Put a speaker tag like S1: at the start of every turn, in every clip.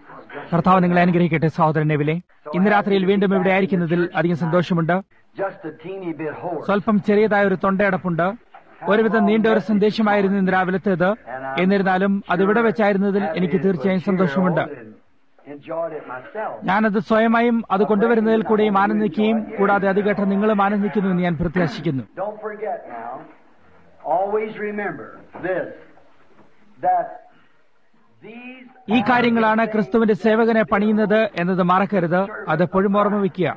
S1: കർത്താവ് നിങ്ങളെ അനുഗ്രഹിക്കട്ടെ സഹോദരൻ നെവിലെ ഇന്ന് രാത്രിയിൽ വീണ്ടും ഇവിടെ ആയിരിക്കുന്നതിൽ അധികം സന്തോഷമുണ്ട്
S2: Just a teeny bit hoarse.
S1: സ്വല്പം ചെറിയതായ ഒരു തൊണ്ടയടപ്പുണ്ട് ഒരുവിധം നീണ്ട ഒരു സന്ദേശമായിരുന്നു ഇന്ന് രാവിലത്തേത് എന്നിരുന്നാലും അത് ഇവിടെ വെച്ചായിരുന്നതിൽ എനിക്ക് തീർച്ചയായും സന്തോഷമുണ്ട്
S2: Enjoyed it myself.
S1: ഞാനത് സ്വയമായും അത് കൊണ്ടുവരുന്നതിൽ കൂടെയും ആനന്ദിക്കുകയും കൂടാതെ അത് കേട്ട നിങ്ങളും ആനന്ദിക്കുന്നു എന്ന് ഞാൻ പ്രത്യാശിക്കുന്നു
S2: Don't forget now. Always remember this. That these
S1: ഈ കാര്യങ്ങളാണ് ക്രിസ്തുവിന്റെ സേവകനെ പണിയുന്നത് എന്നത് മറക്കരുത് അതെപ്പോഴും ഓർമ്മ വയ്ക്കുക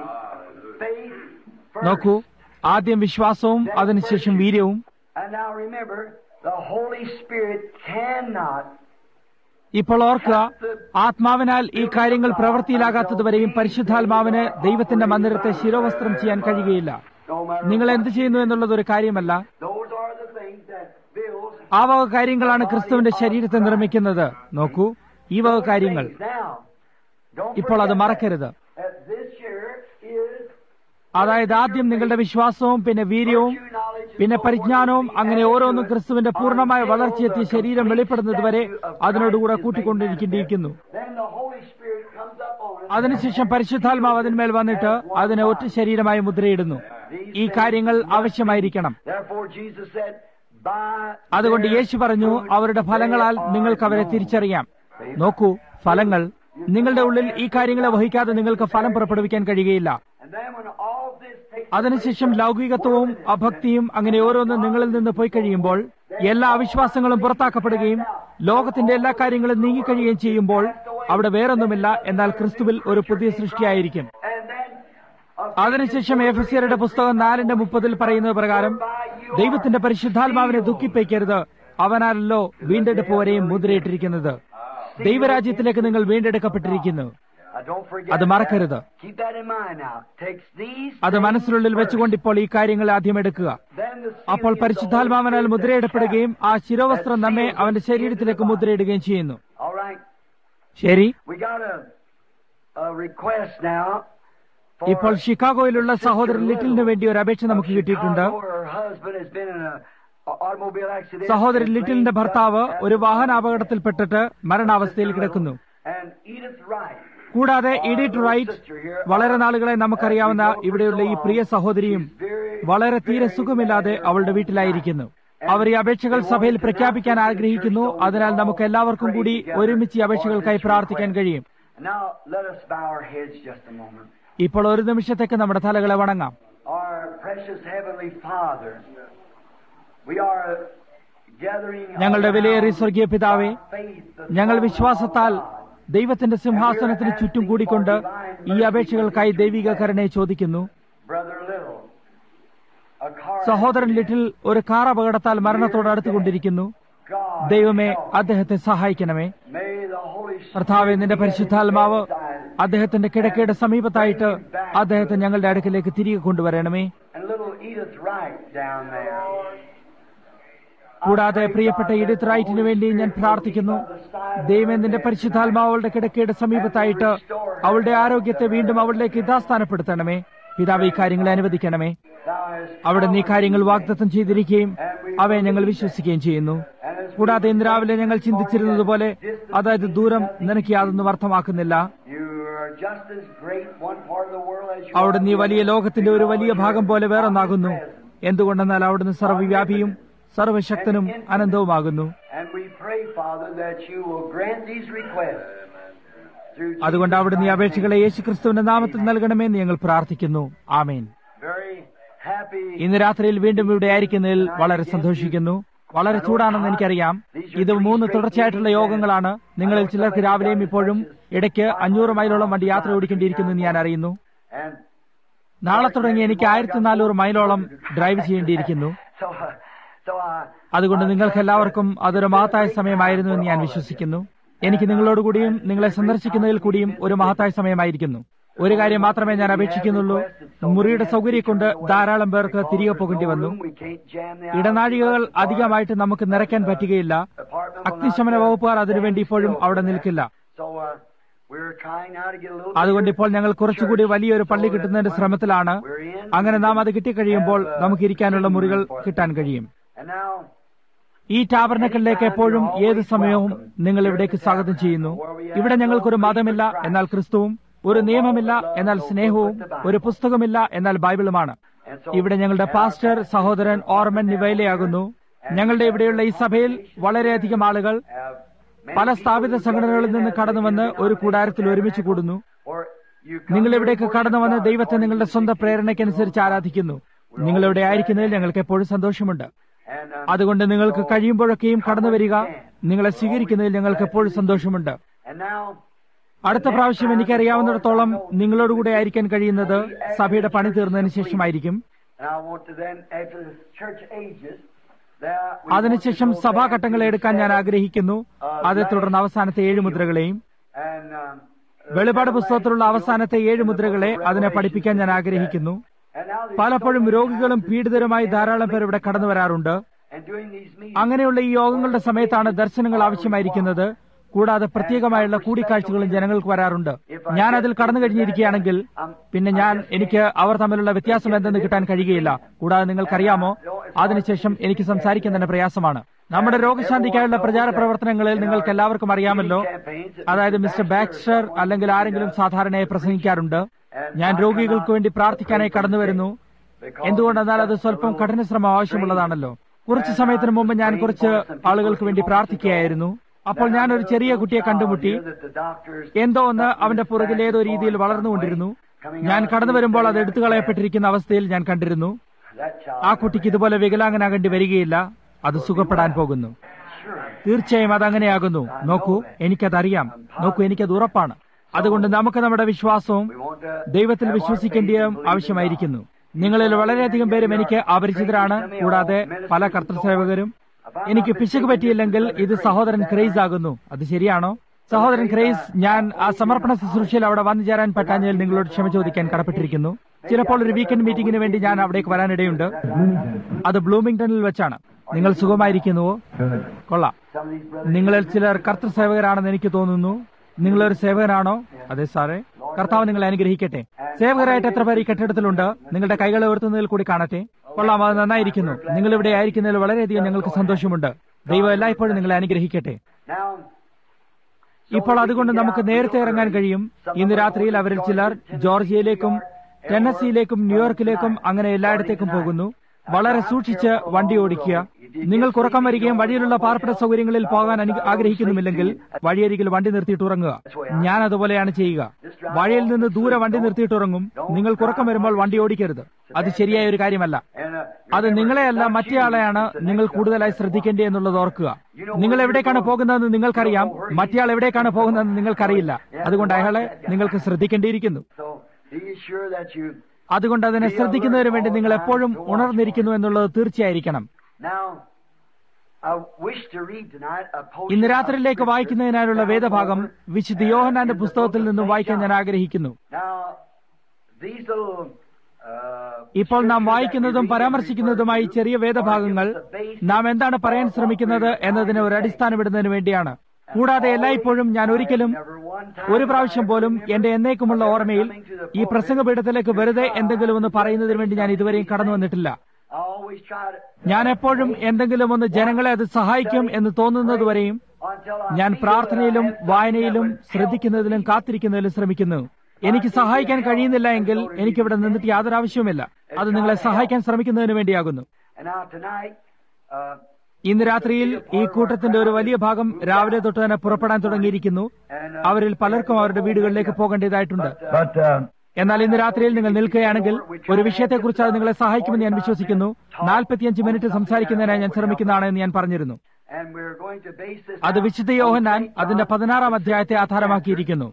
S2: faith first.
S1: നോക്കൂ ആദ്യം വിശ്വാസവും അതിനുശേഷം വീര്യവും
S2: And now remember, the Holy Spirit cannot
S1: ഇപ്പോൾ ഓർക്കുക ആത്മാവിനാൽ ഈ കാര്യങ്ങൾ പ്രവൃത്തിയിലാകാത്തതുവരെയും പരിശുദ്ധാത്മാവിന് ദൈവത്തിന്റെ മന്ദിരത്തെ ശിരോവസ്ത്രം ചെയ്യാൻ കഴിയുകയില്ല
S2: no matter
S1: നിങ്ങൾ എന്ത് ചെയ്യുന്നു എന്നുള്ളത് ഒരു കാര്യമല്ല
S2: those are the things that builds
S1: ആ വക കാര്യങ്ങളാണ് ക്രിസ്തുവിന്റെ ശരീരത്തെ നിർമ്മിക്കുന്നത് നോക്കൂ ഈ വക കാര്യങ്ങൾ
S2: now. Don't
S1: ഇപ്പോൾ അത്
S2: forget
S1: മറക്കരുത്
S2: that this year is
S1: അതായത് ആദ്യം നിങ്ങളുടെ വിശ്വാസവും പിന്നെ വീര്യവും
S2: true knowledge
S1: പിന്നെ പരിജ്ഞാനവും അങ്ങനെ ഓരോന്നും ക്രിസ്തുവിന്റെ പൂർണ്ണമായ വളർച്ചയെത്തിയ ശരീരം വെളിപ്പെടുന്നതുവരെ അതിനോടുകൂടെ കൂട്ടിക്കൊണ്ടിരിക്കേണ്ടിയിരിക്കുന്നു
S2: Then the Holy Spirit comes up on us.
S1: അതിനുശേഷം പരിശുദ്ധാത്മാവ് അതിന്മേൽ വന്നിട്ട് അതിനെ ഒറ്റ ശരീരമായി മുദ്രയിടുന്നു ഈ കാര്യങ്ങൾ ആവശ്യമായിരിക്കണം
S2: Therefore Jesus said, by
S1: അതുകൊണ്ട്
S2: their
S1: യേശു പറഞ്ഞു അവരുടെ ഫലങ്ങളാൽ നിങ്ങൾക്ക് അവരെ തിരിച്ചറിയാം നോക്കൂ ഫലങ്ങൾ നിങ്ങളുടെ ഉള്ളിൽ ഈ കാര്യങ്ങളെ വഹിക്കാതെ നിങ്ങൾക്ക് ഫലം പുറപ്പെടുവിക്കാൻ കഴിയുകയില്ല
S2: And then when all this takes
S1: അതിനുശേഷം ലൗകികത്വവും അഭക്തിയും അങ്ങനെ ഓരോന്നും നിങ്ങളിൽ നിന്ന് പോയി കഴിയുമ്പോൾ എല്ലാ അവിശ്വാസങ്ങളും പുറത്താക്കപ്പെടുകയും ലോകത്തിന്റെ എല്ലാ കാര്യങ്ങളും നീങ്ങിക്കഴിയുകയും ചെയ്യുമ്പോൾ അവിടെ വേറൊന്നുമില്ല എന്നാൽ ക്രിസ്തുവിൽ ഒരു പുതിയ സൃഷ്ടിയായിരിക്കും
S2: and then uh,
S1: അതിനുശേഷം എഫസിയറുടെ പുസ്തകം നാലിന്റെ മുപ്പതിൽ പറയുന്നത് പ്രകാരം ദൈവത്തിന്റെ പരിശുദ്ധാത്മാവിനെ ദുഃഖിപ്പിക്കരുത് അവനാലല്ലോ വീണ്ടെടുപ്പ് വരെയും മുദ്രയിട്ടിരിക്കുന്നത് ദൈവരാജ്യത്തിലേക്ക് നിങ്ങൾ വീണ്ടെടുക്കപ്പെട്ടിരിക്കുന്നു
S2: uh, don't forget
S1: അത് മറക്കരുത്
S2: that. Keep that in mind now. Takes these
S1: അത്
S2: things
S1: മനസ്സിനുള്ളിൽ
S2: first.
S1: വെച്ചുകൊണ്ട് ഇപ്പോൾ ഈ കാര്യങ്ങൾ ആദ്യം എടുക്കുക
S2: Then the
S1: അപ്പോൾ
S2: sealing of the
S1: പരിശുദ്ധാത്മാവിനാൽ
S2: Holy Spirit
S1: മുദ്രയിടപ്പെടുകയും ആ ശിരോവസ്ത്രം
S2: that
S1: നമ്മെ
S2: seals
S1: അവന്റെ
S2: us
S1: ശരീരത്തിലേക്ക്
S2: into the body.
S1: മുദ്രയിടുകയും ചെയ്യുന്നു
S2: All right.
S1: ശരി
S2: We got a, a request now. for
S1: ഇപ്പോൾ ഷിക്കാഗോയിലുള്ള സഹോദരൻ ലിറ്റിലിന് വേണ്ടി ഒരു അപേക്ഷ നമുക്ക് കിട്ടിയിട്ടുണ്ട്
S2: Chicago, her husband has been in a, a automobile accident.
S1: സഹോദരൻ
S2: and
S1: ലിറ്റിലിന്റെ
S2: brain
S1: ഭർത്താവ്
S2: cut
S1: ഒരു
S2: and-
S1: വാഹനാപകടത്തിൽപ്പെട്ടിട്ട് മരണാവസ്ഥയിൽ കിടക്കുന്നു
S2: And Edith Wright.
S1: കൂടാതെ ഇഡിറ്റ് റൈറ്റ് വളരെ നാളുകളെ നമുക്കറിയാവുന്ന ഇവിടെയുള്ള ഈ പ്രിയ സഹോദരിയും വളരെ തീരെ സുഖമില്ലാതെ അവളുടെ വീട്ടിലായിരിക്കുന്നു അവർ ഈ അപേക്ഷകൾ സഭയിൽ പ്രഖ്യാപിക്കാൻ ആഗ്രഹിക്കുന്നു അതിനാൽ നമുക്ക് എല്ലാവർക്കും കൂടി ഒരുമിച്ച് ഈ അപേക്ഷകൾക്കായി പ്രാർത്ഥിക്കാൻ കഴിയും
S2: And Now let us bow our heads just a moment.
S1: ഇപ്പോൾ ഒരു നിമിഷത്തേക്ക് നമ്മുടെ തലകളെ വണങ്ങാം
S2: Our precious Heavenly Father, we are gathering
S1: ഞങ്ങളുടെ വിലയേറിയ സ്വർഗീയ പിതാവേ
S2: by faith the
S1: ഞങ്ങൾ
S2: throne
S1: വിശ്വാസത്താൽ
S2: of God.
S1: ദൈവത്തിന്റെ സിംഹാസനത്തിന് ചുറ്റും കൂടിക്കൊണ്ട് ഈ അപേക്ഷകൾക്കായി ദൈവിക കരുണയെ ചോദിക്കുന്നു
S2: Brother Little, a car
S1: സഹോദരൻ ലിറ്റിൽ ഒരു കാർ അപകടത്താൽ മരണത്തോട് അടുത്തുകൊണ്ടിരിക്കുന്നു
S2: God
S1: ദൈവമേ അദ്ദേഹത്തെ സഹായിക്കണമേ
S2: may the Holy Spirit
S1: കർത്താവെ നിന്റെ
S2: be at his
S1: പരിശുദ്ധാത്മാവ്
S2: bedside.
S1: അദ്ദേഹത്തിന്റെ കിടക്കയുടെ സമീപത്തായിട്ട് അദ്ദേഹത്തെ ഞങ്ങളുടെ അടുക്കിലേക്ക് തിരികെ കൊണ്ടുവരണമേ
S2: And little Edith Wright down there.
S1: കൂടാതെ പ്രിയപ്പെട്ട ഇഡിത്ത് റൈറ്റിന് വേണ്ടി ഞാൻ പ്രാർത്ഥിക്കുന്നു ദൈവം നിന്റെ പരിശുദ്ധാത്മാവ് അവളുടെ കിടക്കയുടെ സമീപത്തായിട്ട് അവളുടെ ആരോഗ്യത്തെ വീണ്ടും അവളിലേക്ക് യഥാസ്ഥാനപ്പെടുത്തണമേ പിതാവ് ഈ കാര്യങ്ങളെ അനുവദിക്കണമേ
S2: Thou hast
S1: അവിടെ നീ കാര്യങ്ങൾ വാഗ്ദത്തം ചെയ്തിരിക്കുകയും അവയെ ഞങ്ങൾ വിശ്വസിക്കുകയും ചെയ്യുന്നു കൂടാതെ ഇന്ന് രാവിലെ ഞങ്ങൾ ചിന്തിച്ചിരുന്നത് പോലെ അതായത് ദൂരം നിനക്ക് യാതൊന്നും അർത്ഥമാക്കുന്നില്ല
S2: You are just as great one part of the world as you
S1: അവിടെ
S2: are
S1: നീ
S2: the
S1: വലിയ
S2: other.
S1: ലോകത്തിന്റെ ഒരു വലിയ ഭാഗം പോലെ വേറൊന്നാകുന്നു എന്തുകൊണ്ടെന്നാൽ അവിടുന്ന് സർവ്വവ്യാപിയും സർവശക്തനും അനന്തവുമാകുന്നു
S2: And we pray, Father, that you will grant these requests. through
S1: അതുകൊണ്ട്
S2: Jesus
S1: അവിടുന്ന് ഈ
S2: Christ's
S1: അപേക്ഷകളെ
S2: name.
S1: യേശുക്രിസ്തുവിന്റെ നാമത്തിൽ നൽകണമെന്ന് ഞങ്ങൾ പ്രാർത്ഥിക്കുന്നു ആമേൻ
S2: Very happy.
S1: ഇന്ന് രാത്രിയിൽ വീണ്ടും ഇവിടെ ആയിരിക്കുന്നതിൽ വളരെ സന്തോഷിക്കുന്നു വളരെ ചൂടാണെന്ന് എനിക്കറിയാം ഇത് മൂന്ന് തുടർച്ചയായിട്ടുള്ള യോഗങ്ങളാണ് നിങ്ങളിൽ ചിലർക്ക് രാവിലെയും ഇപ്പോഴും ഇടയ്ക്ക് അഞ്ഞൂറ് മൈലോളം വണ്ടി യാത്ര ഓടിക്കേണ്ടിയിരിക്കുന്നു എന്ന് ഞാൻ അറിയുന്നു
S2: And
S1: നാളെ തുടങ്ങി എനിക്ക് ആയിരത്തി നാനൂറ് മൈലോളം ഡ്രൈവ് ചെയ്യേണ്ടിയിരിക്കുന്നു
S2: so, uh, so I,
S1: അതുകൊണ്ട് നിങ്ങൾക്ക് എല്ലാവർക്കും അതൊരു മഹത്തായ സമയമായിരുന്നു എന്ന് ഞാൻ വിശ്വസിക്കുന്നു എനിക്ക് നിങ്ങളോടുകൂടിയും നിങ്ങളെ സന്ദർശിക്കുന്നതിൽ കൂടിയും ഒരു മഹത്തായ സമയമായിരിക്കുന്നു ഒരു കാര്യം മാത്രമേ ഞാൻ അപേക്ഷിക്കുന്നുള്ളൂ മുറിയുടെ സൗകര്യം കൊണ്ട് ധാരാളം പേർക്ക് തിരികെ പോകേണ്ടി വന്നു
S2: we can't jam the
S1: ഇടനാഴികകൾ അധികമായിട്ട് നമുക്ക് നിറയ്ക്കാൻ പറ്റുകയില്ല അഗ്നിശമന വകുപ്പുകാർ അതിനുവേണ്ടി ഇപ്പോഴും അവിടെ നിൽക്കില്ല
S2: So, uh, we're trying now to get a little
S1: അതുകൊണ്ട്
S2: bigger
S1: ഇപ്പോൾ ഞങ്ങൾ കുറച്ചുകൂടി വലിയൊരു പള്ളി കിട്ടുന്നതിന്റെ ശ്രമത്തിലാണ് അങ്ങനെ നാം അത് കിട്ടിക്കഴിയുമ്പോൾ നമുക്ക് ഇരിക്കാനുള്ള മുറികൾ കിട്ടാൻ കഴിയും
S2: And now,
S1: ഈ ടാബർനക്കലിലേക്ക് എപ്പോഴും ഏത് സമയവും നിങ്ങൾ ഇവിടേക്ക് സ്വാഗതം ചെയ്യുന്നു ഇവിടെ ഞങ്ങൾക്കൊരു മതമില്ല എന്നാൽ ക്രിസ്തുവും ഒരു നിയമമില്ല എന്നാൽ സ്നേഹവും ഒരു പുസ്തകമില്ല എന്നാൽ ബൈബിളുമാണ് ഇവിടെ ഞങ്ങളുടെ പാസ്റ്റർ സഹോദരൻ ഓർമൻ നിവൈലയാകുന്നു ഞങ്ങളുടെ ഇവിടെയുള്ള ഈ സഭയിൽ വളരെയധികം ആളുകൾ പല സ്ഥാപിത സംഘടനകളിൽ നിന്ന് കടന്നുവന്ന് ഒരു കൂടാരത്തിൽ ഒരുമിച്ച് കൂടുന്നു നിങ്ങൾ ഇവിടേക്ക് കടന്നു വന്ന് ദൈവത്തെ നിങ്ങളുടെ സ്വന്തം പ്രേരണയ്ക്കനുസരിച്ച് ആരാധിക്കുന്നു നിങ്ങൾ ഇവിടെ ആയിരിക്കുന്നതിൽ ഞങ്ങൾക്ക് എപ്പോഴും സന്തോഷമുണ്ട് അതുകൊണ്ട് നിങ്ങൾക്ക് കഴിയുമ്പോഴൊക്കെയും കടന്നു വരിക നിങ്ങളെ സ്വീകരിക്കുന്നതിൽ ഞങ്ങൾക്ക് എപ്പോഴും സന്തോഷമുണ്ട് അടുത്ത പ്രാവശ്യം എനിക്കറിയാവുന്നിടത്തോളം നിങ്ങളോടുകൂടെ ആയിരിക്കാൻ കഴിയുന്നത് സഭയുടെ പണി തീർന്നതിന് ശേഷമായിരിക്കും അതിനുശേഷം സഭാഘട്ടങ്ങളെ എടുക്കാൻ ഞാൻ ആഗ്രഹിക്കുന്നു അതേ തുടർന്ന് അവസാനത്തെ ഏഴ് മുദ്രകളെയും വെളിപാട് പുസ്തകത്തിലുള്ള അവസാനത്തെ ഏഴ് മുദ്രകളെ അതിനെ പഠിപ്പിക്കാൻ ഞാൻ ആഗ്രഹിക്കുന്നു പലപ്പോഴും രോഗികളും പീഡിതരുമായി ധാരാളം പേർ ഇവിടെ കടന്നു വരാറുണ്ട് അങ്ങനെയുള്ള ഈ യോഗങ്ങളുടെ സമയത്താണ് ദർശനങ്ങൾ ആവശ്യമായിരിക്കുന്നത് കൂടാതെ പ്രത്യേകമായുള്ള കൂടിക്കാഴ്ചകളും ജനങ്ങൾക്ക് വരാറുണ്ട് ഞാൻ അതിൽ കടന്നു കഴിഞ്ഞിരിക്കുകയാണെങ്കിൽ പിന്നെ ഞാൻ എനിക്ക് അവർ തമ്മിലുള്ള വ്യത്യാസം എന്തെന്ന് കിട്ടാൻ കഴിയുകയില്ല കൂടാതെ നിങ്ങൾക്കറിയാമോ അതിനുശേഷം എനിക്ക് സംസാരിക്കാൻ തന്നെ പ്രയാസമാണ് നമ്മുടെ രോഗശാന്തിക്കായുള്ള പ്രചാര പ്രവർത്തനങ്ങളിൽ നിങ്ങൾക്ക് എല്ലാവർക്കും അറിയാമല്ലോ അതായത് മിസ്റ്റർ ബാക്സ്റ്റർ അല്ലെങ്കിൽ ആരെങ്കിലും സാധാരണയായി പ്രസംഗിക്കാറുണ്ട് ഞാൻ രോഗികൾക്ക് വേണ്ടി പ്രാർത്ഥിക്കാനായി കടന്നു വരുന്നു എന്തുകൊണ്ടെന്നാൽ അത് സ്വല്പം കഠിന ശ്രമം ആവശ്യമുള്ളതാണല്ലോ കുറച്ചു സമയത്തിന് മുമ്പ് ഞാൻ കുറച്ച് ആളുകൾക്ക് വേണ്ടി പ്രാർത്ഥിക്കുകയായിരുന്നു അപ്പോൾ ഞാൻ ഒരു ചെറിയ കുട്ടിയെ കണ്ടുമുട്ടി എന്തോ ഒന്ന് അവന്റെ പുറകിൽ ഏതോ രീതിയിൽ വളർന്നുകൊണ്ടിരുന്നു ഞാൻ കടന്നു വരുമ്പോൾ അത് എടുത്തു കളയപ്പെട്ടിരിക്കുന്ന അവസ്ഥയിൽ ഞാൻ കണ്ടിരുന്നു ആ കുട്ടിക്ക് ഇതുപോലെ വികലാംഗനാകേണ്ടി വരികയില്ല അത് സുഖപ്പെടാൻ പോകുന്നു തീർച്ചയായും അതങ്ങനെയാകുന്നു നോക്കൂ എനിക്കതറിയാം നോക്കൂ എനിക്കത് ഉറപ്പാണ് അതുകൊണ്ട് നമുക്ക് നമ്മുടെ വിശ്വാസവും ദൈവത്തിൽ വിശ്വസിക്കേണ്ടതും ആവശ്യമായിരിക്കുന്നു നിങ്ങളിൽ വളരെയധികം പേരും എനിക്ക് അപരിചിതരാണ് കൂടാതെ പല കർത്തൃസേവകരും എനിക്ക് പിശക് പറ്റിയില്ലെങ്കിൽ ഇത് സഹോദരൻ ക്രൈസ് ആകുന്നു അത് ശരിയാണോ സഹോദരൻ ക്രൈസ് ഞാൻ ആ സമർപ്പണ ശുശ്രൂഷയിൽ അവിടെ വന്നു ചേരാൻ പറ്റാഞ്ഞതിൽ നിങ്ങളോട് ക്ഷമ ചോദിക്കാൻ കടപ്പെട്ടിരിക്കുന്നു ചിലപ്പോൾ ഒരു വീക്കെൻഡ് മീറ്റിംഗിന് വേണ്ടി ഞാൻ അവിടേക്ക് വരാനിടയുണ്ട് അത് ബ്ലൂമിംഗ്ടണിൽ വെച്ചാണ് നിങ്ങൾ സുഖമായിരിക്കുന്നുവോ കൊള്ളാം നിങ്ങളിൽ ചിലർ കർത്തൃസേവകരാണെന്ന് എനിക്ക് തോന്നുന്നു നിങ്ങളൊരു സേവകനാണോ അതെ സാറേ കർത്താവ് നിങ്ങളെ അനുഗ്രഹിക്കട്ടെ സേവകരായിട്ട് എത്ര പേർ ഈ കെട്ടിടത്തിലുണ്ട് നിങ്ങളുടെ കൈകളെ ഉയർത്തുന്നതിൽ കൂടി കാണട്ടെ കൊള്ളാം അത് നന്നായിരിക്കുന്നു നിങ്ങൾ ഇവിടെ ആയിരിക്കുന്നതിൽ വളരെയധികം ഞങ്ങൾക്ക് സന്തോഷമുണ്ട് ദൈവം എല്ലായ്പ്പോഴും നിങ്ങളെ അനുഗ്രഹിക്കട്ടെ ഇപ്പോൾ അതുകൊണ്ട് നമുക്ക് നേരത്തെ ഇറങ്ങാൻ കഴിയും ഇന്ന് രാത്രിയിൽ അവരിൽ ചിലർ ജോർജിയയിലേക്കും ടെന്നസിയിലേക്കും ന്യൂയോർക്കിലേക്കും അങ്ങനെ എല്ലായിടത്തേക്കും പോകുന്നു വളരെ സൂക്ഷിച്ച് വണ്ടി ഓടിക്കുക നിങ്ങൾക്ക് ഉറക്കം വരികയും വഴിയിലുള്ള പാർപ്പിട സൗകര്യങ്ങളിൽ പോകാൻ ആഗ്രഹിക്കുന്നുമില്ലെങ്കിൽ വഴിയരികിൽ വണ്ടി നിർത്തിയിട്ട് ഉറങ്ങുക ഞാൻ അതുപോലെയാണ് ചെയ്യുക വഴിയിൽ നിന്ന് ദൂരെ വണ്ടി നിർത്തിയിട്ട് ഉറങ്ങും നിങ്ങൾക്ക് ഉറക്കം വരുമ്പോൾ വണ്ടി ഓടിക്കരുത് അത് ശരിയായ ഒരു കാര്യമല്ല അത് നിങ്ങളെയല്ല മറ്റേയാളെയാണ് നിങ്ങൾ കൂടുതലായി ശ്രദ്ധിക്കേണ്ടത് എന്നുള്ളത് ഓർക്കുക നിങ്ങൾ എവിടേക്കാണ് പോകുന്നതെന്ന് നിങ്ങൾക്കറിയാം മറ്റേയാൾ എവിടേക്കാണ് പോകുന്നതെന്ന് നിങ്ങൾക്കറിയില്ല അതുകൊണ്ട് അയാളെ നിങ്ങൾക്ക് ശ്രദ്ധിക്കേണ്ടിയിരിക്കുന്നു അതുകൊണ്ട് അതിനെ ശ്രദ്ധിക്കുന്നതിന് വേണ്ടി നിങ്ങൾ എപ്പോഴും ഉണർന്നിരിക്കുന്നു എന്നുള്ളത് തീർച്ചയായിരിക്കണം ഇന്ന് രാത്രിയിലേക്ക് വായിക്കുന്നതിനായുള്ള വേദഭാഗം വിശുദ്ധ യോഹനാന്റെ പുസ്തകത്തിൽ നിന്നും വായിക്കാൻ ഞാൻ ആഗ്രഹിക്കുന്നു ഇപ്പോൾ നാം വായിക്കുന്നതും പരാമർശിക്കുന്നതുമായി ചെറിയ വേദഭാഗങ്ങൾ നാം എന്താണ് പറയാൻ ശ്രമിക്കുന്നത് എന്നതിന് ഒരു അടിസ്ഥാനമിടുന്നതിന് വേണ്ടിയാണ് കൂടാതെ എല്ലായ്പ്പോഴും ഞാൻ ഒരിക്കലും ഒരു പ്രാവശ്യം പോലും എന്റെ എന്നേക്കുമുള്ള ഓർമ്മയിൽ ഈ പ്രസംഗപീഠത്തിലേക്ക് വെറുതെ എന്തെങ്കിലും ഒന്ന് പറയുന്നതിന് വേണ്ടി ഞാൻ ഇതുവരെയും കടന്നു വന്നിട്ടില്ല ഞാൻ എപ്പോഴും എന്തെങ്കിലും ഒന്ന് ജനങ്ങളെ അത് സഹായിക്കും എന്ന് തോന്നുന്നതുവരെയും ഞാൻ പ്രാർത്ഥനയിലും വായനയിലും ശ്രദ്ധിക്കുന്നതിലും കാത്തിരിക്കുന്നതിലും ശ്രമിക്കുന്നു എനിക്ക് സഹായിക്കാൻ കഴിയുന്നില്ല എങ്കിൽ എനിക്കിവിടെ നിന്നിട്ട് യാതൊരു ആവശ്യവുമില്ല അത് നിങ്ങളെ സഹായിക്കാൻ ശ്രമിക്കുന്നതിന് വേണ്ടിയാകുന്നു ഇന്ന് രാത്രിയിൽ ഈ കൂട്ടത്തിന്റെ ഒരു വലിയ ഭാഗം രാവിലെ തൊട്ട് തന്നെ പുറപ്പെടാൻ തുടങ്ങിയിരിക്കുന്നു അവരിൽ പലർക്കും അവരുടെ വീടുകളിലേക്ക് പോകേണ്ടതായിട്ടുണ്ട് എന്നാൽ ഇന്ന് രാത്രിയിൽ നിങ്ങൾ നിൽക്കുകയാണെങ്കിൽ ഒരു വിഷയത്തെക്കുറിച്ച് അത് നിങ്ങളെ സഹായിക്കുമെന്ന് ഞാൻ വിശ്വസിക്കുന്നു നാൽപ്പത്തിയഞ്ച് മിനിറ്റ് സംസാരിക്കുന്നതിനായി ഞാൻ ശ്രമിക്കുന്നതാണ് എന്ന് ഞാൻ പറഞ്ഞിരുന്നു അത് വിശുദ്ധ യോഹന്നാൻ അതിന്റെ പതിനാറാം അധ്യായത്തെ ആധാരമാക്കിയിരിക്കുന്നു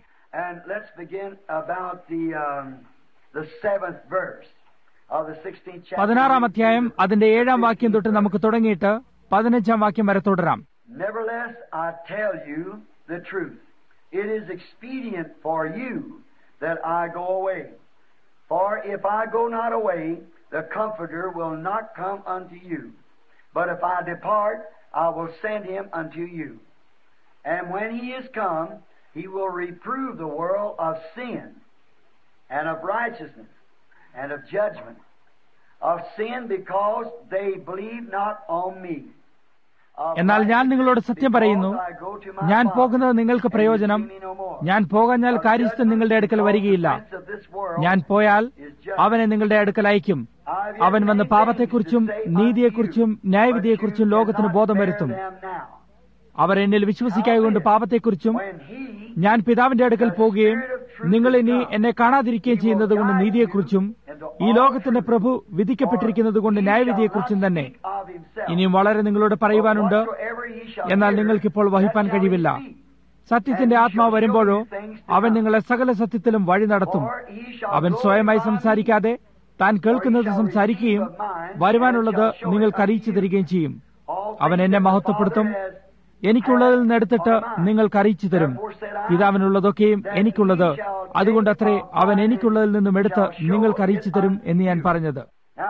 S1: പതിനാറാം അധ്യായം അതിന്റെ ഏഴാം വാക്യം തൊട്ട് നമുക്ക് തുടങ്ങിയിട്ട് പതിനഞ്ചാം വാക്യം വരെ തുടരാം
S2: Nevertheless, I tell you the truth. It is expedient for you that I go away. For if I go not away, the Comforter will not come unto you. But if I depart, I will send him unto you. And when he is come, he will reprove the world of sin, and of righteousness, and of judgment. Of sin because they believe not on me.
S1: എന്നാൽ ഞാൻ നിങ്ങളോട് സത്യം പറയുന്നു ഞാൻ പോകുന്നത് നിങ്ങൾക്ക് പ്രയോജനം ഞാൻ പോകഞ്ഞാൽ കാര്യസ്ഥൻ നിങ്ങളുടെ അടുക്കൽ വരികയില്ല ഞാൻ പോയാൽ അവനെ നിങ്ങളുടെ അടുക്കൽ അയക്കും അവൻ വന്ന് പാപത്തെക്കുറിച്ചും നീതിയെക്കുറിച്ചും ന്യായവിധിയെക്കുറിച്ചും ലോകത്തിന് ബോധം വരുത്തും അവർ എന്നിൽ വിശ്വസിക്കായകൊണ്ട് പാപത്തെക്കുറിച്ചും ഞാൻ പിതാവിന്റെ അടുക്കൽ പോവുകയും നിങ്ങൾ ഇനി എന്നെ കാണാതിരിക്കുകയും ചെയ്യുന്നത് കൊണ്ട് നീതിയെക്കുറിച്ചും ഈ ലോകത്തിന്റെ പ്രഭു വിധിക്കപ്പെട്ടിരിക്കുന്നത് കൊണ്ട് ന്യായവിധിയെക്കുറിച്ചും തന്നെ ഇനിയും വളരെ നിങ്ങളോട് പറയുവാനുണ്ട് എന്നാൽ നിങ്ങൾക്കിപ്പോൾ വഹിപ്പാൻ കഴിവില്ല സത്യത്തിന്റെ ആത്മാവ് വരുമ്പോഴോ അവൻ നിങ്ങളെ സകല സത്യത്തിലും വഴി നടത്തും അവൻ സ്വയമായി സംസാരിക്കാതെ താൻ കേൾക്കുന്നത് സംസാരിക്കുകയും വരുവാനുള്ളത് നിങ്ങൾക്ക് അറിയിച്ചു തരികയും ചെയ്യും അവൻ എന്നെ മഹത്വപ്പെടുത്തും എനിക്കുള്ളതിൽ നിന്ന് എടുത്തിട്ട് നിങ്ങൾക്ക് അറിയിച്ചു തരും പിതാവിനുള്ളതൊക്കെയും എനിക്കുള്ളത് അതുകൊണ്ട് അത്രേ അവൻ എനിക്കുള്ളതിൽ നിന്നും എടുത്ത് നിങ്ങൾക്ക് അറിയിച്ചു തരും എന്ന് ഞാൻ പറഞ്ഞത്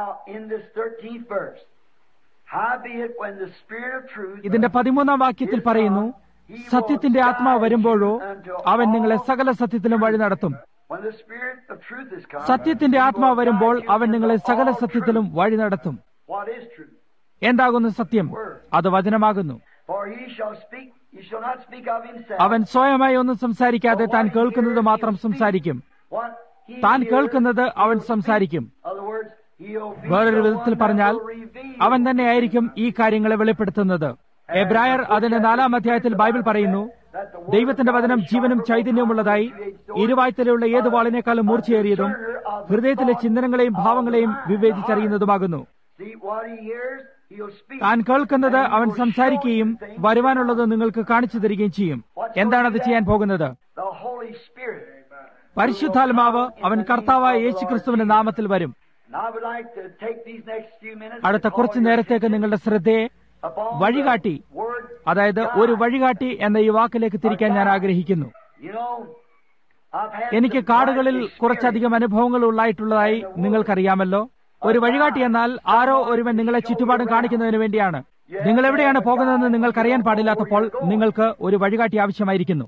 S1: ഇതിന്റെ പതിമൂന്നാം വാക്യത്തിൽ പറയുന്നു സത്യത്തിന്റെ ആത്മാവ് വരുമ്പോഴോ അവൻ നിങ്ങളെ സകല സത്യത്തിലും വഴി നടത്തും സത്യത്തിന്റെ ആത്മാവ് വരുമ്പോൾ അവൻ നിങ്ങളെ സകല സത്യത്തിലും വഴി നടത്തും എന്താകുന്നു സത്യം അത് വചനമാകുന്നു അവൻ സ്വയമായി ഒന്നും സംസാരിക്കാതെ താൻ കേൾക്കുന്നത് മാത്രം സംസാരിക്കും താൻ കേൾക്കുന്നത് അവൻ സംസാരിക്കും വേറൊരു വിധത്തിൽ പറഞ്ഞാൽ അവൻ തന്നെ ആയിരിക്കും ഈ കാര്യങ്ങളെ വെളിപ്പെടുത്തുന്നത് എബ്രായർ അതിന്റെ നാലാം അധ്യായത്തിൽ ബൈബിൾ പറയുന്നു ദൈവത്തിന്റെ വചനം ജീവനും ചൈതന്യവുമുള്ളതായി ഇരുവായ്ത്തലുള്ള ഏത് വാളിനേക്കാളും മൂർച്ചയേറിയതും ഹൃദയത്തിലെ ചിന്തനങ്ങളെയും ഭാവങ്ങളെയും വിവേചിച്ചറിയുന്നതുമാകുന്നു താൻ കേൾക്കുന്നത് അവൻ സംസാരിക്കുകയും വരുവാനുള്ളത് നിങ്ങൾക്ക് കാണിച്ചു തരികയും ചെയ്യും എന്താണത് ചെയ്യാൻ പോകുന്നത് പരിശുദ്ധാത്മാവ് അവൻ കർത്താവായ യേശു ക്രിസ്തുവിന്റെ നാമത്തിൽ വരും അടുത്ത കുറച്ചു നേരത്തേക്ക് നിങ്ങളുടെ ശ്രദ്ധയെ വഴികാട്ടി അതായത് ഒരു വഴികാട്ടി എന്ന ഈ വാക്കിലേക്ക് തിരിക്കാൻ ഞാൻ ആഗ്രഹിക്കുന്നു എനിക്ക് കാടുകളിൽ കുറച്ചധികം അനുഭവങ്ങൾ ഉള്ളായിട്ടുള്ളതായി നിങ്ങൾക്കറിയാമല്ലോ ഒരു വഴികാട്ടി എന്നാൽ ആരോ ഒരുവൻ നിങ്ങളെ ചുറ്റുപാടും കാണിക്കുന്നതിന് വേണ്ടിയാണ് നിങ്ങൾ എവിടെയാണ് പോകുന്നതെന്ന് നിങ്ങൾക്കറിയാൻ പാടില്ലാത്തപ്പോൾ നിങ്ങൾക്ക് ഒരു വഴികാട്ടി ആവശ്യമായിരിക്കുന്നു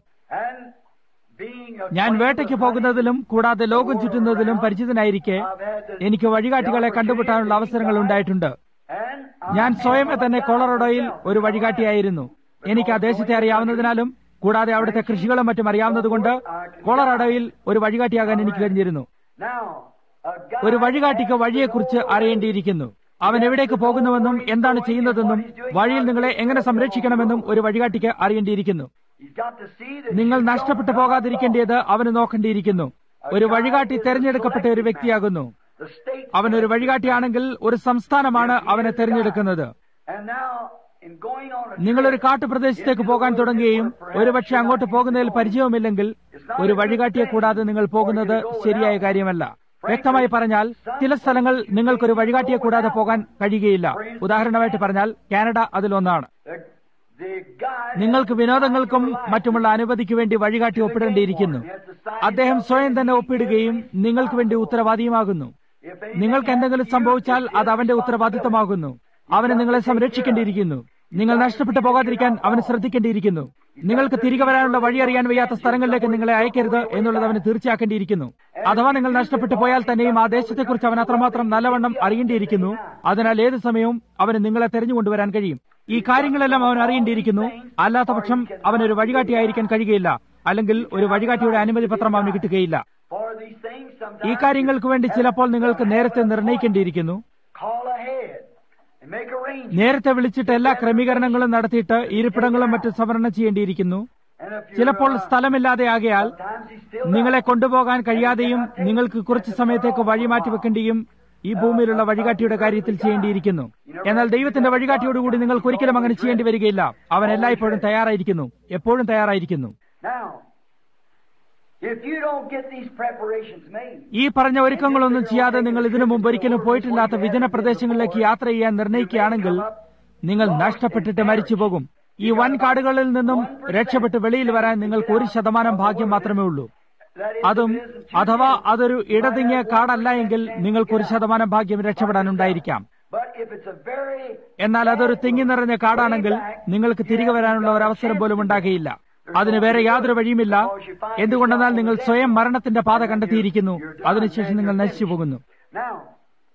S1: ഞാൻ വേട്ടയ്ക്ക് പോകുന്നതിലും കൂടാതെ ലോകം ചുറ്റുന്നതിലും പരിചിതനായിരിക്കെ എനിക്ക് വഴികാട്ടികളെ കണ്ടുമുട്ടാനുള്ള അവസരങ്ങൾ ഉണ്ടായിട്ടുണ്ട് ഞാൻ സ്വയമേ തന്നെ കൊളറഡോയിൽ ഒരു വഴികാട്ടിയായിരുന്നു എനിക്ക് ആ ദേശത്തെ അറിയാവുന്നതിനാലും കൂടാതെ അവിടുത്തെ കൃഷികളും മറ്റും അറിയാവുന്നതുകൊണ്ട് കൊളറഡോയിൽ ഒരു വഴികാട്ടിയാകാൻ എനിക്ക് കഴിഞ്ഞിരുന്നു ഒരു വഴികാട്ടിക്ക് വഴിയെക്കുറിച്ച് അറിയേണ്ടിയിരിക്കുന്നു അവൻ എവിടേക്ക് പോകുന്നുവെന്നും എന്താണ് ചെയ്യുന്നതെന്നും വഴിയിൽ നിങ്ങളെ എങ്ങനെ സംരക്ഷിക്കണമെന്നും ഒരു വഴികാട്ടിക്ക് അറിയേണ്ടിയിരിക്കുന്നു നിങ്ങൾ നഷ്ടപ്പെട്ടു പോകാതിരിക്കേണ്ടത് അവന് നോക്കേണ്ടിയിരിക്കുന്നു ഒരു വഴികാട്ടി തെരഞ്ഞെടുക്കപ്പെട്ട ഒരു വ്യക്തിയാകുന്നു അവൻ ഒരു വഴികാട്ടിയാണെങ്കിൽ ഒരു സംസ്ഥാനമാണ് അവനെ തെരഞ്ഞെടുക്കുന്നത് നിങ്ങളൊരു കാട്ടുപ്രദേശത്തേക്ക് പോകാൻ തുടങ്ങുകയും ഒരുപക്ഷെ അങ്ങോട്ട് പോകുന്നതിൽ പരിചയവുമില്ലെങ്കിൽ ഒരു വഴികാട്ടിയെ കൂടാതെ നിങ്ങൾ പോകുന്നത് ശരിയായ കാര്യമല്ല വ്യക്തമായി പറഞ്ഞാൽ ചില സ്ഥലങ്ങൾ നിങ്ങൾക്കൊരു വഴികാട്ടിയെ കൂടാതെ പോകാൻ കഴിയുകയില്ല ഉദാഹരണമായിട്ട് പറഞ്ഞാൽ കാനഡ അതിലൊന്നാണ് നിങ്ങൾക്ക് വിനോദങ്ങൾക്കും മറ്റുമുള്ള അനുമതിക്ക് വേണ്ടി വഴികാട്ടി ഒപ്പിടേണ്ടിയിരിക്കുന്നു അദ്ദേഹം സ്വയം തന്നെ ഒപ്പിടുകയും നിങ്ങൾക്ക് വേണ്ടി ഉത്തരവാദിയുമാകുന്നു നിങ്ങൾക്ക് എന്തെങ്കിലും സംഭവിച്ചാൽ അത് അവന്റെ ഉത്തരവാദിത്തമാകുന്നു അവന് നിങ്ങളെ സംരക്ഷിക്കേണ്ടിയിരിക്കുന്നു നിങ്ങൾ നഷ്ടപ്പെട്ടു പോകാതിരിക്കാൻ അവന് ശ്രദ്ധിക്കേണ്ടിയിരിക്കുന്നു നിങ്ങൾക്ക് തിരികെ വരാനുള്ള വഴി അറിയാൻ വയ്യാത്ത സ്ഥലങ്ങളിലേക്ക് നിങ്ങളെ അയക്കരുത് എന്നുള്ളത് അവന് തീർച്ചയാക്കേണ്ടിയിരിക്കുന്നു അഥവാ നിങ്ങൾ നഷ്ടപ്പെട്ടു പോയാൽ തന്നെയും ആ ദേശത്തെക്കുറിച്ച് അവൻ അത്രമാത്രം നല്ലവണ്ണം അറിയേണ്ടിയിരിക്കുന്നു അതിനാൽ ഏത് സമയവും അവന് നിങ്ങളെ തെരഞ്ഞുകൊണ്ടുവരാൻ കഴിയും ഈ കാര്യങ്ങളെല്ലാം അവൻ അറിയേണ്ടിയിരിക്കുന്നു അല്ലാത്ത പക്ഷം അവനൊരു വഴികാട്ടിയായിരിക്കാൻ കഴിയുകയില്ല അല്ലെങ്കിൽ ഒരു വഴികാട്ടിയുടെ അനുമതി പത്രം അവന് കിട്ടുകയില്ല ഈ കാര്യങ്ങൾക്ക് വേണ്ടി ചിലപ്പോൾ നിങ്ങൾക്ക് നേരത്തെ നിർണയിക്കേണ്ടിയിരിക്കുന്നു നേരത്തെ വിളിച്ചിട്ട് എല്ലാ ക്രമീകരണങ്ങളും നടത്തിയിട്ട് ഇരിപ്പിടങ്ങളും മറ്റും സംവരണം ചെയ്യേണ്ടിയിരിക്കുന്നു ചിലപ്പോൾ സ്ഥലമില്ലാതെ ആകയാൽ നിങ്ങളെ കൊണ്ടുപോകാൻ കഴിയാതെയും നിങ്ങൾക്ക് കുറച്ചു സമയത്തേക്ക് വഴി മാറ്റി വെക്കേണ്ടിയും ഈ ഭൂമിയിലുള്ള വഴികാട്ടിയുടെ കാര്യത്തിൽ ചെയ്യേണ്ടിയിരിക്കുന്നു എന്നാൽ ദൈവത്തിന്റെ വഴികാട്ടിയോടുകൂടി നിങ്ങൾക്ക് ഒരിക്കലും അങ്ങനെ ചെയ്യേണ്ടി വരികയില്ല അവൻ എല്ലായ്പ്പോഴും തയ്യാറായിരിക്കുന്നു എപ്പോഴും തയ്യാറായിരിക്കുന്നു ഈ പറഞ്ഞ ഒരുക്കങ്ങളൊന്നും ചെയ്യാതെ നിങ്ങൾ ഇതിനു മുമ്പ് ഒരിക്കലും പോയിട്ടില്ലാത്ത വിജന പ്രദേശങ്ങളിലേക്ക് യാത്ര ചെയ്യാൻ നിർണയിക്കുകയാണെങ്കിൽ നിങ്ങൾ നഷ്ടപ്പെട്ടിട്ട് മരിച്ചു പോകും ഈ വൻ കാടുകളിൽ നിന്നും രക്ഷപ്പെട്ട് വെളിയിൽ വരാൻ നിങ്ങൾക്ക് ഒരു ശതമാനം ഭാഗ്യം മാത്രമേ ഉള്ളൂ അതും അഥവാ അതൊരു ഇടതിങ്ങിയ കാടല്ല എങ്കിൽ നിങ്ങൾക്ക് ഒരു ശതമാനം ഭാഗ്യം രക്ഷപ്പെടാനുണ്ടായിരിക്കാം എന്നാൽ അതൊരു തിങ്ങി നിറഞ്ഞ കാടാണെങ്കിൽ നിങ്ങൾക്ക് തിരികെ വരാനുള്ള ഒരു അവസരം പോലും ഉണ്ടാകുകയില്ല അതിന് വേറെ യാതൊരു വഴിയുമില്ല എന്തുകൊണ്ടെന്നാൽ നിങ്ങൾ സ്വയം മരണത്തിന്റെ പാത കണ്ടെത്തിയിരിക്കുന്നു അതിനുശേഷം നിങ്ങൾ നശിച്ചു പോകുന്നു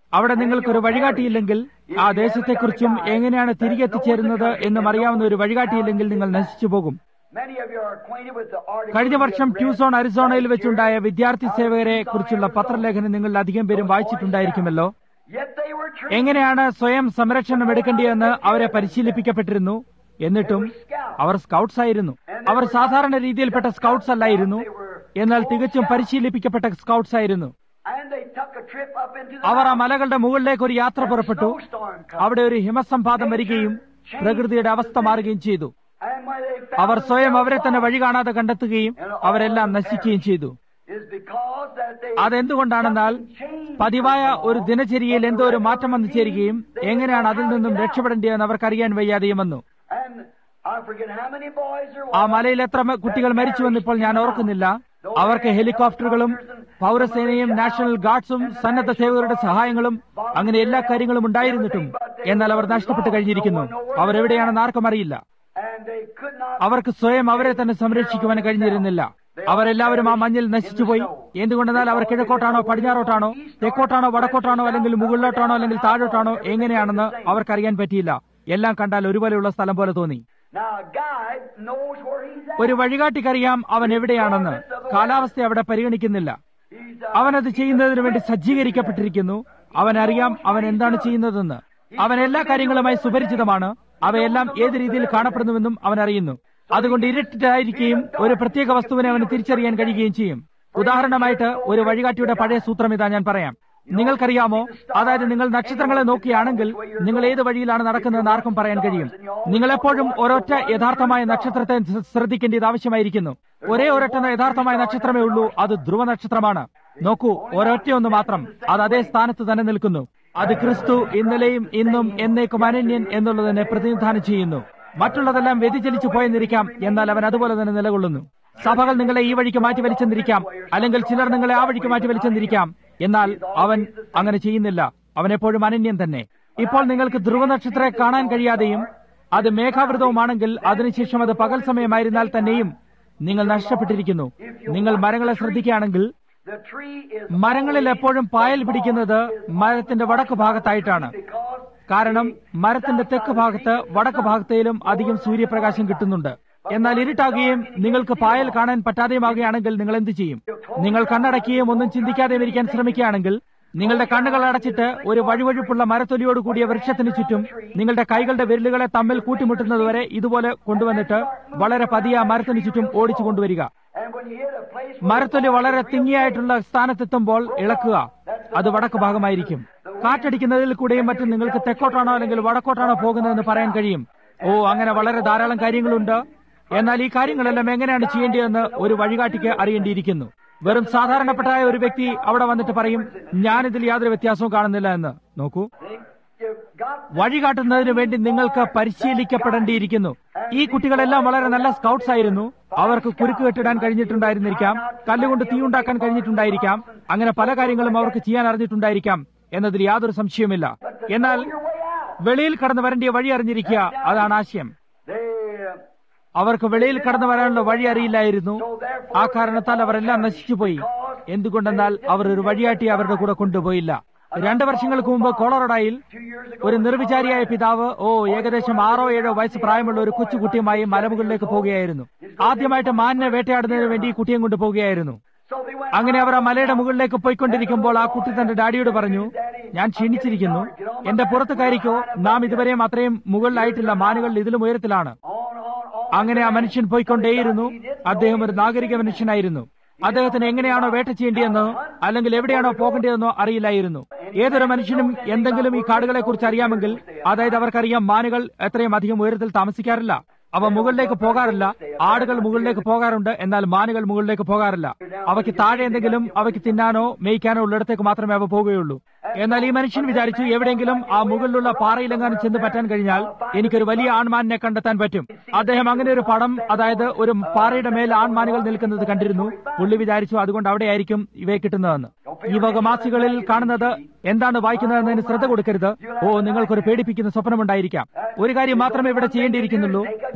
S1: അവിടെ നിങ്ങൾക്കൊരു വഴികാട്ടിയില്ലെങ്കിൽ ആ ദേശത്തെക്കുറിച്ചും എങ്ങനെയാണ് തിരികെ എത്തിച്ചേരുന്നത് എന്നും അറിയാവുന്ന ഒരു വഴികാട്ടിയില്ലെങ്കിൽ നിങ്ങൾ നശിച്ചു പോകും
S2: Many of you are acquainted with the article
S1: കഴിഞ്ഞ
S2: we
S1: വർഷം
S2: just read
S1: ട്യൂസോൺ അരിസോണയിൽ
S2: last
S1: വെച്ചുണ്ടായ
S2: year.
S1: വിദ്യാർത്ഥി സേവകരെ കുറിച്ചുള്ള പത്രലേഖനം നിങ്ങളിൽ അധികം പേരും വായിച്ചിട്ടുണ്ടായിരിക്കുമല്ലോ
S2: Yet they were trained.
S1: എങ്ങനെയാണ് സ്വയം സംരക്ഷണം എടുക്കേണ്ടിയെന്ന് അവരെ പരിശീലിപ്പിക്കപ്പെട്ടിരുന്നു എന്നിട്ടും അവർ സ്കൗട്ട്സ് ആയിരുന്നു അവർ സാധാരണ രീതിയിൽപ്പെട്ട സ്കൗട്ട്സ് അല്ലായിരുന്നു എന്നാൽ തികച്ചും പരിശീലിപ്പിക്കപ്പെട്ട സ്കൗട്ട്സ് ആയിരുന്നു
S2: And they took a trip up into the
S1: അവർ ആ
S2: mountains.
S1: മലകളുടെ മുകളിലേക്ക് ഒരു യാത്ര പുറപ്പെട്ടു
S2: Snowstorm come.
S1: അവിടെ ഒരു ഹിമസംപാതം വരികയും പ്രകൃതിയുടെ അവസ്ഥ മാറുകയും ചെയ്തു
S2: And when they found
S1: അവർ സ്വയം അവരെ തന്നെ
S2: themselves
S1: വഴി കാണാതെ കണ്ടെത്തുകയും അവരെല്ലാം നശിക്കുകയും ചെയ്തു
S2: is because that they
S1: അതെന്തുകൊണ്ടാണെന്നാൽ പതിവായ ഒരു ദിനചര്യയിൽ എന്തോ ഒരു മാറ്റം വന്നു ചേരുകയും എങ്ങനെയാണ് അതിൽ നിന്നും രക്ഷപ്പെടേണ്ടതെന്ന് അവർക്കറിയാൻ വയ്യാതെയും വന്നു
S2: And I forget how many boys there
S1: ആ
S2: was.
S1: മലയിൽ എത്ര മ- കുട്ടികൾ മരിച്ചുവെന്ന് ഇപ്പോൾ ഞാൻ ഓർക്കുന്നില്ല അവർക്ക് ഹെലികോപ്റ്ററുകളും പൗരസേനയും നാഷണൽ ഗാർഡ്സും സന്നദ്ധ സേവകരുടെ സഹായങ്ങളും അങ്ങനെ എല്ലാ കാര്യങ്ങളും ഉണ്ടായിരുന്നിട്ടും എന്നാൽ അവർ നഷ്ടപ്പെട്ടു കഴിഞ്ഞിരിക്കുന്നു അവരെവിടെയാണെന്ന് ആർക്കും അറിയില്ല
S2: And they could not
S1: അവർക്ക് സ്വയം അവരെ തന്നെ സംരക്ഷിക്കുവാൻ കഴിഞ്ഞിരുന്നില്ല അവരെല്ലാവരും ആ മഞ്ഞിൽ നശിച്ചുപോയി എന്തുകൊണ്ടെന്നാൽ അവർ കിഴക്കോട്ടാണോ പടിഞ്ഞാറോട്ടാണോ തെക്കോട്ടാണോ വടക്കോട്ടാണോ അല്ലെങ്കിൽ മുകളിലോട്ടാണോ അല്ലെങ്കിൽ താഴോട്ടാണോ എങ്ങനെയാണെന്ന് അവർക്കറിയാൻ പറ്റിയില്ല എല്ലാം കണ്ടാൽ ഒരുപോലെയുള്ള സ്ഥലം പോലെ തോന്നി
S2: Now a guide knows where he's at.
S1: ഒരു വഴികാട്ടിക്കറിയാം അവൻ എവിടെയാണെന്ന് കാലാവസ്ഥ അവിടെ പരിഗണിക്കുന്നില്ല
S2: He's uh,
S1: അവനത് ചെയ്യുന്നതിന് വേണ്ടി സജ്ജീകരിക്കപ്പെട്ടിരിക്കുന്നു അവനറിയാം അവൻ എന്താണ് ചെയ്യുന്നതെന്ന് അവൻ എല്ലാ കാര്യങ്ങളുമായി സുപരിചിതമാണ് അവയെല്ലാം ഏത് രീതിയിൽ കാണപ്പെടുന്നുവെന്നും അവൻ അറിയുന്നു അതുകൊണ്ട് ഇരുട്ടിട്ടായിരിക്കുകയും ഒരു പ്രത്യേക വസ്തുവിനെ അവന് തിരിച്ചറിയാൻ കഴിയുകയും ചെയ്യും ഉദാഹരണമായിട്ട് ഒരു വഴികാട്ടിയുടെ പഴയ സൂത്രം ഇതാ ഞാൻ പറയാം നിങ്ങൾക്കറിയാമോ അതായത് നിങ്ങൾ നക്ഷത്രങ്ങളെ നോക്കിയാണെങ്കിൽ നിങ്ങൾ ഏത് വഴിയിലാണ് നടക്കുന്നതെന്ന് ആർക്കും പറയാൻ കഴിയും നിങ്ങൾ എപ്പോഴും ഒരൊറ്റ യഥാർത്ഥമായ നക്ഷത്രത്തെ ശ്ര- ശ്രദ്ധിക്കേണ്ടത് ആവശ്യമായിരിക്കുന്നു ഒരേ ഒരൊറ്റ യഥാർത്ഥമായ നക്ഷത്രമേ ഉള്ളൂ അത് ധ്രുവ നക്ഷത്രമാണ് നോക്കൂ ഒരൊറ്റയൊന്ന് മാത്രം അത് അതേ സ്ഥാനത്ത് തന്നെ നിൽക്കുന്നു അത് ക്രിസ്തു ഇന്നലെയും ഇന്നും എന്നേക്കും അനന്യൻ എന്നുള്ളതിനെ പ്രതിനിധാനം ചെയ്യുന്നു മറ്റുള്ളതെല്ലാം വ്യതിചലിച്ചു പോയെന്നിരിക്കാം എന്നാൽ അവൻ അതുപോലെ തന്നെ നിലകൊള്ളുന്നു സഭകൾ നിങ്ങളെ ഈ വഴിക്ക് മാറ്റി വലിച്ചെന്നിരിക്കാം അല്ലെങ്കിൽ ചിലർ നിങ്ങളെ ആ വഴിക്ക് മാറ്റി വലിച്ചെന്നിരിക്കാം എന്നാൽ അവൻ അങ്ങനെ ചെയ്യുന്നില്ല അവൻ എപ്പോഴും അനന്യൻ തന്നെ ഇപ്പോൾ നിങ്ങൾക്ക് ധ്രുവനക്ഷത്രത്തെ കാണാൻ കഴിയാതെയും അത് മേഘാവൃതവുമാണെങ്കിൽ അതിനുശേഷം അത് പകൽ സമയമായിരുന്നാൽ തന്നെയും നിങ്ങൾ നഷ്ടപ്പെട്ടിരിക്കുന്നു നിങ്ങൾ മരങ്ങളെ ശ്രദ്ധിക്കുകയാണെങ്കിൽ
S2: the tree is
S1: മരങ്ങളിൽ എപ്പോഴും പായൽ പിടിക്കുന്നത് മരത്തിന്റെ വടക്ക് ഭാഗത്തായിട്ടാണ്
S2: because
S1: കാരണം മരത്തിന്റെ തെക്ക് ഭാഗത്ത് വടക്ക് ഭാഗത്തേലും അധികം സൂര്യപ്രകാശം കിട്ടുന്നുണ്ട് എന്നാൽ ഇരുട്ടാകുകയും നിങ്ങൾക്ക് പായൽ കാണാൻ പറ്റാതെയുമാകുകയാണെങ്കിൽ നിങ്ങൾ എന്ത് ചെയ്യും നിങ്ങൾ കണ്ണടയ്ക്കുകയും ഒന്നും ചിന്തിക്കാതെയും ഇരിക്കാൻ ശ്രമിക്കുകയാണെങ്കിൽ നിങ്ങളുടെ കണ്ണുകൾ അടച്ചിട്ട് ഒരു വഴുവഴുപ്പുള്ള മരത്തൊലിയോട് കൂടിയ വൃക്ഷത്തിന് ചുറ്റും നിങ്ങളുടെ കൈകളുടെ വിരലുകളെ തമ്മിൽ കൂട്ടിമുട്ടുന്നതുവരെ ഇതുപോലെ കൊണ്ടുവന്നിട്ട് വളരെ പതിയെ ആ മരത്തിന് ചുറ്റും ഓടിച്ചു കൊണ്ടുവരിക
S2: and when you hit a place
S1: മരത്തൊലി വളരെ തിങ്ങിയായിട്ടുള്ള സ്ഥാനത്തെത്തുമ്പോൾ ഇളക്കുക അത് വടക്ക് ഭാഗമായിരിക്കും കാറ്റടിക്കുന്നതിൽ കൂടെയും മറ്റും നിങ്ങൾക്ക് തെക്കോട്ടാണോ അല്ലെങ്കിൽ വടക്കോട്ടാണോ പോകുന്നതെന്ന് പറയാൻ കഴിയും ഓ അങ്ങനെ വളരെ ധാരാളം കാര്യങ്ങളുണ്ട് എന്നാൽ ഈ കാര്യങ്ങളെല്ലാം എങ്ങനെയാണ് ചെയ്യേണ്ടതെന്ന് ഒരു വഴികാട്ടിക്ക് അറിയേണ്ടിയിരിക്കുന്നു വെറും സാധാരണപ്പെട്ടായ ഒരു വ്യക്തി അവിടെ വന്നിട്ട് പറയും ഞാനിതിൽ യാതൊരു വ്യത്യാസവും കാണുന്നില്ല എന്ന് നോക്കൂ
S2: you've got
S1: വഴികാട്ടുന്നതിന് വേണ്ടി നിങ്ങൾക്ക് പരിശീലിക്കപ്പെടേണ്ടിയിരിക്കുന്നു ഈ കുട്ടികളെല്ലാം വളരെ നല്ല സ്കൗട്ട്സ് ആയിരുന്നു അവർക്ക് കുരുക്ക് കെട്ടിടാൻ കഴിഞ്ഞിട്ടുണ്ടായിരുന്നിരിക്കാം കല്ലുകൊണ്ട് തീയുണ്ടാക്കാൻ കഴിഞ്ഞിട്ടുണ്ടായിരിക്കാം അങ്ങനെ പല കാര്യങ്ങളും അവർക്ക് ചെയ്യാൻ അറിഞ്ഞിട്ടുണ്ടായിരിക്കാം എന്നതിൽ യാതൊരു സംശയവുമില്ല എന്നാൽ
S2: your way out.
S1: വെളിയിൽ കടന്നു വരേണ്ടിയ വഴി അറിഞ്ഞിരിക്കുക അതാണ് ആശയം
S2: They uh,
S1: അവർക്ക് വെളിയിൽ കടന്നു വരാനുള്ള വഴി അറിയില്ലായിരുന്നു ആ കാരണത്താൽ അവരെല്ലാം നശിച്ചുപോയി എന്തുകൊണ്ടെന്നാൽ അവർ ഒരു വഴിയാട്ടി അവരുടെ കൂടെ കൊണ്ടുപോയില്ല രണ്ട് വർഷങ്ങൾക്ക് മുമ്പ് കോളറഡായിൽ
S2: two years ago
S1: ഒരു നിർവിചാരിയായ പിതാവ് ഓ ഏകദേശം ആറോ ഏഴോ വയസ്സ് പ്രായമുള്ള ഒരു കൊച്ചുകുട്ടിയുമായി മലമുകളിലേക്ക് പോവുകയായിരുന്നു ആദ്യമായിട്ട് മാനിനെ വേട്ടയാടുന്നതിന് വേണ്ടി ഈ കുട്ടിയെ കൊണ്ട് പോവുകയായിരുന്നു
S2: so they went
S1: അങ്ങനെ അവർ ആ മലയുടെ മുകളിലേക്ക് പോയിക്കൊണ്ടിരിക്കുമ്പോൾ ആ കുട്ടി തന്റെ ഡാഡിയോട് പറഞ്ഞു ഞാൻ ക്ഷീണിച്ചിരിക്കുന്നു എന്റെ പുറത്ത് കയറിക്കോ നാം ഇതുവരെയും അത്രയും മുകളിലായിട്ടില്ല മാനുകൾ ഇതിലും ഉയരത്തിലാണ്
S2: on on on
S1: അങ്ങനെ ആ മനുഷ്യൻ പോയിക്കൊണ്ടേയിരുന്നു അദ്ദേഹം ഒരു നാഗരിക മനുഷ്യനായിരുന്നു അദ്ദേഹത്തിന് എങ്ങനെയാണോ വേട്ട ചെയ്യേണ്ടിയെന്നോ അല്ലെങ്കിൽ എവിടെയാണോ പോകേണ്ടതെന്നോ അറിയില്ലായിരുന്നു ഏതൊരു മനുഷ്യനും എന്തെങ്കിലും ഈ കാടുകളെ കുറിച്ച് അറിയാമെങ്കിൽ അതായത് അവർക്കറിയാം മാനുകൾ എത്രയും അധികം ഉയരത്തിൽ താമസിക്കാറില്ല അവ മുകളിലേക്ക് പോകാറില്ല ആടുകൾ മുകളിലേക്ക് പോകാറുണ്ട് എന്നാൽ മാനുകൾ മുകളിലേക്ക് പോകാറില്ല അവയ്ക്ക് താഴെ എന്തെങ്കിലും അവയ്ക്ക് തിന്നാനോ മേയ്ക്കാനോ ഉള്ളിടത്തേക്ക് മാത്രമേ അവ പോവുകയുള്ളൂ എന്നാൽ ഈ മനുഷ്യൻ വിചാരിച്ചു എവിടെയെങ്കിലും ആ മുകളിലുള്ള പാറയിലെങ്ങാനും ചെന്ന് പറ്റാൻ കഴിഞ്ഞാൽ എനിക്കൊരു വലിയ ആൺമാനിനെ കണ്ടെത്താൻ പറ്റും അദ്ദേഹം അങ്ങനെ ഒരു പടം അതായത് ഒരു പാറയുടെ മേൽ ആൺമാനുകൾ നിൽക്കുന്നത് കണ്ടിരുന്നു പുള്ളി വിചാരിച്ചു അതുകൊണ്ട് അവിടെയായിരിക്കും ഇവയെ കിട്ടുന്നതെന്ന് ഈ വക മാസികളിൽ കാണുന്നത് എന്താണ് വായിക്കുന്നതെന്നതിന് ശ്രദ്ധ കൊടുക്കരുത് ഓ നിങ്ങൾക്കൊരു പേടിപ്പിക്കുന്ന സ്വപ്നമുണ്ടായിരിക്കാം ഒരു കാര്യം മാത്രമേ ഇവിടെ ചെയ്യേണ്ടിയിരിക്കുന്നുള്ളൂ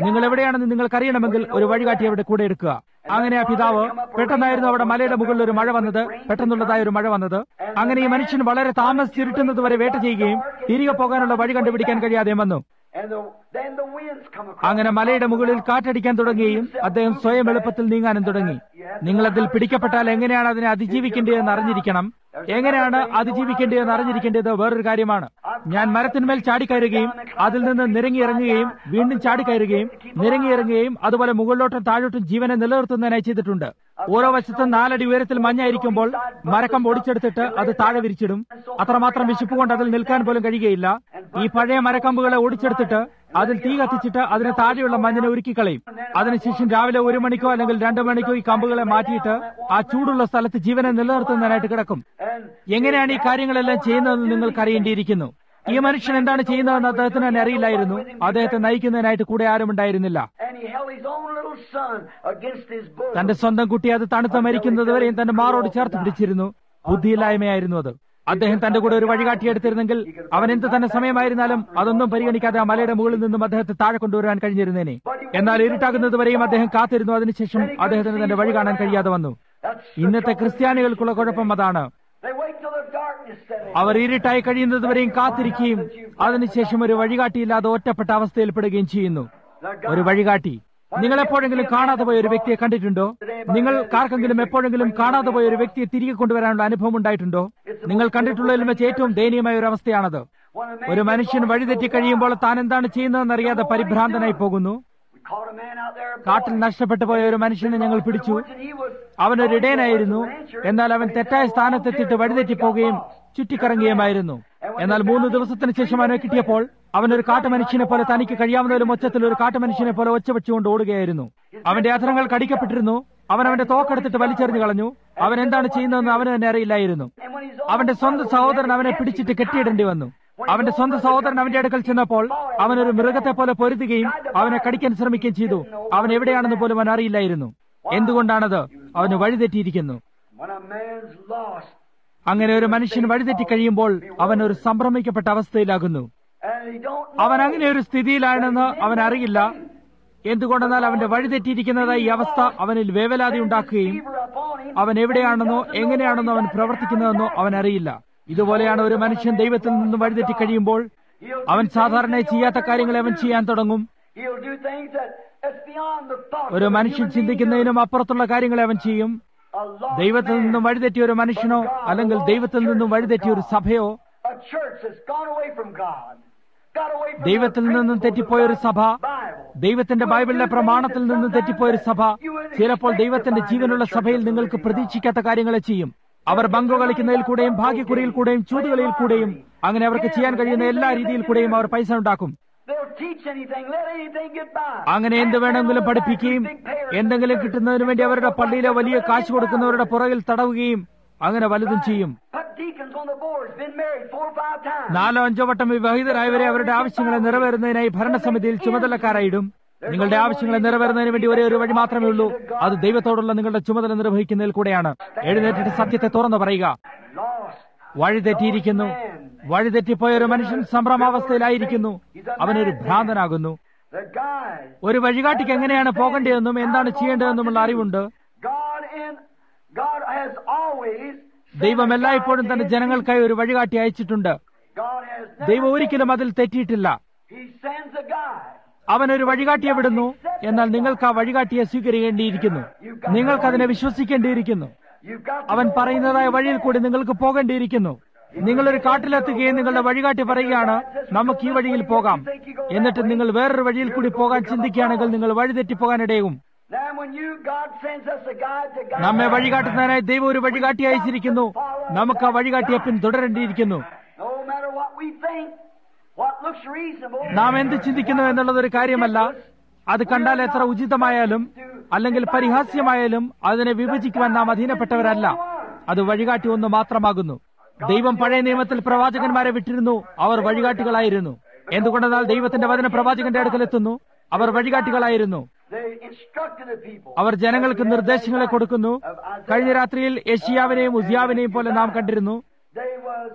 S1: നിങ്ങൾ എവിടെയാണെന്ന് നിങ്ങൾക്കറിയണമെങ്കിൽ ഒരു വഴികാട്ടി അവിടെ കൂടെ എടുക്കുക അങ്ങനെ ആ പിതാവ് പെട്ടെന്നായിരുന്നു അവിടെ മലയുടെ മുകളിൽ ഒരു മഴ വന്നത് പെട്ടെന്നുള്ളതായ ഒരു മഴ വന്നത് അങ്ങനെ ഈ മനുഷ്യൻ വളരെ താമസിച്ചിരുട്ടുന്നത് വരെ വേട്ട ചെയ്യുകയും തിരികെ പോകാനുള്ള വഴി കണ്ടുപിടിക്കാൻ കഴിയാതെ വന്നു
S2: And the, then the winds come across.
S1: അങ്ങനെ മലയുടെ മുകളിൽ കാറ്റടിക്കാൻ തുടങ്ങുകയും അദ്ദേഹം സ്വയം എളുപ്പത്തിൽ നീങ്ങാനും തുടങ്ങി നിങ്ങൾ അതിൽ പിടിക്കപ്പെട്ടാൽ എങ്ങനെയാണ് അതിനെ അതിജീവിക്കേണ്ടതെന്ന് അറിഞ്ഞിരിക്കണം എങ്ങനെയാണ് അതിജീവിക്കേണ്ടതെന്ന് അറിഞ്ഞിരിക്കേണ്ടത് വേറൊരു കാര്യമാണ് ഞാൻ മരത്തിന്മേൽ ചാടിക്കയറുകയും അതിൽ നിന്ന് നിരങ്ങിയിറങ്ങുകയും വീണ്ടും ചാടിക്കയറുകയും നിരങ്ങിയിറങ്ങുകയും അതുപോലെ മുകളിലോട്ടും താഴോട്ടും ജീവനെ നിലനിർത്തുന്നതിനായി ചെയ്തിട്ടുണ്ട് ഓരോ വശത്തും നാലടി ഉയരത്തിൽ മഞ്ഞായിരിക്കുമ്പോൾ മരക്കം ഒടിച്ചെടുത്തിട്ട് അത് താഴെ വിരിച്ചിടും അത്രമാത്രം വിശപ്പ് കൊണ്ട് അതിൽ നിൽക്കാൻ പോലും കഴിയുകയില്ല ഈ പഴയ മരക്കമ്പുകളെ ഒടിച്ചെടുത്തിട്ട് അതിൽ തീ കത്തിച്ചിട്ട് അതിന് താഴെയുള്ള മഞ്ഞിനെ ഉരുക്കിക്കളയും അതിനുശേഷം രാവിലെ ഒരു മണിക്കോ അല്ലെങ്കിൽ രണ്ടു മണിക്കോ ഈ കമ്പുകളെ മാറ്റിയിട്ട് ആ ചൂടുള്ള സ്ഥലത്ത് ജീവനെ നിലനിർത്തുന്നതിനായിട്ട് കിടക്കും
S2: And
S1: എങ്ങനെയാണ് ഈ കാര്യങ്ങളെല്ലാം ചെയ്യുന്നതെന്ന് നിങ്ങൾക്ക് അറിയേണ്ടിയിരിക്കുന്നു ഈ മനുഷ്യൻ എന്താണ് ചെയ്യുന്നതെന്ന് അദ്ദേഹത്തിന് തന്നെ അറിയില്ലായിരുന്നു അദ്ദേഹത്തെ നയിക്കുന്നതിനായിട്ട് കൂടെ ആരും ഉണ്ടായിരുന്നില്ല
S2: and he held his own little son against his bosom.
S1: തന്റെ സ്വന്തം കുട്ടി അത് തണുത്ത മരിക്കുന്നതുവരെയും തന്റെ മാറോട് ചേർത്ത് പിടിച്ചിരുന്നു ബുദ്ധിയില്ലായ്മയായിരുന്നു അത് അദ്ദേഹം തന്റെ കൂടെ ഒരു വഴികാട്ടി എടുത്തിരുന്നെങ്കിൽ അവൻ എന്ത് തന്നെ സമയമായിരുന്നാലും അതൊന്നും പരിഗണിക്കാതെ ആ മലയുടെ മുകളിൽ നിന്നും അദ്ദേഹത്തെ താഴെ കൊണ്ടുവരാൻ കഴിഞ്ഞിരുന്നേനെ എന്നാൽ ഇരുട്ടാകുന്നതുവരെയും അദ്ദേഹം കാത്തിരുന്നു അതിനുശേഷം അദ്ദേഹത്തിന് തന്റെ വഴി കാണാൻ കഴിയാതെ വന്നു
S2: That's
S1: ഇന്നത്തെ ക്രിസ്ത്യാനികൾക്കുള്ള കുഴപ്പം അതാണ്
S2: they wait till the darkness set in.
S1: അവർ ഇരുട്ടായി കഴിയുന്നതുവരെയും കാത്തിരിക്കുകയും അതിനുശേഷം ഒരു വഴികാട്ടിയില്ലാതെ ഒറ്റപ്പെട്ട അവസ്ഥയിൽപ്പെടുകയും ചെയ്യുന്നു
S2: The
S1: ഒരു വഴികാട്ടി നിങ്ങൾ എപ്പോഴെങ്കിലും കാണാതെ പോയ ഒരു വ്യക്തിയെ കണ്ടിട്ടുണ്ടോ നിങ്ങൾ ആർക്കെങ്കിലും എപ്പോഴെങ്കിലും കാണാതെ പോയ ഒരു വ്യക്തിയെ തിരികെ കൊണ്ടുവരാനുള്ള അനുഭവം ഉണ്ടായിട്ടുണ്ടോ നിങ്ങൾ കണ്ടിട്ടുള്ളതിൽ വെച്ച് ഏറ്റവും ദയനീയമായ ഒരു അവസ്ഥയാണത്
S2: When a man
S1: ഒരു മനുഷ്യൻ വഴിതെറ്റി കഴിയുമ്പോൾ താൻ എന്താണ് ചെയ്യുന്നതെന്നറിയാതെ പരിഭ്രാന്തനായി പോകുന്നു
S2: we caught a man out there.
S1: കാട്ടിൽ നഷ്ടപ്പെട്ടു പോയ ഒരു മനുഷ്യനെ ഞങ്ങൾ പിടിച്ചു
S2: And he was
S1: അവനൊരു ഇടയനായിരുന്നു എന്നാൽ അവൻ തെറ്റായ സ്ഥാനത്തെത്തിയിട്ട് വഴിതെറ്റിപ്പോകുകയും ചുറ്റിക്കറങ്ങുകയുമായിരുന്നു എന്നാൽ മൂന്ന് ദിവസത്തിന് ശേഷം അവനെ കിട്ടിയപ്പോൾ അവനൊരു കാട്ടുമനുഷ്യനെ പോലെ തനിക്ക് കഴിയാവുന്നതിലും ഒച്ചത്തിൽ ഒരു കാട്ടുമനുഷ്യനെ പോലെ ഒച്ച വെച്ചുകൊണ്ട് ഓടുകയായിരുന്നു അവന്റെ അധരങ്ങൾ കടിക്കപ്പെട്ടിരുന്നു അവൻ അവന്റെ തോക്കെടുത്തിട്ട് വലിച്ചെറിഞ്ഞു കളഞ്ഞു അവൻ എന്താണ് ചെയ്യുന്നതെന്ന് അവന് തന്നെ അറിയില്ലായിരുന്നു
S2: and when he's
S1: അവന്റെ സ്വന്തം സഹോദരൻ അവനെ പിടിച്ചിട്ട് കെട്ടിയിടേണ്ടി വന്നു അവന്റെ സ്വന്തം സഹോദരൻ അവന്റെ അടുക്കൽ ചെന്നപ്പോൾ അവനൊരു മൃഗത്തെ പോലെ പൊരുതുകയും അവനെ കടിക്കാൻ ശ്രമിക്കുകയും ചെയ്തു അവൻ എവിടെയാണെന്ന് പോലും അവൻ അറിയില്ലായിരുന്നു എന്തുകൊണ്ടാണത് അവന് വഴിതെറ്റിയിരിക്കുന്നു
S2: when a man's lost
S1: അങ്ങനെ ഒരു മനുഷ്യൻ വഴിതെറ്റി കഴിയുമ്പോൾ അവൻ ഒരു സംഭ്രമിക്കപ്പെട്ട അവസ്ഥയിലാകുന്നു
S2: and he don't
S1: അവൻ അങ്ങനെ ഒരു സ്ഥിതിയിലാണെന്ന് അവൻ അറിയില്ല എന്തുകൊണ്ടെന്നാൽ അവന്റെ വഴിതെറ്റിയിരിക്കുന്നതായി ഈ അവസ്ഥ അവനിൽ വേവലാതി ഉണ്ടാക്കുകയും
S2: fever upon him.
S1: അവൻ എവിടെയാണെന്നോ എങ്ങനെയാണെന്നോ അവൻ പ്രവർത്തിക്കുന്നതെന്നോ അവൻ അറിയില്ല ഇതുപോലെയാണ് ഒരു മനുഷ്യൻ ദൈവത്തിൽ നിന്നും വഴിതെറ്റി കഴിയുമ്പോൾ
S2: He'll
S1: അവൻ സാധാരണ ചെയ്യാത്ത കാര്യങ്ങളെ അവൻ ചെയ്യാൻ തുടങ്ങും
S2: he'll do things that that's beyond the thought.
S1: ഒരു
S2: of a
S1: മനുഷ്യൻ
S2: human being.
S1: ചിന്തിക്കുന്നതിനും അപ്പുറത്തുള്ള കാര്യങ്ങളെ അവൻ ചെയ്യും
S2: A lost
S1: ദൈവത്തിൽ
S2: man,
S1: നിന്നും വഴിതെറ്റിയ ഒരു മനുഷ്യനോ അല്ലെങ്കിൽ ദൈവത്തിൽ നിന്നും വഴിതെറ്റിയ ഒരു സഭയോ
S2: a church that's gone away from God, got away from
S1: ദൈവത്തിൽ
S2: the
S1: നിന്നും
S2: principles
S1: തെറ്റിപ്പോയ ഒരു
S2: of
S1: സഭ
S2: God's Bible.
S1: ദൈവത്തിന്റെ ബൈബിളിലെ പ്രമാണത്തിൽ നിന്നും തെറ്റിപ്പോയ ഒരു സഭ ചിലപ്പോൾ ദൈവത്തിന്റെ ജീവനുള്ള സഭയിൽ നിങ്ങൾക്ക് പ്രതീക്ഷിക്കാത്ത കാര്യങ്ങളെ ചെയ്യും അവർ ബങ്കോ കളിക്കുന്നതിൽ കൂടെയും ഭാഗ്യക്കുറിയിൽ കൂടെയും ചൂതുകളിയിൽ കൂടെയും അങ്ങനെ അവർക്ക് ചെയ്യാൻ കഴിയുന്ന എല്ലാ രീതിയിൽ കൂടെയും അവർ പൈസ ഉണ്ടാക്കും
S2: They'll teach anything, let anything get by.
S1: അങ്ങനെ എന്ത് വേണമെങ്കിലും പഠിപ്പിക്കുകയും എന്തെങ്കിലും കിട്ടുന്നതിന് വേണ്ടി അവരുടെ പള്ളിയിലെ വലിയ കാശ് കൊടുക്കുന്നവരുടെ പുറകിൽ തടവുകയും അങ്ങനെ വലുതും ചെയ്യും
S2: Put deacons on the boards, been married four or five times.
S1: നാലോ അഞ്ചോ വട്ടം വിവാഹിതരായവരെ അവരുടെ ആവശ്യങ്ങളെ നിറവേറുന്നതിനായി ഭരണസമിതിയിൽ ചുമതലക്കാരായിടും നിങ്ങളുടെ ആവശ്യങ്ങളെ നിറവേറുന്നതിന് വേണ്ടി ഒരേ ഒരു വഴി മാത്രമേ ഉള്ളൂ അത് ദൈവത്തോടുള്ള നിങ്ങളുടെ ചുമതല നിർവഹിക്കുന്നതിൽ കൂടെയാണ് എഴുന്നേറ്റിട്ട് സത്യത്തെ തുറന്നു പറയുക
S2: Lost.
S1: വഴിതെറ്റിയിരിക്കുന്നു വഴിതെറ്റിപ്പോയ ഒരു മനുഷ്യൻ സംഭ്രമാവസ്ഥയിലായിരിക്കുന്നു അവനൊരു ഭ്രാന്തനാകുന്നു
S2: The guy,
S1: ഒരു വഴികാട്ടിക്ക് എങ്ങനെയാണ് പോകേണ്ടതെന്നും എന്താണ് ചെയ്യേണ്ടതെന്നുമുള്ള അറിവുണ്ട്
S2: God in God has always sent
S1: ദൈവം
S2: a
S1: എല്ലായ്പ്പോഴും
S2: guide
S1: തന്റെ
S2: to his
S1: ജനങ്ങൾക്കായി
S2: people.
S1: ഒരു വഴികാട്ടി അയച്ചിട്ടുണ്ട്
S2: God has never
S1: ദൈവം ഒരിക്കലും അതിൽ തെറ്റിയിട്ടില്ല
S2: He sends a guide.
S1: അവനൊരു വഴികാട്ടിയെ വിടുന്നു എന്നാൽ നിങ്ങൾക്ക് ആ വഴികാട്ടിയെ സ്വീകരിക്കേണ്ടിയിരിക്കുന്നു നിങ്ങൾക്കതിനെ വിശ്വസിക്കേണ്ടിയിരിക്കുന്നു
S2: You've got to
S1: അവൻ
S2: go
S1: പറയുന്നതായ
S2: along
S1: വഴിയിൽ കൂടി നിങ്ങൾക്ക് പോകേണ്ടിയിരിക്കുന്നു നിങ്ങളൊരു കാട്ടിലെത്തുകയും നിങ്ങളുടെ വഴികാട്ടി പറയുകയാണ് നമുക്ക് ഈ വഴിയിൽ പോകാം എന്നിട്ട് നിങ്ങൾ വേറൊരു വഴിയിൽ കൂടി പോകാൻ ചിന്തിക്കുകയാണെങ്കിൽ നിങ്ങൾ വഴിതെറ്റിപ്പോകാനിടയും
S2: Now when you God sends us a guide to guide
S1: നമ്മെ
S2: us,
S1: വഴികാട്ടുന്നതിനായി ദൈവം ഒരു വഴികാട്ടി അയച്ചിരിക്കുന്നു നമുക്ക് ആ വഴികാട്ടിയെ പിന്തുടരേണ്ടിയിരിക്കുന്നു
S2: no matter what we think, what looks reasonable,
S1: നാം എന്ത് ചിന്തിക്കുന്നു എന്നുള്ളത് ഒരു കാര്യമല്ല അത് കണ്ടാൽ എത്ര ഉചിതമായാലും അല്ലെങ്കിൽ പരിഹാസ്യമായാലും അതിനെ വിഭജിക്കുവാൻ നാം അധീനപ്പെട്ടവരല്ല അത് വഴികാട്ടി ഒന്ന് മാത്രമാകുന്നു ദൈവം പഴയ നിയമത്തിൽ പ്രവാചകന്മാരെ വിട്ടിരുന്നു അവർ വഴികാട്ടികളായിരുന്നു എന്തുകൊണ്ടെന്നാൽ ദൈവത്തിന്റെ വചന പ്രവാചകന്റെ അടുക്കലെത്തുന്നു അവർ വഴികാട്ടികളായിരുന്നു
S2: they instructed the people.
S1: അവർ ജനങ്ങൾക്ക് നിർദ്ദേശങ്ങളെ കൊടുക്കുന്നു കഴിഞ്ഞ രാത്രിയിൽ യഷിയാവിനെയും ഉസിയാവിനെയും പോലെ നാം കണ്ടിരുന്നു
S2: They was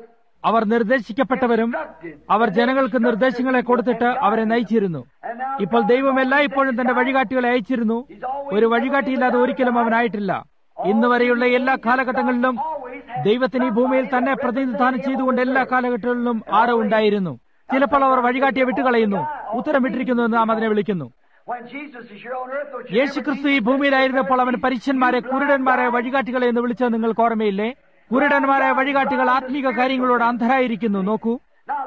S1: അവർ നിർദ്ദേശിക്കപ്പെട്ടവരും അവർ ജനങ്ങൾക്ക് നിർദ്ദേശങ്ങളെ കൊടുത്തിട്ട് അവരെ നയിച്ചിരുന്നു ഇപ്പോൾ ദൈവം എല്ലായ്പ്പോഴും തന്റെ വഴികാട്ടികളെ അയച്ചിരുന്നു ഒരു വഴികാട്ടിയില്ലാതെ ഒരിക്കലും അവനായിട്ടില്ല ഇന്ന് വരെയുള്ള എല്ലാ കാലഘട്ടങ്ങളിലും ദൈവത്തിന് ഈ ഭൂമിയിൽ തന്നെ പ്രതിനിധാനം ചെയ്തുകൊണ്ട് എല്ലാ കാലഘട്ടങ്ങളിലും ആരോ ഉണ്ടായിരുന്നു ചിലപ്പോൾ അവർ വഴികാട്ടിയെ വിട്ടുകളയുന്നു ഉത്തരമിട്ടിരിക്കുന്നു എന്ന് നാം അതിനെ വിളിക്കുന്നു യേശുക്രിസ്തു ഈ ഭൂമിയിലായിരുന്നപ്പോൾ അവൻ പരീക്ഷന്മാരെ കുരുടന്മാരെ വഴികാട്ടികളെ എന്ന് വിളിച്ചത് നിങ്ങൾക്ക് ഓർമ്മയില്ലേ കുരുടന്മാരായ വഴികാട്ടികൾ ആത്മീക കാര്യങ്ങളോട് അന്ധരായിരിക്കുന്നു നോക്കൂ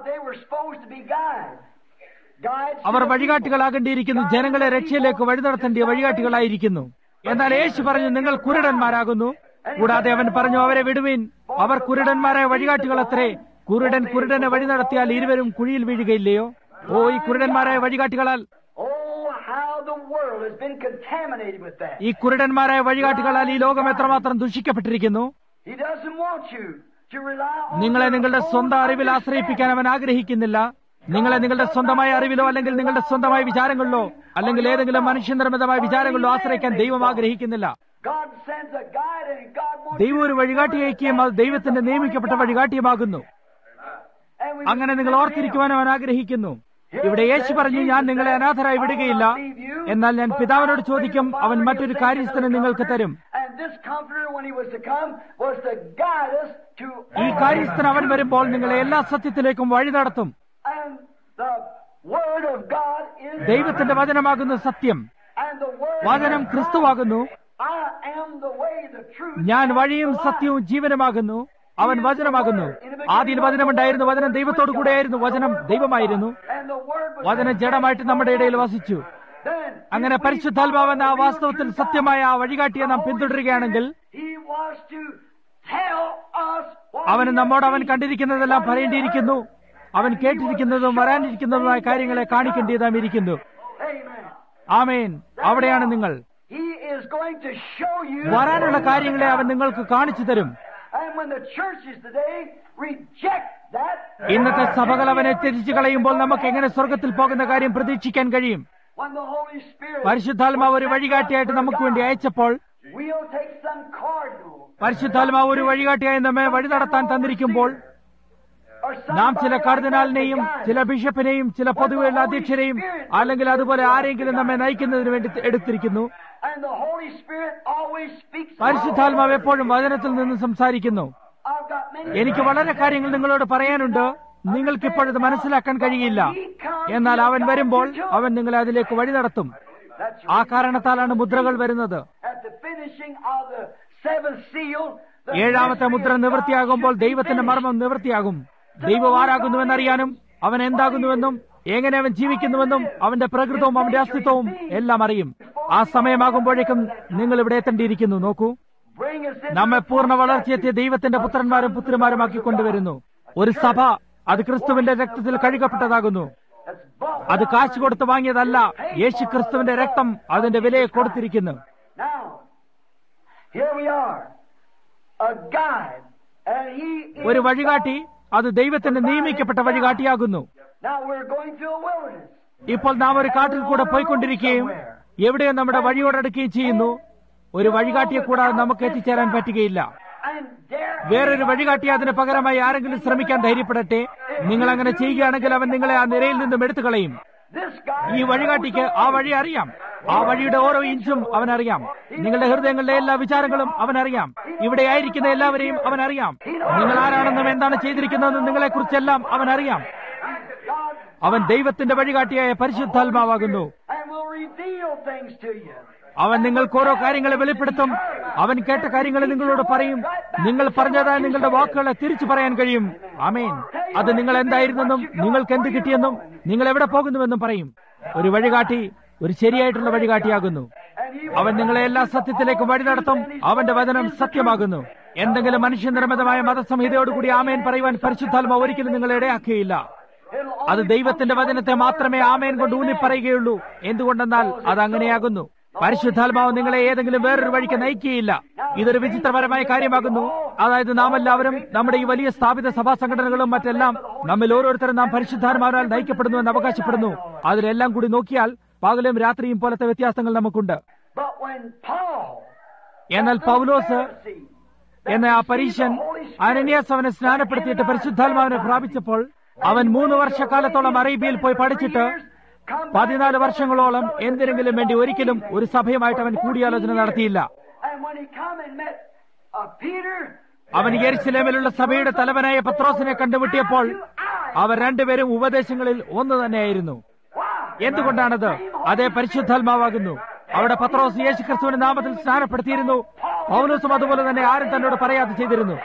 S1: അവർ വഴികാട്ടികളാകേണ്ടിയിരിക്കുന്നു ജനങ്ങളെ രക്ഷയിലേക്ക് വഴി നടത്തേണ്ടിയ വഴികാട്ടികളായിരിക്കുന്നു എന്നാൽ യേശു പറഞ്ഞു നിങ്ങൾ കുരുടന്മാരാകുന്നു കൂടാതെ അവൻ പറഞ്ഞു അവരെ വിടുവിൻ അവർ കുരുടന്മാരായ വഴികാട്ടികളത്രേ കുരുടൻ കുരുടനെ വഴി നടത്തിയാൽ ഇരുവരും കുഴിയിൽ വീഴുകയില്ലയോ ഓ ഈ കുരുടന്മാരായ വഴികാട്ടികളാൽ ഈ കുരുടന്മാരായ വഴികാട്ടികളാൽ ഈ ലോകം എത്രമാത്രം ദുഷിക്കപ്പെട്ടിരിക്കുന്നു നിങ്ങളെ നിങ്ങളുടെ സ്വന്തം അറിവിൽ ആശ്രയിപ്പിക്കാൻ അവൻ ആഗ്രഹിക്കുന്നില്ല നിങ്ങളെ നിങ്ങളുടെ സ്വന്തമായ അറിവിലോ അല്ലെങ്കിൽ നിങ്ങളുടെ സ്വന്തമായ വിചാരങ്ങളിലോ അല്ലെങ്കിൽ ഏതെങ്കിലും മനുഷ്യനിർമ്മിതമായ വിചാരങ്ങളിലോ ആശ്രയിക്കാൻ ദൈവം ആഗ്രഹിക്കുന്നില്ല ദൈവം ഒരു വഴികാട്ടി അയക്കുകയും അത് ദൈവത്തിന്റെ നിയമിക്കപ്പെട്ട വഴികാട്ടിയുമാകുന്നു അങ്ങനെ നിങ്ങൾ ഓർത്തിരിക്കുവാൻ അവൻ ആഗ്രഹിക്കുന്നു ഇവിടെ യേശു പറഞ്ഞു ഞാൻ നിങ്ങളെ അനാഥരായി വിടുകയില്ല എന്നാൽ ഞാൻ പിതാവിനോട് ചോദിക്കും അവൻ മറ്റൊരു കാര്യസ്ഥനെ നിങ്ങൾക്ക് തരും ഈ കാര്യസ്ഥൻ അവൻ വരുമ്പോൾ നിങ്ങളെ എല്ലാ സത്യത്തിലേക്കും വഴി നടത്തും ദൈവത്തിന്റെ വചനമാകുന്ന സത്യം വചനം ക്രിസ്തുവാകുന്നു ഞാൻ വഴിയും സത്യവും ജീവനുമാകുന്നു അവൻ വചനമാകുന്നു ആദ്യം വചനമുണ്ടായിരുന്നു വചനം ദൈവത്തോടു കൂടെയായിരുന്നു വചനം ദൈവമായിരുന്നു വചനം ജഡമായിട്ട് നമ്മുടെ ഇടയിൽ വസിച്ചു അങ്ങനെ പരിശുദ്ധാത്മാവെന്ന ആ വാസ്തവത്തിൽ സത്യമായ ആ വഴികാട്ടിയെ നാം പിന്തുടരുകയാണെങ്കിൽ അവന് നമ്മോട് അവൻ കണ്ടിരിക്കുന്നതെല്ലാം പറയേണ്ടിയിരിക്കുന്നു അവൻ കേട്ടിരിക്കുന്നതും വരാനിരിക്കുന്നതുമായ കാര്യങ്ങളെ കാണിക്കേണ്ടതാം ഇരിക്കുന്നു ആമേൻ അവിടെയാണ് നിങ്ങൾ വരാനുള്ള കാര്യങ്ങളെ അവൻ നിങ്ങൾക്ക് കാണിച്ചു തരും ഇന്നത്തെ സഭകൾ അവനെ ത്യജിച്ചു കളയുമ്പോൾ നമുക്ക് എങ്ങനെ സ്വർഗത്തിൽ പോകുന്ന കാര്യം പ്രതീക്ഷിക്കാൻ കഴിയും പരിശുദ്ധാത്മാവ് ഒരു വഴികാട്ടിയായിട്ട് നമുക്ക് വേണ്ടി അയച്ചപ്പോൾ പരിശുദ്ധാത്മാവ് ഒരു വഴികാട്ടിയായി നമ്മെ വഴി നടത്താൻ തന്നിരിക്കുമ്പോൾ നാം ചില കർദിനാലിനെയും ചില ബിഷപ്പിനെയും ചില പൊതുവെയുള്ള അധ്യക്ഷരെയും അല്ലെങ്കിൽ അതുപോലെ ആരെങ്കിലും നമ്മെ നയിക്കുന്നതിന് വേണ്ടി എടുത്തിരിക്കുന്നു പരിശുദ്ധാത്മാവ് എപ്പോഴും വചനത്തിൽ നിന്ന് സംസാരിക്കുന്നു എനിക്ക് വളരെ കാര്യങ്ങൾ നിങ്ങളോട് പറയാനുണ്ട് നിങ്ങൾക്ക് ഇപ്പോഴത് മനസ്സിലാക്കാൻ കഴിയില്ല എന്നാൽ അവൻ വരുമ്പോൾ അവൻ നിങ്ങളെ അതിലേക്ക് വഴി നടത്തും ആ കാരണത്താലാണ് മുദ്രകൾ വരുന്നത് ഏഴാമത്തെ മുദ്ര നിവൃത്തിയാകുമ്പോൾ ദൈവത്തിന്റെ മർമ്മം നിവൃത്തിയാകും ദൈവം ആരാകുന്നുവെന്നറിയാനും അവൻ എന്താകുന്നുവെന്നും എങ്ങനെ അവൻ ജീവിക്കുന്നുവെന്നും അവന്റെ പ്രകൃതവും അവന്റെ അസ്തിത്വവും എല്ലാം അറിയും ആ സമയമാകുമ്പോഴേക്കും നിങ്ങൾ ഇവിടെ എത്തേണ്ടിയിരിക്കുന്നു നോക്കൂ നമ്മെ പൂർണ്ണ വളർച്ചയെത്തിയ ദൈവത്തിന്റെ പുത്രന്മാരും പുത്രിമാരുമാക്കി കൊണ്ടുവരുന്നു ഒരു സഭ അത് ക്രിസ്തുവിന്റെ രക്തത്തിൽ കഴുകപ്പെട്ടതാകുന്നു അത് കാശ് കൊടുത്ത് വാങ്ങിയതല്ല യേശു ക്രിസ്തുവിന്റെ രക്തം അതിന്റെ വിലയെ കൊടുത്തിരിക്കുന്നു ഒരു വഴികാട്ടി അത് ദൈവത്തിന്റെ നിയമിക്കപ്പെട്ട വഴികാട്ടിയാകുന്നു ഇപ്പോൾ നാം ഒരു കാട്ടിൽ കൂടെ പോയിക്കൊണ്ടിരിക്കുകയും എവിടെയോ നമ്മുടെ വഴിയോടടുക്കുകയും ചെയ്യുന്നു ഒരു വഴികാട്ടിയെ കൂടാതെ നമുക്ക് എത്തിച്ചേരാൻ പറ്റുകയില്ല വേറൊരു വഴികാട്ടി അതിന് പകരമായി ആരെങ്കിലും ശ്രമിക്കാൻ ധൈര്യപ്പെടട്ടെ നിങ്ങൾ അങ്ങനെ ചെയ്യുകയാണെങ്കിൽ അവൻ നിങ്ങളെ ആ നിരയിൽ നിന്നും എടുത്തു കളയും ഈ വഴികാട്ടിക്ക് ആ വഴി അറിയാം ആ വഴിയുടെ ഓരോ ഇഞ്ചും അവനറിയാം നിങ്ങളുടെ ഹൃദയങ്ങളുടെ എല്ലാ വിചാരങ്ങളും അവനറിയാം ഇവിടെ ആയിരിക്കുന്ന എല്ലാവരെയും അവനറിയാം നിങ്ങൾ ആരാണെന്നും എന്താണ് ചെയ്തിരിക്കുന്നതെന്നും നിങ്ങളെക്കുറിച്ചെല്ലാം അവനറിയാം അവൻ ദൈവത്തിന്റെ വഴികാട്ടിയായ പരിശുദ്ധാത്മാവാകുന്നു അവൻ നിങ്ങൾക്ക് ഓരോ കാര്യങ്ങളെ വെളിപ്പെടുത്തും അവൻ കേട്ട കാര്യങ്ങൾ നിങ്ങളോട് പറയും നിങ്ങൾ പറഞ്ഞതായ നിങ്ങളുടെ വാക്കുകളെ തിരിച്ചു പറയാൻ കഴിയും അമേൻ അത് നിങ്ങൾ എന്തായിരുന്നെന്നും നിങ്ങൾക്ക് എന്ത് കിട്ടിയെന്നും നിങ്ങൾ എവിടെ പോകുന്നുവെന്നും പറയും ഒരു വഴികാട്ടി ഒരു ശരിയായിട്ടുള്ള വഴികാട്ടിയാകുന്നു അവൻ നിങ്ങളെ എല്ലാ സത്യത്തിലേക്കും വഴി നടത്തും അവന്റെ വചനം സത്യമാകുന്നു എന്തെങ്കിലും മനുഷ്യനിർമ്മിതമായ മതസംഹിതയോടുകൂടി ആമേൻ പറയുവാൻ പരിശുദ്ധാത്മ ഒരിക്കലും നിങ്ങളെ ഇടയാക്കുകയില്ല അത് ദൈവത്തിന്റെ വചനത്തെ മാത്രമേ ആമേൻ കൊണ്ട് ഊന്നി പറയുകയുള്ളൂ എന്തുകൊണ്ടെന്നാൽ അത് അങ്ങനെയാകുന്നു പരിശുദ്ധാത്മാവ് നിങ്ങളെ ഏതെങ്കിലും വേറൊരു വഴിക്ക് നയിക്കുകയില്ല ഇതൊരു വിചിത്രപരമായ കാര്യമാകുന്നു അതായത് നാം എല്ലാവരും നമ്മുടെ ഈ വലിയ സ്ഥാപിത സഭാ സംഘടനകളും മറ്റെല്ലാം നമ്മിൽ ഓരോരുത്തരും നാം പരിശുദ്ധാത്മാവിനാൽ നയിക്കപ്പെടുന്നുവെന്ന് അവകാശപ്പെടുന്നു അതിലെല്ലാം കൂടി നോക്കിയാൽ പകലും രാത്രിയും പോലത്തെ വ്യത്യാസങ്ങൾ നമുക്കുണ്ട് എന്നാൽ പൗലോസ് എന്ന ആ പരീശൻ അനന്യാസ് അവനെ സ്നാനപ്പെടുത്തിയിട്ട് പരിശുദ്ധാത്മാവിനെ പ്രാപിച്ചപ്പോൾ അവൻ മൂന്ന് വർഷക്കാലത്തോളം അറേബ്യയിൽ പോയി പഠിച്ചിട്ട് പതിനാല് വർഷങ്ങളോളം എന്തിനെങ്കിലും വേണ്ടി ഒരിക്കലും ഒരു സഭയുമായിട്ട് അവൻ കൂടിയാലോചന നടത്തിയില്ല
S2: And when he come and met uh, Peter,
S1: അവൻ യെരുസലേമിലുള്ള സഭയുടെ തലവനായ പത്രോസിനെ കണ്ടുമുട്ടിയപ്പോൾ അവർ രണ്ടുപേരും ഉപദേശങ്ങളിൽ ഒന്ന് തന്നെയായിരുന്നു എന്തുകൊണ്ടാണത് അതേ പരിശുദ്ധാത്മാവാകുന്നു അവിടെ പത്രോസ് യേശു ക്രിസ്തുവിന്റെ നാമത്തിൽ സ്നാനപ്പെടുത്തിയിരുന്നു പൗലോസും അതുപോലെ തന്നെ ആരും തന്നോട് പറയാതെ ചെയ്തിരുന്നു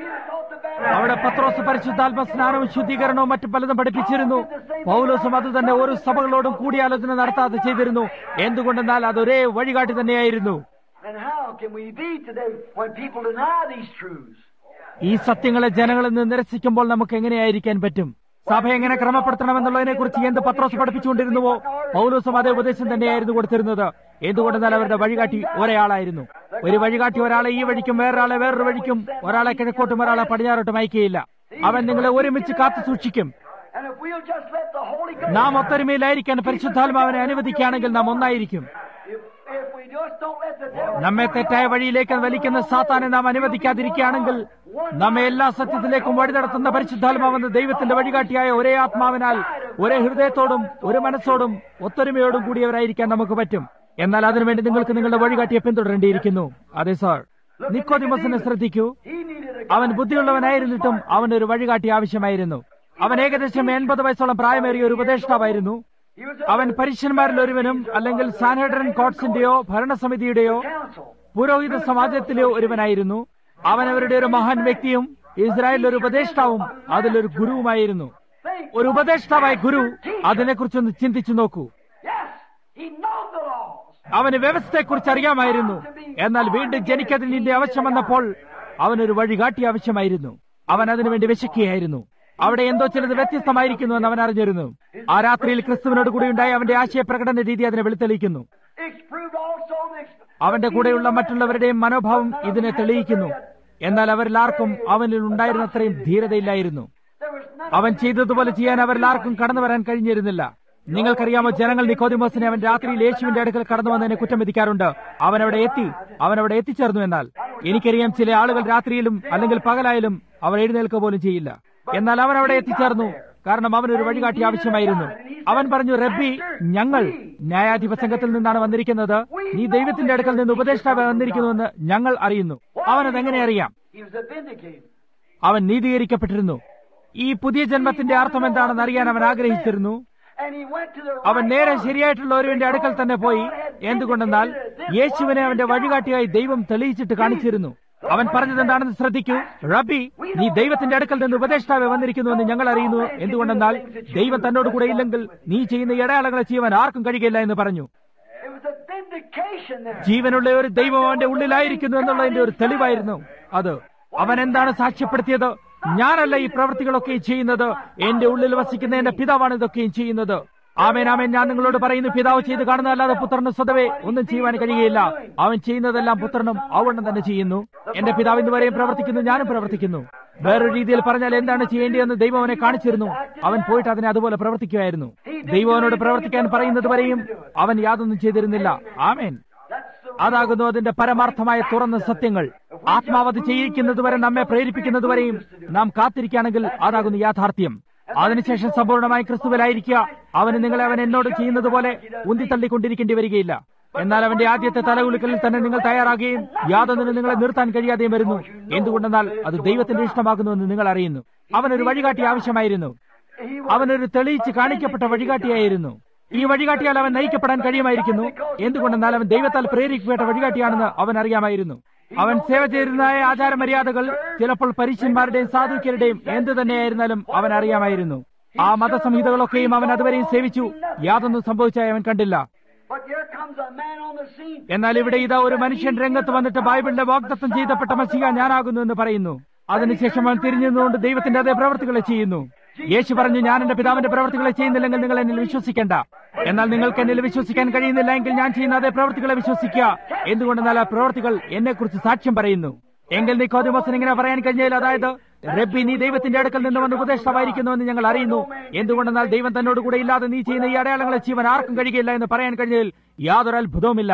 S1: അവിടെ പത്രോസ് പരിശുദ്ധാത്മ സ്നാനവും ശുദ്ധീകരണവും മറ്റു പലതും പഠിപ്പിച്ചിരുന്നു പൗലോസും അത് തന്നെ ഓരോ സഭകളോടും കൂടിയാലോചന നടത്താതെ ചെയ്തിരുന്നു എന്തുകൊണ്ടെന്നാൽ അതൊരേ വഴികാട്ടി തന്നെയായിരുന്നു
S2: and how can we be today when people deny these truths?
S1: ഈ സത്യങ്ങളെ ജനങ്ങളിൽ നിന്ന് നിരസിക്കുമ്പോൾ നമുക്ക് എങ്ങനെയായിരിക്കാൻ പറ്റും സഭ എങ്ങനെ ക്രമപ്പെടുത്തണമെന്നുള്ളതിനെ കുറിച്ച് എന്ത് പത്രോസ് പഠിപ്പിച്ചുകൊണ്ടിരുന്നുവോ പൗലോസും അതേ ഉപദേശം തന്നെയായിരുന്നു കൊടുത്തിരുന്നത് എന്തുകൊണ്ടെന്നാൽ അവരുടെ വഴികാട്ടി ഒരേയാളായിരുന്നു ഒരു വഴികാട്ടി ഒരാളെ ഈ വഴിക്കും വേറൊരാളെ വേറൊരു വഴിക്കും ഒരാളെ കിഴക്കോട്ടും ഒരാളെ പടിഞ്ഞാറോട്ടും അയക്കുകയില്ല അവൻ നിങ്ങളെ ഒരുമിച്ച് കാത്തു സൂക്ഷിക്കും
S2: And if we'll just let the Holy Ghost,
S1: നാം ഒത്തൊരുമയിലായിരിക്കാൻ പരിശുദ്ധാത്മാവിനെ അനുവദിക്കുകയാണെങ്കിൽ നാം ഒന്നായിരിക്കും
S2: if, if we just don't let the devil
S1: നമ്മെ തെറ്റായ വഴിയിലേക്ക് വലിക്കുന്ന സാത്താനെ നാം അനുവദിക്കാതിരിക്കുകയാണെങ്കിൽ നമ്മെ എല്ലാ സത്യത്തിലേക്കും വഴി നടത്തുന്ന പരിശുദ്ധാത്മാവെന്ന ദൈവത്തിന്റെ വഴികാട്ടിയായ ഒരേ ആത്മാവിനാൽ ഒരേ ഹൃദയത്തോടും ഒരു മനസ്സോടും ഒത്തൊരുമയോടും കൂടിയവരായിരിക്കാൻ നമുക്ക് പറ്റും എന്നാൽ അതിനുവേണ്ടി നിങ്ങൾക്ക് നിങ്ങളുടെ വഴികാട്ടിയെ പിന്തുടരേണ്ടിയിരിക്കുന്നു അതെ സാർ നിക്കോദിമസിനെ ശ്രദ്ധിക്കൂ
S2: he needed a
S1: അവൻ ബുദ്ധിയുള്ളവനായിരുന്നിട്ടും അവന് ഒരു വഴികാട്ടി ആവശ്യമായിരുന്നു അവൻ ഏകദേശം എൺപത് വയസ്സോളം പ്രായമേറിയ ഒരു ഉപദേഷ്ടാവായിരുന്നു
S2: he was
S1: അവൻ പരീക്ഷന്മാരിൽ ഒരുവനും അല്ലെങ്കിൽ സാൻഹെഡ്രൻ കോട്സിന്റെയോ ഭരണസമിതിയുടെയോ
S2: counsel.
S1: പുരോഹിത സമാജത്തിലെ ഒരുവനായിരുന്നു അവൻ അവരുടെ ഒരു മഹാൻ വ്യക്തിയും ഇസ്രായേലിൽ ഒരു ഉപദേഷ്ടാവും അതിലൊരു ഗുരുവുമായിരുന്നു
S2: Think,
S1: ഒരു ഉപദേഷ്ടാവായ ഗുരു അതിനെക്കുറിച്ചൊന്ന് ചിന്തിച്ചു നോക്കൂ
S2: yes, he knows the laws.
S1: അവന് വ്യവസ്ഥയെക്കുറിച്ച് അറിയാമായിരുന്നു എന്നാൽ വീണ്ടും ജനിക്കതിന്റെ ആവശ്യം വന്നപ്പോൾ അവനൊരു വഴികാട്ടി ആവശ്യമായിരുന്നു അവൻ അതിനുവേണ്ടി വിശക്കുകയായിരുന്നു അവിടെ എന്തോ ചിലത് വ്യത്യസ്തമായിരിക്കുന്നു എന്ന് അവൻ അറിഞ്ഞിരുന്നു ആ രാത്രിയിൽ ക്രിസ്തുവിനോട് കൂടി ഉണ്ടായ അവന്റെ ആശയപ്രകടന രീതി അതിനെ വെളിത്തെളിയിക്കുന്നു
S2: It's proved also the ex-
S1: അവന്റെ കൂടെയുള്ള മറ്റുള്ളവരുടെയും മനോഭാവം ഇതിനെ തെളിയിക്കുന്നു എന്നാൽ അവരിലാർക്കും അവനിൽ ഉണ്ടായിരുന്നത്രയും ധീരതയില്ലായിരുന്നു
S2: there was none
S1: അവൻ ചെയ്തതുപോലെ ചെയ്യാൻ അവരിലാർക്കും കടന്നു വരാൻ കഴിഞ്ഞിരുന്നില്ല നിങ്ങൾക്കറിയാമോ ജനങ്ങൾ നിക്കോദിമോസിനെ അവൻ രാത്രിയിൽ യേശുവിന്റെ അടുക്കൽ കടന്നു വന്നതിനെ കുറ്റം വിധിക്കാറുണ്ട് അവൻ അവിടെ എത്തി അവൻ അവിടെ എത്തിച്ചേർന്നു എന്നാൽ എനിക്കറിയാം ചില ആളുകൾ രാത്രിയിലും അല്ലെങ്കിൽ പകലായാലും അവർ എഴുന്നേൽക്കുക പോലും ചെയ്യില്ല എന്നാൽ അവൻ അവിടെ എത്തിച്ചേർന്നു കാരണം അവനൊരു വഴികാട്ടി ആവശ്യമായിരുന്നു അവൻ പറഞ്ഞു റബ്ബി ഞങ്ങൾ ന്യായാധിപ സംഘത്തിൽ നിന്നാണ് വന്നിരിക്കുന്നത് നീ ദൈവത്തിന്റെ അടുക്കൽ നിന്ന് ഉപദേഷ്ടാവ് വന്നിരിക്കുന്നുവെന്ന് ഞങ്ങൾ അറിയുന്നു അവനത് എങ്ങനെ അറിയാം
S2: he was a vindicated.
S1: അവൻ നീതീകരിക്കപ്പെട്ടിരുന്നു ഈ പുതിയ ജന്മത്തിന്റെ അർത്ഥം എന്താണെന്ന് അറിയാൻ അവൻ ആഗ്രഹിച്ചിരുന്നു
S2: And he went to the
S1: അവൻ
S2: right
S1: നേരെ
S2: one.
S1: ശരിയായിട്ടുള്ള ഒരുവിന്റെ അടുക്കൽ തന്നെ പോയി എന്തുകൊണ്ടെന്നാൽ യേശുവിനെ അവന്റെ വഴികാട്ടിയായി ദൈവം തെളിയിച്ചിട്ട് കാണിച്ചിരുന്നു അവൻ പറഞ്ഞത് എന്താണെന്ന് ശ്രദ്ധിക്കൂ റബി നീ ദൈവത്തിന്റെ അടുക്കൽ നിന്ന് ഉപദേഷ്ടാവെ വന്നിരിക്കുന്നുവെന്ന് ഞങ്ങൾ അറിയുന്നു എന്തുകൊണ്ടെന്നാൽ ദൈവം തന്നോട് കൂടെ ഇല്ലെങ്കിൽ നീ ചെയ്യുന്ന ഇടയാളങ്ങളെ ചെയ്യുവാൻ ആർക്കും കഴിയില്ല എന്ന് പറഞ്ഞു
S2: It was a vindication there.
S1: ജീവനുള്ള ഒരു ദൈവം അവന്റെ ഉള്ളിലായിരിക്കുന്നു എന്നുള്ളതിന്റെ ഒരു തെളിവായിരുന്നു അത് അവൻ എന്താണ് സാക്ഷ്യപ്പെടുത്തിയത് ഞാനല്ല ഈ പ്രവൃത്തികളൊക്കെയും ചെയ്യുന്നത് എന്റെ ഉള്ളിൽ വസിക്കുന്ന എന്റെ പിതാവാണ് ഇതൊക്കെയും ചെയ്യുന്നത് ആമേൻ ആമേൻ ഞാൻ നിങ്ങളോട് പറയുന്നു പിതാവ് ചെയ്ത് കാണുന്നതല്ലാതെ പുത്രന് സ്വതവേ ഒന്നും ചെയ്യുവാൻ കഴിയുകയില്ല അവൻ ചെയ്യുന്നതെല്ലാം പുത്രനും അവണ്ണം തന്നെ ചെയ്യുന്നു എന്റെ പിതാവ് ഇന്ന് വരെയും പ്രവർത്തിക്കുന്നു ഞാനും പ്രവർത്തിക്കുന്നു വേറൊരു രീതിയിൽ പറഞ്ഞാൽ എന്താണ് ചെയ്യേണ്ടതെന്ന് ദൈവം അവനെ കാണിച്ചിരുന്നു അവൻ പോയിട്ട് അതിനെ അതുപോലെ പ്രവർത്തിക്കുമായിരുന്നു ദൈവം അവനോട് പ്രവർത്തിക്കാൻ പറയുന്നത് വരെയും അവൻ യാതൊന്നും ചെയ്തിരുന്നില്ല ആമേൻ
S2: That's the
S1: അതാകുന്നു അതിന്റെ പരമാർത്ഥമായ തുറന്ന സത്യങ്ങൾ ആത്മാവത് ചെയ്യിക്കുന്നതുവരെ നമ്മെ പ്രേരിപ്പിക്കുന്നതുവരെയും നാം കാത്തിരിക്കുകയാണെങ്കിൽ അതാകുന്നു യാഥാർത്ഥ്യം അതിനുശേഷം സമ്പൂർണ്ണമായി ക്രിസ്തുവിലായിരിക്കുക അവന് നിങ്ങളെ അവൻ എന്നോട് ചെയ്യുന്നത് പോലെ ഉന്തിത്തള്ളിക്കൊണ്ടിരിക്കേണ്ടി വരികയില്ല എന്നാൽ അവന്റെ ആദ്യത്തെ തലകുലുക്കലിൽ തന്നെ നിങ്ങൾ തയ്യാറാകുകയും യാതൊന്നിനും നിങ്ങളെ നിർത്താൻ കഴിയാതെയും വരുന്നു എന്തുകൊണ്ടെന്നാൽ അത് ദൈവത്തിന്റെ ഇഷ്ടമാകുന്നുവെന്ന് നിങ്ങൾ അറിയുന്നു അവനൊരു വഴികാട്ടി ആവശ്യമായിരുന്നു അവനൊരു തെളിയിച്ച് കാണിക്കപ്പെട്ട വഴികാട്ടിയായിരുന്നു ഈ വഴികാട്ടിയാൽ അവൻ നയിക്കപ്പെടാൻ കഴിയുമായിരിക്കുന്നു എന്തുകൊണ്ടെന്നാൽ അവൻ ദൈവത്താൽ പ്രേരിക്കപ്പെട്ട വഴികാട്ടിയാണെന്ന് അവൻ അറിയാമായിരുന്നു അവൻ സേവ ചെയ്തിരുന്നതായ ആചാരമര്യാദകൾ ചിലപ്പോൾ പരീക്ഷന്മാരുടെയും സാധുക്യരുടെയും എന്തു തന്നെയായിരുന്നാലും അവൻ അറിയാമായിരുന്നു ആ മതസംഹിതകളൊക്കെയും അവൻ അതുവരെയും സേവിച്ചു യാതൊന്നും സംഭവിച്ചായി അവൻ കണ്ടില്ല
S2: But here comes a man on the scene.
S1: എന്നാൽ ഇവിടെ ഇതാ ഒരു മനുഷ്യൻ രംഗത്ത് വന്നിട്ട് ബൈബിളിലെ വാഗ്ദത്തം ചെയ്തപ്പെട്ട മസിക ഞാനാകുന്നു എന്ന് പറയുന്നു അതിനുശേഷം അവൻ തിരിഞ്ഞു നിന്നുകൊണ്ട് ദൈവത്തിന്റെ അതേ പ്രവർത്തികളെ ചെയ്യുന്നു യേശു പറഞ്ഞു ഞാൻ എന്റെ പിതാവിന്റെ പ്രവർത്തികളെ ചെയ്യുന്നില്ലെങ്കിൽ നിങ്ങൾ എന്നിൽ വിശ്വസിക്കേണ്ട എന്നാൽ നിങ്ങൾക്ക് എന്നിൽ വിശ്വസിക്കാൻ കഴിയുന്നില്ല എങ്കിൽ ഞാൻ ചെയ്യുന്ന അതേ പ്രവർത്തികളെ വിശ്വസിക്കുക എന്തുകൊണ്ടെന്നാൽ ആ പ്രവർത്തികൾ എന്നെക്കുറിച്ച് സാക്ഷ്യം പറയുന്നു എങ്കിൽ നിക്കോദിമോസിന് ഇങ്ങനെ പറയാൻ കഴിഞ്ഞാൽ അതായത് റബ്ബി നീ ദൈവത്തിന്റെ അടുക്കൽ നിന്ന് വന്ന് ഉപദേഷ്ടാവായിരിക്കുന്നുവെന്ന് ഞങ്ങൾ അറിയുന്നു എന്തുകൊണ്ടെന്നാൽ ദൈവം തന്നോട് കൂടെ ഇല്ലാതെ നീ ചെയ്യുന്ന ഈ അടയാളങ്ങളെ ജീവൻ ആർക്കും കഴിയുകയില്ല എന്ന് പറയാൻ കഴിഞ്ഞാൽ യാതൊരു അത്ഭുതവുമില്ല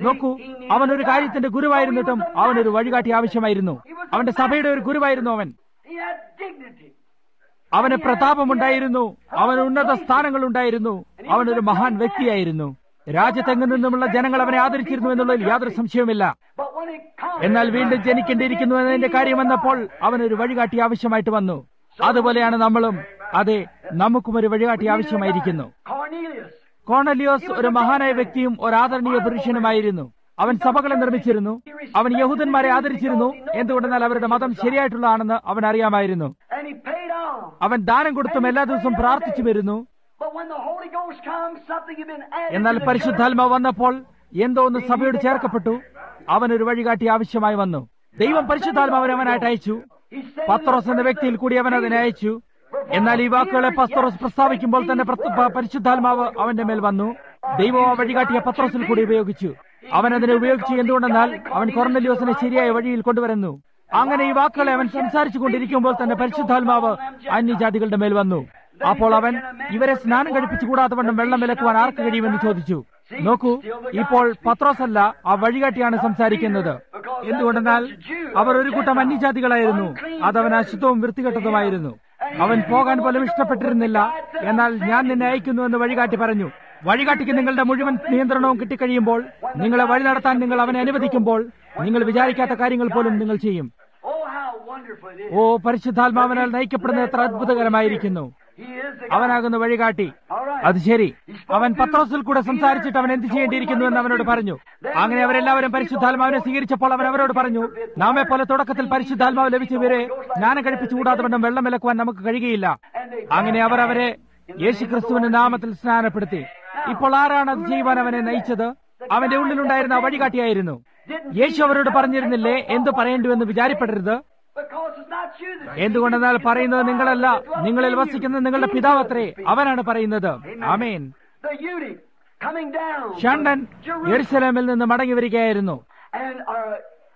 S1: നോക്കൂ അവൻ ഒരു കാര്യത്തിന്റെ ഗുരുവായിരുന്നിട്ടും അവനൊരു വഴികാട്ടി ആവശ്യമായിരുന്നു അവന്റെ സഭയുടെ ഒരു ഗുരുവായിരുന്നു അവൻ
S2: He had dignity.
S1: അവന് പ്രതാപമുണ്ടായിരുന്നു അവന് ഉന്നത സ്ഥാനങ്ങളുണ്ടായിരുന്നു അവനൊരു മഹാൻ വ്യക്തിയായിരുന്നു രാജ്യത്തെങ്ങു നിന്നുമുള്ള ജനങ്ങൾ അവനെ ആദരിച്ചിരുന്നു എന്നുള്ളതിൽ യാതൊരു സംശയവുമില്ല
S2: But when he comes,
S1: എന്നാൽ വീണ്ടും ജനിക്കേണ്ടിയിരിക്കുന്നു എന്നതിന്റെ കാര്യം വന്നപ്പോൾ അവനൊരു വഴികാട്ടി ആവശ്യമായിട്ട് വന്നു അതുപോലെയാണ് നമ്മളും അതെ നമുക്കും ഒരു വഴികാട്ടി ആവശ്യമായിരിക്കുന്നു
S2: Cornelius,
S1: കോണലിയോസ് ഒരു മഹാനായ വ്യക്തിയും ഒരു ആദരണീയ പുരുഷനുമായിരുന്നു അവൻ സഭകളെ നിർമ്മിച്ചിരുന്നു അവൻ യഹൂദന്മാരെ ആദരിച്ചിരുന്നു എന്തുകൊണ്ടെന്നാൽ അവരുടെ മതം ശരിയായിട്ടുള്ളതാണെന്ന് അവൻ അറിയാമായിരുന്നു
S2: and he paid on.
S1: അവൻ ദാനം കൊടുത്തും എല്ലാ ദിവസവും പ്രാർത്ഥിച്ചു വരുന്നു
S2: But when the Holy Ghost comes, something had been added
S1: എന്നാൽ
S2: to the church.
S1: പരിശുദ്ധാത്മ വന്നപ്പോൾ എന്തോ ഒന്ന് സഭയോട് ചേർക്കപ്പെട്ടു അവനൊരു വഴികാട്ടി ആവശ്യമായി വന്നു ദൈവം പരിശുദ്ധാത്മാവനെ അവനായിട്ട് അയച്ചു
S2: He said,
S1: പത്രോസ് എന്ന വ്യക്തിയിൽ കൂടി അവൻ അതിനെ അയച്ചു എന്നാൽ ഈ വാക്കുകളെ പത്രോസ് പ്രസ്താവിക്കുമ്പോൾ തന്നെ പ്രത്ത- പ- പരിശുദ്ധാത്മാവ് അവന്റെ മേൽ വന്നു ദൈവം ആ വഴികാട്ടിയെ പത്രോസിൽ കൂടി ഉപയോഗിച്ചു അവൻ അതിനെ ഉപയോഗിച്ചു എന്തുകൊണ്ടെന്നാൽ അവൻ കൊർന്നലിയോസിനെ ശരിയായ വഴിയിൽ കൊണ്ടുവരുന്നു അങ്ങനെ ഈ വാക്കുകളെ അവൻ സംസാരിച്ചു കൊണ്ടിരിക്കുമ്പോൾ തന്നെ പരിശുദ്ധാത്മാവ് അന്യജാതികളുടെ മേൽ വന്നു അപ്പോൾ അവൻ ഇവരെ സ്നാനം കഴിപ്പിച്ചു കൂടാതെ വണ്ണം വെള്ളം വിലക്കുവാൻ ആർക്ക് കഴിയുമെന്ന് ചോദിച്ചു നോക്കൂ ഇപ്പോൾ പത്രോസല്ല ആ വഴികാട്ടിയാണ് സംസാരിക്കുന്നത് എന്തുകൊണ്ടെന്നാൽ അവർ ഒരു കൂട്ടം അന്യജാതികളായിരുന്നു അതവൻ അശുദ്ധവും വൃത്തികെട്ടതുമായിരുന്നു അവൻ പോകാൻ പോലും ഇഷ്ടപ്പെട്ടിരുന്നില്ല എന്നാൽ ഞാൻ നിന്നെ അയക്കുന്നു എന്ന് വഴികാട്ടി പറഞ്ഞു വഴികാട്ടിക്ക് നിങ്ങളുടെ മുഴുവൻ നിയന്ത്രണവും കിട്ടിക്കഴിയുമ്പോൾ നിങ്ങളെ വഴി നടത്താൻ നിങ്ങൾ അവനെ അനുവദിക്കുമ്പോൾ നിങ്ങൾ വിചാരിക്കാത്ത കാര്യങ്ങൾ പോലും നിങ്ങൾ ചെയ്യും
S2: Oh, how wonderful it is.
S1: ഓ പരിശുദ്ധാത്മാവിനാൽ നയിക്കപ്പെടുന്നത് എത്ര അത്ഭുതകരമായിരിക്കുന്നു
S2: He is the
S1: അവനാകുന്ന വഴികാട്ടി
S2: All right.
S1: അത് ശരി അവൻ പത്രോസിൽ കൂടെ സംസാരിച്ചിട്ട് അവൻ എന്ത് ചെയ്യേണ്ടിയിരിക്കുന്നു എന്ന് അവനോട് പറഞ്ഞു അങ്ങനെ അവരെല്ലാവരും പരിശുദ്ധാത്മാവിനെ സ്വീകരിച്ചപ്പോൾ അവൻ അവരോട് പറഞ്ഞു നാമെ പോലെ തുടക്കത്തിൽ പരിശുദ്ധാത്മാവ് ലഭിച്ചവരെ സ്നാനം കഴിപ്പിച്ചു കൂടാതെ വണ്ണം വെള്ളം വിലക്കുവാൻ നമുക്ക് കഴിയുകയില്ല അങ്ങനെ അവർ അവരെ യേശുക്രിസ്തുവിന്റെ നാമത്തിൽ സ്നാനപ്പെടുത്തി ഇപ്പോൾ ആരാണ് അത് ചെയ്യുവാൻ അവനെ നയിച്ചത് അവന്റെ ഉള്ളിലുണ്ടായിരുന്ന ആ വഴികാട്ടിയായിരുന്നു യേശു അവരോട് പറഞ്ഞിരുന്നില്ലേ എന്ത് പറയേണ്ടുവെന്ന് വിചാരിപ്പെടരുത്
S2: Because it's not you that
S1: എന്തുകൊണ്ടെന്നാൽ പറയുന്നത് നിങ്ങളല്ല നിങ്ങളിൽ വസിക്കുന്ന നിങ്ങളുടെ പിതാവത്രേ അവനാണ് പറയുന്നത് ആമേൻ
S2: the eunuch coming down
S1: ഷണ്ടൻ
S2: Jerusalem.
S1: യെരുസലേമിൽ നിന്ന് മടങ്ങി വരികയായിരുന്നു
S2: and uh,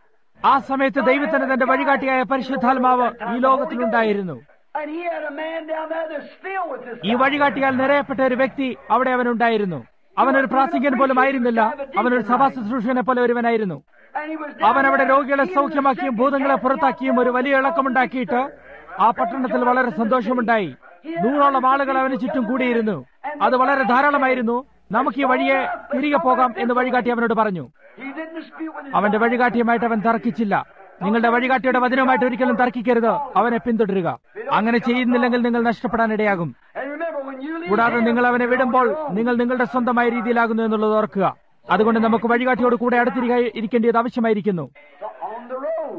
S1: ആ സമയത്ത് ദൈവത്തിന് തന്റെ വഴികാട്ടിയായ പരിശുദ്ധാത്മാവ് ഈ ലോകത്തിലുണ്ടായിരുന്നു
S2: and he had a man down there that's filled with this.
S1: ഈ വഴികാട്ടിയാൽ നിറയപ്പെട്ട ഒരു വ്യക്തി അവിടെ അവനുണ്ടായിരുന്നു അവനൊരു പ്രാസംഗികൻ പോലും ആയിരുന്നില്ല അവനൊരു സഭാ ശുശ്രൂഷകനെ പോലെ ഒരുവനായിരുന്നു
S2: and he was
S1: അവൻ അവിടെ രോഗികളെ സൗഖ്യമാക്കിയും ഭൂതങ്ങളെ പുറത്താക്കിയും ഒരു വലിയ ഇളക്കമുണ്ടാക്കിയിട്ട് ആ പട്ടണത്തിൽ വളരെ സന്തോഷമുണ്ടായി നൂറോളം ആളുകൾ അവന് ചുറ്റും കൂടിയിരുന്നു അത് വളരെ ധാരാളമായിരുന്നു നമുക്ക് ഈ വഴിയെ തിരികെ പോകാം എന്ന് വഴികാട്ടി അവനോട് പറഞ്ഞു
S2: He didn't dispute with his
S1: അവന്റെ വഴികാട്ടിയുമായിട്ട് അവൻ തർക്കിച്ചില്ല നിങ്ങളുടെ വഴികാട്ടിയുടെ വചനവുമായിട്ട് ഒരിക്കലും തർക്കിക്കരുത് അവനെ പിന്തുടരുക അങ്ങനെ ചെയ്യുന്നില്ലെങ്കിൽ നിങ്ങൾ നഷ്ടപ്പെടാനിടയാകും
S2: And remember, when you leave
S1: കൂടാതെ
S2: here,
S1: നിങ്ങൾ അവനെ വിടുമ്പോൾ നിങ്ങൾ നിങ്ങളുടെ സ്വന്തമായ രീതിയിലാകുന്നു എന്നുള്ളത് ഓർക്കുക അതുകൊണ്ട് നമുക്ക് വഴികാട്ടിയോട് കൂടെ അടുത്തിരിക ഇരിക്കേണ്ടത് ആവശ്യമായിരിക്കുന്നു
S2: so on the road,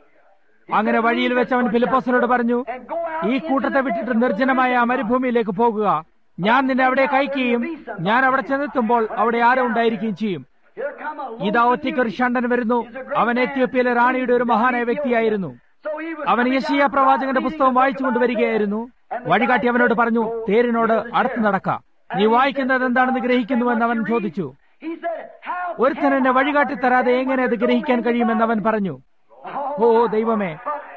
S1: അങ്ങനെ വഴിയിൽ വെച്ച് അവൻ ഫിലിപ്പോസിനോട് പറഞ്ഞു ഈ കൂട്ടത്തെ വിട്ടിട്ട് നിർജ്ജനമായ ആ മരുഭൂമിയിലേക്ക് പോകുക ഞാൻ നിന്നെ അവിടെ കയക്കുകയും ഞാൻ അവിടെ ചെന്നെത്തുമ്പോൾ അവിടെ ആരോ ഉണ്ടായിരിക്കുകയും ചെയ്യും
S2: here come a
S1: ഇതാ ഒറ്റയ്ക്ക് ഒരു ഷണ്ടൻ വരുന്നു അവൻ എത്യോപ്യയിലെ റാണിയുടെ ഒരു മഹാനായ വ്യക്തിയായിരുന്നു
S2: So he was
S1: അവൻ
S2: coming
S1: യശിയ
S2: down
S1: പ്രവാചകന്റെ
S2: reading
S1: പുസ്തകം
S2: the book
S1: വായിച്ചുകൊണ്ട്
S2: of
S1: വരികയായിരുന്നു
S2: Isaiah.
S1: വഴികാട്ടി അവനോട് പറഞ്ഞു തേരിനോട് അടുത്ത് നടക്ക നീ വായിക്കുന്നത് എന്താണെന്ന് ഗ്രഹിക്കുന്നുവെന്ന് അവൻ ചോദിച്ചു
S2: He said, How
S1: ഒരുത്തൻ എന്നെ വഴികാട്ടി തരാതെ എങ്ങനെ അത് ഗ്രഹിക്കാൻ കഴിയുമെന്ന് അവൻ പറഞ്ഞു ഓ ദൈവമേ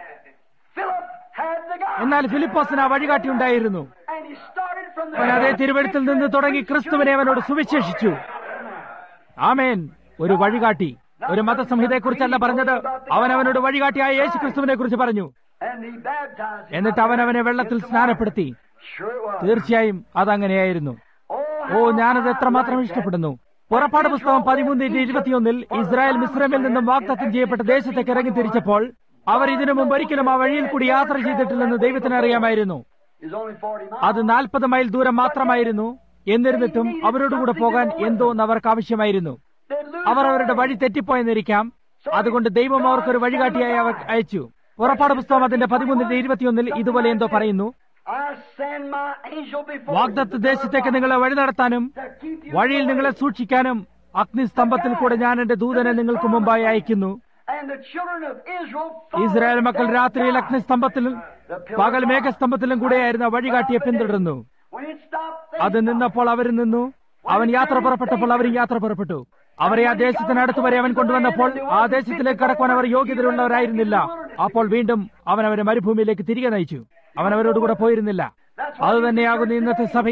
S2: Philip had the guy.
S1: എന്നാൽ ഫിലിപ്പോസിന് ആ വഴികാട്ടി ഉണ്ടായിരുന്നു
S2: And he started from
S1: അവൻ അതേ
S2: the
S1: തിരുവഴുത്തിൽ നിന്ന് തുടങ്ങി ക്രിസ്തുവിനെ അവനോട് സുവിശേഷിച്ചു ആമേൻ ഒരു വഴികാട്ടി ഒരു മതസംഹിതയെക്കുറിച്ചല്ല പറഞ്ഞത് അവൻ അവനോട് വഴികാട്ടിയായ യേശു ക്രിസ്തുവിനെ കുറിച്ച് പറഞ്ഞു
S2: And he baptized him.
S1: എന്നിട്ട് അവൻ അവനെ വെള്ളത്തിൽ സ്നാനപ്പെടുത്തി
S2: Sure it was.
S1: തീർച്ചയായും അതങ്ങനെയായിരുന്നു
S2: Oh,
S1: ഓ
S2: how
S1: ഞാനത്
S2: I
S1: എത്രമാത്രം
S2: like that.
S1: ഇഷ്ടപ്പെടുന്നു പുറപ്പാട് പുസ്തകം പതിമൂന്നിന്റെ ഇരുപത്തിയൊന്നിൽ ഇസ്രായേൽ മിസ്രമിൽ നിന്നും വാഗ്ദത്തം ചെയ്യപ്പെട്ട ദേശത്തേക്ക് ഇറങ്ങി തിരിച്ചപ്പോൾ അവർ ഇതിനു മുമ്പ് ഒരിക്കലും ആ വഴിയിൽ കൂടി യാത്ര ചെയ്തിട്ടില്ലെന്ന് ദൈവത്തിന് അറിയാമായിരുന്നു
S2: It's only 40 miles.
S1: അത് നാൽപ്പത് മൈൽ ദൂരം മാത്രമായിരുന്നു എന്നിരുന്നിട്ടും അവരോടുകൂടെ പോകാൻ എന്തോ ഒന്ന് അവർക്ക് ആവശ്യമായിരുന്നു
S2: They'd lose
S1: അവർ
S2: their
S1: അവരുടെ
S2: way.
S1: വഴി തെറ്റിപ്പോയെന്നിരിക്കാം അതുകൊണ്ട് ദൈവം അവർക്കൊരു വഴികാട്ടിയായി അവർ അയച്ചു പുറപ്പാട് പുസ്തകം അതിന്റെ പതിമൂന്നിന്റെ ഇരുപത്തിയൊന്നിൽ ഇതുപോലെ എന്തോ പറയുന്നു
S2: I send my angel before
S1: വാഗ്ദത്ത്
S2: you,
S1: ദേശത്തേക്ക് നിങ്ങളെ വഴി നടത്താനും
S2: to keep you
S1: വഴിയിൽ
S2: from
S1: നിങ്ങളെ
S2: way.
S1: സൂക്ഷിക്കാനും അഗ്നിസ്തംഭത്തിൽ കൂടെ ഞാൻ എന്റെ ദൂതനെ നിങ്ങൾക്ക് മുമ്പായി അയക്കുന്നു
S2: And the children of Israel
S1: Israel മക്കൾ
S2: followed
S1: രാത്രിയിൽ
S2: that
S1: അഗ്നിസ്തംഭത്തിലും പകൽ മേഘസ്തംഭത്തിലും കൂടെയായിരുന്ന വഴികാട്ടിയെ പിന്തുടർന്നു
S2: When it stopped, they
S1: അത് നിന്നപ്പോൾ അവർ നിന്നു അവൻ യാത്ര പുറപ്പെട്ടപ്പോൾ അവരും യാത്ര പുറപ്പെട്ടു അവരെ ആ ദേശത്തിനടുത്ത് വരെ അവൻ കൊണ്ടുവന്നപ്പോൾ ആ ദേശത്തിലേക്ക് കടക്കുവാൻ അവർ യോഗ്യതയുള്ളവരായിരുന്നില്ല അപ്പോൾ വീണ്ടും അവൻ അവരെ മരുഭൂമിയിലേക്ക് തിരികെ നയിച്ചു അവൻ അവരോട് കൂടെ പോയിരുന്നില്ല അതുതന്നെയാകുന്നു ഇന്നത്തെ സഭയും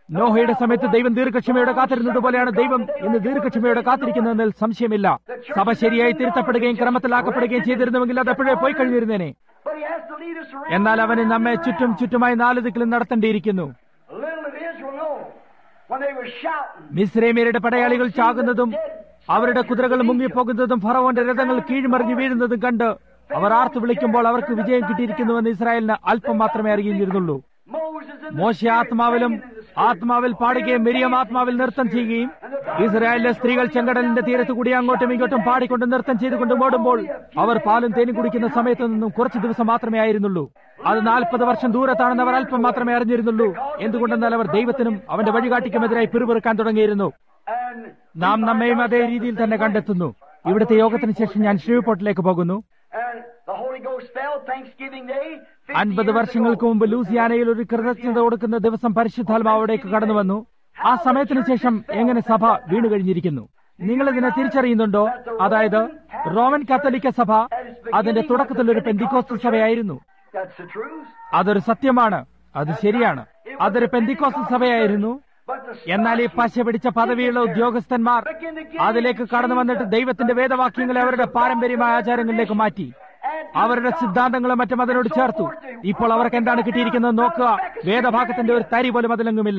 S1: നോഹയുടെ സമയത്ത് ദൈവം ദീർഘക്ഷമയോടെ കാത്തിരുന്നത് പോലെയാണ് ദൈവം ഇന്ന് ദീർഘക്ഷമയോടെ കാത്തിരിക്കുന്നതെന്നതിൽ സംശയമില്ല സഭ ശരിയായി തിരുത്തപ്പെടുകയും ക്രമത്തിലാക്കപ്പെടുകയും ചെയ്തിരുന്നുവെങ്കിൽ അത് എപ്പോഴേ പോയി കഴിഞ്ഞിരുന്നേനെ
S2: But he has to lead us around.
S1: എന്നാൽ അവന് നമ്മെ ചുറ്റും ചുറ്റുമായി നാല് ദിക്കിലും നടത്തേണ്ടിയിരിക്കുന്നു
S2: Little of Israel know when they were shouting.
S1: മിസ്രൈമ്യരുടെ പടയാളികൾ ചാകുന്നതും അവരുടെ കുതിരകൾ മുങ്ങിപ്പോകുന്നതും ഫറവോന്റെ രഥങ്ങൾ കീഴ്മറിഞ്ഞു വീഴുന്നതും കണ്ട് അവർ ആർത്തു വിളിക്കുമ്പോൾ അവർക്ക് വിജയം കിട്ടിയിരിക്കുന്നുവെന്ന് ഇസ്രായേലിന് അല്പം മാത്രമേ അറിയുന്നിരുന്നുള്ളൂ
S2: Moses in the
S1: മോശ ആത്മാവിലും ആത്മാവിൽ പാടുകയും മിരിയം ആത്മാവിൽ നൃത്തം ചെയ്യുകയും ഇസ്രായേലിലെ സ്ത്രീകൾ ചെങ്കടലിന്റെ തീരത്ത് കൂടി അങ്ങോട്ടും ഇങ്ങോട്ടും പാടിക്കൊണ്ട് നൃത്തം ചെയ്തുകൊണ്ട് ഓടുമ്പോൾ അവർ പാലും തേനും കുടിക്കുന്ന സമയത്ത് നിന്നും കുറച്ച് ദിവസം മാത്രമേ ആയിരുന്നുള്ളൂ അത് നാൽപ്പത് വർഷം ദൂരത്താണെന്ന് അവർ അല്പം മാത്രമേ അറിഞ്ഞിരുന്നുള്ളൂ എന്തുകൊണ്ടെന്നാൽ അവർ ദൈവത്തിനും അവന്റെ വഴികാട്ടിക്കുമെതിരായി പിറുപിറുക്കാൻ തുടങ്ങിയിരുന്നു
S2: and
S1: നാം നമ്മയും അതേ രീതിയിൽ തന്നെ കണ്ടെത്തുന്നു ഇവിടുത്തെ യോഗത്തിന് ശേഷം ഞാൻ ശ്രീപോർട്ടിലേക്ക് പോകുന്നു
S2: and the Holy Ghost fell Thanksgiving Day. 50
S1: അൻപത്
S2: years
S1: വർഷങ്ങൾക്ക്
S2: ago.
S1: മുമ്പ് ലൂസിയാനയിൽ ഒരു കൃതജ്ഞത കൊടുക്കുന്ന ദിവസം പരിശുദ്ധാത്മാവ് അവിടേക്ക് കടന്നു വന്നു ആ സമയത്തിന് ശേഷം എങ്ങനെ സഭ വീണു കഴിഞ്ഞിരിക്കുന്നു നിങ്ങൾ ഇതിനെ തിരിച്ചറിയുന്നുണ്ടോ അതായത് റോമൻ കത്തോലിക്ക സഭ അതിന്റെ തുടക്കത്തിൽ ഒരു പെന്തിക്കോസ്റ്റൽ സഭയായിരുന്നു
S2: That's the truth.
S1: അതൊരു സത്യമാണ് അത് ശരിയാണ് അതൊരു പെന്തിക്കോസ്റ്റൽ സഭയായിരുന്നു
S2: But the
S1: എന്നാൽ ഈ പശ പിടിച്ച പദവിയുള്ള ഉദ്യോഗസ്ഥന്മാർ അതിലേക്ക് കടന്നു വന്നിട്ട് ദൈവത്തിന്റെ വേദവാക്യങ്ങളെ അവരുടെ പാരമ്പര്യമായ ആചാരങ്ങളിലേക്ക് മാറ്റി അവരുടെ സിദ്ധാന്തങ്ങളും മറ്റും അതിനോട് ചേർത്തു ഇപ്പോൾ അവർക്ക് എന്താണ് കിട്ടിയിരിക്കുന്നത് നോക്കുക വേദഭാഗത്തിന്റെ ഒരു തരി പോലും അതിലെങ്ങുമില്ല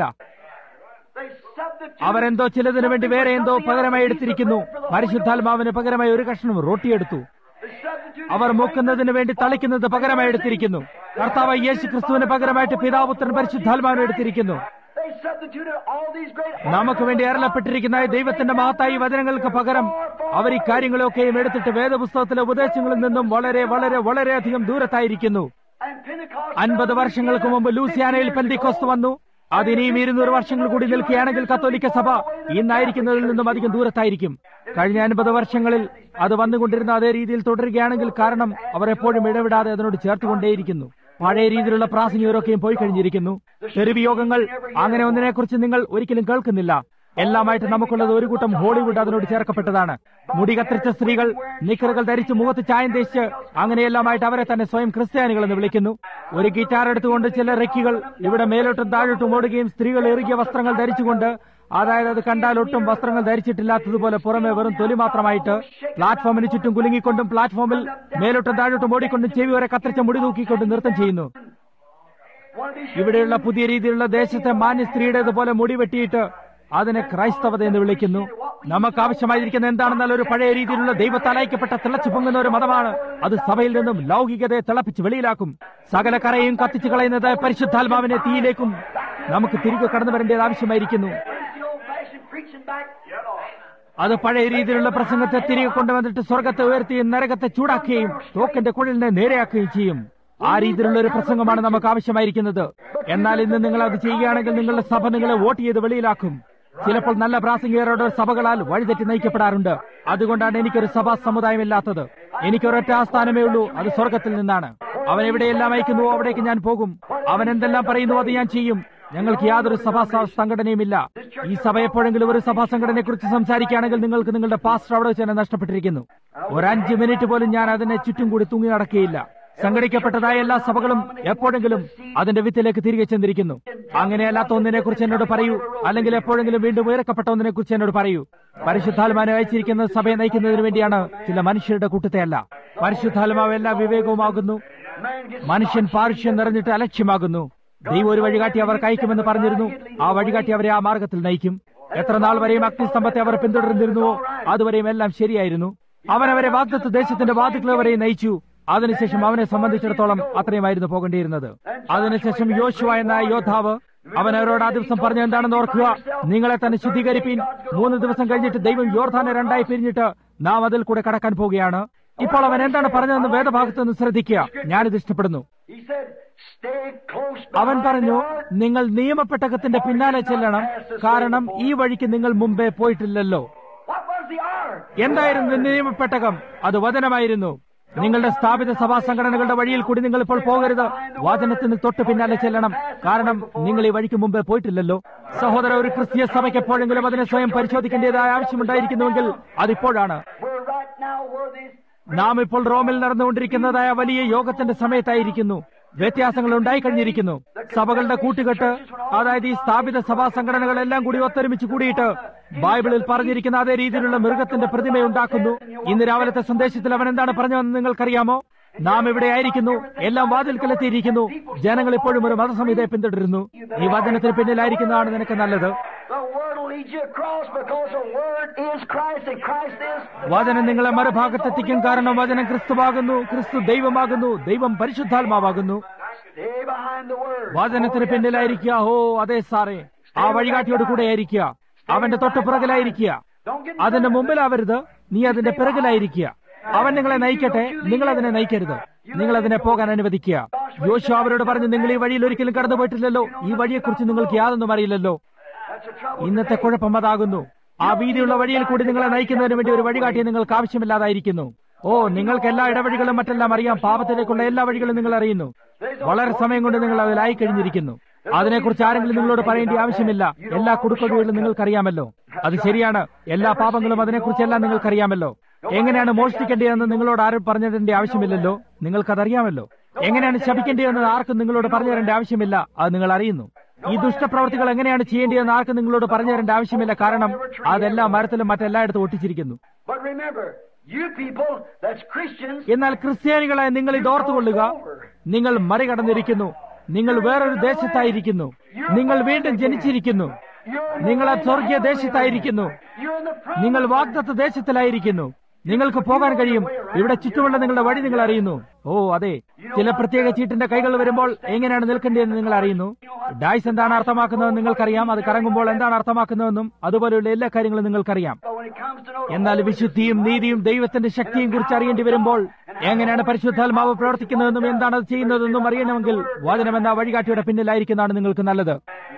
S2: they substitute
S1: അവരെന്തോ ചിലതിനു വേണ്ടി വേറെ എന്തോ പകരമായി എടുത്തിരിക്കുന്നു പരിശുദ്ധാത്മാവിന് പകരമായി ഒരു കഷ്ണം റൊട്ടിയെടുത്തു
S2: they substitute
S1: അവർ മൂക്കുന്നതിന് വേണ്ടി തളിക്കുന്നത് പകരമായി എടുത്തിരിക്കുന്നു കർത്താവ് യേശു ക്രിസ്തുവിന് പകരമായിട്ട് പിതാപുത്രൻ പരിശുദ്ധാത്മാവിനെ എടുത്തിരിക്കുന്നു
S2: they substituted all these great
S1: നമുക്ക് വേണ്ടി അരളപ്പെട്ടിരിക്കുന്ന ഈ ദൈവത്തിന്റെ മഹത്തായി വചനങ്ങൾക്ക് പകരം അവർ ഈ കാര്യങ്ങളൊക്കെയും എടുത്തിട്ട് വേദപുസ്തകത്തിലെ ഉപദേശങ്ങളിൽ നിന്നും വളരെ വളരെ വളരെയധികം ദൂരത്തായിരിക്കുന്നു
S2: and Pentecost
S1: അൻപത് വർഷങ്ങൾക്ക് മുമ്പ് ലൂസിയാനയിൽ പെന്തിക്കോസ്ത് വന്നു അതിനിയും ഇരുന്നൂറ് വർഷങ്ങൾ കൂടി നിൽക്കുകയാണെങ്കിൽ കത്തോലിക്ക സഭ ഇന്നായിരിക്കുന്നതിൽ നിന്നും അധികം ദൂരത്തായിരിക്കും കഴിഞ്ഞ അൻപത് വർഷങ്ങളിൽ അത് വന്നുകൊണ്ടിരുന്ന അതേ രീതിയിൽ തുടരുകയാണെങ്കിൽ കാരണം അവർ എപ്പോഴും ഇടപെടാതെ അതിനോട് ചേർത്തുകൊണ്ടേയിരിക്കുന്നു പഴയ രീതിയിലുള്ള പ്രാസംഗികരൊക്കെയും പോയി കഴിഞ്ഞിരിക്കുന്നു തെരുവ് യോഗങ്ങൾ അങ്ങനെ ഒന്നിനെക്കുറിച്ച് നിങ്ങൾ ഒരിക്കലും കേൾക്കുന്നില്ല എല്ലാമായിട്ട് നമുക്കുള്ളത് ഒരു കൂട്ടം ഹോളിവുഡ് അതിനോട് ചേർക്കപ്പെട്ടതാണ് മുടി കത്തിരിച്ച സ്ത്രീകൾ നിക്കറുകൾ ധരിച്ച് മുഖത്ത് ചായം തേച്ച് അങ്ങനെയെല്ലാമായിട്ട് അവരെ തന്നെ സ്വയം ക്രിസ്ത്യാനികൾ എന്ന് വിളിക്കുന്നു ഒരു ഗിറ്റാർ എടുത്തുകൊണ്ട് ചില റെക്കികൾ ഇവിടെ മേലോട്ടും താഴോട്ടും ഓടുകയും സ്ത്രീകൾ ഇറുകിയ വസ്ത്രങ്ങൾ ധരിച്ചുകൊണ്ട് അതായത് അത് കണ്ടാൽ ഒട്ടും വസ്ത്രങ്ങൾ ധരിച്ചിട്ടില്ലാത്തതുപോലെ പുറമെ വെറും തൊലി മാത്രമായിട്ട് പ്ലാറ്റ്ഫോമിന് ചുറ്റും കുലുങ്ങിക്കൊണ്ടും പ്ലാറ്റ്ഫോമിൽ മേലോട്ടും താഴോട്ടും ഓടിക്കൊണ്ടും ചെവി വരെ കത്തിരിച്ച മുടി തൂക്കിക്കൊണ്ട് നൃത്തം ചെയ്യുന്നു
S2: one of these
S1: ഇവിടെയുള്ള പുതിയ രീതിയിലുള്ള ദേശത്തെ മാന്യ സ്ത്രീയുടേതുപോലെ മുടി വെട്ടിയിട്ട് അതിനെ ക്രൈസ്തവത എന്ന് വിളിക്കുന്നു നമുക്ക് ആവശ്യമായിരിക്കുന്ന എന്താണെന്നാൽ ഒരു പഴയ രീതിയിലുള്ള ദൈവത്താൽ അയക്കപ്പെട്ട തിളച്ചു പൊങ്ങുന്ന ഒരു മതമാണ് അത് സഭയിൽ നിന്നും ലൗകികതയെ തിളപ്പിച്ച് വെളിയിലാക്കും സകല കറയും കത്തിച്ചു കളയുന്നത് പരിശുദ്ധാത്മാവിനെ തീയിലേക്കും നമുക്ക് തിരികെ കടന്നു വരേണ്ടത് ആവശ്യമായിരിക്കുന്നു
S2: the old-fashioned preaching back.
S1: അത് പഴയ രീതിയിലുള്ള പ്രസംഗത്തെ തിരികെ കൊണ്ടുവന്നിട്ട് സ്വർഗത്തെ ഉയർത്തിയും നരകത്തെ ചൂടാക്കുകയും തോക്കിന്റെ കുഴലിനെ നേരെയാക്കുകയും ചെയ്യും ആ രീതിയിലുള്ള ഒരു പ്രസംഗമാണ് നമുക്ക് ആവശ്യമായിരിക്കുന്നത് എന്നാൽ ഇന്ന് നിങ്ങൾ അത് ചെയ്യുകയാണെങ്കിൽ നിങ്ങളുടെ സഭ നിങ്ങളെ വോട്ട് ചെയ്ത് വെളിയിലാക്കും ചിലപ്പോൾ നല്ല പ്രാസംഗികരുടെ സഭകളാൽ വഴിതെറ്റി നയിക്കപ്പെടാറുണ്ട് അതുകൊണ്ടാണ് എനിക്കൊരു സഭാ സമുദായമില്ലാത്തത് എനിക്കൊരൊറ്റ ആസ്ഥാനമേ ഉള്ളൂ അത് സ്വർഗത്തിൽ നിന്നാണ് അവൻ എവിടെയെല്ലാം അയക്കുന്നുവോ അവിടേക്ക് ഞാൻ പോകും അവൻ എന്തെല്ലാം പറയുന്നുവോ അത് ഞാൻ ചെയ്യും ഞങ്ങൾക്ക് യാതൊരു സഭാ സ- സംഘടനയുമില്ല ഈ സഭ എപ്പോഴെങ്കിലും ഒരു സഭാ സംഘടനയെ കുറിച്ച് സംസാരിക്കുകയാണെങ്കിൽ നിങ്ങൾക്ക് നിങ്ങളുടെ പാസ്റ്റർ അവിടെ വെച്ച് തന്നെ നഷ്ടപ്പെട്ടിരിക്കുന്നു ഒരു അഞ്ച് മിനിറ്റ് പോലും ഞാൻ അതിനെ ചുറ്റും കൂടി തൂങ്ങി നടക്കുകയില്ല സംഘടിക്കപ്പെട്ടതായ എല്ലാ സഭകളും എപ്പോഴെങ്കിലും അതിന്റെ വിത്തിലേക്ക് തിരികെ ചെന്നിരിക്കുന്നു അങ്ങനെയല്ലാത്ത ഒന്നിനെ കുറിച്ച് എന്നോട് പറയൂ അല്ലെങ്കിൽ എപ്പോഴെങ്കിലും വീണ്ടും ഉയരക്കപ്പെട്ട ഒന്നിനെ കുറിച്ച് എന്നോട് പറയൂ പരിശുദ്ധാത്മാനെ അയച്ചിരിക്കുന്നത് സഭയെ നയിക്കുന്നതിന് വേണ്ടിയാണ് ചില മനുഷ്യരുടെ കൂട്ടത്തെയല്ല പരിശുദ്ധാത്മാവ് എല്ലാ വിവേകവുമാകുന്നു
S2: Man gets
S1: മനുഷ്യൻ പാരുഷ്യം നിറഞ്ഞിട്ട് അലക്ഷ്യമാകുന്നു ദൈവം ഒരു വഴികാട്ടി അവർക്ക് അയക്കുമെന്ന് പറഞ്ഞിരുന്നു ആ വഴികാട്ടി അവരെ ആ മാർഗത്തിൽ നയിക്കും എത്ര നാൾ വരെയും അഗ്നിസ്തംഭത്തെ അവർ പിന്തുടർന്നിരുന്നുവോ അതുവരെയും എല്ലാം ശരിയായിരുന്നു അവൻ അവരെ വാഗ്ദത്ത് ദേശത്തിന്റെ വാതിക്കൾ വരെയും നയിച്ചു അതിനുശേഷം അവനെ സംബന്ധിച്ചിടത്തോളം അത്രയുമായിരുന്നു പോകേണ്ടിയിരുന്നത് അതിനുശേഷം യോശുവ എന്ന യോദ്ധാവ് അവൻ അവരോട് ആ ദിവസം പറഞ്ഞ എന്താണെന്ന് ഓർക്കുക നിങ്ങളെ തന്നെ ശുദ്ധീകരിപ്പീൻ മൂന്ന് ദിവസം കഴിഞ്ഞിട്ട് ദൈവം യോർധാനെ രണ്ടായി പിരിഞ്ഞിട്ട് നാം അതിൽ കൂടെ കടക്കാൻ പോവുകയാണ് ഇപ്പോൾ അവൻ എന്താണ് പറഞ്ഞതെന്ന് വേദഭാഗത്ത് നിന്ന് ശ്രദ്ധിക്കുക ഞാനിത് ഇഷ്ടപ്പെടുന്നു
S2: He said, stay close
S1: അവൻ
S2: behind
S1: പറഞ്ഞു
S2: the ark.
S1: നിങ്ങൾ നിയമപ്പെട്ടകത്തിന്റെ പിന്നാലെ ചെല്ലണം കാരണം ഈ വഴിക്ക് നിങ്ങൾ മുമ്പേ പോയിട്ടില്ലല്ലോ
S2: What was the ark?
S1: എന്തായിരുന്നു നിയമപ്പെട്ടകം അത് വചനമായിരുന്നു നിങ്ങളുടെ സ്ഥാപിത സഭാ സംഘടനകളുടെ വഴിയിൽ കൂടി നിങ്ങൾ ഇപ്പോൾ പോകരുത് വചനത്തിന് തൊട്ട് പിന്നാലെ ചെല്ലണം കാരണം നിങ്ങൾ ഈ വഴിക്ക് മുമ്പേ പോയിട്ടില്ലല്ലോ സഹോദര ഒരു ക്രിസ്തീയ സഭയ്ക്ക് എപ്പോഴെങ്കിലും അതിനെ സ്വയം പരിശോധിക്കേണ്ടതായ ആവശ്യമുണ്ടായിരിക്കുന്നുവെങ്കിൽ അതിപ്പോഴാണ്
S2: We're right now where these
S1: നാം ഇപ്പോൾ റോമിൽ നടന്നുകൊണ്ടിരിക്കുന്നതായ വലിയ യോഗത്തിന്റെ സമയത്തായിരിക്കുന്നു വ്യത്യാസങ്ങൾ ഉണ്ടായിക്കഴിഞ്ഞിരിക്കുന്നു സഭകളുടെ കൂട്ടുകെട്ട് അതായത് ഈ സ്ഥാപിത സഭാ സംഘടനകളെല്ലാം കൂടി ഒത്തൊരുമിച്ച് കൂടിയിട്ട് ബൈബിളിൽ പറഞ്ഞിരിക്കുന്ന അതേ രീതിയിലുള്ള മൃഗത്തിന്റെ പ്രതിമയുണ്ടാക്കുന്നു ഇന്ന് രാവിലത്തെ സന്ദേശത്തിൽ അവൻ എന്താണ് പറഞ്ഞതെന്ന് നിങ്ങൾക്കറിയാമോ നാം ഇവിടെ ആയിരിക്കുന്നു എല്ലാം വാതിൽക്കലെത്തിയിരിക്കുന്നു ജനങ്ങൾ ഇപ്പോഴും ഒരു മതസംഹിതയെ പിന്തുടരുന്നു ഈ വചനത്തിന് പിന്നിലായിരിക്കുന്നതാണ് നിനക്ക് നല്ലത്
S2: The word will lead you across because the word is Christ and Christ is.
S1: വചനം നിങ്ങളെ മറുഭാഗത്തെത്തിക്കും കാരണം വചനം ക്രിസ്തുവാകുന്നു ക്രിസ്തു ദൈവമാകുന്നു ദൈവം പരിശുദ്ധാത്മാവാകുന്നു
S2: Stay behind the word.
S1: വചനത്തിന് പിന്നിലായിരിക്കുക ഓ അതെ സാറേ ആ വഴികാട്ടിയോട് കൂടെ ആയിരിക്കുക അവന്റെ തൊട്ട് പിറകിലായിരിക്കുക
S2: Don't get
S1: അതിന്റെ മുമ്പിലാവരുത് നീ അതിന്റെ പിറകിലായിരിക്കുക അവൻ നിങ്ങളെ നയിക്കട്ടെ നിങ്ങൾ അതിനെ നയിക്കരുത് നിങ്ങൾ അതിനെ പോകാൻ അനുവദിക്കുക യോശു അവരോട് പറഞ്ഞു നിങ്ങൾ ഈ വഴിയിൽ ഒരിക്കലും കടന്നു പോയിട്ടില്ലല്ലോ ഈ വഴിയെക്കുറിച്ച് നിങ്ങൾക്ക് യാതൊന്നും അറിയില്ലല്ലോ
S2: That's the trouble.
S1: ഇന്നത്തെ കുഴപ്പം അതാകുന്നു ആ വീതിയുള്ള വഴിയിൽ കൂടി നിങ്ങളെ നയിക്കുന്നതിന് വേണ്ടി ഒരു വഴികാട്ടിയെ നിങ്ങൾക്ക് ആവശ്യമില്ലാതായിരിക്കുന്നു ഓ നിങ്ങൾക്ക് എല്ലാ ഇടവഴികളും മറ്റെല്ലാം അറിയാം പാപത്തിലേക്കുള്ള എല്ലാ വഴികളും നിങ്ങൾ അറിയുന്നു വളരെ സമയം കൊണ്ട് നിങ്ങൾ അതിലായി കഴിഞ്ഞിരിക്കുന്നു അതിനെക്കുറിച്ച് ആരെങ്കിലും നിങ്ങളോട് പറയേണ്ട ആവശ്യമില്ല എല്ലാ കുടുക്കഴിവുകളും നിങ്ങൾക്കറിയാമല്ലോ അത് ശരിയാണ് എല്ലാ പാപങ്ങളും അതിനെക്കുറിച്ചെല്ലാം നിങ്ങൾക്കറിയാമല്ലോ എങ്ങനെയാണ് മോഷ്ടിക്കേണ്ടതെന്ന് നിങ്ങളോട് ആരും പറഞ്ഞിടേണ്ട ആവശ്യമില്ലല്ലോ നിങ്ങൾക്കതറിയാമല്ലോ എങ്ങനെയാണ് ശപിക്കേണ്ടതെന്ന് ആർക്കും നിങ്ങളോട് പറഞ്ഞു തരേണ്ട ആവശ്യമില്ല അത് നിങ്ങൾ അറിയുന്നു ഈ ദുഷ്ടപ്രവർത്തികൾ എങ്ങനെയാണ് ചെയ്യേണ്ടതെന്ന് ആർക്കും നിങ്ങളോട് പറഞ്ഞു തരേണ്ട ആവശ്യമില്ല കാരണം അതെല്ലാം മരത്തിലും മറ്റെല്ലായിടത്തും ഒട്ടിച്ചിരിക്കുന്നു
S2: But remember, you people that's Christians,
S1: എന്നാൽ ക്രിസ്ത്യാനികളെ നിങ്ങൾ ഇത് ഓർത്തുകൊള്ളുക നിങ്ങൾ മറികടന്നിരിക്കുന്നു നിങ്ങൾ വേറൊരു ദേശത്തായിരിക്കുന്നു നിങ്ങൾ വീണ്ടും ജനിച്ചിരിക്കുന്നു
S2: you're in
S1: നിങ്ങൾ ആ സ്വർഗീയ ദേശത്തായിരിക്കുന്നു
S2: you're in the front.
S1: നിങ്ങൾ വാഗ്ദത്ത ദേശത്തിലായിരിക്കുന്നു നിങ്ങൾക്ക് പോകാൻ കഴിയും ഇവിടെ ചുറ്റുമുള്ള നിങ്ങളുടെ വഴി നിങ്ങൾ അറിയുന്നു ഓ അതെ ചില പ്രത്യേക ചീട്ടിന്റെ കൈകൾ വരുമ്പോൾ എങ്ങനെയാണ് നിൽക്കേണ്ടതെന്ന് നിങ്ങൾ അറിയുന്നു ഡായ്സ് എന്താണ് അർത്ഥമാക്കുന്നതെന്ന് നിങ്ങൾക്കറിയാം അത് കറങ്ങുമ്പോൾ എന്താണ് അർത്ഥമാക്കുന്നതെന്നും അതുപോലെയുള്ള എല്ലാ കാര്യങ്ങളും നിങ്ങൾക്കറിയാം
S2: But when it comes to know
S1: എന്നാൽ വിശുദ്ധിയും നീതിയും ദൈവത്തിന്റെ ശക്തിയും കുറിച്ച് അറിയേണ്ടി വരുമ്പോൾ എങ്ങനെയാണ് പരിശുദ്ധാത്മാവ് പ്രവർത്തിക്കുന്നതെന്നും എന്താണ് അത് ചെയ്യുന്നതെന്നും അറിയണമെങ്കിൽ വചനം എന്ന വഴികാട്ടിയുടെ പിന്നിലായിരിക്കുന്നതാണ് നിങ്ങൾക്ക് നല്ലത്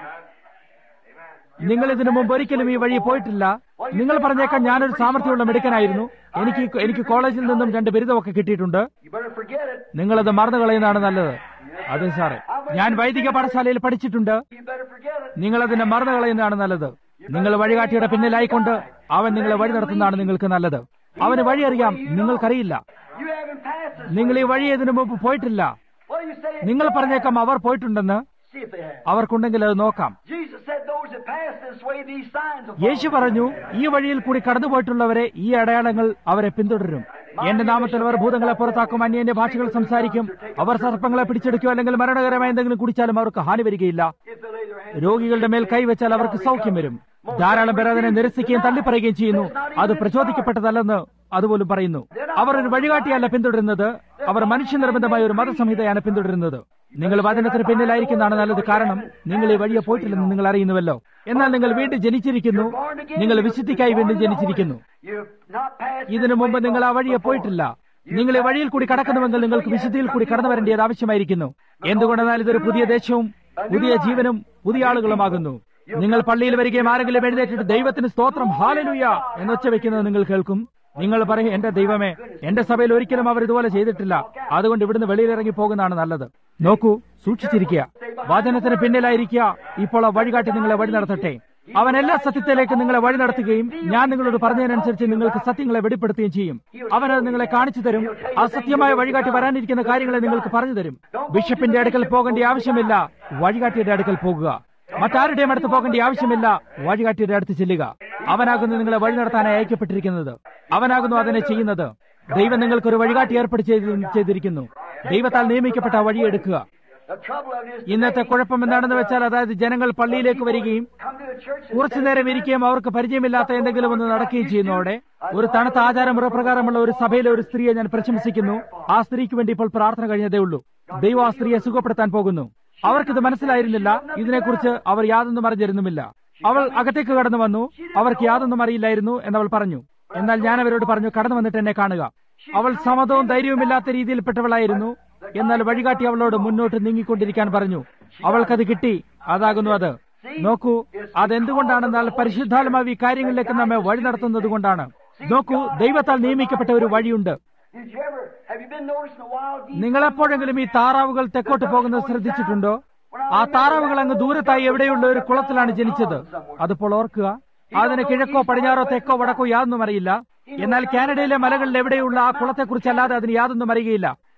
S1: നിങ്ങൾ ഇതിനു മുമ്പ് ഒരിക്കലും ഈ വഴി പോയിട്ടില്ല നിങ്ങൾ പറഞ്ഞേക്കാൻ ഞാനൊരു സാമർഥ്യമുള്ള മിടുക്കനായിരുന്നു എനിക്ക് എനിക്ക് കോളേജിൽ നിന്നും രണ്ട് ബിരുദമൊക്കെ കിട്ടിയിട്ടുണ്ട്
S2: you better forget it.
S1: നിങ്ങളത് മറന്നു കളയുന്നതാണ് നല്ലത് അതെ സാറേ ഞാൻ വൈദിക പാഠശാലയിൽ പഠിച്ചിട്ടുണ്ട്
S2: You better forget it.
S1: നിങ്ങൾ അതിനെ മറന്നു കളയുന്നതാണ് നല്ലത് നിങ്ങൾ വഴികാട്ടിയുടെ പിന്നിലായിക്കൊണ്ട് അവൻ നിങ്ങളെ വഴി നടത്തുന്നതാണ് നിങ്ങൾക്ക് നല്ലത് അവന് വഴി അറിയാം നിങ്ങൾക്കറിയില്ല
S2: You haven't passed this.
S1: നിങ്ങൾ ഈ വഴി ഇതിനു മുമ്പ് പോയിട്ടില്ല
S2: What do you say?
S1: നിങ്ങൾ പറഞ്ഞേക്കാം അവർ പോയിട്ടുണ്ടെന്ന്
S2: See if they have.
S1: അവർക്കുണ്ടെങ്കിൽ അത് നോക്കാം
S2: Jesus said those that pass this way, these signs will
S1: യേശു പറഞ്ഞു ഈ വഴിയിൽ കൂടി കടന്നുപോയിട്ടുള്ളവരെ ഈ അടയാളങ്ങൾ അവരെ പിന്തുടരും എന്റെ നാമത്തിൽ അവർ ഭൂതങ്ങളെ പുറത്താക്കും അന്യന്റെ ഭാഷകൾ സംസാരിക്കും അവർ സർപ്പങ്ങളെ പിടിച്ചെടുക്കും അല്ലെങ്കിൽ മരണകരമായ എന്തെങ്കിലും കുടിച്ചാലും അവർക്ക് ഹാനി വരികയില്ല
S2: if they lay their hands.
S1: രോഗികളുടെ മേൽ കൈവച്ചാൽ അവർക്ക് സൗഖ്യം വരും ധാരാളം പേർ അതിനെ നിരസിക്കുകയും തള്ളിപ്പറയുകയും ചെയ്യുന്നു അത് പ്രചോദിക്കപ്പെട്ടതല്ലെന്ന് അതുപോലും പറയുന്നു അവർ ഒരു വഴികാട്ടിയല്ല പിന്തുടരുന്നത് അവർ മനുഷ്യനിർബന്ധമായ ഒരു മതസംഹിതയാണ് പിന്തുടരുന്നത് നിങ്ങൾ വചനത്തിന് പിന്നിലായിരിക്കുന്നതാണ് നല്ലത് കാരണം നിങ്ങൾ ഈ വഴിയെ പോയിട്ടില്ലെന്ന് നിങ്ങൾ അറിയുന്നുവല്ലോ എന്നാൽ നിങ്ങൾ വീണ്ടും ജനിച്ചിരിക്കുന്നു നിങ്ങൾ വിശുദ്ധിക്കായി വീണ്ടും ജനിച്ചിരിക്കുന്നു
S2: You've not passed
S1: ഇതിനു
S2: this
S1: മുമ്പ്
S2: way
S1: നിങ്ങൾ ആ വഴിയെ പോയിട്ടില്ല നിങ്ങൾ ഈ വഴിയിൽ കൂടി കടക്കുന്നുവെങ്കിൽ നിങ്ങൾക്ക് വിശുദ്ധിയിൽ കൂടി കടന്നു വരേണ്ടത് ആവശ്യമായിരിക്കുന്നു എന്തുകൊണ്ടെന്നാൽ ഇതൊരു പുതിയ ദേശവും പുതിയ ജീവനും പുതിയ ആളുകളുമാകുന്നു നിങ്ങൾ പള്ളിയിൽ വരികയും ആരെങ്കിലും എഴുന്നേറ്റിട്ട് ദൈവത്തിന് സ്തോത്രം ഹാലലുയ എന്നൊച്ച വെക്കുന്നത് നിങ്ങൾ കേൾക്കും നിങ്ങൾ പറയും എന്റെ ദൈവമേ എന്റെ സഭയിൽ ഒരിക്കലും അവർ ഇതുപോലെ ചെയ്തിട്ടില്ല അതുകൊണ്ട് ഇവിടുന്ന് വെളിയിലിറങ്ങി പോകുന്നതാണ് നല്ലത് നോക്കൂ സൂക്ഷിച്ചിരിക്കുക വചനത്തിന് പിന്നിലായിരിക്കുക ഇപ്പോൾ ആ വഴികാട്ടി നിങ്ങളെ വഴി നടത്തട്ടെ അവൻ എല്ലാ സത്യത്തിലേക്ക് നിങ്ങളെ വഴി നടത്തുകയും ഞാൻ നിങ്ങളോട് പറഞ്ഞതിനനുസരിച്ച് നിങ്ങൾക്ക് സത്യങ്ങളെ വെളിപ്പെടുത്തുകയും ചെയ്യും അവനത് നിങ്ങളെ കാണിച്ചു തരും അസത്യമായ വഴികാട്ടി വരാനിരിക്കുന്ന കാര്യങ്ങളെ നിങ്ങൾക്ക് പറഞ്ഞു തരും ബിഷപ്പിന്റെ അടുക്കൽ പോകേണ്ട ആവശ്യമില്ല വഴികാട്ടിയുടെ അടുക്കൽ പോകുക മറ്റാരുടെയും അടുത്ത് പോകേണ്ട ആവശ്യമില്ല വഴികാട്ടിയുടെ അടുത്ത് ചെല്ലുക അവനാകുന്നു നിങ്ങളെ വഴി നടത്താനായി അയക്കപ്പെട്ടിരിക്കുന്നത് അവനാകുന്നു അതിനെ ചെയ്യുന്നത് ദൈവം നിങ്ങൾക്ക് ഒരു വഴികാട്ടി ഏർപ്പെടുത്തി ചെയ്തി- ചെയ്തിരിക്കുന്നു ദൈവത്താൽ നിയമിക്കപ്പെട്ട ആ വഴി എടുക്കുക
S2: The trouble of it is
S1: ഇന്നത്തെ കുഴപ്പം എന്താണെന്ന് വെച്ചാൽ അതായത് ജനങ്ങൾ പള്ളിയിലേക്ക് വരികയും
S2: come to the church and
S1: കുറച്ചു നേരം ഇരിക്കുകയും അവർക്ക് പരിചയമില്ലാത്ത എന്തെങ്കിലും ഒന്ന് നടക്കുകയും ചെയ്യുന്നു അവിടെ ഒരു തണുത്ത ആചാരമുറപ്രകാരമുള്ള ഒരു സഭയിലെ ഒരു സ്ത്രീയെ ഞാൻ പ്രശംസിക്കുന്നു ആ സ്ത്രീക്ക് വേണ്ടി ഇപ്പോൾ പ്രാർത്ഥന കഴിഞ്ഞതേ ഉള്ളൂ ദൈവം ആ സ്ത്രീയെ സുഖപ്പെടുത്താൻ പോകുന്നു അവർക്കിത് മനസ്സിലായിരുന്നില്ല ഇതിനെക്കുറിച്ച് അവർ യാതൊന്നും അറിഞ്ഞിരുന്നുമില്ല അവൾ അകത്തേക്ക് കടന്നു വന്നു അവർക്ക് യാതൊന്നും അറിയില്ലായിരുന്നു എന്നവൾ പറഞ്ഞു എന്നാൽ ഞാൻ അവരോട് പറഞ്ഞു കടന്നു വന്നിട്ട് എന്നെ കാണുക അവൾ സമതവും ധൈര്യവുമില്ലാത്ത രീതിയിൽപ്പെട്ടവളായിരുന്നു എന്നാൽ വഴികാട്ടി അവളോട് മുന്നോട്ട് നീങ്ങിക്കൊണ്ടിരിക്കാൻ പറഞ്ഞു അവൾക്കത് കിട്ടി അതാകുന്നു അത് നോക്കൂ അതെന്തുകൊണ്ടാണെന്നാൽ പരിശുദ്ധാത്മാവ് ഈ കാര്യങ്ങളിലേക്ക് നമ്മെ വഴി നടത്തുന്നത് കൊണ്ടാണ് നോക്കൂ ദൈവത്താൽ നിയമിക്കപ്പെട്ട ഒരു വഴിയുണ്ട്
S2: Did you ever, have you been noticing the wild geese?
S1: നിങ്ങളെപ്പോഴെങ്കിലും ഈ താറാവുകൾ തെക്കോട്ട് പോകുന്നത് ശ്രദ്ധിച്ചിട്ടുണ്ടോ ആ താറാവുകൾ അങ്ങ് ദൂരത്തായി എവിടെയുള്ള ഒരു കുളത്തിലാണ് ജനിച്ചത് അതിപ്പോൾ ഓർക്കുക അതിന് കിഴക്കോ പടിഞ്ഞാറോ തെക്കോ വടക്കോ യാതൊന്നും അറിയില്ല എന്നാൽ കാനഡയിലെ മലകളിൽ എവിടെയുള്ള ആ കുളത്തെക്കുറിച്ചല്ലാതെ അതിന് യാതൊന്നും അറിയുകയില്ല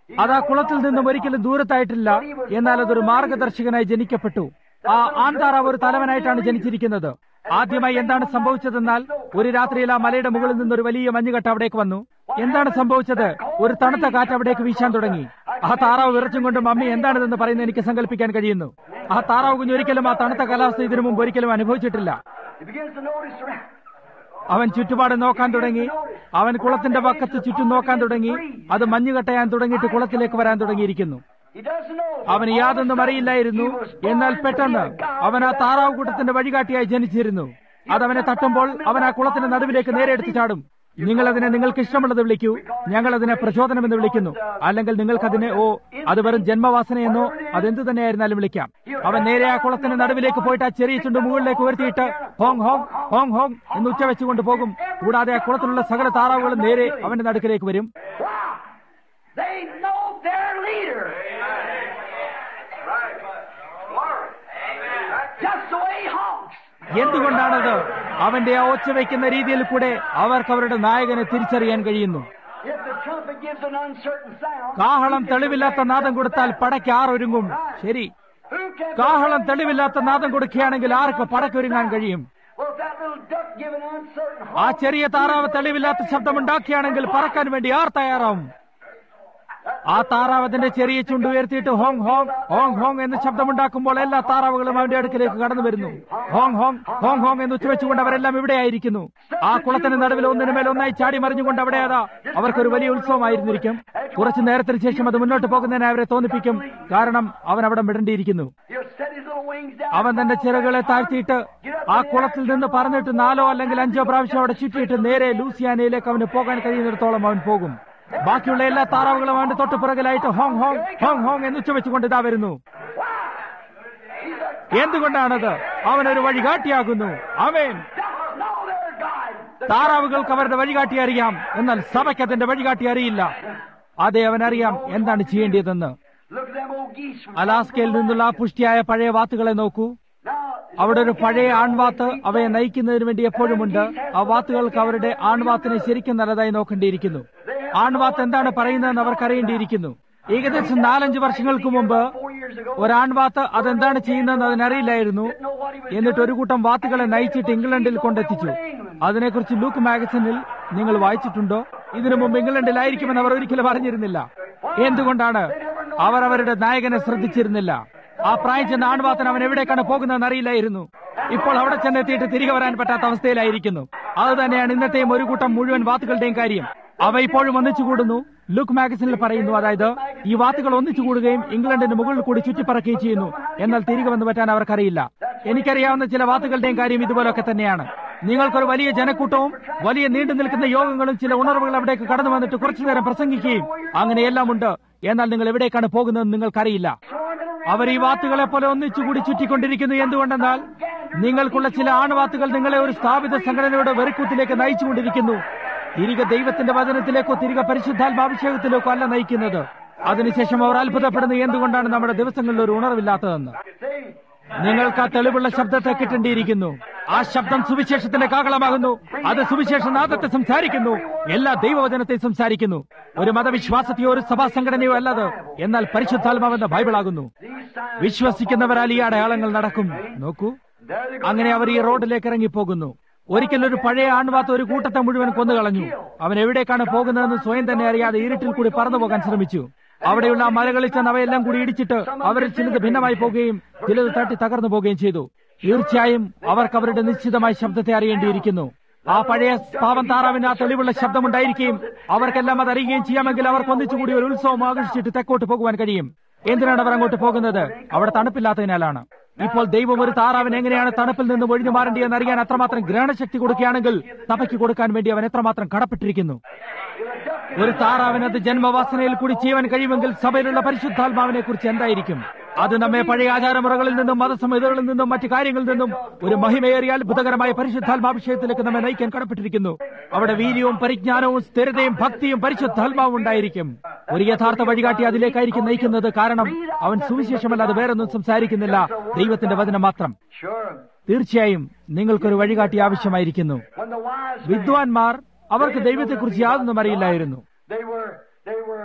S1: അത് ആ കുളത്തിൽ നിന്നും ഒരിക്കലും ദൂരത്തായിട്ടില്ല എന്നാൽ അതൊരു മാർഗദർശകനായി ജനിക്കപ്പെട്ടു ആ ആൺതാറാവ് ഒരു തലവനായിട്ടാണ് ജനിച്ചിരിക്കുന്നത് ആദ്യമായി എന്താണ് സംഭവിച്ചതെന്നാൽ ഒരു രാത്രിയിൽ ആ മലയുടെ മുകളിൽ നിന്ന് ഒരു വലിയ മഞ്ഞുകെട്ട് അവിടേക്ക് വന്നു എന്താണ് സംഭവിച്ചത് ഒരു തണുത്ത കാറ്റ് അവിടേക്ക് വീശാൻ തുടങ്ങി ആ താറാവ് വിറച്ചും കൊണ്ട് മമ്മി എന്താണിതെന്ന് പറയുന്നത് എനിക്ക് സങ്കല്പിക്കാൻ കഴിയുന്നു ആ താറാവ് കുഞ്ഞ് ഒരിക്കലും ആ തണുത്ത കാലാവസ്ഥ ഇതിനു മുമ്പ് ഒരിക്കലും അനുഭവിച്ചിട്ടില്ല
S2: He begins to notice around.
S1: അവൻ ചുറ്റുപാട് നോക്കാൻ തുടങ്ങി അവൻ കുളത്തിന്റെ പക്കത്ത് ചുറ്റും നോക്കാൻ തുടങ്ങി അത് മഞ്ഞ് കട്ടയാൻ തുടങ്ങിയിട്ട് കുളത്തിലേക്ക് വരാൻ തുടങ്ങിയിരിക്കുന്നു
S2: He doesn't know.
S1: അവന് യാതൊന്നും അറിയില്ലായിരുന്നു എന്നാൽ പെട്ടെന്ന് അവൻ ആ താറാവ് കൂട്ടത്തിന്റെ വഴികാട്ടിയായി ജനിച്ചിരുന്നു അതവനെ തട്ടുമ്പോൾ അവൻ ആ കുളത്തിന്റെ നടുവിലേക്ക് നേരെ എടുത്ത് ചാടും നിങ്ങൾ അതിനെ നിങ്ങൾക്ക് ഇഷ്ടമുള്ളത് വിളിക്കൂ ഞങ്ങൾ അതിനെ പ്രചോദനം എന്ന് വിളിക്കുന്നു അല്ലെങ്കിൽ നിങ്ങൾക്കതിനെ ഓ അത് വെറും ജന്മവാസനയെന്നോ അതെന്തു തന്നെയായിരുന്നാലും വിളിക്കാം അവൻ നേരെ ആ കുളത്തിന്റെ നടുവിലേക്ക് പോയിട്ട് ആ ചെറിയ ചുണ്ട് മുകളിലേക്ക് ഉയർത്തിയിട്ട് ഹോങ് ഹോങ് ഹോങ് ഹോങ് എന്ന് ഉച്ച വെച്ചുകൊണ്ട് പോകും കൂടാതെ ആ കുളത്തിലുള്ള സകല താറാവുകളും നേരെ അവന്റെ നടുക്കിലേക്ക് വരും
S2: Why? They know their leader. Just the way he honks.
S1: എന്തുകൊണ്ടാണത് അവന്റെ ആ ഒച്ച വയ്ക്കുന്ന രീതിയിൽ കൂടെ അവർക്ക് അവരുടെ നായകനെ തിരിച്ചറിയാൻ കഴിയുന്നു
S2: If the trumpet gives an uncertain sound,
S1: കാഹളം തെളിവില്ലാത്ത നാദം കൊടുത്താൽ പടയ്ക്ക് ആറൊരുങ്ങും ശരി
S2: who can?
S1: കാഹളം തെളിവില്ലാത്ത നാദം കൊടുക്കുകയാണെങ്കിൽ ആർക്ക് പടക്കൊരുങ്ങാൻ കഴിയും
S2: Well, if that little duck give an uncertain
S1: ആ
S2: honk,
S1: ചെറിയ താറാവ് തെളിവില്ലാത്ത ശബ്ദമുണ്ടാക്കുകയാണെങ്കിൽ പറക്കാൻ വേണ്ടി ആർ തയ്യാറാവും ആ താറാവ് അതിന്റെ ചെറിയ ചുണ്ട് ഉയർത്തിയിട്ട് ഹോങ് ഹോങ് ഹോങ് ഹോങ് എന്ന് ശബ്ദമുണ്ടാക്കുമ്പോൾ എല്ലാ താറാവുകളും അവന്റെ അടുക്കിലേക്ക് കടന്നു വരുന്നു ഹോങ് ഹോങ് ഹോങ് ഹോങ് എന്ന് ഉച്ചവെച്ചുകൊണ്ട് അവരെല്ലാം ഇവിടെ ആയിരിക്കുന്നു ആ കുളത്തിന് നടുവിൽ ഒന്നിനു മേൽ ഒന്നായി ചാടി മറിഞ്ഞുകൊണ്ട് അവിടെ അതാ അവർക്കൊരു വലിയ ഉത്സവമായിരുന്നിരിക്കും കുറച്ചു നേരത്തിന് ശേഷം അത് മുന്നോട്ട് പോകുന്നതിന് അവരെ തോന്നിപ്പിക്കും കാരണം അവൻ അവിടെ വിടേണ്ടിയിരിക്കുന്നു
S2: he'll set his little wings down.
S1: അവൻ തന്റെ ചിറകുകളെ താഴ്ത്തിയിട്ട് ആ കുളത്തിൽ നിന്ന് പറഞ്ഞിട്ട് നാലോ അല്ലെങ്കിൽ അഞ്ചോ പ്രാവശ്യം അവിടെ ചുറ്റിയിട്ട് നേരെ ലൂസിയാനയിലേക്ക് അവന് പോകാൻ കഴിയുന്നിടത്തോളം അവൻ പോകും ബാക്കിയുള്ള എല്ലാ താറാവുകളും അവന്റെ തൊട്ട് പിറകിലായിട്ട് ഹോങ് ഹോങ് ഹോങ് ഹോങ് എന്ന് ഉച്ചവെച്ചുകൊണ്ട് ഇതാ വരുന്നു എന്തുകൊണ്ടാണത് അവനൊരു വഴികാട്ടിയാകുന്നു അവൻ
S2: Ducks know their guide. The
S1: താറാവുകൾക്ക് അവരുടെ വഴികാട്ടി അറിയാം എന്നാൽ സഭയ്ക്ക് അതിന്റെ വഴികാട്ടി അറിയില്ല അതെ അവൻ അറിയാം എന്താണ് ചെയ്യേണ്ടതെന്ന്
S2: Look at them old geese from
S1: അലാസ്കയിൽ നിന്നുള്ള ആ പുഷ്ടിയായ പഴയ വാത്തുകളെ നോക്കൂ
S2: Now,
S1: അവിടെ ഒരു പഴയ ആൺവാത്ത് അവയെ നയിക്കുന്നതിന് വേണ്ടി എപ്പോഴുമുണ്ട് ആ വാത്തുകൾക്ക് അവരുടെ ആൺവാത്തിനെ ശരിക്കും നല്ലതായി നോക്കേണ്ടിയിരിക്കുന്നു ആൺവാത്ത് എന്താണ് പറയുന്നതെന്ന് അവർക്കറിയേണ്ടിയിരിക്കുന്നു ഏകദേശം നാലഞ്ച് വർഷങ്ങൾക്ക് മുമ്പ്
S2: four years ago,
S1: ഒരാൺവാത്ത് അതെന്താണ് ചെയ്യുന്നതെന്ന് അതിനറിയില്ലായിരുന്നു
S2: know what he was
S1: എന്നിട്ട് ഒരു കൂട്ടം വാത്തുകളെ നയിച്ചിട്ട് ഇംഗ്ലണ്ടിൽ കൊണ്ടെത്തിച്ചു അതിനെക്കുറിച്ച് ലൂക്ക് മാഗസിനിൽ നിങ്ങൾ വായിച്ചിട്ടുണ്ടോ ഇതിനു മുമ്പ് ഇംഗ്ലണ്ടിലായിരിക്കുമെന്ന് അവർ ഒരിക്കലും അറിഞ്ഞിരുന്നില്ല എന്തുകൊണ്ടാണ് അവർ അവരുടെ നായകനെ ശ്രദ്ധിച്ചിരുന്നില്ല ആ പ്രായം ചെന്ന ആൺവാത്തൻ അവൻ എവിടേക്കാണ് പോകുന്നതെന്ന് അറിയില്ലായിരുന്നു ഇപ്പോൾ അവിടെ ചെന്നെത്തിയിട്ട് തിരികെ വരാൻ പറ്റാത്ത അവസ്ഥയിലായിരിക്കുന്നു അത് തന്നെയാണ് ഇന്നത്തെയും ഒരു കൂട്ടം മുഴുവൻ വാത്തുകളുടെയും കാര്യം അവ ഇപ്പോഴും ഒന്നിച്ചു കൂടുന്നു ലുക്ക് മാഗസിനിൽ പറയുന്നു അതായത് ഈ വാത്തുകൾ ഒന്നിച്ചു കൂടുകയും ഇംഗ്ലണ്ടിന് മുകളിൽ കൂടി ചുറ്റിപ്പറക്കുകയും ചെയ്യുന്നു എന്നാൽ തിരികെ വന്നു പറ്റാൻ അവർക്കറിയില്ല എനിക്കറിയാവുന്ന ചില വാത്തുകളുടെയും കാര്യം ഇതുപോലൊക്കെ തന്നെയാണ് നിങ്ങൾക്കൊരു വലിയ ജനക്കൂട്ടവും വലിയ നീണ്ടു നിൽക്കുന്ന യോഗങ്ങളും ചില ഉണർവുകൾ അവിടേക്ക് കടന്നു വന്നിട്ട് കുറച്ചു നേരം പ്രസംഗിക്കുകയും അങ്ങനെയെല്ലാം ഉണ്ട് എന്നാൽ നിങ്ങൾ എവിടേക്കാണ് പോകുന്നതെന്ന് നിങ്ങൾക്കറിയില്ല അവർ ഈ വാത്തുകളെ പോലെ ഒന്നിച്ചുകൂടി ചുറ്റിക്കൊണ്ടിരിക്കുന്നു എന്തുകൊണ്ടെന്നാൽ നിങ്ങൾക്കുള്ള ചില ആൺവാത്തുകൾ നിങ്ങളെ ഒരു സ്ഥാപിത സംഘടനയുടെ വെറുക്കൂത്തിലേക്ക് നയിച്ചുകൊണ്ടിരിക്കുന്നു തിരികെ ദൈവത്തിന്റെ വചനത്തിലേക്കോ തിരികെ പരിശുദ്ധാത്മാഭിഷേകത്തിലേക്കോ അല്ല നയിക്കുന്നത് അതിനുശേഷം അവർ അത്ഭുതപ്പെടുന്നു എന്തുകൊണ്ടാണ് നമ്മുടെ ദിവസങ്ങളിൽ ഒരു ഉണർവില്ലാത്തതെന്ന്
S2: See,
S1: നിങ്ങൾക്ക് ആ തെളിവുള്ള ശബ്ദത്തെ കിട്ടേണ്ടിയിരിക്കുന്നു ആ ശബ്ദം സുവിശേഷത്തിന്റെ കാകളമാകുന്നു അത് സുവിശേഷ നാദത്തെ സംസാരിക്കുന്നു എല്ലാ ദൈവവചനത്തെ സംസാരിക്കുന്നു ഒരു മതവിശ്വാസത്തെയോ ഒരു സഭാ സംഘടനയോ അല്ലത് എന്നാൽ പരിശുദ്ധാത്മാവെന്ന ബൈബിളാകുന്നു
S2: these signs,
S1: വിശ്വസിക്കുന്നവരാൽ ഈ അടയാളങ്ങൾ നടക്കും നോക്കൂ
S2: there they go.
S1: അങ്ങനെ അവർ ഈ റോഡിലേക്ക് ഇറങ്ങിപ്പോകുന്നു ഒരിക്കൽ ഒരു പഴയ ആൺവാത്ത ഒരു കൂട്ടത്തെ മുഴുവൻ കൊന്നുകളഞ്ഞു അവൻ എവിടേക്കാണ് പോകുന്നതെന്ന് സ്വയം തന്നെ അറിയാതെ ഇരുട്ടിൽ കൂടി പറന്നു പോകാൻ ശ്രമിച്ചു അവിടെയുള്ള ആ മലകളിൽ ചെന്ന് അവയെല്ലാം കൂടി ഇടിച്ചിട്ട് അവരിൽ ചിലത് ഭിന്നമായി പോകുകയും ചിലത് തട്ടി തകർന്നു പോവുകയും ചെയ്തു തീർച്ചയായും അവർക്ക് അവരുടെ നിശ്ചിതമായ ശബ്ദത്തെ അറിയേണ്ടിയിരിക്കുന്നു ആ പഴയ പാവം താറാവിന് ആ തെളിവുള്ള ശബ്ദമുണ്ടായിരിക്കുകയും അവർക്കെല്ലാം അത് അറിയുകയും ചെയ്യാമെങ്കിൽ അവർക്ക് ഒന്നിച്ചുകൂടി ഒരു ഉത്സവം ആകർഷിച്ചിട്ട് തെക്കോട്ട് പോകുവാൻ കഴിയും എന്തിനാണ് അവർ അങ്ങോട്ട് പോകുന്നത് അവിടെ തണുപ്പില്ലാത്തതിനാലാണ് ഇപ്പോൾ ദൈവം ഒരു താറാവിന് എങ്ങനെയാണ് തണുപ്പിൽ നിന്ന് ഒഴിഞ്ഞു മാറേണ്ടിയെന്ന് അറിയാൻ അത്രമാത്രം ഗ്രഹണശക്തി കൊടുക്കുകയാണെങ്കിൽ സഭയ്ക്ക് കൊടുക്കാൻ വേണ്ടി അവൻ എത്രമാത്രം കടപ്പെട്ടിരിക്കുന്നു ഒരു താറാവിന് അത് ജന്മവാസനയിൽ കൂടി ചെയ്യാൻ കഴിയുമെങ്കിൽ സഭയിലുള്ള പരിശുദ്ധാത്മാവിനെ കുറിച്ച് എന്തായിരിക്കും അത് നമ്മെ പഴയ ആചാരമുറകളിൽ നിന്നും മതസംഹിതകളിൽ നിന്നും മറ്റു കാര്യങ്ങളിൽ നിന്നും ഒരു മഹിമയേറിയ അത്ഭുതകരമായ പരിശുദ്ധാത്മാഭിഷേകത്തിലേക്ക് നമ്മെ നയിക്കാൻ കടപ്പെട്ടിരിക്കുന്നു അവിടെ വീര്യവും പരിജ്ഞാനവും സ്ഥിരതയും ഭക്തിയും പരിശുദ്ധാത്മാവും ഉണ്ടായിരിക്കും ഒരു യഥാർത്ഥ വഴികാട്ടി അതിലേക്കായിരിക്കും നയിക്കുന്നത് കാരണം അവൻ സുവിശേഷമല്ലാതെ വേറൊന്നും സംസാരിക്കുന്നില്ല ദൈവത്തിന്റെ വചനം മാത്രം
S2: Sure.
S1: തീർച്ചയായും നിങ്ങൾക്കൊരു വഴികാട്ടി ആവശ്യമായിരിക്കുന്നു
S2: When the wise men,
S1: വിദ്വാൻമാർ അവർക്ക് ദൈവത്തെക്കുറിച്ച് യാതൊന്നും അറിയില്ലായിരുന്നു
S2: they were, they were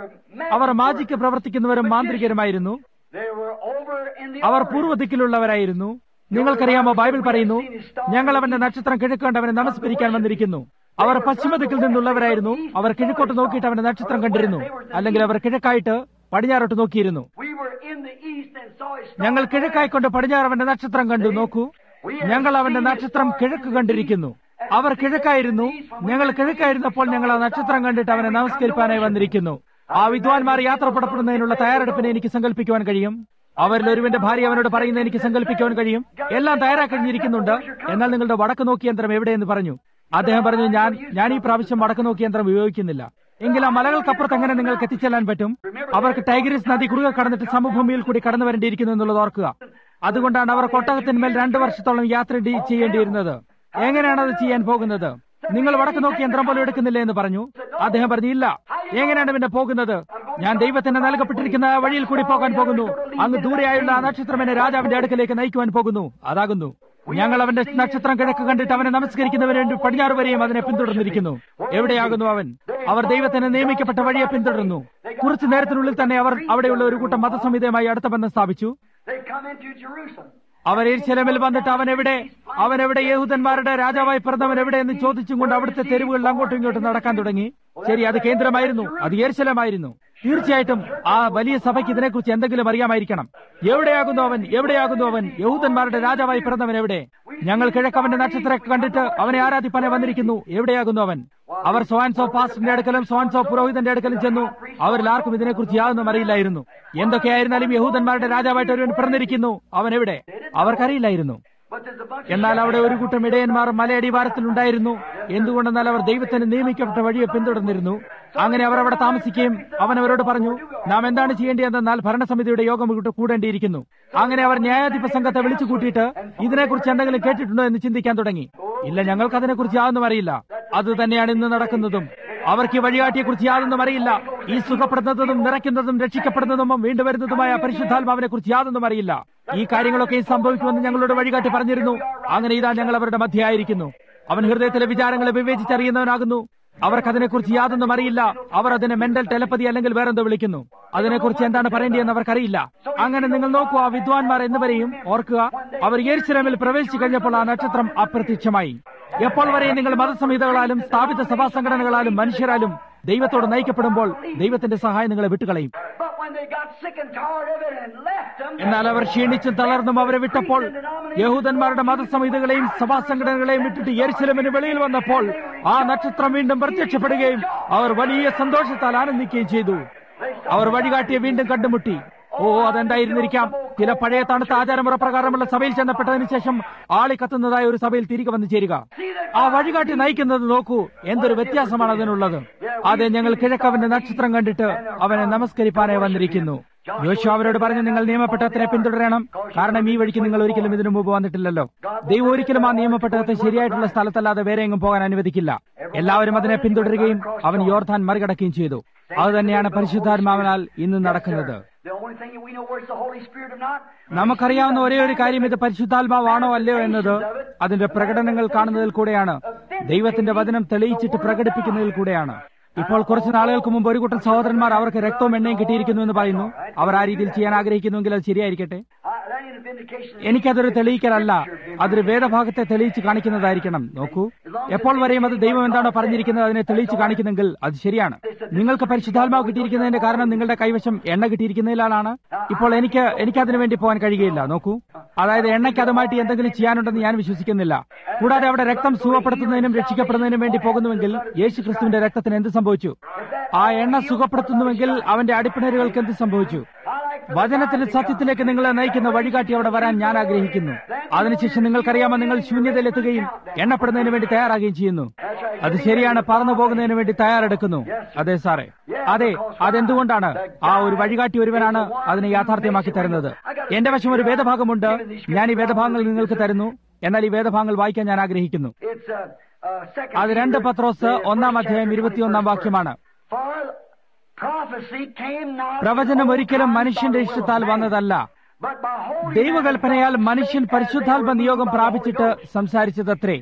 S1: അവർ മാജിക്ക് പ്രവർത്തിക്കുന്നവരും മാന്ത്രികരുമായിരുന്നു
S2: They were over in the
S1: അവർ
S2: Orient.
S1: പൂർവ്വദിക്കിലുള്ളവരായിരുന്നു നിങ്ങൾക്കറിയാമോ ബൈബിൾ പറയുന്നു ഞങ്ങൾ അവന്റെ നക്ഷത്രം കിഴക്കണ്ട് അവനെ നമസ്കരിക്കാൻ വന്നിരിക്കുന്നു അവർ പശ്ചിമദിക്കിൽ നിന്നുള്ളവരായിരുന്നു അവർ കിഴക്കോട്ട് നോക്കിയിട്ട് അവന്റെ നക്ഷത്രം കണ്ടിരുന്നു അല്ലെങ്കിൽ അവർ കിഴക്കായിട്ട് പടിഞ്ഞാറോട്ട് നോക്കിയിരുന്നു
S2: We were in the east and saw his star.
S1: ഞങ്ങൾ കിഴക്കായിക്കൊണ്ട് പടിഞ്ഞാറ് അവന്റെ നക്ഷത്രം കണ്ടു നോക്കൂ ഞങ്ങൾ അവന്റെ നക്ഷത്രം കിഴക്ക് കണ്ടിരിക്കുന്നു അവർ കിഴക്കായിരുന്നു ഞങ്ങൾ കിഴക്കായിരുന്നപ്പോൾ ഞങ്ങൾ ആ നക്ഷത്രം കണ്ടിട്ട് അവനെ നമസ്കരിക്കാനായി വന്നിരിക്കുന്നു ആ വിദ്വാൻമാർ യാത്ര പുറപ്പെടുന്നതിനുള്ള തയ്യാറെടുപ്പിനെ എനിക്ക് സങ്കല്പിക്കുവാൻ കഴിയും അവരിൽ ഒരുവന്റെ ഭാര്യ അവനോട് പറയുന്നത് എനിക്ക് സങ്കല്പിക്കുവാൻ കഴിയും എല്ലാം തയ്യാറാക്കഴിഞ്ഞിരിക്കുന്നുണ്ട് എന്നാൽ നിങ്ങളുടെ വടക്ക് നോക്കി യന്ത്രം എവിടെയെന്ന് പറഞ്ഞു അദ്ദേഹം പറഞ്ഞു ഞാൻ ഞാൻ ഈ പ്രാവശ്യം വടക്ക് നോക്കി യന്ത്രം ഉപയോഗിക്കുന്നില്ല എങ്കിൽ ആ മലകൾക്കപ്പുറത്ത് എങ്ങനെ നിങ്ങൾക്ക് എത്തിച്ചെല്ലാൻ പറ്റും അവർക്ക് ടൈഗ്രിസ് നദി കുറുകെ കടന്നിട്ട് സമഭൂമിയിൽ കൂടി കടന്നു വരേണ്ടിയിരിക്കുന്നു എന്നുള്ളത് ഓർക്കുക അതുകൊണ്ടാണ് അവർ കൊട്ടകത്തിന്മേൽ രണ്ടു വർഷത്തോളം യാത്ര ഡി- ചെയ്യേണ്ടിയിരുന്നത് എങ്ങനെയാണ് അത് ചെയ്യാൻ പോകുന്നത് നിങ്ങൾ വടക്ക് നോക്കി യന്ത്രം പോലും എടുക്കുന്നില്ല എന്ന് പറഞ്ഞു അദ്ദേഹം പറഞ്ഞു ഇല്ല എങ്ങനെയാണ് പിന്നെ പോകുന്നത് ഞാൻ ദൈവത്തിന് നൽകപ്പെട്ടിരിക്കുന്ന ആ വഴിയിൽ കൂടി പോകാൻ പോകുന്നു അങ്ങ് ദൂരെയായുള്ള ആ നക്ഷത്രം എന്നെ രാജാവിന്റെ അടുക്കലേക്ക് നയിക്കുവാൻ പോകുന്നു അതാകുന്നു ഞങ്ങൾ അവന്റെ നക്ഷത്രം കിഴക്ക് കണ്ടിട്ട് അവനെ നമസ്കരിക്കുന്നവന് വേണ്ടി പടിഞ്ഞാറ് വരെയും അതിനെ പിന്തുടർന്നിരിക്കുന്നു എവിടെയാകുന്നു അവൻ അവർ ദൈവത്തിന് നിയമിക്കപ്പെട്ട വഴിയെ പിന്തുടരുന്നു കുറച്ചു നേരത്തിനുള്ളിൽ തന്നെ അവർ അവിടെയുള്ള ഒരു കൂട്ടം മതസംഹിതയുമായി അടുത്ത ബന്ധം സ്ഥാപിച്ചു
S2: They come into Jerusalem.
S1: അവർ എരിശലമിൽ വന്നിട്ട് അവൻ എവിടെ അവൻ എവിടെ യഹൂദന്മാരുടെ രാജാവായി പിറന്നവൻ എവിടെ എന്ന് ചോദിച്ചും കൊണ്ട് അവിടുത്തെ തെരുവുകളിൽ അങ്ങോട്ടും ഇങ്ങോട്ടും നടക്കാൻ തുടങ്ങി ശരി അത് കേന്ദ്രമായിരുന്നു അത് എരിശലമായിരുന്നു തീർച്ചയായിട്ടും ആ വലിയ സഭയ്ക്ക് ഇതിനെക്കുറിച്ച് എന്തെങ്കിലും അറിയാമായിരിക്കണം എവിടെയാകുന്നു അവൻ എവിടെയാകുന്നു അവൻ യഹൂദന്മാരുടെ രാജാവായി പിറന്നവൻ എവിടെ ഞങ്ങൾ കിഴക്കവന്റെ നക്ഷത്രം കണ്ടിട്ട് അവനെ ആരാധിപ്പാനെ വന്നിരിക്കുന്നു എവിടെയാകുന്നു അവൻ അവർ സോൻസോ പാസ്റ്ററിന്റെ അടുക്കലും സോൻസോ പുരോഹിതന്റെ അടുക്കലും ചെന്നു അവരിൽ ആർക്കും ഇതിനെക്കുറിച്ച് യാതൊന്നും അറിയില്ലായിരുന്നു എന്തൊക്കെയായിരുന്നാലും യഹൂദന്മാരുടെ രാജാവായിട്ട് ഒരുവൻ പിറന്നിരിക്കുന്നു അവൻ എവിടെ അവർക്കറിയില്ലായിരുന്നു
S2: But there's a bunch
S1: എന്നാൽ അവിടെ ഒരു കൂട്ടം ഇടയന്മാർ മലയടിവാരത്തിലുണ്ടായിരുന്നു എന്തുകൊണ്ടെന്നാൽ അവർ ദൈവത്തിന് നിയമിക്കപ്പെട്ട വഴിയെ പിന്തുടർന്നിരുന്നു അങ്ങനെ അവർ അവിടെ താമസിക്കുകയും അവൻ അവരോട് പറഞ്ഞു നാം എന്താണ് ചെയ്യേണ്ടതെന്നാൽ ഭരണസമിതിയുടെ യോഗം കൂട്ട് കൂടേണ്ടിയിരിക്കുന്നു അങ്ങനെ അവർ ന്യായാധിപ സംഘത്തെ വിളിച്ചു കൂട്ടിയിട്ട് ഇതിനെക്കുറിച്ച് എന്തെങ്കിലും കേട്ടിട്ടുണ്ടോ എന്ന് ചിന്തിക്കാൻ തുടങ്ങി ഇല്ല ഞങ്ങൾക്ക് അതിനെക്കുറിച്ച് യാതൊന്നും അറിയില്ല അത് തന്നെയാണ് ഇന്ന് നടക്കുന്നതും അവർക്ക് ഈ വഴികാട്ടിയെക്കുറിച്ച് യാതൊന്നും അറിയില്ല ഈ സുഖപ്പെടുന്നതും നിറയ്ക്കുന്നതും രക്ഷിക്കപ്പെടുന്നതും വീണ്ടും വരുന്നതുമായ പരിശുദ്ധാത്മാവിനെ കുറിച്ച് യാതൊന്നും അറിയില്ല ഈ കാര്യങ്ങളൊക്കെ സംഭവിക്കുമെന്ന് ഞങ്ങളോട് വഴികാട്ടി പറഞ്ഞിരുന്നു അങ്ങനെ ഇതാ ഞങ്ങൾ അവരുടെ മധ്യയായിരിക്കുന്നു അവൻ ഹൃദയത്തിലെ വിചാരങ്ങളെ വിവേചിച്ചറിയുന്നവനാകുന്നു അവർക്ക് അതിനെക്കുറിച്ച് യാതൊന്നും അറിയില്ല അവർ അതിനെ മെന്റൽ ടെലപ്പതി അല്ലെങ്കിൽ വേറെന്തോ വിളിക്കുന്നു അതിനെക്കുറിച്ച് എന്താണ് പറയേണ്ടതെന്ന് അവർക്കറിയില്ല അങ്ങനെ നിങ്ങൾ നോക്കൂ ആ വിദ്വാൻമാർ എന്നിവരെയും ഓർക്കുക അവർ യേർശിലമിൽ പ്രവേശിച്ചു കഴിഞ്ഞപ്പോൾ ആ നക്ഷത്രം അപ്രത്യക്ഷമായി എപ്പോൾ വരെ നിങ്ങൾ മതസംഹിതകളാലും സ്ഥാപിത സഭാ സംഘടനകളാലും മനുഷ്യരാലും ദൈവത്തോട് നയിക്കപ്പെടുമ്പോൾ ദൈവത്തിന്റെ സഹായം നിങ്ങളെ വിട്ടുകളയും
S2: But when they got sick and tired of it and left them,
S1: എന്നാൽ അവർ ക്ഷീണിച്ചും തളർന്നും അവരെ വിട്ടപ്പോൾ യഹൂദന്മാരുടെ മതസമിതികളെയും സഭാ സംഘടനകളെയും വിട്ടിട്ട് യെരുശലമിന് വെളിയിൽ വന്നപ്പോൾ ആ നക്ഷത്രം വീണ്ടും പ്രത്യക്ഷപ്പെടുകയും അവർ വലിയ സന്തോഷത്താൽ ആനന്ദിക്കുകയും ചെയ്തു അവർ വഴികാട്ടിയെ വീണ്ടും കണ്ടുമുട്ടി ഓ അതെന്തായിരുന്നിരിക്കാം ചില പഴയ തണുത്ത ആചാരമുറ പ്രകാരമുള്ള സഭയിൽ ചെന്നപ്പെട്ടതിന് ശേഷം ആളി കത്തുന്നതായ ഒരു സഭയിൽ തിരികെ വന്നു ചേരുക ആ വഴികാട്ടി നയിക്കുന്നത് നോക്കൂ എന്തൊരു വ്യത്യാസമാണ് അതിനുള്ളത് അതെ ഞങ്ങൾ കിഴക്കവന്റെ നക്ഷത്രം കണ്ടിട്ട് അവനെ നമസ്കരിപ്പാനായി വന്നിരിക്കുന്നു യോശു അവരോട് പറഞ്ഞു നിങ്ങൾ നിയമപ്പെട്ടത്തിനെ പിന്തുടരണം കാരണം ഈ വഴിക്ക് നിങ്ങൾ ഒരിക്കലും ഇതിനു മുമ്പ് വന്നിട്ടില്ലല്ലോ ദൈവം ഒരിക്കലും ആ നിയമപ്പെട്ടകത്തെ ശരിയായിട്ടുള്ള സ്ഥലത്തല്ലാതെ വേറെ എങ്ങും പോകാൻ അനുവദിക്കില്ല എല്ലാവരും അതിനെ പിന്തുടരുകയും അവൻ യോർധാൻ മറികടക്കുകയും ചെയ്തു അത് തന്നെയാണ് പരിശുദ്ധാത്മാവിനാൽ ഇന്ന് നടക്കുന്നത്
S2: the only thing we know where it's the Holy Spirit or not,
S1: നമുക്കറിയാവുന്ന ഒരേ ഒരു കാര്യം ഇത് പരിശുദ്ധാത്മാവാണോ അല്ലയോ എന്നത് അതിന്റെ പ്രകടനങ്ങൾ കാണുന്നതിൽ കൂടെയാണ് ദൈവത്തിന്റെ വചനം തെളിയിച്ചിട്ട് പ്രകടിപ്പിക്കുന്നതിൽ കൂടെയാണ് ഇപ്പോൾ കുറച്ച് നാളുകൾക്ക് മുമ്പ് ഒരു കൂട്ടം സഹോദരന്മാർ അവർക്ക് രക്തവും എണ്ണയും കിട്ടിയിരിക്കുന്നു എന്ന് പറയുന്നു അവർ ആ രീതിയിൽ ചെയ്യാൻ ആഗ്രഹിക്കുന്നുവെങ്കിൽ അത് ശരിയായിരിക്കട്ടെ
S2: I, that ain't a vindication.
S1: എനിക്കതൊരു തെളിയിക്കലല്ല അതൊരു വേദഭാഗത്തെ തെളിയിച്ച് കാണിക്കുന്നതായിരിക്കണം നോക്കൂ എപ്പോൾ വരെയും അത് ദൈവം എന്താണോ പറഞ്ഞിരിക്കുന്നത് അതിനെ തെളിയിച്ച് കാണിക്കുന്നെങ്കിൽ അത് ശരിയാണ് നിങ്ങൾക്ക് പരിശുദ്ധാത്മാവ് കിട്ടിയിരിക്കുന്നതിന്റെ കാരണം നിങ്ങളുടെ കൈവശം എണ്ണ കിട്ടിയിരിക്കുന്നതിലാണ് ഇപ്പോൾ എനിക്ക് എനിക്ക് അതിനു വേണ്ടി പോകാൻ കഴിയുകയില്ല നോക്കൂ അതായത് എണ്ണയ്ക്ക് അതുമായിട്ട് എന്തെങ്കിലും ചെയ്യാനുണ്ടെന്ന് ഞാൻ വിശ്വസിക്കുന്നില്ല കൂടാതെ അവിടെ രക്തം സുഖപ്പെടുത്തുന്നതിനും രക്ഷിക്കപ്പെടുന്നതിനും വേണ്ടി പോകുന്നുവെങ്കിൽ യേശു ക്രിസ്തുവിന്റെ രക്തത്തിന് എന്ത് സംഭവിച്ചു ആ എണ്ണ സുഖപ്പെടുത്തുന്നുവെങ്കിൽ അവന്റെ അടിപ്പിണരുകൾക്ക് എന്ത് സംഭവിച്ചു വചനത്തിന്റെ സത്യത്തിലേക്ക് നിങ്ങളെ നയിക്കുന്ന വഴികാട്ടി അവിടെ വരാൻ ഞാൻ ആഗ്രഹിക്കുന്നു അതിനുശേഷം നിങ്ങൾക്കറിയാമോ നിങ്ങൾ ശൂന്യതയിലെത്തുകയും എണ്ണപ്പെടുന്നതിന് വേണ്ടി തയ്യാറാകുകയും ചെയ്യുന്നു അത് ശരിയാണ് പറന്നു പോകുന്നതിന് വേണ്ടി തയ്യാറെടുക്കുന്നു അതെ സാറേ അതെ അതെന്തുകൊണ്ടാണ് ആ ഒരു വഴികാട്ടി ഒരുവനാണ് അതിനെ യാഥാർത്ഥ്യമാക്കി തരുന്നത് എന്റെ വശം ഒരു വേദഭാഗമുണ്ട് ഞാൻ ഈ വേദഭാഗങ്ങൾ നിങ്ങൾക്ക് തരുന്നു എന്നാൽ ഈ വേദഭാഗങ്ങൾ വായിക്കാൻ ഞാൻ ആഗ്രഹിക്കുന്നു
S2: It's uh, uh, second
S1: അത് രണ്ട്
S2: Peter,
S1: പത്രോസ്
S2: the
S1: ഒന്നാം
S2: first
S1: അധ്യായം
S2: chapter,
S1: ഇരുപത്തിയൊന്നാം
S2: 21st
S1: വാക്യമാണ്
S2: verse. For prophecy came not
S1: പ്രവചനം
S2: in old
S1: ഒരിക്കലും
S2: time
S1: മനുഷ്യന്റെ
S2: by the will of
S1: ഇഷ്ടത്താൽ
S2: man,
S1: വന്നതല്ല
S2: but by holy
S1: ദൈവകൽപ്പനയാൽ
S2: men
S1: മനുഷ്യൻ
S2: spake as they
S1: പരിശുദ്ധാത്മ
S2: were
S1: നിയോഗം
S2: moved by the Holy
S1: പ്രാപിച്ചിട്ട്
S2: Ghost.
S1: സംസാരിച്ചതത്രേ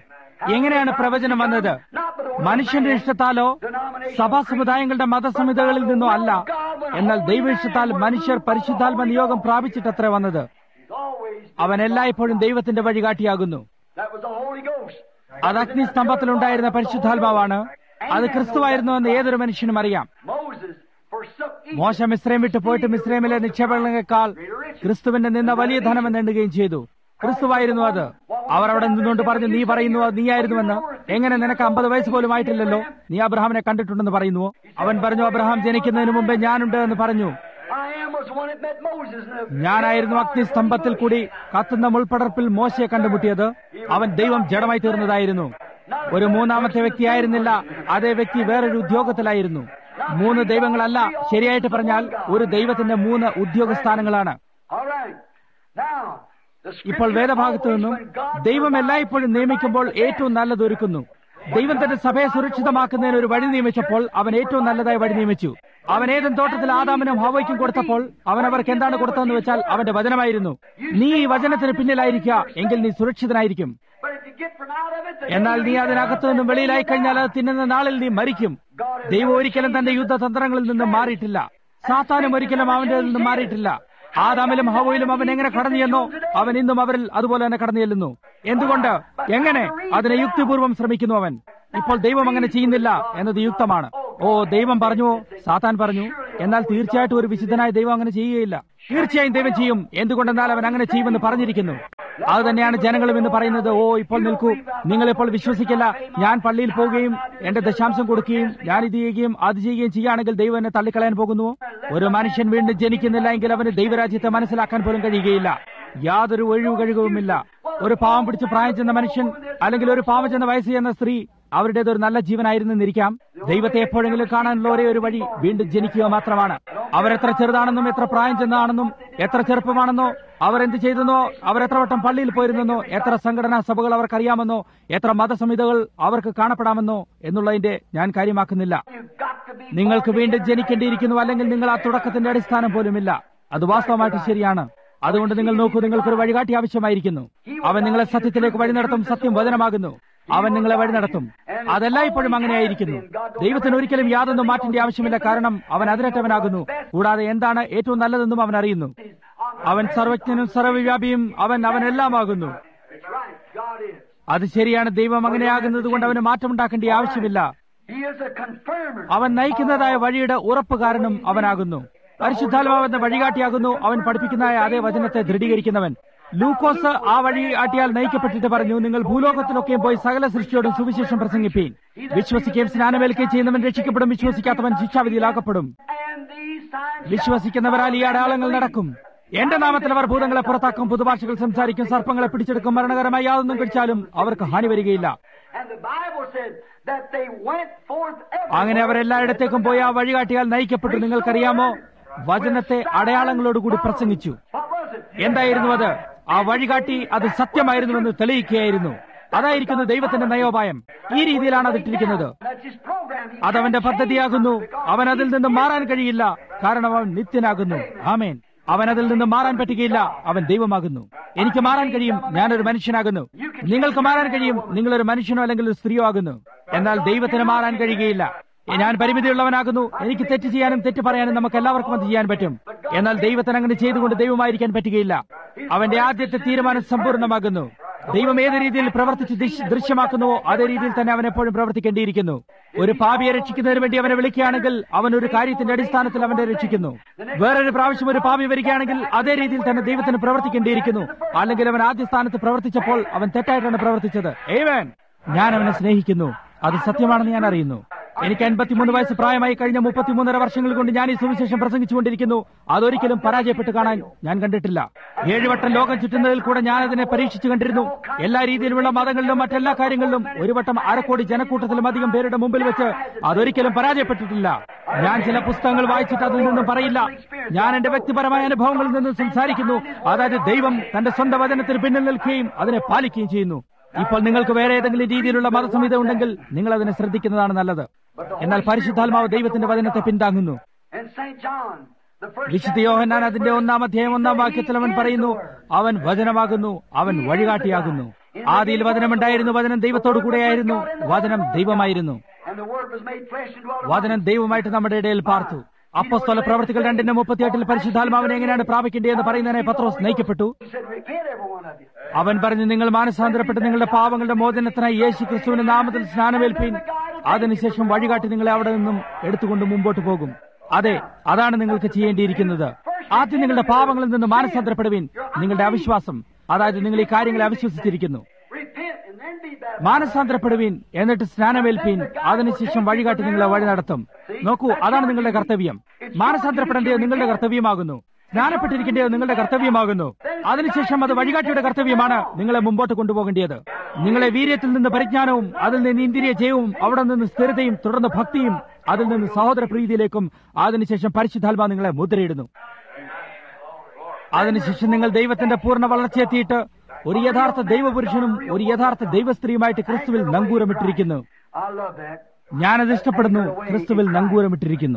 S1: എങ്ങനെയാണ് പ്രവചനം വന്നത് മനുഷ്യന്റെ ഇഷ്ടത്താലോ സഭാ സമുദായങ്ങളുടെ മതസംഹിതകളിൽ നിന്നോ അല്ല എന്നാൽ ദൈവ ഇഷ്ടത്താൽ മനുഷ്യർ പരിശുദ്ധാത്മ നിയോഗം പ്രാപിച്ചിട്ടത്ര വന്നത് അവൻ എല്ലായ്പ്പോഴും ദൈവത്തിന്റെ വഴികാട്ടിയാകുന്നു അത് അഗ്നിസ്തംഭത്തിലുണ്ടായിരുന്ന പരിശുദ്ധാത്മാവാണ് അത് ക്രിസ്തുവായിരുന്നുവെന്ന് ഏതൊരു മനുഷ്യനും അറിയാം മോശ മിശ്രയം വിട്ട് പോയിട്ട് മിശ്രമിലെ നിക്ഷേപങ്ങളെക്കാൾ ക്രിസ്തുവിന്റെ നിന്ന വലിയ ധനം എണ്ണുകയും ചെയ്തു ക്രിസ്തുവായിരുന്നു അത് അവർ അവിടെ നിന്നുകൊണ്ട് പറഞ്ഞു നീ പറയുന്നു അത് നീയായിരുന്നുവെന്ന് എങ്ങനെ നിനക്ക് അമ്പത് വയസ്സ് പോലും ആയിട്ടില്ലല്ലോ നീ അബ്രഹാമിനെ കണ്ടിട്ടുണ്ടെന്ന് പറയുന്നുവോ അവൻ പറഞ്ഞു അബ്രഹാം ജനിക്കുന്നതിന് മുമ്പേ ഞാനുണ്ട് എന്ന് പറഞ്ഞു ഞാനായിരുന്നു അഗ്നിസ്തംഭത്തിൽ കൂടി കത്തുന്ന മുൾപ്പടർപ്പിൽ മോശയെ കണ്ടുമുട്ടിയത് അവൻ ദൈവം ജഡമായി തീർന്നതായിരുന്നു ഒരു മൂന്നാമത്തെ വ്യക്തിയായിരുന്നില്ല അതേ വ്യക്തി വേറൊരു ഉദ്യോഗത്തിലായിരുന്നു മൂന്ന് ദൈവങ്ങളല്ല ശരിയായിട്ട് പറഞ്ഞാൽ ഒരു ദൈവത്തിന്റെ മൂന്ന് ഉദ്യോഗസ്ഥാനങ്ങളാണ് ഇപ്പോൾ വേദഭാഗത്തു നിന്നും ദൈവം എല്ലായ്പ്പോഴും നിയമിക്കുമ്പോൾ ഏറ്റവും നല്ലത് ഒരുക്കുന്നു ദൈവം തന്റെ സഭയെ സുരക്ഷിതമാക്കുന്നതിന് ഒരു വഴി നിയമിച്ചപ്പോൾ അവൻ ഏറ്റവും നല്ലതായി വഴി നിയമിച്ചു അവൻ ഏതും തോട്ടത്തിൽ ആദാമിനും ഹവയ്ക്കും കൊടുത്തപ്പോൾ അവൻ അവർക്ക് എന്താണ് കൊടുത്തതെന്ന് വെച്ചാൽ അവന്റെ വചനമായിരുന്നു നീ ഈ വചനത്തിന് പിന്നിലായിരിക്കുക എങ്കിൽ നീ സുരക്ഷിതനായിരിക്കും എന്നാൽ നീ അതിനകത്തു നിന്നും വെളിയിലായി കഴിഞ്ഞാൽ അത് തിന്നുന്ന നാളിൽ നീ മരിക്കും ദൈവം ഒരിക്കലും തന്റെ യുദ്ധതന്ത്രങ്ങളിൽ നിന്നും മാറിയിട്ടില്ല സാത്താനും ഒരിക്കലും അവന്റെ നിന്നും മാറിയിട്ടില്ല ആദാമിലും ഹവയിലും അവൻ എങ്ങനെ കടന്നു ചെന്നോ അവൻ ഇന്നും അവരിൽ അതുപോലെ തന്നെ കടന്നു ചെല്ലുന്നു എന്തുകൊണ്ട് എങ്ങനെ അതിനെ യുക്തിപൂർവ്വം ശ്രമിക്കുന്നു അവൻ ഇപ്പോൾ ദൈവം അങ്ങനെ ചെയ്യുന്നില്ല എന്നത് യുക്തമാണ് ഓ ദൈവം പറഞ്ഞു സാത്താൻ പറഞ്ഞു എന്നാൽ തീർച്ചയായിട്ടും ഒരു വിശുദ്ധനായ ദൈവം അങ്ങനെ ചെയ്യുകയില്ല തീർച്ചയായും ദൈവം ചെയ്യും എന്തുകൊണ്ടെന്നാൽ അവൻ അങ്ങനെ ചെയ്യുമെന്ന് പറഞ്ഞിരിക്കുന്നു അത് തന്നെയാണ് ജനങ്ങളും എന്ന് പറയുന്നത് ഓ ഇപ്പോൾ നിൽക്കൂ നിങ്ങൾ ഇപ്പോൾ വിശ്വസിക്കില്ല ഞാൻ പള്ളിയിൽ പോവുകയും എന്റെ ദശാംശം കൊടുക്കുകയും ഞാൻ ഇത് ചെയ്യുകയും അത് ചെയ്യുകയും ചെയ്യുകയാണെങ്കിൽ ദൈവം എന്നെ തള്ളിക്കളയാൻ പോകുന്നുവോ ഒരു മനുഷ്യൻ വീണ്ടും ജനിക്കുന്നില്ല എങ്കിൽ അവന് ദൈവരാജ്യത്തെ മനസ്സിലാക്കാൻ പോലും കഴിയുകയില്ല യാതൊരു ഒഴിവ് കഴിവുമില്ല ഒരു പാവം പിടിച്ച് പ്രായം ചെന്ന മനുഷ്യൻ അല്ലെങ്കിൽ ഒരു പാവം ചെന്ന വയസ്സ് ചെന്ന സ്ത്രീ അവരുടേത് ഒരു നല്ല ജീവനായിരുന്നിരിക്കാം ദൈവത്തെ എപ്പോഴെങ്കിലും കാണാനുള്ള ഒരേ ഒരു വഴി വീണ്ടും ജനിക്കുക മാത്രമാണ് അവരെത്ര ചെറുതാണെന്നും എത്ര പ്രായം ചെന്നതാണെന്നും എത്ര ചെറുപ്പമാണെന്നോ അവരെന്ത് ചെയ്തെന്നോ അവരെത്ര വട്ടം പള്ളിയിൽ പോയിരുന്നെന്നോ എത്ര സംഘടനാ സഭകൾ അവർക്കറിയാമെന്നോ എത്ര മതസമിതികൾ അവർക്ക് കാണപ്പെടാമെന്നോ എന്നുള്ളതിന്റെ ഞാൻ കാര്യമാക്കുന്നില്ല നിങ്ങൾക്ക് വീണ്ടും ജനിക്കേണ്ടിയിരിക്കുന്നു അല്ലെങ്കിൽ നിങ്ങൾ ആ തുടക്കത്തിന്റെ അടിസ്ഥാനം പോലുമില്ല അത് വാസ്തവമായിട്ട് ശരിയാണ് അതുകൊണ്ട് നിങ്ങൾ നോക്കൂ നിങ്ങൾക്കൊരു വഴികാട്ടി ആവശ്യമായിരിക്കുന്നു അവൻ നിങ്ങളെ സത്യത്തിലേക്ക് വഴി നടത്തും സത്യം വചനമാകുന്നു അവൻ നിങ്ങളെ വഴി നടത്തും അതെല്ലാം ഇപ്പോഴും അങ്ങനെയായിരിക്കുന്നു ദൈവത്തിന് ഒരിക്കലും യാതൊന്നും മാറ്റേണ്ട ആവശ്യമില്ല കാരണം അവൻ അതിരറ്റവനാകുന്നു കൂടാതെ എന്താണ് ഏറ്റവും നല്ലതെന്നും അവൻ അറിയുന്നു അവൻ സർവജ്ഞനും സർവവ്യാപിയും അവൻ അവനെല്ലാമാകുന്നു അത് ശരിയാണ് ദൈവം അങ്ങനെയാകുന്നത് കൊണ്ട് അവന് മാറ്റമുണ്ടാക്കേണ്ട ആവശ്യമില്ല അവൻ നയിക്കുന്നതായ വഴിയുടെ ഉറപ്പുകാരനും അവനാകുന്നു പരിശുദ്ധാത്മാവെന്ന വഴികാട്ടിയാകുന്നു അവൻ പഠിപ്പിക്കുന്നതായ അതേ വചനത്തെ ദൃഢീകരിക്കുന്നവൻ ലൂക്കോസ് ആ വഴി ആട്ടിയാൽ നയിക്കപ്പെട്ടിട്ട് പറഞ്ഞു നിങ്ങൾ ഭൂലോകത്തിലൊക്കെയും പോയി സകല സൃഷ്ടിയോടും സുവിശേഷം പ്രസംഗിപ്പീൻ വിശ്വസിക്കുകയും സ്നാനമേൽക്കുകയും ചെയ്യുന്നവൻ രക്ഷിക്കപ്പെടും വിശ്വസിക്കാത്തവൻ ശിക്ഷാവിധിയിലാക്കപ്പെടും വിശ്വസിക്കുന്നവരാൽ ഈ അടയാളങ്ങൾ നടക്കും എന്റെ നാമത്തിൽ അവർ ഭൂതങ്ങളെ പുറത്താക്കും പുതുഭാഷകൾ സംസാരിക്കും സർപ്പങ്ങളെ പിടിച്ചെടുക്കും മരണകരമായി യാതൊന്നും കഴിച്ചാലും അവർക്ക് ഹാനി വരികയില്ല അങ്ങനെ അവരെല്ലായിടത്തേക്കും പോയി ആ വഴികാട്ടിയാൽ നയിക്കപ്പെട്ടു നിങ്ങൾക്കറിയാമോ വചനത്തെ അടയാളങ്ങളോടുകൂടി പ്രസംഗിച്ചു എന്തായിരുന്നു അത് ആ വഴികാട്ടി അത് സത്യമായിരുന്നുവെന്ന് തെളിയിക്കുകയായിരുന്നു അതായിരിക്കുന്നു ദൈവത്തിന്റെ നയോപായം ഈ രീതിയിലാണ് അത് ഇട്ടിരിക്കുന്നത് അതവന്റെ പദ്ധതിയാകുന്നു അവൻ അതിൽ നിന്ന് മാറാൻ കഴിയില്ല കാരണം അവൻ നിത്യനാകുന്നു ആമേൻ അവൻ അതിൽ നിന്ന് മാറാൻ പറ്റുകയില്ല അവൻ ദൈവമാകുന്നു എനിക്ക് മാറാൻ കഴിയും ഞാനൊരു മനുഷ്യനാകുന്നു നിങ്ങൾക്ക് മാറാൻ കഴിയും നിങ്ങളൊരു മനുഷ്യനോ അല്ലെങ്കിൽ ഒരു സ്ത്രീയോ ആകുന്നു എന്നാൽ ദൈവത്തിന് മാറാൻ കഴിയുകയില്ല ഞാൻ പരിമിതിയുള്ളവനാകുന്നു എനിക്ക് തെറ്റ് ചെയ്യാനും തെറ്റ് പറയാനും നമുക്ക് എല്ലാവർക്കും അത് ചെയ്യാൻ പറ്റും എന്നാൽ ദൈവത്തിന് അങ്ങനെ ചെയ്തുകൊണ്ട് ദൈവമായിരിക്കാൻ പറ്റുകയില്ല അവന്റെ ആദ്യത്തെ തീരുമാനം സമ്പൂർണ്ണമാകുന്നു ദൈവം ഏത് രീതിയിൽ പ്രവർത്തിച്ച് ദൃശ്യമാക്കുന്നുവോ അതേ രീതിയിൽ തന്നെ അവൻ എപ്പോഴും പ്രവർത്തിക്കേണ്ടിയിരിക്കുന്നു ഒരു പാപിയെ രക്ഷിക്കുന്നതിന് വേണ്ടി അവനെ വിളിക്കുകയാണെങ്കിൽ അവൻ ഒരു കാര്യത്തിന്റെ അടിസ്ഥാനത്തിൽ അവനെ രക്ഷിക്കുന്നു വേറൊരു പ്രാവശ്യം ഒരു പാപി വരികയാണെങ്കിൽ അതേ രീതിയിൽ തന്നെ ദൈവത്തിന് പ്രവർത്തിക്കേണ്ടിയിരിക്കുന്നു അല്ലെങ്കിൽ അവൻ ആദ്യ സ്ഥാനത്ത് പ്രവർത്തിച്ചപ്പോൾ അവൻ തെറ്റായിട്ടാണ് പ്രവർത്തിച്ചത് ഏവൻ ഞാൻ അവനെ സ്നേഹിക്കുന്നു അത് സത്യമാണെന്ന് ഞാൻ അറിയുന്നു എനിക്ക് അൻപത്തിമൂന്ന് വയസ്സ് പ്രായമായി കഴിഞ്ഞ മുപ്പത്തിമൂന്നര വർഷങ്ങൾ കൊണ്ട് ഞാൻ ഈ സുവിശേഷം പ്രസംഗിച്ചുകൊണ്ടിരിക്കുന്നു അതൊരിക്കലും പരാജയപ്പെട്ട് കാണാൻ ഞാൻ കണ്ടിട്ടില്ല ഏഴുവട്ടം ലോകം ചുറ്റുന്നതിൽ കൂടെ ഞാൻ അതിനെ പരീക്ഷിച്ചു കണ്ടിരുന്നു എല്ലാ രീതിയിലുമുള്ള മതങ്ങളിലും മറ്റെല്ലാ കാര്യങ്ങളിലും ഒരു വട്ടം അരക്കോടി ജനക്കൂട്ടത്തിലും അധികം പേരുടെ മുമ്പിൽ വെച്ച് അതൊരിക്കലും പരാജയപ്പെട്ടിട്ടില്ല ഞാൻ ചില പുസ്തകങ്ങൾ വായിച്ചിട്ട് അതിൽ നിന്നും പറയില്ല ഞാൻ എന്റെ വ്യക്തിപരമായ അനുഭവങ്ങളിൽ നിന്നും സംസാരിക്കുന്നു അതായത് ദൈവം തന്റെ സ്വന്തം വചനത്തിന് പിന്നിൽ നിൽക്കുകയും അതിനെ പാലിക്കുകയും ചെയ്യുന്നു ഇപ്പോൾ നിങ്ങൾക്ക് വേറെ ഏതെങ്കിലും രീതിയിലുള്ള മതസംഹിത ഉണ്ടെങ്കിൽ നിങ്ങൾ അതിനെ ശ്രദ്ധിക്കുന്നതാണ് നല്ലത് എന്നാൽ പരിശുദ്ധാത്മാവ് ദൈവത്തിന്റെ വചനത്തെ പിന്താങ്ങുന്നു വിശുദ്ധ യോഹന്നാൻ അതിന്റെ ഒന്നാം അധ്യായം ഒന്നാം വാക്യത്തിൽ അവൻ പറയുന്നു അവൻ വചനമാകുന്നു അവൻ വഴികാട്ടിയാകുന്നു ആദിയിൽ വചനമുണ്ടായിരുന്നു വചനം ദൈവത്തോടു കൂടെയായിരുന്നു വചനം ദൈവമായിരുന്നു
S2: And the Word was made flesh and dwelt
S1: വചനം ദൈവമായിട്ട് നമ്മുടെ ഇടയിൽ പാർത്തു അപ്പസ്തോല പ്രവർത്തികൾ രണ്ടിന്റെ മുപ്പത്തിയെട്ടിൽ പരിശുദ്ധാത്മാവിനെ എങ്ങനെയാണ് പ്രാപിക്കേണ്ടതെന്ന് പറയുന്നതിനെ പത്രോസ് നയിക്കപ്പെട്ടു
S2: He said, Repent, every one of you.
S1: അവൻ പറഞ്ഞു നിങ്ങൾ മാനസാന്തരപ്പെട്ട് നിങ്ങളുടെ പാവങ്ങളുടെ മോചനത്തിനായി യേശു ക്രിസ്തുവിന്റെ നാമത്തിൽ സ്നാനമേൽപ്പീൻ അതിനുശേഷം വഴികാട്ടി നിങ്ങളെ അവിടെ നിന്നും എടുത്തുകൊണ്ട് മുമ്പോട്ട് പോകും അതെ അതാണ് നിങ്ങൾക്ക് ചെയ്യേണ്ടിയിരിക്കുന്നത് ആദ്യം നിങ്ങളുടെ പാവങ്ങളിൽ നിന്ന് മാനസാന്തരപ്പെടുവീൻ നിങ്ങളുടെ അവിശ്വാസം അതായത് നിങ്ങൾ ഈ കാര്യങ്ങളെ അവിശ്വസിച്ചിരിക്കുന്നു
S2: Repent and then be baptized.
S1: മാനസാന്തരപ്പെടുവീൻ എന്നിട്ട് സ്നാനമേൽപ്പീൻ അതിനുശേഷം വഴികാട്ടി നിങ്ങളെ വഴി നടത്തും നോക്കൂ അതാണ് നിങ്ങളുടെ കർത്തവ്യം മാനസാന്തരപ്പെടേണ്ടത് നിങ്ങളുടെ കർത്തവ്യമാകുന്നു സ്നാനപ്പെട്ടിരിക്കേണ്ടത് നിങ്ങളുടെ കർത്തവ്യമാകുന്നു അതിനുശേഷം അത് വഴികാട്ടിയുടെ കർത്തവ്യമാണ് നിങ്ങളെ മുമ്പോട്ട് കൊണ്ടുപോകേണ്ടത് നിങ്ങളെ വീര്യത്തിൽ നിന്ന് പരിജ്ഞാനവും അതിൽ നിന്ന് ഇന്ദ്രിയ ജയവും അവിടെ നിന്ന് സ്ഥിരതയും തുടർന്ന് ഭക്തിയും അതിൽ നിന്ന് സഹോദര പ്രീതിയിലേക്കും അതിനുശേഷം പരിശുദ്ധാത്മാ നിങ്ങളെ മുദ്രയിടുന്നു അതിനുശേഷം നിങ്ങൾ ദൈവത്തിന്റെ പൂർണ്ണ വളർച്ചയെത്തിയിട്ട് ഒരു യഥാർത്ഥ ദൈവപുരുഷനും ഒരു യഥാർത്ഥ ദൈവസ്ത്രീയുമായിട്ട് ക്രിസ്തുവിൽ നങ്കൂരമിട്ടിരിക്കുന്നു
S2: I love that.
S1: ഞാനത് ഇഷ്ടപ്പെടുന്നു ക്രിസ്തുവിൽ നങ്കൂരമിട്ടിരിക്കുന്നു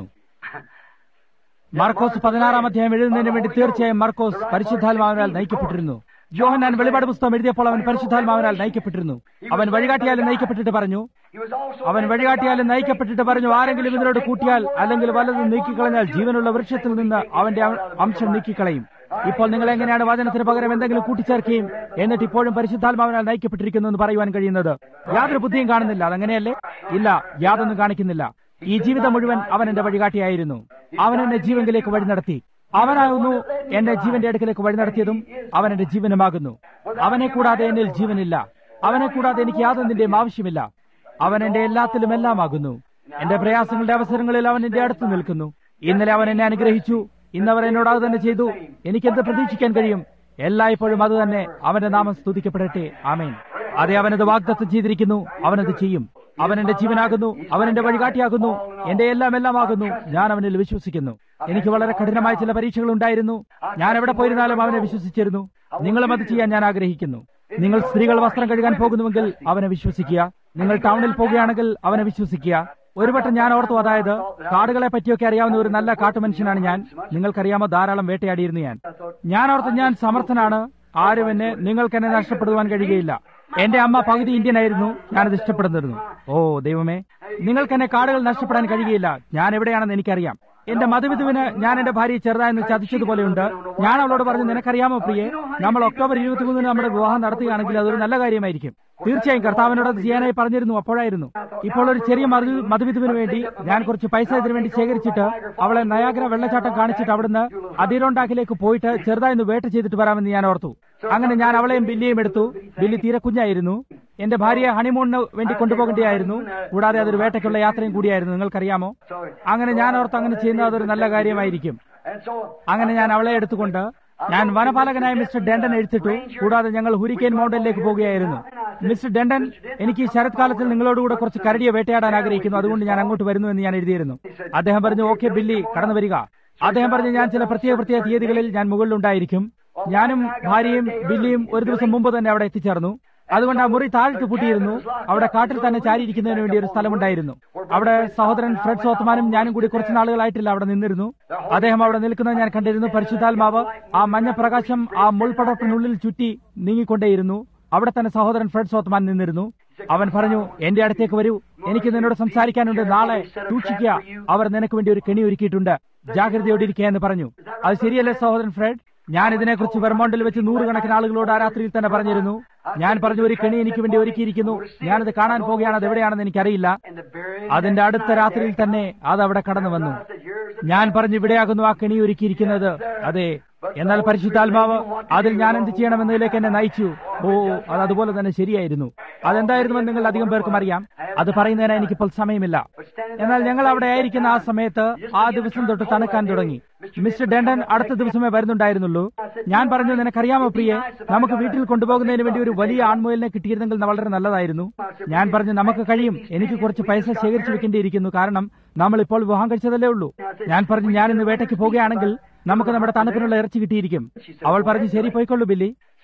S1: മാർക്കോസ് പതിനാറാം അധ്യായം എഴുതുന്നതിന് വേണ്ടി തീർച്ചയായും മാർക്കോസ് പരിശുദ്ധാത്മാവിനാൽ നയിക്കപ്പെട്ടിരുന്നു യോഹന്നാൻ വെളിപാട് പുസ്തകം എഴുതിയപ്പോൾ അവൻ പരിശുദ്ധാത്മാവിനാൽ നയിക്കപ്പെട്ടിരുന്നു അവൻ വഴികാട്ടിയാലും നയിക്കപ്പെട്ടിട്ട് പറഞ്ഞു
S2: He was also
S1: അവൻ വഴികാട്ടിയാലും നയിക്കപ്പെട്ടിട്ട് പറഞ്ഞു ആരെങ്കിലും ഇതിനോട് കൂട്ടിയാൽ അല്ലെങ്കിൽ വല്ലതും നീക്കിക്കളഞ്ഞാൽ ജീവനുള്ള വൃക്ഷത്തിൽ നിന്ന് അവന്റെ അം- അംശം നീക്കിക്കളയും ഇപ്പോൾ നിങ്ങൾ എങ്ങനെയാണ് വചനത്തിന് പകരം എന്തെങ്കിലും കൂട്ടിച്ചേർക്കുകയും എന്നിട്ട് ഇപ്പോഴും പരിശുദ്ധാത്മാവിനാൽ നയിക്കപ്പെട്ടിരിക്കുന്നു എന്ന് പറയുവാൻ കഴിയുന്നത് യാതൊരു ബുദ്ധിയും കാണുന്നില്ല അതങ്ങനെയല്ലേ ഇല്ല യാതൊന്നും കാണിക്കുന്നില്ല ഈ ജീവിതം മുഴുവൻ അവൻ എന്റെ വഴികാട്ടിയായിരുന്നു അവൻ എന്നെ ജീവങ്കിലേക്ക് വഴി നടത്തി അവനാകുന്നു എന്റെ ജീവന്റെ അടുക്കലേക്ക് വഴി നടത്തിയതും അവൻ എന്റെ ജീവനുമാകുന്നു അവനെ കൂടാതെ എന്നിൽ ജീവനില്ല അവനെ കൂടാതെ എനിക്ക് യാതൊന്നിന്റെയും ആവശ്യമില്ല അവൻ എന്റെ എല്ലാത്തിലും എല്ലാമാകുന്നു എന്റെ പ്രയാസങ്ങളുടെ അവസരങ്ങളിൽ അവൻ എന്റെ അടുത്ത് നിൽക്കുന്നു ഇന്നലെ അവൻ എന്നെ അനുഗ്രഹിച്ചു ഇന്നവർ എന്നോട് അത് തന്നെ ചെയ്തു എനിക്കെന്ത് പ്രതീക്ഷിക്കാൻ കഴിയും എല്ലായ്പ്പോഴും അത് തന്നെ അവന്റെ നാമം സ്തുതിക്കപ്പെടട്ടെ ആമേൻ അതെ അവനത് വാഗ്ദത്തം ചെയ്തിരിക്കുന്നു അവനത് ചെയ്യും അവൻ എന്റെ ജീവനാകുന്നു അവൻ എന്റെ വഴികാട്ടിയാകുന്നു എന്റെ എല്ലാം എല്ലാമാകുന്നു ഞാൻ അവനിൽ വിശ്വസിക്കുന്നു എനിക്ക് വളരെ കഠിനമായ ചില പരീക്ഷകൾ ഉണ്ടായിരുന്നു ഞാൻ എവിടെ പോയിരുന്നാലും അവനെ വിശ്വസിച്ചിരുന്നു നിങ്ങളും അത് ചെയ്യാൻ ഞാൻ ആഗ്രഹിക്കുന്നു നിങ്ങൾ സ്ത്രീകൾ വസ്ത്രം കഴുകാൻ പോകുന്നുവെങ്കിൽ അവനെ വിശ്വസിക്കുക നിങ്ങൾ ടൗണിൽ പോകുകയാണെങ്കിൽ അവനെ വിശ്വസിക്കുക ഒരു വട്ടം ഞാൻ ഓർത്തു അതായത് കാടുകളെ പറ്റിയൊക്കെ അറിയാവുന്ന ഒരു നല്ല കാട്ടുമനുഷ്യനാണ് ഞാൻ നിങ്ങൾക്കറിയാമോ ധാരാളം വേട്ടയാടിയിരുന്നു ഞാൻ ഞാൻ ഓർത്ത് ഞാൻ സമർത്ഥനാണ് ആരും എന്നെ നിങ്ങൾക്ക് എന്നെ നഷ്ടപ്പെടുവാൻ കഴിയുകയില്ല എന്റെ അമ്മ പകുതി ഇന്ത്യൻ ആയിരുന്നു ഞാനത് ഇഷ്ടപ്പെടുന്നിരുന്നു ഓ ദൈവമേ നിങ്ങൾക്ക് എന്നെ കാടുകൾ നഷ്ടപ്പെടാൻ കഴിയുകയില്ല ഞാൻ എവിടെയാണെന്ന് എനിക്കറിയാം എന്റെ മധുവിധുവിന് ഞാൻ എന്റെ ഭാര്യയെ ചെറുതായെന്ന് ചതിച്ചതുപോലെയുണ്ട് ഞാൻ അവളോട് പറഞ്ഞു നിനക്കറിയാമോ പ്രിയെ നമ്മൾ ഒക്ടോബർ ഇരുപത്തിമൂന്നിന് നമ്മുടെ വിവാഹം നടത്തുകയാണെങ്കിൽ അതൊരു നല്ല കാര്യമായിരിക്കും തീർച്ചയായും കർത്താവിനോട് അത് ചെയ്യാനായി പറഞ്ഞിരുന്നു അപ്പോഴായിരുന്നു ഇപ്പോൾ ഒരു ചെറിയ മധു മധുവിധുവിന് വേണ്ടി ഞാൻ കുറച്ച് പൈസ ഇതിനു വേണ്ടി ശേഖരിച്ചിട്ട് അവളെ നയാഗ്ര വെള്ളച്ചാട്ടം കാണിച്ചിട്ട് അവിടുന്ന് അതിരോണ്ടാക്കിലേക്ക് പോയിട്ട് ചെറുതായി ഒന്ന് വേട്ട ചെയ്തിട്ട് വരാമെന്ന് ഞാൻ ഓർത്തു അങ്ങനെ ഞാൻ അവളെയും ബില്ലിയും എടുത്തു ബില്ലി തീരെ കുഞ്ഞായിരുന്നു എന്റെ ഭാര്യയെ ഹണിമൂണിന് വേണ്ടി കൊണ്ടുപോകേണ്ടിയായിരുന്നു കൂടാതെ അതൊരു വേട്ടയ്ക്കുള്ള യാത്രയും കൂടിയായിരുന്നു നിങ്ങൾക്കറിയാമോ അങ്ങനെ ഞാൻ ഓർത്ത് അങ്ങനെ ചെയ്യുന്നത് അതൊരു നല്ല കാര്യമായിരിക്കും
S2: And so
S1: അങ്ങനെ ഞാൻ അവളെ എടുത്തുകൊണ്ട് ഞാൻ വനപാലകനായ മിസ്റ്റർ ഡെൻഡൻ എഴുത്തിട്ടു കൂടാതെ ഞങ്ങൾ ഹുരിക്കെയിൻ മൗണ്ടനിലേക്ക് പോവുകയായിരുന്നു മിസ്റ്റർ ഡെൻഡൻ എനിക്ക് ഈ ശരത്കാലത്തിൽ നിങ്ങളോടുകൂടെ കുറച്ച് കരടിയെ വേട്ടയാടാൻ ആഗ്രഹിക്കുന്നു അതുകൊണ്ട് ഞാൻ അങ്ങോട്ട് വരുന്നു എന്ന് ഞാൻ എഴുതിയിരുന്നു അദ്ദേഹം പറഞ്ഞു ഓക്കെ ബില്ലി കടന്നു വരിക അദ്ദേഹം പറഞ്ഞു ഞാൻ ചില പ്രത്യേക പ്രത്യേക തീയതികളിൽ ഞാൻ മുകളിലുണ്ടായിരിക്കും ഞാനും ഭാര്യയും ബില്ലിയും ഒരു ദിവസം മുമ്പ് തന്നെ അവിടെ എത്തിച്ചേർന്നു അതുകൊണ്ട് ആ മുറി താഴ്ത്തു പൂട്ടിയിരുന്നു അവിടെ കാട്ടിൽ തന്നെ ചാരിയിരിക്കുന്നതിന് വേണ്ടി ഒരു സ്ഥലമുണ്ടായിരുന്നു അവിടെ സഹോദരൻ ഫ്രെഡ് സോത്മാനും ഞാനും കൂടി കുറച്ച് നാളുകളായിട്ടില്ല അവിടെ നിന്നിരുന്നു അദ്ദേഹം അവിടെ നിൽക്കുന്നത് ഞാൻ കണ്ടിരുന്നു പരിശുദ്ധാത്മാവ് ആ മഞ്ഞ പ്രകാശം ആ മുൾപടപ്പിനുള്ളിൽ ചുറ്റി നീങ്ങിക്കൊണ്ടേയിരുന്നു അവിടെ തന്നെ സഹോദരൻ ഫ്രെഡ് സോത്മാൻ നിന്നിരുന്നു അവൻ പറഞ്ഞു എന്റെ അടുത്തേക്ക് വരൂ എനിക്ക് നിന്നോട് സംസാരിക്കാനുണ്ട് നാളെ സൂക്ഷിക്കുക അവർ നിനക്ക് വേണ്ടി ഒരു കെണി ഒരുക്കിയിട്ടുണ്ട് ജാഗ്രതയോടിരിക്കുക എന്ന് പറഞ്ഞു അത് ശരിയല്ലേ സഹോദരൻ ഫ്രെഡ് ഞാൻ ഇതിനെക്കുറിച്ച് വെർമോണ്ടിൽ വെച്ച് നൂറുകണക്കിന് ആളുകളോട് ആ രാത്രിയിൽ തന്നെ പറഞ്ഞിരുന്നു ഞാൻ പറഞ്ഞു ഒരു കെണി എനിക്ക് വേണ്ടി ഒരുക്കിയിരിക്കുന്നു ഞാനത് കാണാൻ പോകുകയാണ് അത് എവിടെയാണെന്ന് എനിക്കറിയില്ല
S2: in the very
S1: അതിന്റെ അടുത്ത രാത്രിയിൽ തന്നെ അത് അവിടെ കടന്നു വന്നു ഞാൻ പറഞ്ഞു ഇവിടെയാകുന്നു ആ കെണി ഒരുക്കിയിരിക്കുന്നത് അതെ എന്നാൽ പരിശുദ്ധാത്മാവ് അതിൽ ഞാൻ എന്ത് ചെയ്യണമെന്നതിലേക്ക് എന്നെ നയിച്ചു ഓ അത് അതുപോലെ തന്നെ ശരിയായിരുന്നു അതെന്തായിരുന്നുവെന്ന് നിങ്ങൾ അധികം പേർക്കും അറിയാം അത് പറയുന്നതിന് എനിക്കിപ്പോൾ സമയമില്ല എന്നാൽ ഞങ്ങൾ അവിടെ ആയിരിക്കുന്ന ആ സമയത്ത് ആ ദിവസം തൊട്ട് തണുക്കാൻ തുടങ്ങി മിസ്റ്റർ ഡെൻഡൻ അടുത്ത ദിവസമേ വരുന്നുണ്ടായിരുന്നുള്ളൂ ഞാൻ പറഞ്ഞു നിനക്കറിയാമോ പ്രിയെ നമുക്ക് വീട്ടിൽ കൊണ്ടുപോകുന്നതിന് വേണ്ടി ഒരു വലിയ ആൺമുയലിനെ കിട്ടിയിരുന്നെങ്കിൽ വളരെ നല്ലതായിരുന്നു ഞാൻ പറഞ്ഞു നമുക്ക് കഴിയും എനിക്ക് കുറച്ച് പൈസ ശേഖരിച്ചു വെക്കേണ്ടിയിരിക്കുന്നു കാരണം നമ്മൾ ഇപ്പോൾ വിവാഹം കഴിച്ചതല്ലേ ഉള്ളൂ ഞാൻ പറഞ്ഞു ഞാൻ ഇന്ന് വേട്ടയ്ക്ക് പോകുകയാണെങ്കിൽ നമുക്ക് നമ്മുടെ തണുപ്പിനുള്ള ഇറച്ചി കിട്ടിയിരിക്കും അവൾ പറഞ്ഞു ശരി പോയിക്കൊള്ളു ബില്ലി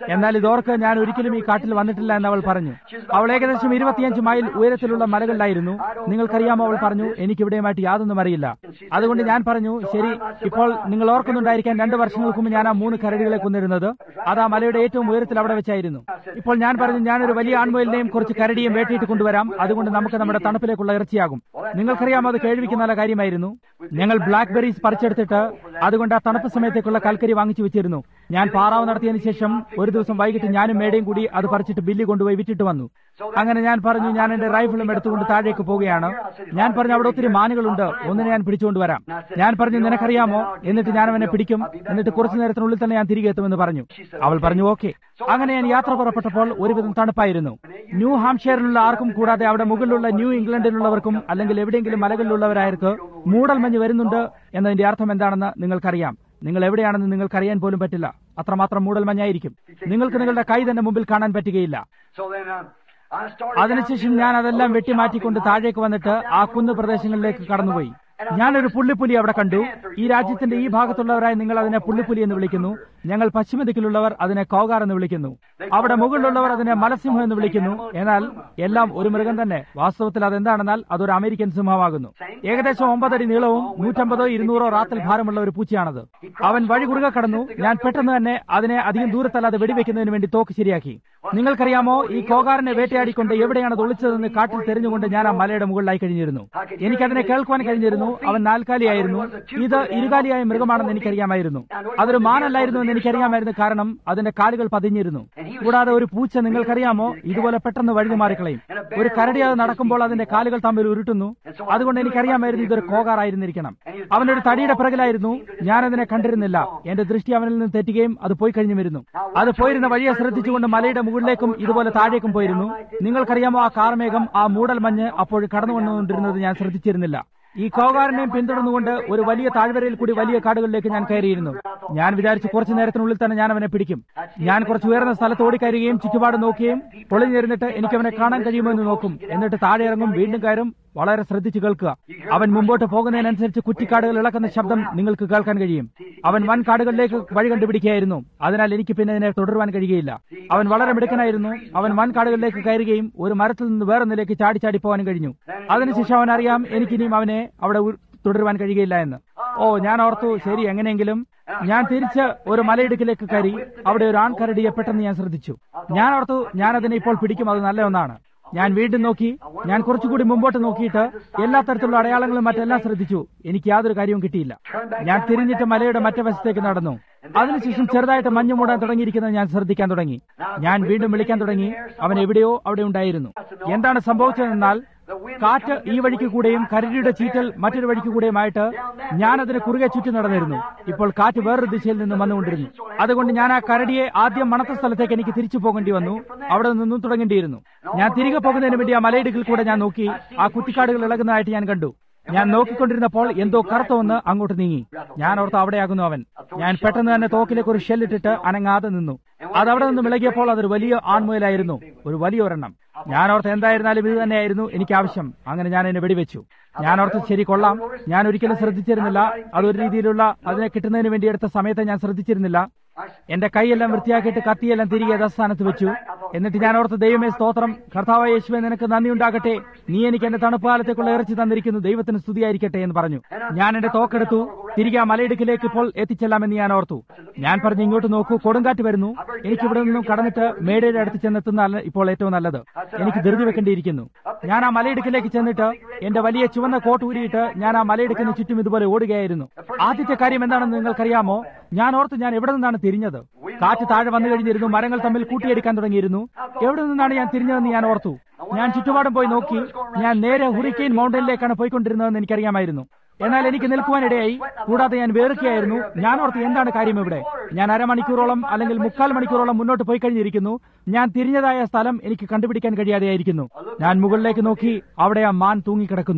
S1: എന്നാൽ ഇതോർക്ക് ഞാൻ ഒരിക്കലും ഈ കാട്ടിൽ വന്നിട്ടില്ല എന്ന് അവൾ പറഞ്ഞു അവൾ ഏകദേശം ഇരുപത്തിയഞ്ച് മൈൽ ഉയരത്തിലുള്ള മലകളിലായിരുന്നു നിങ്ങൾക്കറിയാമോ അവൾ പറഞ്ഞു എനിക്കിവിടെയുമായിട്ട് യാതൊന്നും അറിയില്ല അതുകൊണ്ട് ഞാൻ പറഞ്ഞു ശരി ഇപ്പോൾ നിങ്ങൾ ഓർക്കുന്നുണ്ടായിരിക്കാൻ രണ്ട് വർഷങ്ങൾക്ക് മുമ്പ് ഞാൻ ആ മൂന്ന് കരടികളെ കൊന്നിരുന്നത് അത് ആ മലയുടെ ഏറ്റവും ഉയരത്തിൽ അവിടെ വെച്ചായിരുന്നു ഇപ്പോൾ ഞാൻ പറഞ്ഞു ഞാനൊരു വലിയ ആൺമയിലിനെയും കുറച്ച് കരടിയും വേട്ടിയിട്ട് കൊണ്ടുവരാം അതുകൊണ്ട് നമുക്ക് നമ്മുടെ തണുപ്പിലേക്കുള്ള ഇറച്ചിയാകും നിങ്ങൾക്കറിയാമോ അത് കേൾവിക്ക് നല്ല കാര്യമായിരുന്നു ഞങ്ങൾ ബ്ലാക്ക് ബെറീസ് പറിച്ചെടുത്തിട്ട് അതുകൊണ്ട് ആ തണുപ്പ് സമയത്തേക്കുള്ള കൽക്കരി വാങ്ങിച്ചു വെച്ചിരുന്നു ഞാൻ പാറാവ് നടത്തിയതിനു ശേഷം ഒരു ദിവസം വൈകിട്ട് ഞാനും മേടയും കൂടി അത് പറിച്ചിട്ട് ബില്ല് കൊണ്ടുപോയി വിറ്റിട്ട് വന്നു അങ്ങനെ ഞാൻ പറഞ്ഞു ഞാൻ എന്റെ റൈഫിളും എടുത്തുകൊണ്ട് താഴേക്ക് പോവുകയാണ് ഞാൻ പറഞ്ഞു അവിടെ ഒത്തിരി മാനുകളുണ്ട് ഒന്നിനെ ഞാൻ പിടിച്ചുകൊണ്ട് വരാം ഞാൻ പറഞ്ഞു നിനക്കറിയാമോ എന്നിട്ട് ഞാൻ അവനെ പിടിക്കും എന്നിട്ട് കുറച്ചു നേരത്തിനുള്ളിൽ തന്നെ ഞാൻ തിരികെ എത്തുമെന്ന് പറഞ്ഞു അവൾ പറഞ്ഞു ഓക്കെ അങ്ങനെ ഞാൻ യാത്ര പുറപ്പെട്ടപ്പോൾ ഒരുവിധം തണുപ്പായിരുന്നു ന്യൂ ഹാംഷെയറിലുള്ള ആർക്കും കൂടാതെ അവിടെ മുകളിലുള്ള ന്യൂ ഇംഗ്ലണ്ടിലുള്ളവർക്കും അല്ലെങ്കിൽ എവിടെയെങ്കിലും മലകളിലുള്ളവരാർക്ക് മൂടൽമഞ്ഞ് വരുന്നുണ്ട് എന്നതിന്റെ അർത്ഥം എന്താണെന്ന് നിങ്ങൾക്കറിയാം നിങ്ങൾ എവിടെയാണെന്ന് നിങ്ങൾക്കറിയാൻ പോലും പറ്റില്ല അത്രമാത്രം മൂടൽമഞ്ഞായിരിക്കും നിങ്ങൾക്ക് നിങ്ങളുടെ കൈ തന്നെ മുമ്പിൽ കാണാൻ പറ്റുകയില്ല
S2: So then uh, I started.
S1: അതിനുശേഷം ഞാൻ അതെല്ലാം വെട്ടിമാറ്റിക്കൊണ്ട് താഴേക്ക് വന്നിട്ട് ആ കുന്നു പ്രദേശങ്ങളിലേക്ക് കടന്നുപോയി ഞാനൊരു പുള്ളിപ്പുലി അവിടെ കണ്ടു ഈ രാജ്യത്തിന്റെ ഈ ഭാഗത്തുള്ളവരായി നിങ്ങൾ അതിനെ പുള്ളിപ്പുലി എന്ന് വിളിക്കുന്നു ഞങ്ങൾ പശ്ചിമ ദിക്കിലുള്ളവർ അതിനെ കോകാർ എന്ന് വിളിക്കുന്നു അവിടെ മുകളിലുള്ളവർ അതിനെ മലസിംഹം എന്ന് വിളിക്കുന്നു എന്നാൽ എല്ലാം ഒരു മൃഗം തന്നെ വാസ്തവത്തിൽ അതെന്താണെന്നാൽ അതൊരു അമേരിക്കൻ സിംഹമാകുന്നു ഏകദേശം ഒമ്പതടി നീളവും നൂറ്റമ്പതോ ഇരുന്നൂറോ റാത്തിൽ ഭാരമുള്ള ഒരു പൂച്ചയാണത് അവൻ വഴി കുറുകെ കടന്നു ഞാൻ പെട്ടെന്ന് തന്നെ അതിനെ അധികം ദൂരത്തല്ലാതെ വെടിവെക്കുന്നതിന് വേണ്ടി തോക്ക് ശരിയാക്കി നിങ്ങൾക്കറിയാമോ ഈ കോകാറിനെ വേട്ടയാടിക്കൊണ്ട് എവിടെയാണ് അത് ഒളിച്ചതെന്ന് കാട്ടിൽ തെരഞ്ഞുകൊണ്ട് ഞാൻ ആ മലയുടെ മുകളിലായി കഴിഞ്ഞിരുന്നു എനിക്കതിനെ കേൾക്കുവാൻ കഴിഞ്ഞിരുന്നു അവൻ നാൽക്കാലിയായിരുന്നു ഇത് ഇരുകാലിയായ മൃഗമാണെന്ന് എനിക്കറിയാമായിരുന്നു അതൊരു മാനല്ലായിരുന്നു എന്ന് എനിക്കറിയാമായിരുന്നു കാരണം അതിന്റെ കാലുകൾ പതിഞ്ഞിരുന്നു കൂടാതെ ഒരു പൂച്ച നിങ്ങൾക്കറിയാമോ ഇതുപോലെ പെട്ടെന്ന് വഴുതി മാറിക്കളയും ഒരു കരടി അത് നടക്കുമ്പോൾ അതിന്റെ കാലുകൾ തമ്മിൽ ഉരുട്ടുന്നു അതുകൊണ്ട് എനിക്കറിയാമായിരുന്നു ഇതൊരു കോകാറായിരുന്നിരിക്കണം അവനൊരു തടിയുടെ പിറകിലായിരുന്നു ഞാനതിനെ കണ്ടിരുന്നില്ല എന്റെ ദൃഷ്ടി അവനിൽ നിന്ന് തെറ്റുകയും അത് പോയി കഴിഞ്ഞു വരുന്നു അത് പോയിരുന്ന വഴിയെ ശ്രദ്ധിച്ചുകൊണ്ട് മലയുടെ മുകളിലേക്കും ഇതുപോലെ താഴേക്കും പോയിരുന്നു നിങ്ങൾക്കറിയാമോ ആ കാർമേഘം ആ മൂടൽ മഞ്ഞ് അപ്പോൾ കടന്നു വന്നുകൊണ്ടിരുന്നത് ഞാൻ ശ്രദ്ധിച്ചിരുന്നില്ല ഈ കോകാരനെയും പിന്തുടർന്നുകൊണ്ട് ഒരു വലിയ താഴ്വരയിൽ കൂടി വലിയ കാടുകളിലേക്ക് ഞാൻ കയറിയിരുന്നു ഞാൻ വിചാരിച്ചു കുറച്ചു നേരത്തിനുള്ളിൽ തന്നെ ഞാൻ അവനെ പിടിക്കും ഞാൻ കുറച്ച് ഉയർന്ന സ്ഥലത്ത് ഓടിക്കയറുകയും ചുറ്റുപാട് നോക്കുകയും പൊളിഞ്ഞിരുന്നിട്ട് എനിക്ക് അവനെ കാണാൻ കഴിയുമോ എന്ന് നോക്കും എന്നിട്ട് താഴെ ഇറങ്ങും വീണ്ടും കയറും വളരെ ശ്രദ്ധിച്ചു കേൾക്കുക അവൻ മുമ്പോട്ട് പോകുന്നതിനനുസരിച്ച് കുറ്റിക്കാടുകൾ ഇളക്കുന്ന ശബ്ദം നിങ്ങൾക്ക് കേൾക്കാൻ കഴിയും അവൻ വൻ കാടുകളിലേക്ക് വഴി കണ്ടുപിടിക്കുകയായിരുന്നു അതിനാൽ എനിക്ക് പിന്നെ ഇതിനെ തുടരുവാൻ കഴിയുകയില്ല അവൻ വളരെ മിടുക്കനായിരുന്നു അവൻ വൻ കാടുകളിലേക്ക് കയറുകയും ഒരു മരത്തിൽ നിന്ന് വേറൊന്നിലേക്ക് ചാടി ചാടി പോകാനും കഴിഞ്ഞു അതിനുശേഷം അവൻ അറിയാം എനിക്കിനിയും അവനെ അവിടെ ഉ- തുടരുവാൻ കഴിയുകയില്ല എന്ന് ഓ ഞാൻ ഓർത്തു ശരി എങ്ങനെയെങ്കിലും ഞാൻ തിരിച്ച് ഒരു മലയിടുക്കിലേക്ക് കയറി അവിടെ ഒരു ആൺകരടിയെ പെട്ടെന്ന് ഞാൻ ശ്രദ്ധിച്ചു ഞാൻ ഓർത്തു ഞാൻ അതിനെ ഇപ്പോൾ പിടിക്കും അത് നല്ല ഒന്നാണ് ഞാൻ വീണ്ടും നോക്കി ഞാൻ കുറച്ചുകൂടി മുമ്പോട്ട് നോക്കിയിട്ട് എല്ലാ തരത്തിലുള്ള അടയാളങ്ങളും മറ്റെല്ലാം ശ്രദ്ധിച്ചു എനിക്ക് യാതൊരു കാര്യവും കിട്ടിയില്ല ഞാൻ തിരിഞ്ഞിട്ട് മലയുടെ മറ്റേ വശത്തേക്ക് നടന്നു അതിനുശേഷം ചെറുതായിട്ട് മഞ്ഞ് മൂടാൻ തുടങ്ങിയിരിക്കുന്നത് ഞാൻ ശ്രദ്ധിക്കാൻ തുടങ്ങി ഞാൻ വീണ്ടും വിളിക്കാൻ തുടങ്ങി അവൻ എവിടെയോ അവിടെ ഉണ്ടായിരുന്നു എന്താണ് സംഭവിച്ചതെന്നാൽ കാറ്റ് ഈ വഴിക്ക് കൂടെയും കരടിയുടെ ചീറ്റൽ മറ്റൊരു വഴിക്ക് കൂടെയുമായിട്ട് ഞാൻ അതിന് കുറുകെ ചുറ്റി നടന്നിരുന്നു ഇപ്പോൾ കാറ്റ് വേറൊരു ദിശയിൽ നിന്ന് വന്നുകൊണ്ടിരുന്നു അതുകൊണ്ട് ഞാൻ ആ കരടിയെ ആദ്യം മണത്ത സ്ഥലത്തേക്ക് എനിക്ക് തിരിച്ചു പോകേണ്ടി വന്നു അവിടെ നിന്നും തുടങ്ങേണ്ടിയിരുന്നു ഞാൻ തിരികെ പോകുന്നതിന് വേണ്ടി ആ മലയിടുക്കിൽ കൂടെ ഞാൻ നോക്കി ആ കുറ്റിക്കാടുകൾ ഇളകുന്നതായിട്ട് ഞാൻ കണ്ടു ഞാൻ നോക്കിക്കൊണ്ടിരുന്നപ്പോൾ എന്തോ കറുത്ത ഒന്ന് അങ്ങോട്ട് നീങ്ങി ഞാൻ ഓർത്ത് അവിടെയാകുന്നു അവൻ ഞാൻ പെട്ടെന്ന് തന്നെ തോക്കിലേക്ക് ഒരു ഷെല്ലിട്ടിട്ട് അനങ്ങാതെ നിന്നു അതവിടെ നിന്ന് വിളകിയപ്പോൾ അതൊരു വലിയ ആൺമുയലായിരുന്നു ഒരു വലിയ ഒരെണ്ണം ഞാൻ ഓർത്ത് എന്തായിരുന്നാലും ഇത് തന്നെയായിരുന്നു എനിക്ക് ആവശ്യം അങ്ങനെ ഞാൻ എന്നെ വെടിവെച്ചു ഞാൻ ഓർത്ത് ശരി കൊള്ളാം ഞാൻ ഒരിക്കലും ശ്രദ്ധിച്ചിരുന്നില്ല അതൊരു രീതിയിലുള്ള അതിനെ കിട്ടുന്നതിന് വേണ്ടി എടുത്ത സമയത്ത് ഞാൻ ശ്രദ്ധിച്ചിരുന്നില്ല എന്റെ കൈയെല്ലാം വൃത്തിയാക്കിയിട്ട് കത്തിയെല്ലാം തിരികെ യഥാസ്ഥാനത്ത് വെച്ചു എന്നിട്ട് ഞാൻ ഓർത്ത് ദൈവമേ സ്തോത്രം കർത്താവ് യേശുവെ നിനക്ക് നന്ദി ഉണ്ടാകട്ടെ നീ എനിക്ക് എന്റെ തണുപ്പ് കാലത്തേക്കുള്ള ഇറച്ചി തന്നിരിക്കുന്നു ദൈവത്തിന് സ്തുതിയായിരിക്കട്ടെ എന്ന് പറഞ്ഞു ഞാൻ എന്റെ തോക്കെടുത്തു തിരികെ ആ മലയിടുക്കിലേക്ക് ഇപ്പോൾ എത്തിച്ചെല്ലാമെന്ന് ഞാൻ ഓർത്തു ഞാൻ പറഞ്ഞു ഇങ്ങോട്ട് നോക്കൂ കൊടുങ്കാറ്റ് വരുന്നു എനിക്ക് ഇവിടെ നിന്നും കടന്നിട്ട് മേടയുടെ അടുത്ത് ചെന്നെത്തുന്ന ഇപ്പോൾ ഏറ്റവും നല്ലത് എനിക്ക് ധൃതി വെക്കേണ്ടിയിരിക്കുന്നു ഞാൻ ആ മലയിടുക്കിലേക്ക് ചെന്നിട്ട് എന്റെ വലിയ ചുവന്ന കോട്ട് ഊരിയിട്ട് ഞാൻ ആ മലയിടുക്കിന് ചുറ്റും ഇതുപോലെ ഓടുകയായിരുന്നു ആദ്യത്തെ കാര്യം എന്താണെന്ന് നിങ്ങൾക്കറിയാമോ ഞാൻ ഓർത്ത് ഞാൻ എവിടെ നിന്നാണ് തിരിഞ്ഞത് കാറ്റ് താഴെ വന്നു കഴിഞ്ഞിരുന്നു മരങ്ങൾ തമ്മിൽ കൂട്ടിയടിക്കാൻ തുടങ്ങിയിരുന്നു എവിടെ നിന്നാണ് ഞാൻ തിരിഞ്ഞതെന്ന് ഞാൻ ഓർത്തു ഞാൻ ചുറ്റുപാടും പോയി നോക്കി ഞാൻ നേരെ ഹുറിക്കെയിൻ മൗണ്ടനിലേക്കാണ് പോയിക്കൊണ്ടിരുന്നതെന്ന് എനിക്കറിയാമായിരുന്നു എന്നാൽ എനിക്ക് നിൽക്കുവാനിടയായി കൂടാതെ ഞാൻ വേർക്കുകയായിരുന്നു ഞാൻ ഓർത്ത് എന്താണ് കാര്യം ഇവിടെ ഞാൻ അരമണിക്കൂറോളം അല്ലെങ്കിൽ മുക്കാൽ മണിക്കൂറോളം മുന്നോട്ട് പോയി കഴിഞ്ഞിരിക്കുന്നു ഞാൻ തിരിഞ്ഞതായ സ്ഥലം എനിക്ക് കണ്ടുപിടിക്കാൻ കഴിയാതെയായിരിക്കുന്നു ഞാൻ മുകളിലേക്ക് നോക്കി അവിടെ ആ മാൻ തൂങ്ങിക്കിടക്കുന്നു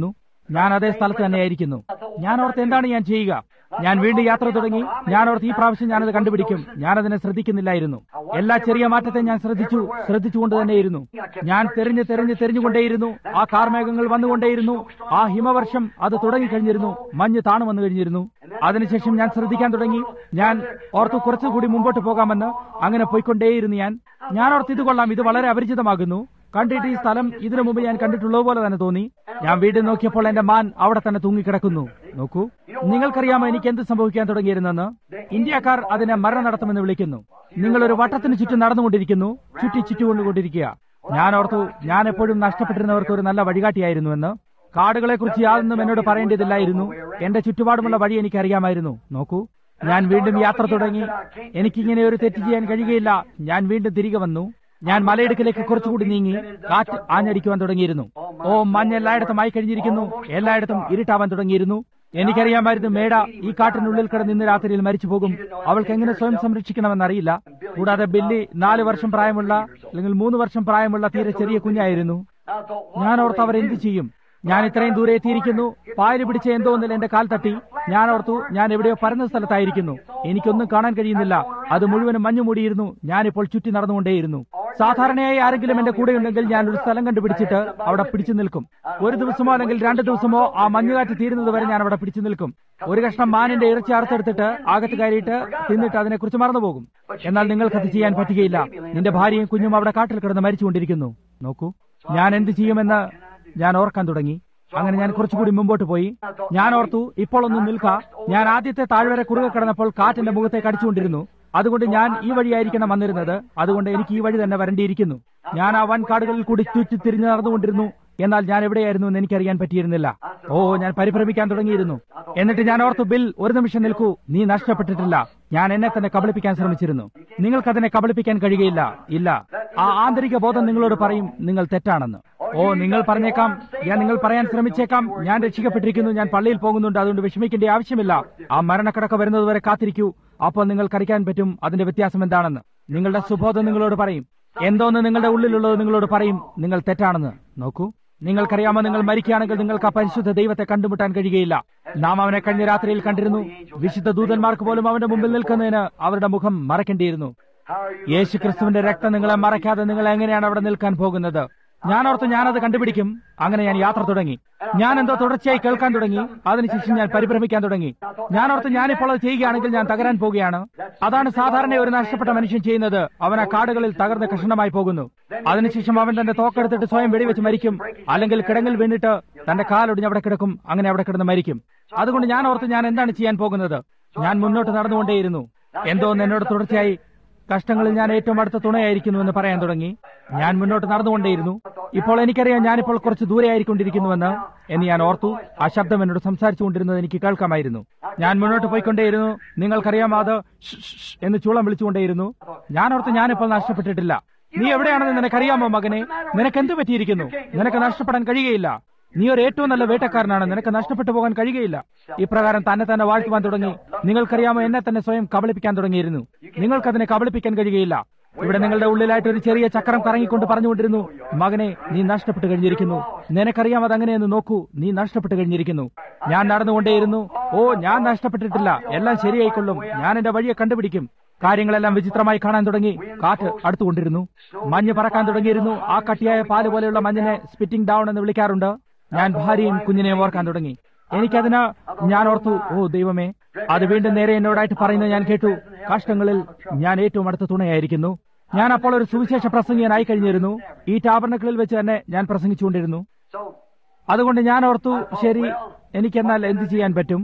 S1: ഞാൻ അതേ സ്ഥലത്ത് തന്നെയായിരിക്കുന്നു ഞാൻ ഓർത്ത് എന്താണ് ഞാൻ ചെയ്യുക ഞാൻ വീണ്ടും യാത്ര തുടങ്ങി ഞാൻ ഓർത്ത് ഈ പ്രാവശ്യം ഞാനത് കണ്ടുപിടിക്കും ഞാനതിനെ ശ്രദ്ധിക്കുന്നില്ലായിരുന്നു എല്ലാ ചെറിയ മാറ്റത്തെ ഞാൻ ശ്രദ്ധിച്ചു ശ്രദ്ധിച്ചുകൊണ്ട് തന്നെയിരുന്നു ഞാൻ തെരഞ്ഞ് തെരഞ്ഞ് തെരഞ്ഞുകൊണ്ടേയിരുന്നു ആ കാർമേഘങ്ങൾ വന്നുകൊണ്ടേയിരുന്നു ആ ഹിമവർഷം അത് തുടങ്ങിക്കഴിഞ്ഞിരുന്നു മഞ്ഞ് താണു വന്നു കഴിഞ്ഞിരുന്നു അതിനുശേഷം ഞാൻ ശ്രദ്ധിക്കാൻ തുടങ്ങി ഞാൻ ഓർത്തു കുറച്ചുകൂടി മുമ്പോട്ട് പോകാമെന്ന് അങ്ങനെ പോയിക്കൊണ്ടേയിരുന്നു ഞാൻ ഞാൻ ഓർത്ത് ഇത് കൊള്ളാം ഇത് വളരെ അപരിചിതമാകുന്നു കണ്ടിട്ട് ഈ സ്ഥലം ഇതിനു മുമ്പ് ഞാൻ കണ്ടിട്ടുള്ളത് പോലെ തന്നെ തോന്നി ഞാൻ വീണ്ടും നോക്കിയപ്പോൾ എന്റെ മാൻ അവിടെ തന്നെ തൂങ്ങിക്കിടക്കുന്നു നോക്കൂ നിങ്ങൾക്കറിയാമോ എനിക്ക് എന്ത് സംഭവിക്കാൻ തുടങ്ങിയിരുന്നെന്ന് ഇന്ത്യക്കാർ അതിനെ മരണം നടത്തുമെന്ന് വിളിക്കുന്നു നിങ്ങൾ ഒരു വട്ടത്തിന് ചുറ്റും നടന്നുകൊണ്ടിരിക്കുന്നു ചുറ്റി ചുറ്റുകൊണ്ടുകൊണ്ടിരിക്കുക ഞാൻ ഓർത്തു ഞാൻ എപ്പോഴും നഷ്ടപ്പെട്ടിരുന്നവർക്ക് ഒരു നല്ല വഴികാട്ടിയായിരുന്നുവെന്ന് കാടുകളെ കുറിച്ച് യാതൊന്നും എന്നോട് പറയേണ്ടതില്ലായിരുന്നു എന്റെ ചുറ്റുപാടുമുള്ള വഴി എനിക്ക് അറിയാമായിരുന്നു നോക്കൂ ഞാൻ വീണ്ടും യാത്ര തുടങ്ങി എനിക്കിങ്ങനെ ഒരു തെറ്റ് ചെയ്യാൻ കഴിയുകയില്ല ഞാൻ വീണ്ടും തിരികെ വന്നു ഞാൻ മലയിടുക്കിലേക്ക് കുറച്ചുകൂടി നീങ്ങി കാറ്റ് ആഞ്ഞടിക്കുവാൻ തുടങ്ങിയിരുന്നു ഓ മഞ്ഞ് എല്ലായിടത്തും ആയി കഴിഞ്ഞിരിക്കുന്നു എല്ലായിടത്തും ഇരുട്ടാവാൻ തുടങ്ങിയിരുന്നു എനിക്കറിയാമായിരുന്നു മേട ഈ കാട്ടിനുള്ളിൽ കിടന്ന് ഇന്ന് രാത്രിയിൽ മരിച്ചു പോകും അവൾക്ക് എങ്ങനെ സ്വയം സംരക്ഷിക്കണമെന്നറിയില്ല കൂടാതെ ബില്ലി നാല് വർഷം പ്രായമുള്ള അല്ലെങ്കിൽ മൂന്ന് വർഷം പ്രായമുള്ള തീരെ ചെറിയ കുഞ്ഞായിരുന്നു ഞാൻ ഓർത്ത് അവർ എന്ത് ചെയ്യും ഞാൻ ഇത്രയും ദൂരെ എത്തിയിരിക്കുന്നു പായല് പിടിച്ച എന്തോ ഒന്നിൽ എന്റെ കാൽ തട്ടി ഞാൻ ഓർത്തു ഞാൻ എവിടെയോ പരന്ന സ്ഥലത്തായിരിക്കുന്നു എനിക്കൊന്നും കാണാൻ കഴിയുന്നില്ല അത് മുഴുവനും മഞ്ഞു മൂടിയിരുന്നു ഞാനിപ്പോൾ ചുറ്റി നടന്നുകൊണ്ടേയിരുന്നു സാധാരണയായി ആരെങ്കിലും എന്റെ കൂടെ ഉണ്ടെങ്കിൽ ഞാൻ ഒരു സ്ഥലം കണ്ടുപിടിച്ചിട്ട് അവിടെ പിടിച്ചു നിൽക്കും ഒരു ദിവസമോ അല്ലെങ്കിൽ രണ്ട് ദിവസമോ ആ മഞ്ഞുകാറ്റ് തീരുന്നത് വരെ ഞാൻ അവിടെ പിടിച്ചു നിൽക്കും ഒരു കഷ്ണം മാനിന്റെ ഇറച്ചി അറുത്തെടുത്തിട്ട് അകത്ത് കയറിയിട്ട് തിന്നിട്ട് അതിനെക്കുറിച്ച് മറന്നുപോകും എന്നാൽ നിങ്ങൾക്കത് ചെയ്യാൻ പറ്റുകയില്ല നിന്റെ ഭാര്യയും കുഞ്ഞും അവിടെ കാട്ടിൽ കിടന്ന് മരിച്ചുകൊണ്ടിരിക്കുന്നു നോക്കൂ ഞാൻ എന്ത് ചെയ്യുമെന്ന് ഞാൻ ഓർക്കാൻ തുടങ്ങി അങ്ങനെ ഞാൻ കുറച്ചുകൂടി മുമ്പോട്ട് പോയി ഞാൻ ഓർത്തു ഇപ്പോൾ ഒന്ന് നിൽക്ക ഞാൻ ആദ്യത്തെ താഴ്വര കുറുകെ കിടന്നപ്പോൾ കാറ്റിന്റെ മുഖത്തേക്ക് അടിച്ചുകൊണ്ടിരുന്നു അതുകൊണ്ട് ഞാൻ ഈ വഴിയായിരിക്കണം വന്നിരുന്നത് അതുകൊണ്ട് എനിക്ക് ഈ വഴി തന്നെ വരേണ്ടിയിരിക്കുന്നു ഞാൻ ആ വൻ കാടുകളിൽ കൂടി ചുറ്റി തിരിഞ്ഞു നടന്നുകൊണ്ടിരുന്നു എന്നാൽ ഞാൻ എവിടെയായിരുന്നു എന്ന് എനിക്കറിയാൻ പറ്റിയിരുന്നില്ല ഓ ഞാൻ പരിഭ്രമിക്കാൻ തുടങ്ങിയിരുന്നു എന്നിട്ട് ഞാൻ ഓർത്തു ബിൽ ഒരു നിമിഷം നിൽക്കൂ നീ നഷ്ടപ്പെട്ടിട്ടില്ല ഞാൻ എന്നെ തന്നെ കബളിപ്പിക്കാൻ ശ്രമിച്ചിരുന്നു നിങ്ങൾക്കതിനെ കബളിപ്പിക്കാൻ കഴിയുകയില്ല ഇല്ല ആ ആന്തരിക ബോധം നിങ്ങളോട് പറയും നിങ്ങൾ തെറ്റാണെന്ന് ഓ നിങ്ങൾ പറഞ്ഞേക്കാം ഞാൻ നിങ്ങൾ പറയാൻ ശ്രമിച്ചേക്കാം ഞാൻ രക്ഷിക്കപ്പെട്ടിരിക്കുന്നു ഞാൻ പള്ളിയിൽ പോകുന്നുണ്ട് അതുകൊണ്ട് വിഷമിക്കേണ്ട ആവശ്യമില്ല ആ മരണക്കടക്ക വരുന്നതുവരെ കാത്തിരിക്കൂ അപ്പോൾ നിങ്ങൾ കറിക്കാൻ പറ്റും അതിന്റെ വ്യത്യാസം എന്താണെന്ന് നിങ്ങളുടെ സുബോധം നിങ്ങളോട് പറയും എന്തോന്ന് നിങ്ങളുടെ ഉള്ളിലുള്ളത് നിങ്ങളോട് പറയും നിങ്ങൾ തെറ്റാണെന്ന് നോക്കൂ നിങ്ങൾക്കറിയാമോ നിങ്ങൾ മരിക്കുകയാണെങ്കിൽ നിങ്ങൾക്ക് ആ പരിശുദ്ധ ദൈവത്തെ കണ്ടുമുട്ടാൻ കഴിയുകയില്ല നാം അവനെ കഴിഞ്ഞ രാത്രിയിൽ കണ്ടിരുന്നു വിശുദ്ധ ദൂതന്മാർക്ക് പോലും അവന്റെ മുമ്പിൽ നിൽക്കുന്നതിന് അവരുടെ മുഖം മറക്കേണ്ടിയിരുന്നു യേശു ക്രിസ്തുവിന്റെ രക്തം നിങ്ങളെ മറയ്ക്കാതെ നിങ്ങൾ എങ്ങനെയാണ് അവിടെ നിൽക്കാൻ പോകുന്നത് ഞാൻ ഓർത്ത് ഞാനത് കണ്ടുപിടിക്കും അങ്ങനെ ഞാൻ യാത്ര തുടങ്ങി ഞാൻ എന്തോ തുടർച്ചയായി കേൾക്കാൻ തുടങ്ങി അതിനുശേഷം ഞാൻ പരിഭ്രമിക്കാൻ തുടങ്ങി ഞാൻ ഓർത്ത് ഞാനിപ്പോൾ അത് ചെയ്യുകയാണെങ്കിൽ ഞാൻ തകരാൻ പോവുകയാണ് അതാണ് സാധാരണ ഒരു നഷ്ടപ്പെട്ട മനുഷ്യൻ ചെയ്യുന്നത് അവൻ ആ കാടുകളിൽ തകർന്ന് കഷ്ണമായി പോകുന്നു അതിനുശേഷം അവൻ തന്റെ തോക്കെടുത്തിട്ട് സ്വയം വെടിവെച്ച് മരിക്കും അല്ലെങ്കിൽ കിടങ്ങിൽ വീണിട്ട് തന്റെ കാലൊടിഞ്ഞ് അവിടെ കിടക്കും അങ്ങനെ അവിടെ കിടന്ന് മരിക്കും അതുകൊണ്ട് ഞാൻ ഓർത്ത് ഞാൻ എന്താണ് ചെയ്യാൻ പോകുന്നത് ഞാൻ മുന്നോട്ട് നടന്നുകൊണ്ടേയിരുന്നു എന്തോ എന്നോട് തുടർച്ചയായി കഷ്ടങ്ങളിൽ ഞാൻ ഏറ്റവും അടുത്ത തുണയായിരിക്കുന്നു എന്ന് പറയാൻ തുടങ്ങി ഞാൻ മുന്നോട്ട് നടന്നുകൊണ്ടേയിരുന്നു ഇപ്പോൾ എനിക്കറിയാം ഞാനിപ്പോൾ കുറച്ച് ദൂരെ ആയിക്കൊണ്ടിരിക്കുന്നുവെന്ന് എന്ന് ഞാൻ ഓർത്തു ആ ശബ്ദം എന്നോട് സംസാരിച്ചുകൊണ്ടിരുന്നത് എനിക്ക് കേൾക്കാമായിരുന്നു ഞാൻ മുന്നോട്ട് പോയിക്കൊണ്ടേയിരുന്നു നിങ്ങൾക്കറിയാം അത് ഷ് ഷ് ഷ് എന്ന് ചൂളം വിളിച്ചുകൊണ്ടേയിരുന്നു ഞാൻ ഓർത്ത് ഞാനിപ്പോൾ നഷ്ടപ്പെട്ടിട്ടില്ല നീ എവിടെയാണെന്ന് നിനക്കറിയാമോ മകനെ നിനക്ക് എന്ത് പറ്റിയിരിക്കുന്നു നിനക്ക് നഷ്ടപ്പെടാൻ കഴിയുകയില്ല നീ ഒരു ഏറ്റവും നല്ല വേട്ടക്കാരനാണ് നിനക്ക് നഷ്ടപ്പെട്ടു പോകാൻ കഴിയുകയില്ല ഇപ്രകാരം തന്നെ തന്നെ വാഴ്ത്തുവാൻ തുടങ്ങി നിങ്ങൾക്കറിയാമോ എന്നെ തന്നെ സ്വയം കബളിപ്പിക്കാൻ തുടങ്ങിയിരുന്നു നിങ്ങൾക്കതിനെ കബളിപ്പിക്കാൻ കഴിയുകയില്ല ഇവിടെ നിങ്ങളുടെ ഉള്ളിലായിട്ട് ഒരു ചെറിയ ചക്രം കറങ്ങിക്കൊണ്ട് പറഞ്ഞുകൊണ്ടിരുന്നു മകനെ നീ നഷ്ടപ്പെട്ടു കഴിഞ്ഞിരിക്കുന്നു നിനക്കറിയാം അതങ്ങനെയെന്ന് നോക്കൂ നീ നഷ്ടപ്പെട്ടു കഴിഞ്ഞിരിക്കുന്നു ഞാൻ നടന്നുകൊണ്ടേയിരുന്നു ഓ ഞാൻ നഷ്ടപ്പെട്ടിട്ടില്ല എല്ലാം ശരിയായിക്കൊള്ളും ഞാൻ എന്റെ വഴിയെ കണ്ടുപിടിക്കും കാര്യങ്ങളെല്ലാം വിചിത്രമായി കാണാൻ തുടങ്ങി കാറ്റ് അടുത്തുകൊണ്ടിരുന്നു മഞ്ഞ് പറക്കാൻ തുടങ്ങിയിരുന്നു ആ കട്ടിയായ പാല് പോലെയുള്ള മഞ്ഞിനെ സ്പിറ്റിംഗ് ഡൗൺ എന്ന് വിളിക്കാറുണ്ട് ഞാൻ ഭാര്യയും കുഞ്ഞിനെയും ഓർക്കാൻ തുടങ്ങി എനിക്കതിന് ഞാൻ ഓർത്തു ഓ ദൈവമേ അത് വീണ്ടും നേരെ എന്നോടായിട്ട് പറയുന്നത് ഞാൻ കേട്ടു കാഷ്ടങ്ങളിൽ ഞാൻ ഏറ്റവും അടുത്ത തുണയായിരിക്കുന്നു ഞാൻ അപ്പോൾ ഒരു സുവിശേഷ പ്രസംഗിയനായി കഴിഞ്ഞിരുന്നു ഈ ടാബർണക്കിളിൽ വെച്ച് തന്നെ ഞാൻ പ്രസംഗിച്ചുകൊണ്ടിരുന്നു അതുകൊണ്ട് ഞാൻ ഓർത്തു ശരി എനിക്കെന്നാൽ എന്ത് ചെയ്യാൻ പറ്റും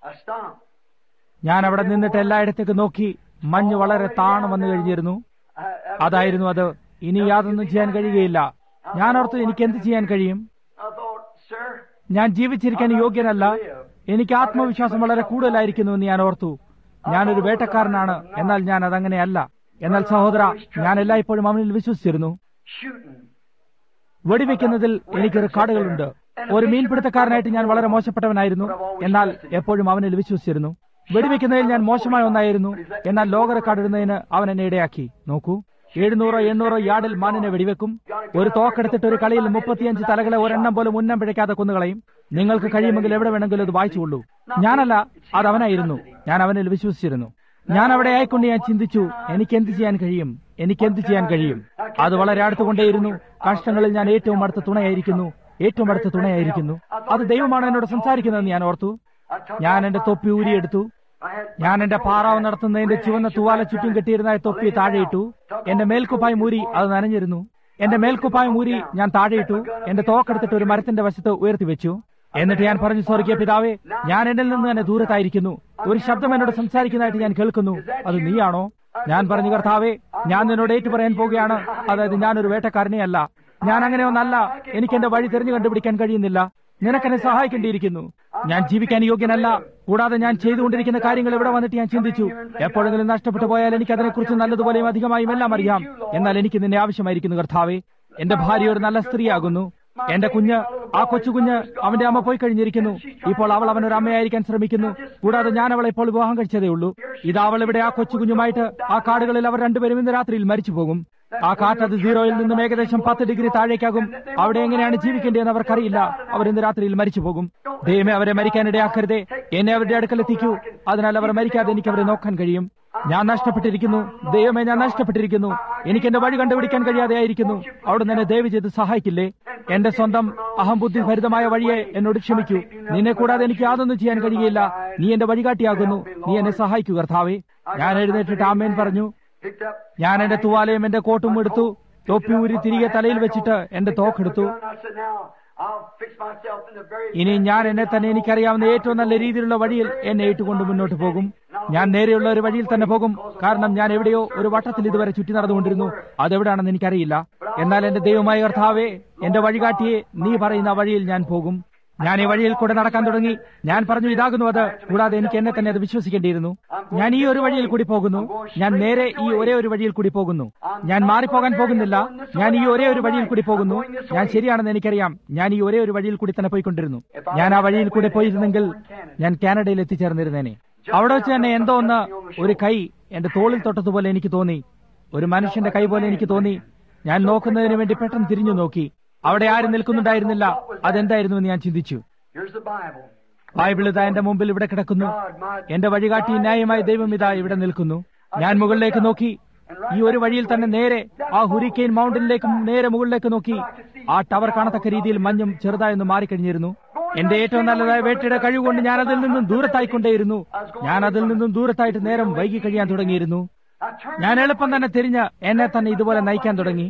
S1: ഞാൻ അവിടെ നിന്നിട്ട് എല്ലായിടത്തേക്ക് നോക്കി മഞ്ഞ് വളരെ താണു വന്നു കഴിഞ്ഞിരുന്നു അതായിരുന്നു അത് ഇനി യാതൊന്നും ചെയ്യാൻ കഴിയുകയില്ല ഞാൻ ഓർത്തു എനിക്ക് എന്ത് ചെയ്യാൻ കഴിയും ഞാൻ ജീവിച്ചിരിക്കാൻ യോഗ്യനല്ല എനിക്ക് ആത്മവിശ്വാസം വളരെ കൂടുതലായിരിക്കുന്നു എന്ന് ഞാൻ ഓർത്തു ഞാനൊരു വേട്ടക്കാരനാണ് എന്നാൽ ഞാൻ അതങ്ങനെയല്ല എന്നാൽ സഹോദര ഞാൻ എല്ലായ്പ്പോഴും അവനിൽ വിശ്വസിച്ചിരുന്നു വെടിവെക്കുന്നതിൽ എനിക്ക് റെക്കോർഡുകളുണ്ട് ഒരു മീൻപിടുത്തക്കാരനായിട്ട് ഞാൻ വളരെ മോശപ്പെട്ടവനായിരുന്നു എന്നാൽ എപ്പോഴും അവനിൽ വിശ്വസിച്ചിരുന്നു വെടിവെക്കുന്നതിൽ ഞാൻ മോശമായ ഒന്നായിരുന്നു എന്നാൽ ലോക റെക്കോർഡ് ഇടുന്നതിന് അവൻ എന്നെ ഇടയാക്കി നോക്കൂ എഴുന്നൂറോ എണ്ണൂറോ യാർഡിൽ മാനിനെ വെടിവെക്കും ഒരു തോക്കെടുത്തിട്ട് ഒരു കളിയിൽ മുപ്പത്തിയഞ്ച് തലകളെ ഒരെണ്ണം പോലും ഉന്നം പിഴയ്ക്കാതെ കൊന്നുകളയും നിങ്ങൾക്ക് കഴിയുമെങ്കിൽ എവിടെ വേണമെങ്കിലും അത് വായിച്ചുകൊള്ളൂ ഞാനല്ല അത് അവനായിരുന്നു ഞാൻ അവനിൽ വിശ്വസിച്ചിരുന്നു ഞാൻ അവിടെ ആയിക്കൊണ്ട് ഞാൻ ചിന്തിച്ചു എനിക്ക് എന്ത് ചെയ്യാൻ കഴിയും എനിക്ക് എന്ത് ചെയ്യാൻ കഴിയും അത് വളരെ അടുത്തുകൊണ്ടേയിരുന്നു കഷ്ടങ്ങളിൽ ഞാൻ ഏറ്റവും അടുത്ത തുണയായിരിക്കുന്നു ഏറ്റവും അടുത്ത തുണയായിരിക്കുന്നു അത് ദൈവമാണ് എന്നോട് സംസാരിക്കുന്നതെന്ന് ഞാൻ ഓർത്തു ഞാൻ എന്റെ തൊപ്പി ഊരിയെടുത്തു ഞാൻ എന്റെ പാറാവ് നടത്തുന്നതിന്റെ ചുവന്ന തുവാല ചുറ്റും കെട്ടിയിരുന്ന തൊപ്പി താഴെയിട്ടു എന്റെ മേൽക്കുപ്പായ മൂരി അത് നനഞ്ഞിരുന്നു എന്റെ മേൽക്കുപ്പായ മൂരി ഞാൻ താഴെയിട്ടു എന്റെ തോക്കെടുത്തിട്ട് ഒരു മരത്തിന്റെ വശത്ത് ഉയർത്തി വെച്ചു എന്നിട്ട് ഞാൻ പറഞ്ഞു സ്വർഗീയ പിതാവേ ഞാൻ എന്നിൽ നിന്ന് തന്നെ ദൂരത്തായിരിക്കുന്നു ഒരു ശബ്ദം എന്നോട് സംസാരിക്കുന്നതായിട്ട് ഞാൻ കേൾക്കുന്നു അത് നീയാണോ ഞാൻ പറഞ്ഞു കർത്താവേ ഞാൻ നിന്നോട് ഏറ്റു പറയാൻ പോവുകയാണ് അതായത് ഞാനൊരു വേട്ടക്കാരനെ അല്ല ഞാൻ അങ്ങനെ ഒന്നല്ല എനിക്ക് എന്റെ വഴി തിരഞ്ഞു കണ്ടുപിടിക്കാൻ കഴിയുന്നില്ല നിനക്കെന്നെ സഹായിക്കേണ്ടിയിരിക്കുന്നു ഞാൻ ജീവിക്കാൻ യോഗ്യനല്ല കൂടാതെ ഞാൻ ചെയ്തുകൊണ്ടിരിക്കുന്ന കാര്യങ്ങൾ ഇവിടെ വന്നിട്ട് ഞാൻ ചിന്തിച്ചു എപ്പോഴെങ്കിലും നഷ്ടപ്പെട്ടു പോയാൽ എനിക്ക് അതിനെക്കുറിച്ച് നല്ലതുപോലെയും അധികമായും എല്ലാം അറിയാം എന്നാൽ എനിക്ക് നിന്നെ ആവശ്യമായിരിക്കുന്നു കർത്താവേ എന്റെ ഭാര്യ ഒരു നല്ല സ്ത്രീയാകുന്നു എന്റെ കുഞ്ഞ് ആ കൊച്ചുകുഞ്ഞ് അവന്റെ അമ്മ പോയി കഴിഞ്ഞിരിക്കുന്നു ഇപ്പോൾ അവൾ അവനൊരു അമ്മയായിരിക്കാൻ ശ്രമിക്കുന്നു കൂടാതെ ഞാൻ അവളെ ഇപ്പോൾ വിവാഹം കഴിച്ചതേ ഉള്ളൂ ഇത് അവൾ ഇവിടെ ആ കൊച്ചുകുഞ്ഞുമായിട്ട് ആ കാടുകളിൽ അവർ രണ്ടുപേരും ഇന്ന് രാത്രിയിൽ മരിച്ചു പോകും ആ കാറ്റ് അത് സീറോയിൽ നിന്നും ഏകദേശം പത്ത് ഡിഗ്രി താഴേക്കാകും അവിടെ എങ്ങനെയാണ് ജീവിക്കേണ്ടതെന്ന് അവർക്കറിയില്ല അവർ ഇന്ന് രാത്രിയിൽ മരിച്ചു പോകും ദൈവമേ അവരെ മരിക്കാനിടയാക്കരുതേ എന്നെ അവരുടെ അടുക്കലെത്തിക്കൂ അതിനാൽ അവർ മരിക്കാതെ എനിക്ക് അവരെ നോക്കാൻ കഴിയും ഞാൻ നഷ്ടപ്പെട്ടിരിക്കുന്നു ദൈവമേ ഞാൻ നഷ്ടപ്പെട്ടിരിക്കുന്നു എനിക്ക് എന്റെ വഴി കണ്ടുപിടിക്കാൻ കഴിയാതെ ആയിരിക്കുന്നു അവിടെ നിന്നെ ദയവ് ചെയ്ത് സഹായിക്കില്ലേ എന്റെ സ്വന്തം അഹംബുദ്ധി ഭരിതമായ വഴിയെ എന്നോട് ക്ഷമിക്കൂ നിന്നെ കൂടാതെ എനിക്ക് യാതൊന്നും ചെയ്യാൻ കഴിയുകയില്ല നീ എന്റെ വഴികാട്ടിയാകുന്നു നീ എന്നെ സഹായിക്കൂ കർത്താവേ ഞാൻ എഴുന്നേറ്റിട്ട് ആമേൻ പറഞ്ഞു ഞാൻ എന്റെ തുവാലയും എന്റെ കോട്ടും എടുത്തു തൊപ്പി ഊരി തിരികെ തലയിൽ വെച്ചിട്ട് എന്റെ തോക്കെടുത്തു ഇനി ഞാൻ എന്നെ തന്നെ എനിക്കറിയാവുന്ന ഏറ്റവും നല്ല രീതിയിലുള്ള വഴിയിൽ എന്നെ ഇട്ടുകൊണ്ട് മുന്നോട്ട് പോകും ഞാൻ നേരെയുള്ള ഒരു വഴിയിൽ തന്നെ പോകും കാരണം ഞാൻ എവിടെയോ ഒരു വട്ടത്തിൽ ഇതുവരെ ചുറ്റി നടന്നുകൊണ്ടിരുന്നു അതെവിടാണെന്ന് എനിക്കറിയില്ല എന്നാൽ എന്റെ ദൈവമായ കർത്താവേ എന്റെ വഴികാട്ടിയെ നീ പറയുന്ന വഴിയിൽ ഞാൻ പോകും ഞാൻ ഈ വഴിയിൽ കൂടെ നടക്കാൻ തുടങ്ങി ഞാൻ പറഞ്ഞു ഇതാകുന്നു അത് കൂടാതെ എനിക്ക് എന്നെ തന്നെ അത് വിശ്വസിക്കേണ്ടിയിരുന്നു ഞാൻ ഈ ഒരു വഴിയിൽ കൂടി പോകുന്നു ഞാൻ നേരെ ഈ ഒരേ ഒരു വഴിയിൽ കൂടി പോകുന്നു ഞാൻ മാറിപ്പോകാൻ പോകുന്നില്ല ഞാൻ ഈ ഒരേ ഒരു വഴിയിൽ കൂടി പോകുന്നു ഞാൻ ശരിയാണെന്ന് എനിക്കറിയാം ഞാൻ ഈ ഒരേ ഒരു വഴിയിൽ കൂടി തന്നെ പോയിക്കൊണ്ടിരുന്നു ഞാൻ ആ വഴിയിൽ കൂടി പോയിരുന്നെങ്കിൽ ഞാൻ കാനഡയിൽ എത്തിച്ചേർന്നിരുന്നേനെ അവിടെ വെച്ച് തന്നെ എന്തോ ഒന്ന് ഒരു കൈ എന്റെ തോളിൽ തൊട്ടതുപോലെ എനിക്ക് തോന്നി ഒരു മനുഷ്യന്റെ കൈ പോലെ എനിക്ക് തോന്നി ഞാൻ നോക്കുന്നതിന് വേണ്ടി പെട്ടെന്ന് തിരിഞ്ഞു നോക്കി അവിടെ ആരും നിൽക്കുന്നുണ്ടായിരുന്നില്ല അതെന്തായിരുന്നു എന്ന് ഞാൻ ചിന്തിച്ചു ബൈബിൾ ഇതാ എന്റെ മുമ്പിൽ ഇവിടെ കിടക്കുന്നു എന്റെ വഴികാട്ടി ന്യായമായ ദൈവം ഇതാ ഇവിടെ നിൽക്കുന്നു ഞാൻ മുകളിലേക്ക് നോക്കി ഈ ഒരു വഴിയിൽ തന്നെ നേരെ ആ ഹുരിക്കെയിൻ മൗണ്ടനിലേക്കും നേരെ മുകളിലേക്ക് നോക്കി ആ ടവർ കാണത്തക്ക രീതിയിൽ മഞ്ഞും ചെറുതായൊന്ന് മാറിക്കഴിഞ്ഞിരുന്നു എന്റെ ഏറ്റവും നല്ലതായ വേട്ടയുടെ കഴിവുകൊണ്ട് ഞാൻ അതിൽ നിന്നും ദൂരത്തായിക്കൊണ്ടേയിരുന്നു ഞാൻ അതിൽ നിന്നും ദൂരത്തായിട്ട് നേരം വൈകി കഴിയാൻ തുടങ്ങിയിരുന്നു ഞാൻ എളുപ്പം തന്നെ തിരിഞ്ഞ് എന്നെ തന്നെ ഇതുപോലെ നയിക്കാൻ തുടങ്ങി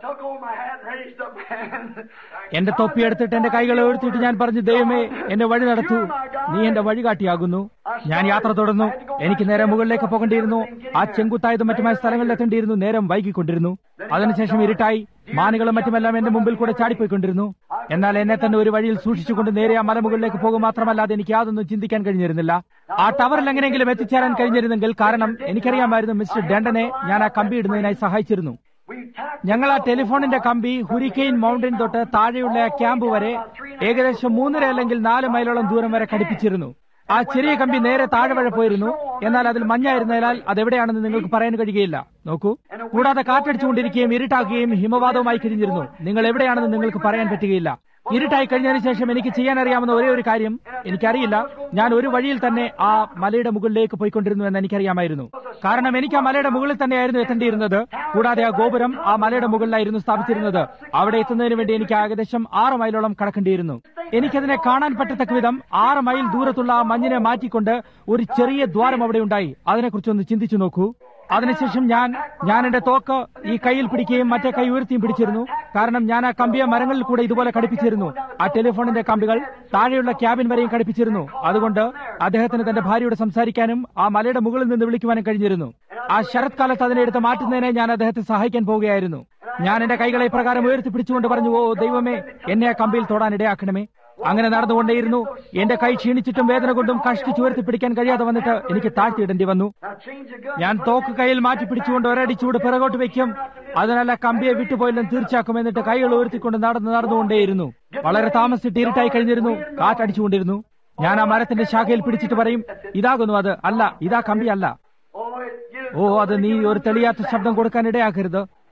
S1: എന്റെ തൊപ്പി എടുത്തിട്ട് എന്റെ കൈകളെ ഉയർത്തിയിട്ട് ഞാൻ പറഞ്ഞു ദൈവമേ എന്നെ വഴി നടത്തൂ നീ എന്റെ വഴികാട്ടിയാകുന്നു ഞാൻ യാത്ര തുടർന്നു എനിക്ക് നേരെ മുകളിലേക്ക് പോകേണ്ടിയിരുന്നു ആ ചെങ്കുത്തായതും മറ്റുമായ സ്ഥലങ്ങളിൽ എത്തേണ്ടിയിരുന്നു നേരം വൈകിക്കൊണ്ടിരുന്നു അതിനുശേഷം ഇരുട്ടായി മാനുകളും മറ്റുമെല്ലാം എന്റെ മുമ്പിൽ കൂടെ ചാടിപ്പോയിക്കൊണ്ടിരുന്നു എന്നാൽ എന്നെ തന്നെ ഒരു വഴിയിൽ സൂക്ഷിച്ചുകൊണ്ട് നേരെ ആ മലമുകളിലേക്ക് പോകും മാത്രമല്ലാതെ എനിക്ക് യാതൊന്നും ചിന്തിക്കാൻ കഴിഞ്ഞിരുന്നില്ല ആ ടവറിൽ എങ്ങനെയെങ്കിലും എത്തിച്ചേരാൻ കഴിഞ്ഞിരുന്നെങ്കിൽ കാരണം എനിക്കറിയാമായിരുന്നു മിസ്റ്റർ ഡണ്ടനെ ഞാൻ ആ കമ്പി ഇടുന്നതിനായി സഹായിച്ചിരുന്നു ഞങ്ങൾ ആ ടെലിഫോണിന്റെ കമ്പി ഹുരിക്കെയിൻ മൗണ്ടൻ തൊട്ട് താഴെയുള്ള ആ ക്യാമ്പ് വരെ ഏകദേശം മൂന്നര അല്ലെങ്കിൽ നാല് മൈലോളം ദൂരം വരെ ഘടിപ്പിച്ചിരുന്നു ആ ചെറിയ കമ്പി നേരെ താഴെ വഴി പോയിരുന്നു എന്നാൽ അതിൽ മഞ്ഞായിരുന്നതിനാൽ അതെവിടെയാണെന്ന് നിങ്ങൾക്ക് പറയാൻ കഴിയുകയില്ല നോക്കൂ കൂടാതെ കാറ്റടിച്ചുകൊണ്ടിരിക്കുകയും ഇരുട്ടാക്കുകയും ഹിമവാദവുമായി കഴിഞ്ഞിരുന്നു നിങ്ങൾ എവിടെയാണെന്ന് നിങ്ങൾക്ക് പറയാൻ പറ്റുകയില്ല ഇരുട്ടായി കഴിഞ്ഞതിന് ശേഷം എനിക്ക് ചെയ്യാൻ അറിയാവുന്ന ഒരേ ഒരു കാര്യം എനിക്കറിയില്ല ഞാൻ ഒരു വഴിയിൽ തന്നെ ആ മലയുടെ മുകളിലേക്ക് പോയിക്കൊണ്ടിരുന്നു എന്ന് എനിക്കറിയാമായിരുന്നു കാരണം എനിക്ക് ആ മലയുടെ മുകളിൽ തന്നെയായിരുന്നു എത്തേണ്ടിയിരുന്നത് കൂടാതെ ആ ഗോപുരം ആ മലയുടെ മുകളിലായിരുന്നു സ്ഥാപിച്ചിരുന്നത് അവിടെ എത്തുന്നതിന് വേണ്ടി എനിക്ക് ഏകദേശം ആറ് മൈലോളം കടക്കേണ്ടിയിരുന്നു എനിക്കതിനെ കാണാൻ പറ്റത്തക്ക വിധം ആറ് മൈൽ ദൂരത്തുള്ള ആ മഞ്ഞിനെ മാറ്റിക്കൊണ്ട് ഒരു ചെറിയ ദ്വാരം അവിടെ ഉണ്ടായി അതിനെക്കുറിച്ചൊന്ന് ചിന്തിച്ചു നോക്കൂ അതിനുശേഷം ഞാൻ ഞാൻ എന്റെ തോക്ക് ഈ കയ്യിൽ പിടിക്കുകയും മറ്റേ കൈ ഉയർത്തിയും പിടിച്ചിരുന്നു കാരണം ഞാൻ ആ കമ്പിയെ മരങ്ങളിൽ കൂടെ ഇതുപോലെ ഘടിപ്പിച്ചിരുന്നു ആ ടെലിഫോണിന്റെ കമ്പികൾ താഴെയുള്ള ക്യാബിൻ വരെയും ഘടിപ്പിച്ചിരുന്നു അതുകൊണ്ട് അദ്ദേഹത്തിന് തന്റെ ഭാര്യയോട് സംസാരിക്കാനും ആ മലയുടെ മുകളിൽ നിന്ന് വിളിക്കുവാനും കഴിഞ്ഞിരുന്നു ആ ശരത്കാലത്ത് അതിനെ എടുത്ത് മാറ്റുന്നതിനെ ഞാൻ അദ്ദേഹത്തെ സഹായിക്കാൻ പോവുകയായിരുന്നു ഞാൻ എന്റെ കൈകളെ പ്രകാരം ഉയർത്തി പിടിച്ചുകൊണ്ട് പറഞ്ഞു ഓ ദൈവമേ എന്നെ ആ കമ്പിയിൽ തൊടാൻ ഇടയാക്കണമേ അങ്ങനെ നടന്നുകൊണ്ടേയിരുന്നു എന്റെ കൈ ക്ഷീണിച്ചിട്ടും വേദന കൊണ്ടും കഷ്ടിച്ച് ഉയർത്തി പിടിക്കാൻ കഴിയാതെ വന്നിട്ട് എനിക്ക് താഴ്ത്തിയിടേണ്ടി വന്നു ഞാൻ തോക്ക് കയ്യിൽ മാറ്റി പിടിച്ചുകൊണ്ട് ഒരടി ചൂട് പിറകോട്ട് വെക്കും അതിനല്ല കമ്പിയെ വിട്ടുപോയില്ലെന്ന് തീർച്ചയാക്കും എന്നിട്ട് കൈകൾ ഉയർത്തിക്കൊണ്ട് നടന്ന് നടന്നുകൊണ്ടേയിരുന്നു വളരെ താമസിച്ചിട്ട് ഇരുട്ടായി കഴിഞ്ഞിരുന്നു കാറ്റടിച്ചുകൊണ്ടിരുന്നു ഞാൻ ആ മരത്തിന്റെ ശാഖയിൽ പിടിച്ചിട്ട് പറയും ഇതാകുന്നു അത് അല്ല ഇതാ കമ്പി അല്ല ഓ അത് നീ ഒരു തെളിയാത്ത ശബ്ദം കൊടുക്കാൻ ഇടയാക്കരുത്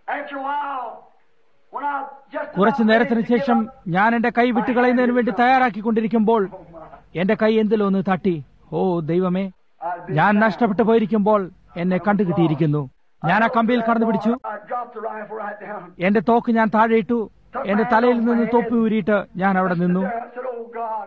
S1: കുറച്ചു നേരത്തിന് ശേഷം ഞാൻ എന്റെ കൈ വിട്ടുകളയുന്നതിന് വേണ്ടി തയ്യാറാക്കിക്കൊണ്ടിരിക്കുമ്പോൾ എന്റെ കൈ എന്തിലൊന്ന് തട്ടി ഓ ദൈവമേ
S2: I'd been
S1: ഞാൻ നഷ്ടപ്പെട്ടു പോയിരിക്കുമ്പോൾ എന്നെ കണ്ടുകിട്ടിയിരിക്കുന്നു ഞാൻ ആ കമ്പിയിൽ കടന്നു പിടിച്ചു
S2: I dropped the rifle right down.
S1: എന്റെ തോക്ക് ഞാൻ താഴെയിട്ടു എന്റെ തലയിൽ നിന്ന് തൊപ്പി ഊരിയിട്ട് ഞാൻ അവിടെ നിന്നു
S2: There, I said, Oh God.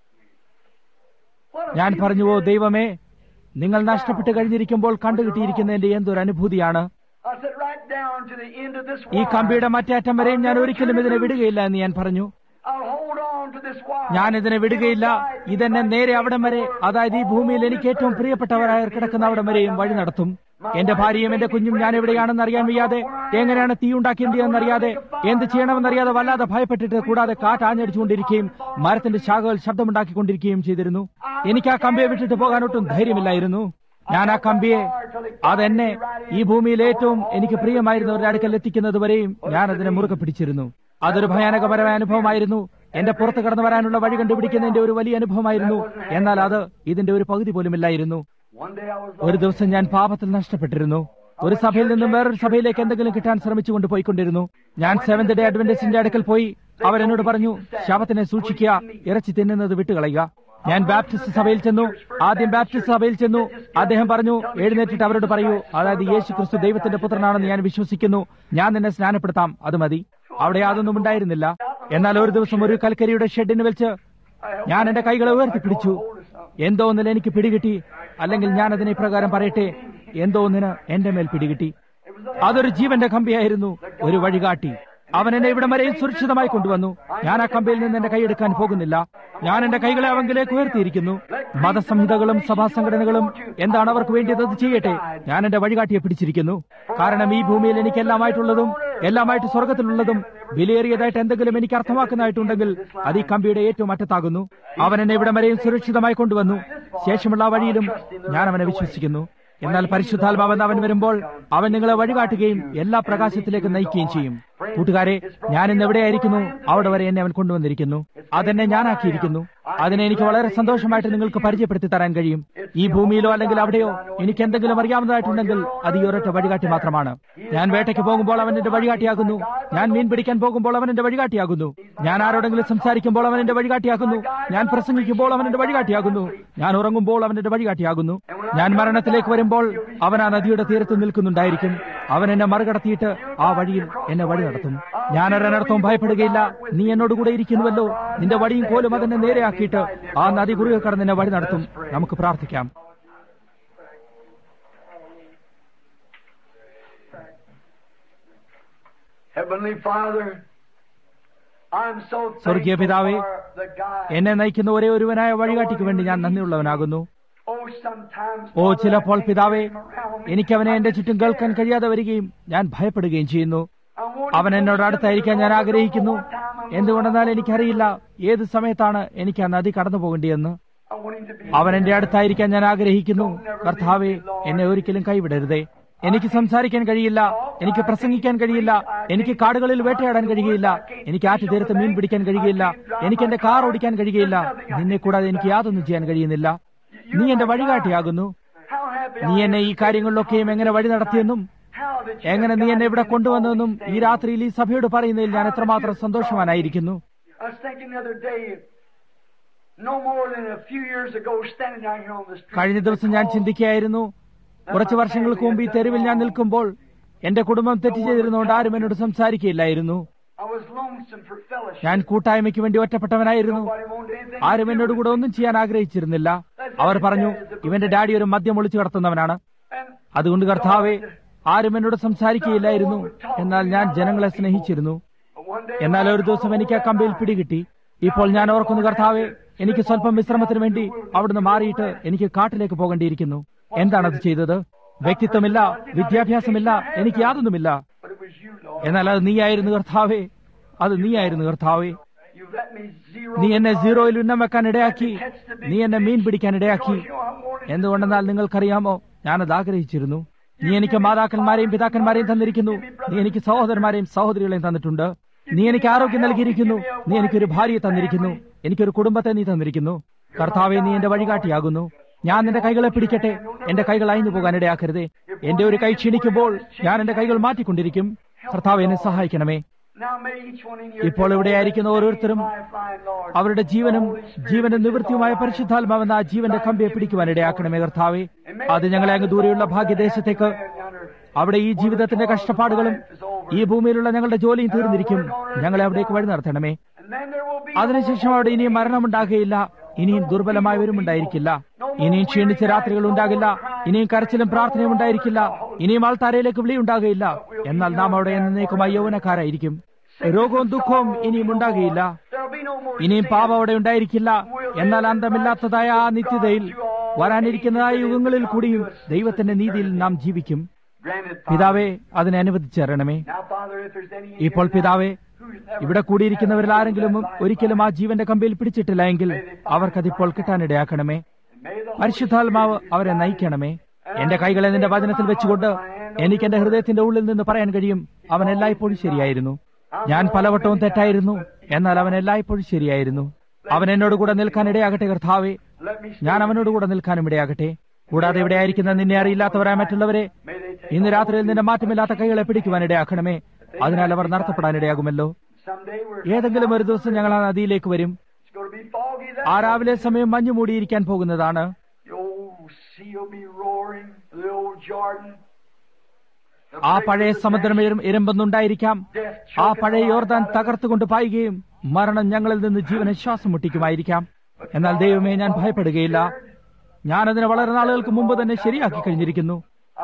S2: What a
S1: ഞാൻ
S2: feeling
S1: പറഞ്ഞു ഓ
S2: it is.
S1: ദൈവമേ നിങ്ങൾ നഷ്ടപ്പെട്ട് കഴിഞ്ഞിരിക്കുമ്പോൾ കണ്ടുകിട്ടിയിരിക്കുന്നതിന്റെ എന്തൊരു അനുഭൂതിയാണ്
S2: I said, right down to the end of this
S1: ഈ
S2: wire.
S1: കമ്പിയുടെ മറ്റേ അറ്റം വരെയും ഞാൻ ഒരിക്കലും ഇതിനെ വിടുകയില്ല എന്ന് ഞാൻ പറഞ്ഞു
S2: I'll hold on to this wire.
S1: ഞാൻ ഇതിനെ വിടുകയില്ല ഇതെന്നെ നേരെ അവിടം വരെ അതായത് ഈ ഭൂമിയിൽ എനിക്ക് ഏറ്റവും പ്രിയപ്പെട്ടവരായ കിടക്കുന്ന അവിടം വരെയും വഴി നടത്തും എന്റെ ഭാര്യയും എന്റെ കുഞ്ഞും ഞാൻ എവിടെയാണെന്ന് അറിയാൻ വയ്യാതെ എങ്ങനെയാണ് തീ ഉണ്ടാക്കിയതെന്നറിയാതെ എന്ത് ചെയ്യണമെന്നറിയാതെ വല്ലാതെ ഭയപ്പെട്ടിട്ട് കൂടാതെ കാറ്റ് ആഞ്ഞടിച്ചുകൊണ്ടിരിക്കുകയും മരത്തിന്റെ ശാഖകൾ ശബ്ദമുണ്ടാക്കിക്കൊണ്ടിരിക്കുകയും ചെയ്തിരുന്നു എനിക്ക് ആ കമ്പിയെ വിട്ടിട്ട് പോകാൻ ഒട്ടും ധൈര്യമില്ലായിരുന്നു ഞാൻ ആ കമ്പിയെ അതെന്നെ ഈ ഭൂമിയിൽ ഏറ്റവും എനിക്ക് പ്രിയമായിരുന്നവരുടെ അടുക്കൽ എത്തിക്കുന്നത് വരെയും ഞാൻ അതിനെ മുറുകെ പിടിച്ചിരുന്നു അതൊരു ഭയാനകപരമായ അനുഭവമായിരുന്നു എന്റെ പുറത്ത് കടന്നു വരാനുള്ള വഴി കണ്ടുപിടിക്കുന്നതിന്റെ ഒരു വലിയ അനുഭവമായിരുന്നു എന്നാൽ അത് ഇതിന്റെ ഒരു പകുതി പോലുമില്ലായിരുന്നു
S2: One day I was
S1: ഒരു ദിവസം ഞാൻ പാപത്തിൽ നഷ്ടപ്പെട്ടിരുന്നു ഒരു സഭയിൽ നിന്നും വേറൊരു സഭയിലേക്ക് എന്തെങ്കിലും കിട്ടാൻ ശ്രമിച്ചുകൊണ്ട് പോയിക്കൊണ്ടിരുന്നു ഞാൻ സെവന്ത് ഡേ അഡ്വന്റിസ്റ്റിന്റെ അടുക്കൽ പോയി അവരെന്നോട് പറഞ്ഞു ശവത്തിനെ സൂക്ഷിക്കുക ഇറച്ചി തിന്നുന്നത് വിട്ടുകളയുക ഞാൻ ബാപ്റ്റിസ്റ്റ് സഭയിൽ ചെന്നു ആദ്യം ബാപ്റ്റിസ്റ്റ് സഭയിൽ ചെന്നു അദ്ദേഹം പറഞ്ഞു എഴുന്നേറ്റിട്ട് അവരോട് പറയൂ അതായത് യേശു ക്രിസ്തു ദൈവത്തിന്റെ പുത്രനാണെന്ന് ഞാൻ വിശ്വസിക്കുന്നു ഞാൻ നിന്നെ സ്നാനപ്പെടുത്താം അത് മതി അവിടെ യാതൊന്നും ഉണ്ടായിരുന്നില്ല എന്നാൽ ഒരു ദിവസം ഒരു കൽക്കരിയുടെ ഷെഡിന് വെച്ച് ഞാൻ എന്റെ കൈകളെ ഉയർത്തിപ്പിടിച്ചു എന്തോ ഒന്നിൽ എനിക്ക് പിടികിട്ടി അല്ലെങ്കിൽ ഞാൻ അതിനെ ഇപ്രകാരം പറയട്ടെ എന്തോ ഒന്നിന് എന്റെ മേൽ പിടികിട്ടി അതൊരു ജീവന്റെ കമ്പിയായിരുന്നു ഒരു വഴികാട്ടി അവൻ എന്നെ ഇവിടം വരെയും സുരക്ഷിതമായി കൊണ്ടുവന്നു ഞാൻ ആ കമ്പിയിൽ നിന്ന് എന്റെ കൈയെടുക്കാൻ പോകുന്നില്ല ഞാൻ എന്റെ കൈകളെ അവങ്കിലേക്ക് ഉയർത്തിയിരിക്കുന്നു മതസംഹിതകളും സഭാ സംഘടനകളും എന്താണ് അവർക്ക് വേണ്ടിയത് അത് ചെയ്യട്ടെ ഞാൻ എന്റെ വഴികാട്ടിയെ പിടിച്ചിരിക്കുന്നു കാരണം ഈ ഭൂമിയിൽ എനിക്ക് എല്ലാമായിട്ടുള്ളതും എല്ലാമായിട്ട് സ്വർഗത്തിലുള്ളതും വിലയേറിയതായിട്ട് എന്തെങ്കിലും എനിക്ക് അർത്ഥമാക്കുന്നതായിട്ടുണ്ടെങ്കിൽ അത് ഈ കമ്പിയുടെ ഏറ്റവും അറ്റത്താകുന്നു അവൻ എന്നെ ഇവിടം വരെയും സുരക്ഷിതമായി കൊണ്ടുവന്നു ശേഷമുള്ള ആ വഴിയിലും ഞാൻ അവനെ വിശ്വസിക്കുന്നു എന്നാൽ പരിശുദ്ധാത്മാവെന്ന് അവൻ വരുമ്പോൾ അവൻ നിങ്ങളെ വഴികാട്ടുകയും എല്ലാ പ്രകാശത്തിലേക്ക് നയിക്കുകയും ചെയ്യും കൂട്ടുകാരെ ഞാൻ ഇന്ന് എവിടെയായിരിക്കുന്നു അവിടെ വരെ എന്നെ അവൻ കൊണ്ടുവന്നിരിക്കുന്നു അതെന്നെ ഞാനാക്കിയിരിക്കുന്നു അതിനെ എനിക്ക് വളരെ സന്തോഷമായിട്ട് നിങ്ങൾക്ക് പരിചയപ്പെടുത്തി തരാൻ കഴിയും ഈ ഭൂമിയിലോ അല്ലെങ്കിൽ അവിടെയോ എനിക്ക് എന്തെങ്കിലും അറിയാവുന്നതായിട്ടുണ്ടെങ്കിൽ അത് ഈ ഒരൊറ്റ വഴികാട്ടി മാത്രമാണ് ഞാൻ വേട്ടയ്ക്ക് പോകുമ്പോൾ അവൻ എന്റെ വഴികാട്ടിയാകുന്നു ഞാൻ മീൻ പിടിക്കാൻ പോകുമ്പോൾ അവൻ എന്റെ വഴികാട്ടിയാകുന്നു ഞാൻ ആരോടെങ്കിലും സംസാരിക്കുമ്പോൾ അവൻ എന്റെ വഴികാട്ടിയാകുന്നു ഞാൻ പ്രസംഗിക്കുമ്പോൾ അവൻ എന്റെ വഴികാട്ടിയാകുന്നു ഞാൻ ഉറങ്ങുമ്പോൾ അവൻ എന്റെ വഴികാട്ടിയാകുന്നു ഞാൻ മരണത്തിലേക്ക് വരുമ്പോൾ അവൻ ആ നദിയുടെ തീരത്ത് നിൽക്കുന്നുണ്ടായിരിക്കും അവൻ എന്നെ മറികടത്തിയിട്ട് ആ വഴിയിൽ എന്നെ വഴി നടത്തും ഞാൻ ഒരനർത്ഥവും ഭയപ്പെടുകയില്ല നീ എന്നോട് കൂടെ ഇരിക്കുന്നുവല്ലോ നിന്റെ വടിയും കോലും അതെന്നെ നേരെയാക്കിയിട്ട് ആ നദി കുറുകെ കടന്ന് എന്നെ വഴി നടത്തും നമുക്ക് പ്രാർത്ഥിക്കാം
S2: Heavenly Father, I'm so
S1: സ്വർഗീയ
S2: thankful
S1: പിതാവേ,
S2: for the God.
S1: എന്നെ നയിക്കുന്ന ഒരേ ഒരുവനായ വഴികാട്ടിക്ക് വേണ്ടി ഞാൻ നന്ദിയുള്ളവനാകുന്നു
S2: Oh, sometimes,
S1: ഓ
S2: Father,
S1: ചിലപ്പോൾ
S2: I
S1: പിതാവേ
S2: can't hear him around me.
S1: എനിക്ക് അവനെ എന്റെ ചുറ്റും കേൾക്കാൻ കഴിയാതെ വരികയും ഞാൻ ഭയപ്പെടുകയും ചെയ്യുന്നു
S2: I want
S1: അവൻ
S2: to
S1: എന്നോട്
S2: go
S1: അടുത്തായിരിക്കാൻ ഞാൻ
S2: somewhere,
S1: ആഗ്രഹിക്കുന്നു
S2: but I don't know what time I'm
S1: എന്തുകൊണ്ടെന്നാൽ
S2: going.
S1: എനിക്കറിയില്ല ഏത് സമയത്താണ് എനിക്ക് ആ നദി കടന്നു പോകേണ്ടിയെന്ന്
S2: I want him to be
S1: അവൻ എന്റെ അടുത്തായിരിക്കാൻ ഞാൻ ആഗ്രഹിക്കുന്നു കർത്താവെ എന്നെ ഒരിക്കലും കൈവിടരുതേ എനിക്ക് സംസാരിക്കാൻ കഴിയില്ല എനിക്ക് പ്രസംഗിക്കാൻ കഴിയില്ല എനിക്ക് കാടുകളിൽ വേട്ടയാടാൻ കഴിയുകയില്ല എനിക്ക് ആറ്റുതീരത്ത് മീൻ പിടിക്കാൻ കഴിയുകയില്ല എനിക്ക് എന്റെ കാർ ഓടിക്കാൻ കഴിയുകയില്ല നിന്നെ കൂടാതെ എനിക്ക് യാതൊന്നും ചെയ്യാൻ കഴിയുന്നില്ല നീ എന്റെ വഴികാട്ടിയാകുന്നു
S2: How happy
S1: നീ
S2: I
S1: എന്നെ
S2: am
S1: ഈ കാര്യങ്ങളിലൊക്കെയും എങ്ങനെ വഴി നടത്തിയെന്നും
S2: How that you
S1: എങ്ങനെ
S2: have
S1: നീ എന്നെ ഇവിടെ
S2: guided me
S1: കൊണ്ടുവന്നെന്നും
S2: all these
S1: ഈ
S2: days.
S1: രാത്രിയിൽ ഈ സഭയോട് പറയുന്നതിൽ ഞാൻ എത്രമാത്രം സന്തോഷവാനായിരിക്കുന്നു
S2: I was thinking the other day, no more than a few years ago, standing out here on the street.
S1: കഴിഞ്ഞ ദിവസം ഞാൻ ചിന്തിക്കുകയായിരുന്നു കുറച്ചു വർഷങ്ങൾക്ക് മുമ്പ് ഈ തെരുവിൽ ഞാൻ നിൽക്കുമ്പോൾ എന്റെ കുടുംബം തെറ്റ് ചെയ്തിരുന്നുകൊണ്ട് ആരും എന്നോട് സംസാരിക്കുകയില്ലായിരുന്നു
S2: I was lonesome for fellowship.
S1: ഞാൻ കൂട്ടായ്മയ്ക്ക് വേണ്ടി ഒറ്റപ്പെട്ടവനായിരുന്നു
S2: Nobody wanted anything
S1: ആരും
S2: to do
S1: എന്നോട്
S2: with
S1: കൂടെ
S2: me.
S1: ഒന്നും ചെയ്യാൻ ആഗ്രഹിച്ചിരുന്നില്ല അവർ പറഞ്ഞു ഇവന്റെ ഡാഡി ഒരു മദ്യം ഒളിച്ചു കടത്തുന്നവനാണ്
S2: And
S1: അതുകൊണ്ട് കർത്താവെ ആരും എന്നോട് സംസാരിക്കുകയില്ലായിരുന്നു എന്നാൽ ഞാൻ ജനങ്ങളെ സ്നേഹിച്ചിരുന്നു
S2: one day,
S1: എന്നാൽ ഒരു ദിവസം എനിക്ക് ആ കമ്പിയിൽ പിടികിട്ടി ഇപ്പോൾ ഞാൻ ഓർക്കുന്നു കർത്താവെ എനിക്ക് സ്വല്പം വിശ്രമത്തിന് വേണ്ടി അവിടുന്ന് മാറിയിട്ട് എനിക്ക് കാട്ടിലേക്ക് പോകേണ്ടിയിരിക്കുന്നു എന്താണത് ചെയ്തത് വ്യക്തിത്വമില്ല വിദ്യാഭ്യാസമില്ല എനിക്ക് യാതൊന്നുമില്ല
S2: but it was you, Lord.
S1: എന്നാൽ അത് നീയായിരുന്നു കർത്താവേ അത് നീയായിരുന്നു കർത്താവേ
S2: You let me zero.
S1: നീ എന്നെ
S2: the
S1: സീറോയിൽ ഉന്നം വെക്കാൻ ഇടയാക്കി നീ എന്നെ മീൻ പിടിക്കാൻ ഇടയാക്കി
S2: You know, I wanted
S1: എന്തുകൊണ്ടെന്നാൽ നിങ്ങൾക്കറിയാമോ ഞാനത് ആഗ്രഹിച്ചിരുന്നു നീ എനിക്ക് മാതാക്കന്മാരെയും പിതാക്കന്മാരെയും തന്നിരിക്കുന്നു നീ എനിക്ക് സഹോദരന്മാരെയും സഹോദരികളെയും തന്നിട്ടുണ്ട് നീ എനിക്ക് ആരോഗ്യം നൽകിയിരിക്കുന്നു നീ എനിക്കൊരു ഭാര്യയെ തന്നിരിക്കുന്നു എനിക്കൊരു കുടുംബത്തെ നീ തന്നിരിക്കുന്നു കർത്താവെ നീ എന്റെ വഴികാട്ടിയാകുന്നു ഞാൻ നിന്റെ കൈകളെ പിടിക്കട്ടെ എന്റെ കൈകൾ അയഞ്ഞു പോകാൻ ഇടയാക്കരുതേ എന്റെ ഒരു കൈ ക്ഷീണിക്കുമ്പോൾ ഞാൻ എന്റെ കൈകൾ മാറ്റിക്കൊണ്ടിരിക്കും കർത്താവ് എന്നെ സഹായിക്കണമേ
S2: Now may each one in your
S1: ഇപ്പോൾ ഇവിടെയായിരിക്കുന്ന ഓരോരുത്തരും അവരുടെ ജീവനും ജീവന്റെ നിവൃത്തിയുമായ പരിശുദ്ധാത്മാവെന്ന ആ ജീവന്റെ കമ്പിയെ പിടിക്കുവാൻ ഇടയാക്കണമേ കർത്താവേ അത് ഞങ്ങളെ അങ്ങ് ദൂരെയുള്ള ഭാഗ്യദേശത്തേക്ക് അവിടെ ഈ ജീവിതത്തിന്റെ കഷ്ടപ്പാടുകളും ഈ ഭൂമിയിലുള്ള ഞങ്ങളുടെ ജോലിയും തീർന്നിരിക്കും ഞങ്ങളെ അവിടേക്ക് വഴി നടത്തണമേ അതിനുശേഷം അവിടെ ഇനിയും മരണമുണ്ടാകുകയില്ല ഇനിയും ദുർബലമായവരും ഉണ്ടായിരിക്കില്ല ഇനിയും ക്ഷീണിച്ച രാത്രികൾ ഉണ്ടാകില്ല ഇനിയും കരച്ചിലും പ്രാർത്ഥനയും ഉണ്ടായിരിക്കില്ല ഇനിയും ആൾത്താരയിലേക്ക് വിളി ഉണ്ടാകുകയില്ല എന്നാൽ നാം അവിടെ എന്നേക്കുമായി യൗവനക്കാരായിരിക്കും രോഗവും ദുഃഖവും ഇനിയും ഉണ്ടാകുകയില്ല ഇനിയും പാപം അവിടെ ഉണ്ടായിരിക്കില്ല എന്നാൽ അന്തമില്ലാത്തതായ ആ നിത്യതയിൽ വരാനിരിക്കുന്നതായ യുഗങ്ങളിൽ കൂടിയും ദൈവത്തിന്റെ നീതിയിൽ നാം ജീവിക്കും പിതാവേ അതിനെ അനുവദിച്ചേരണമേ ഇപ്പോൾ പിതാവേ ഇവിടെ കൂടിയിരിക്കുന്നവരിൽ ആരെങ്കിലും ഒരിക്കലും ആ ജീവന്റെ കമ്പിയിൽ പിടിച്ചിട്ടില്ല എങ്കിൽ അവർക്കതിപ്പോൾ കിട്ടാനിടയാക്കണമേ പരിശുദ്ധാത്മാവ് അവരെ നയിക്കണമേ എന്റെ കൈകളെ നിന്റെ വചനത്തിൽ വെച്ചുകൊണ്ട് എനിക്ക് എന്റെ ഹൃദയത്തിന്റെ ഉള്ളിൽ നിന്ന് പറയാൻ കഴിയും അവൻ എല്ലായ്പ്പോഴും ശരിയായിരുന്നു ഞാൻ പലവട്ടവും തെറ്റായിരുന്നു എന്നാൽ അവൻ എല്ലായ്പ്പോഴും ശരിയായിരുന്നു അവൻ എന്നോട് കൂടെ നിൽക്കാൻ ഇടയാകട്ടെ കർത്താവേ ഞാൻ അവനോട് കൂടെ നിൽക്കാനും ഇടയാകട്ടെ കൂടാതെ ഇവിടെ ആയിരിക്കുന്ന നിന്നെ അറിയില്ലാത്തവരായ മറ്റുള്ളവരെ ഇന്ന് രാത്രിയിൽ നിന്റെ മാറ്റമില്ലാത്ത കൈകളെ പിടിക്കുവാൻ ഇടയാക്കണമേ അതിനാൽ അവർ നടത്തപ്പെടാൻ ഇടയാകുമല്ലോ ഏതെങ്കിലും ഒരു ദിവസം ഞങ്ങൾ ആ നദിയിലേക്ക് വരും ആ രാവിലെ സമയം മഞ്ഞു മൂടിയിരിക്കാൻ പോകുന്നതാണ് ആ പഴയ സമുദ്രം ഇരമ്പെന്നുണ്ടായിരിക്കാം ആ പഴയ യോർദാൻ തകർത്തുകൊണ്ട് പായുകയും മരണം ഞങ്ങളിൽ നിന്ന് ജീവനെ ശ്വാസം മുട്ടിക്കുമായിരിക്കാം എന്നാൽ ദൈവമേ ഞാൻ ഭയപ്പെടുകയില്ല ഞാനതിനെ വളരെ നാളുകൾക്ക് മുമ്പ് തന്നെ ശരിയാക്കി കഴിഞ്ഞിരിക്കുന്നു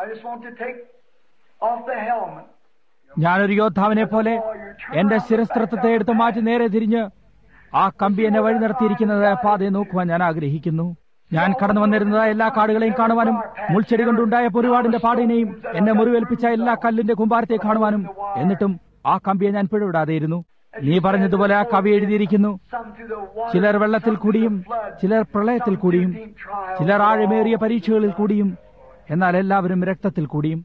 S1: ഞാനൊരു യോദ്ധാവിനെ പോലെ എന്റെ ശിരസ്ത്രത്തെ എടുത്ത് മാറ്റി നേരെ തിരിഞ്ഞ് ആ കമ്പി എന്നെ വഴി നടത്തിയിരിക്കുന്നതായ പാതയെ നോക്കുവാൻ ഞാൻ ആഗ്രഹിക്കുന്നു ഞാൻ കടന്നു വന്നിരുന്നതായ എല്ലാ കാടുകളെയും കാണുവാനും മുൾച്ചെടി കൊണ്ടുണ്ടായ പൊരുവാടിന്റെ പാടിനെയും എന്നെ മുറിവേൽപ്പിച്ച എല്ലാ കല്ലിന്റെ കുമ്പാരത്തെ കാണുവാനും എന്നിട്ടും ആ കമ്പിയെ ഞാൻ പിഴവിടാതെയിരുന്നു നീ പറഞ്ഞതുപോലെ ആ കവി എഴുതിയിരിക്കുന്നു ചിലർ വെള്ളത്തിൽ കൂടിയും ചിലർ പ്രളയത്തിൽ കൂടിയും ചിലർ ആഴമേറിയ പരീക്ഷകളിൽ കൂടിയും എന്നാൽ എല്ലാവരും രക്തത്തിൽ കൂടിയും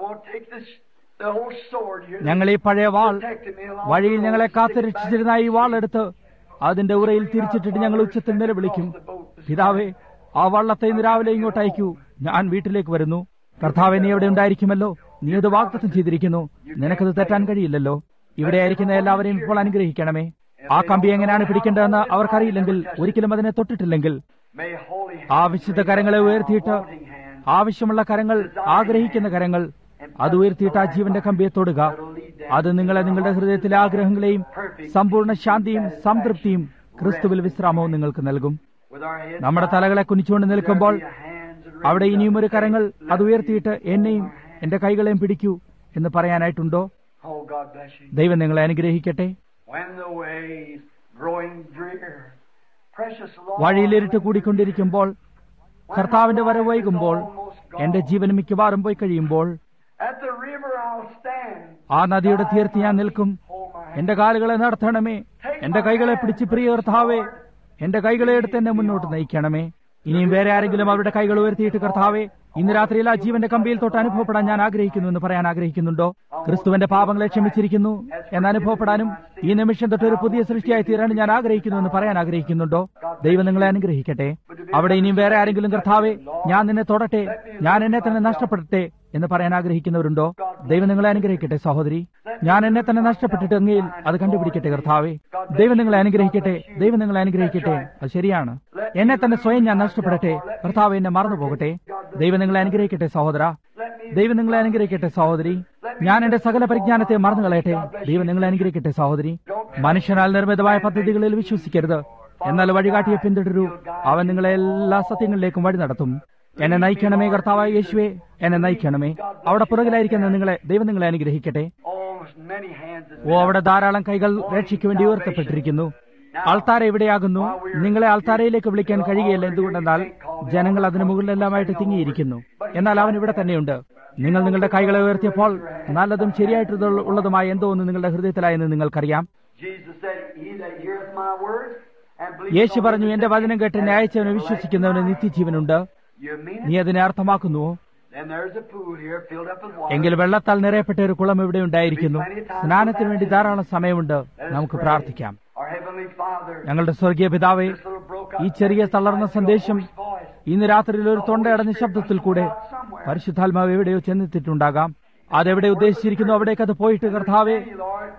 S1: ഞങ്ങൾ ഈ പഴയ വാൾ വഴിയിൽ ഞങ്ങളെ കാത്തുരക്ഷിച്ചിരുന്ന ഈ വാൾ എടുത്ത് അതിന്റെ ഉറയിൽ തിരിച്ചിട്ടിട്ട് ഞങ്ങൾ ഉച്ചത്തിൽ നിലവിളിക്കും പിതാവേ ആ വള്ളത്തെ ഇന്ന് രാവിലെ ഇങ്ങോട്ട് അയക്കൂ ഞാൻ വീട്ടിലേക്ക് വരുന്നു കർത്താവെ നീ എവിടെ ഉണ്ടായിരിക്കുമല്ലോ നീ അത് വാഗ്ദത്തം ചെയ്തിരിക്കുന്നു നിനക്കത് തെറ്റാൻ കഴിയില്ലല്ലോ ഇവിടെ ആയിരിക്കുന്ന എല്ലാവരെയും ഇപ്പോൾ അനുഗ്രഹിക്കണമേ ആ കമ്പി എങ്ങനെയാണ് പിടിക്കേണ്ടതെന്ന് അവർക്കറിയില്ലെങ്കിൽ ഒരിക്കലും അതിനെ തൊട്ടിട്ടില്ലെങ്കിൽ ആ വിശുദ്ധ കരങ്ങളെ ഉയർത്തിയിട്ട് ആവശ്യമുള്ള കരങ്ങൾ ആഗ്രഹിക്കുന്ന കരങ്ങൾ അത് ഉയർത്തിയിട്ട് ആ ജീവന്റെ കമ്പിയെ തൊടുക അത് നിങ്ങളെ നിങ്ങളുടെ ഹൃദയത്തിലെ ആഗ്രഹങ്ങളെയും സമ്പൂർണ്ണ ശാന്തിയും സംതൃപ്തിയും ക്രിസ്തുവിൽ വിശ്രാമവും നിങ്ങൾക്ക് നൽകും നമ്മുടെ തലകളെ കുനിച്ചുകൊണ്ട് നിൽക്കുമ്പോൾ അവിടെ ഇനിയും ഒരു കരങ്ങൾ അത് ഉയർത്തിയിട്ട് എന്നെയും എന്റെ കൈകളെയും പിടിക്കൂ എന്ന് പറയാനായിട്ടുണ്ടോ ദൈവം നിങ്ങളെ അനുഗ്രഹിക്കട്ടെ വഴിയിലിരുട്ട് കൂടിക്കൊണ്ടിരിക്കുമ്പോൾ കർത്താവിന്റെ വരവ് വൈകുമ്പോൾ എന്റെ ജീവൻ മിക്കവാറും പോയി കഴിയുമ്പോൾ ആ നദിയുടെ തീർത്ത് ഞാൻ നിൽക്കും എന്റെ കാലുകളെ നടത്തണമേ എന്റെ കൈകളെ പിടിച്ച് പ്രിയ കർത്താവേ എന്റെ കൈകളെ എടുത്ത് എന്നെ മുന്നോട്ട് നയിക്കണമേ ഇനിയും വേറെ ആരെങ്കിലും അവരുടെ കൈകൾ ഉയർത്തിയിട്ട് കർത്താവേ ഇന്ന് രാത്രിയിൽ ആ ജീവന്റെ കമ്പിയിൽ തൊട്ട് അനുഭവപ്പെടാൻ ഞാൻ ആഗ്രഹിക്കുന്നു എന്ന് പറയാൻ ആഗ്രഹിക്കുന്നുണ്ടോ ക്രിസ്തുവിന്റെ പാപങ്ങളെ ക്ഷമിച്ചിരിക്കുന്നു എന്ന് അനുഭവപ്പെടാനും ഈ നിമിഷം തൊട്ട് ഒരു പുതിയ സൃഷ്ടിയായി തീരാൻ ഞാൻ ആഗ്രഹിക്കുന്നു എന്ന് പറയാൻ ആഗ്രഹിക്കുന്നുണ്ടോ ദൈവം നിങ്ങളെ അനുഗ്രഹിക്കട്ടെ അവിടെ ഇനിയും വേറെ ആരെങ്കിലും കർത്താവേ ഞാൻ നിന്നെ തൊടട്ടെ ഞാൻ എന്നെ തന്നെ നഷ്ടപ്പെടട്ടെ എന്ന് പറയാൻ ആഗ്രഹിക്കുന്നവരുണ്ടോ ദൈവം നിങ്ങളെ അനുഗ്രഹിക്കട്ടെ സഹോദരി ഞാൻ എന്നെ തന്നെ നഷ്ടപ്പെട്ടിട്ട് അങ്ങയിൽ അത് കണ്ടുപിടിക്കട്ടെ കർത്താവേ ദൈവം നിങ്ങളെ അനുഗ്രഹിക്കട്ടെ ദൈവം നിങ്ങളെ അനുഗ്രഹിക്കട്ടെ അത് ശരിയാണ് എന്നെ തന്നെ സ്വയം ഞാൻ നഷ്ടപ്പെടട്ടെ കർത്താവ് എന്നെ മറന്നു പോകട്ടെ ദൈവം നിങ്ങളെ അനുഗ്രഹിക്കട്ടെ സഹോദര ദൈവം നിങ്ങളെ അനുഗ്രഹിക്കട്ടെ സഹോദരി ഞാൻ എന്റെ സകല പരിജ്ഞാനത്തെ മറന്നു കളയട്ടെ ദൈവം നിങ്ങളെ അനുഗ്രഹിക്കട്ടെ സഹോദരി മനുഷ്യനാൽ നിർമ്മിതമായ പദ്ധതികളിൽ വിശ്വസിക്കരുത് എന്നാൽ വഴികാട്ടിയെ പിന്തുടരൂ അവൻ നിങ്ങളെ എല്ലാ സത്യങ്ങളിലേക്കും വഴി നടത്തും എന്നെ നയിക്കണമേ കർത്താവായ യേശുവേ എന്നെ നയിക്കണമേ അവിടെ പുറകിലായിരിക്കുന്ന നിങ്ങളെ ദൈവം നിങ്ങളെ അനുഗ്രഹിക്കട്ടെ ഓ അവിടെ ധാരാളം കൈകൾ രക്ഷയ്ക്ക് വേണ്ടി ഉയർത്തപ്പെട്ടിരിക്കുന്നു ആൾത്താര എവിടെയാകുന്നു നിങ്ങളെ ആൾത്താരയിലേക്ക് വിളിക്കാൻ കഴിയുകയില്ല എന്തുകൊണ്ടെന്നാൽ ജനങ്ങൾ അതിനു മുകളിലെല്ലാമായിട്ട് തിങ്ങിയിരിക്കുന്നു എന്നാൽ അവൻ ഇവിടെ തന്നെയുണ്ട് നിങ്ങൾ നിങ്ങളുടെ കൈകളെ ഉയർത്തിയപ്പോൾ നല്ലതും ശരിയായിട്ടുള്ളതുമായ എന്തോ ഒന്ന് നിങ്ങളുടെ ഹൃദയത്തിലായെന്ന് നിങ്ങൾക്കറിയാം യേശു പറഞ്ഞു എന്റെ വചനം കേട്ട് എന്നെ അയച്ചവനെ വിശ്വസിക്കുന്നവന് നിത്യജീവനുണ്ട് നീ അതിനെ അർത്ഥമാക്കുന്നുവോ എങ്കിൽ വെള്ളത്താൽ നിറയപ്പെട്ട ഒരു കുളം ഇവിടെ ഉണ്ടായിരിക്കുന്നു സ്നാനത്തിന് വേണ്ടി ധാരാളം സമയമുണ്ട് നമുക്ക് പ്രാർത്ഥിക്കാം ഞങ്ങളുടെ സ്വർഗീയ പിതാവേ ഈ ചെറിയ തളർന്ന സന്ദേശം ഇന്ന് രാത്രിയിൽ ഒരു തൊണ്ടയടഞ്ഞ ശബ്ദത്തിൽ കൂടെ പരിശുദ്ധാത്മാവ് എവിടെയോ ചെന്നെത്തിയിട്ടുണ്ടാകാം അതെവിടെ ഉദ്ദേശിച്ചിരിക്കുന്നു അവിടേക്ക് അത് പോയിട്ട് കർത്താവെ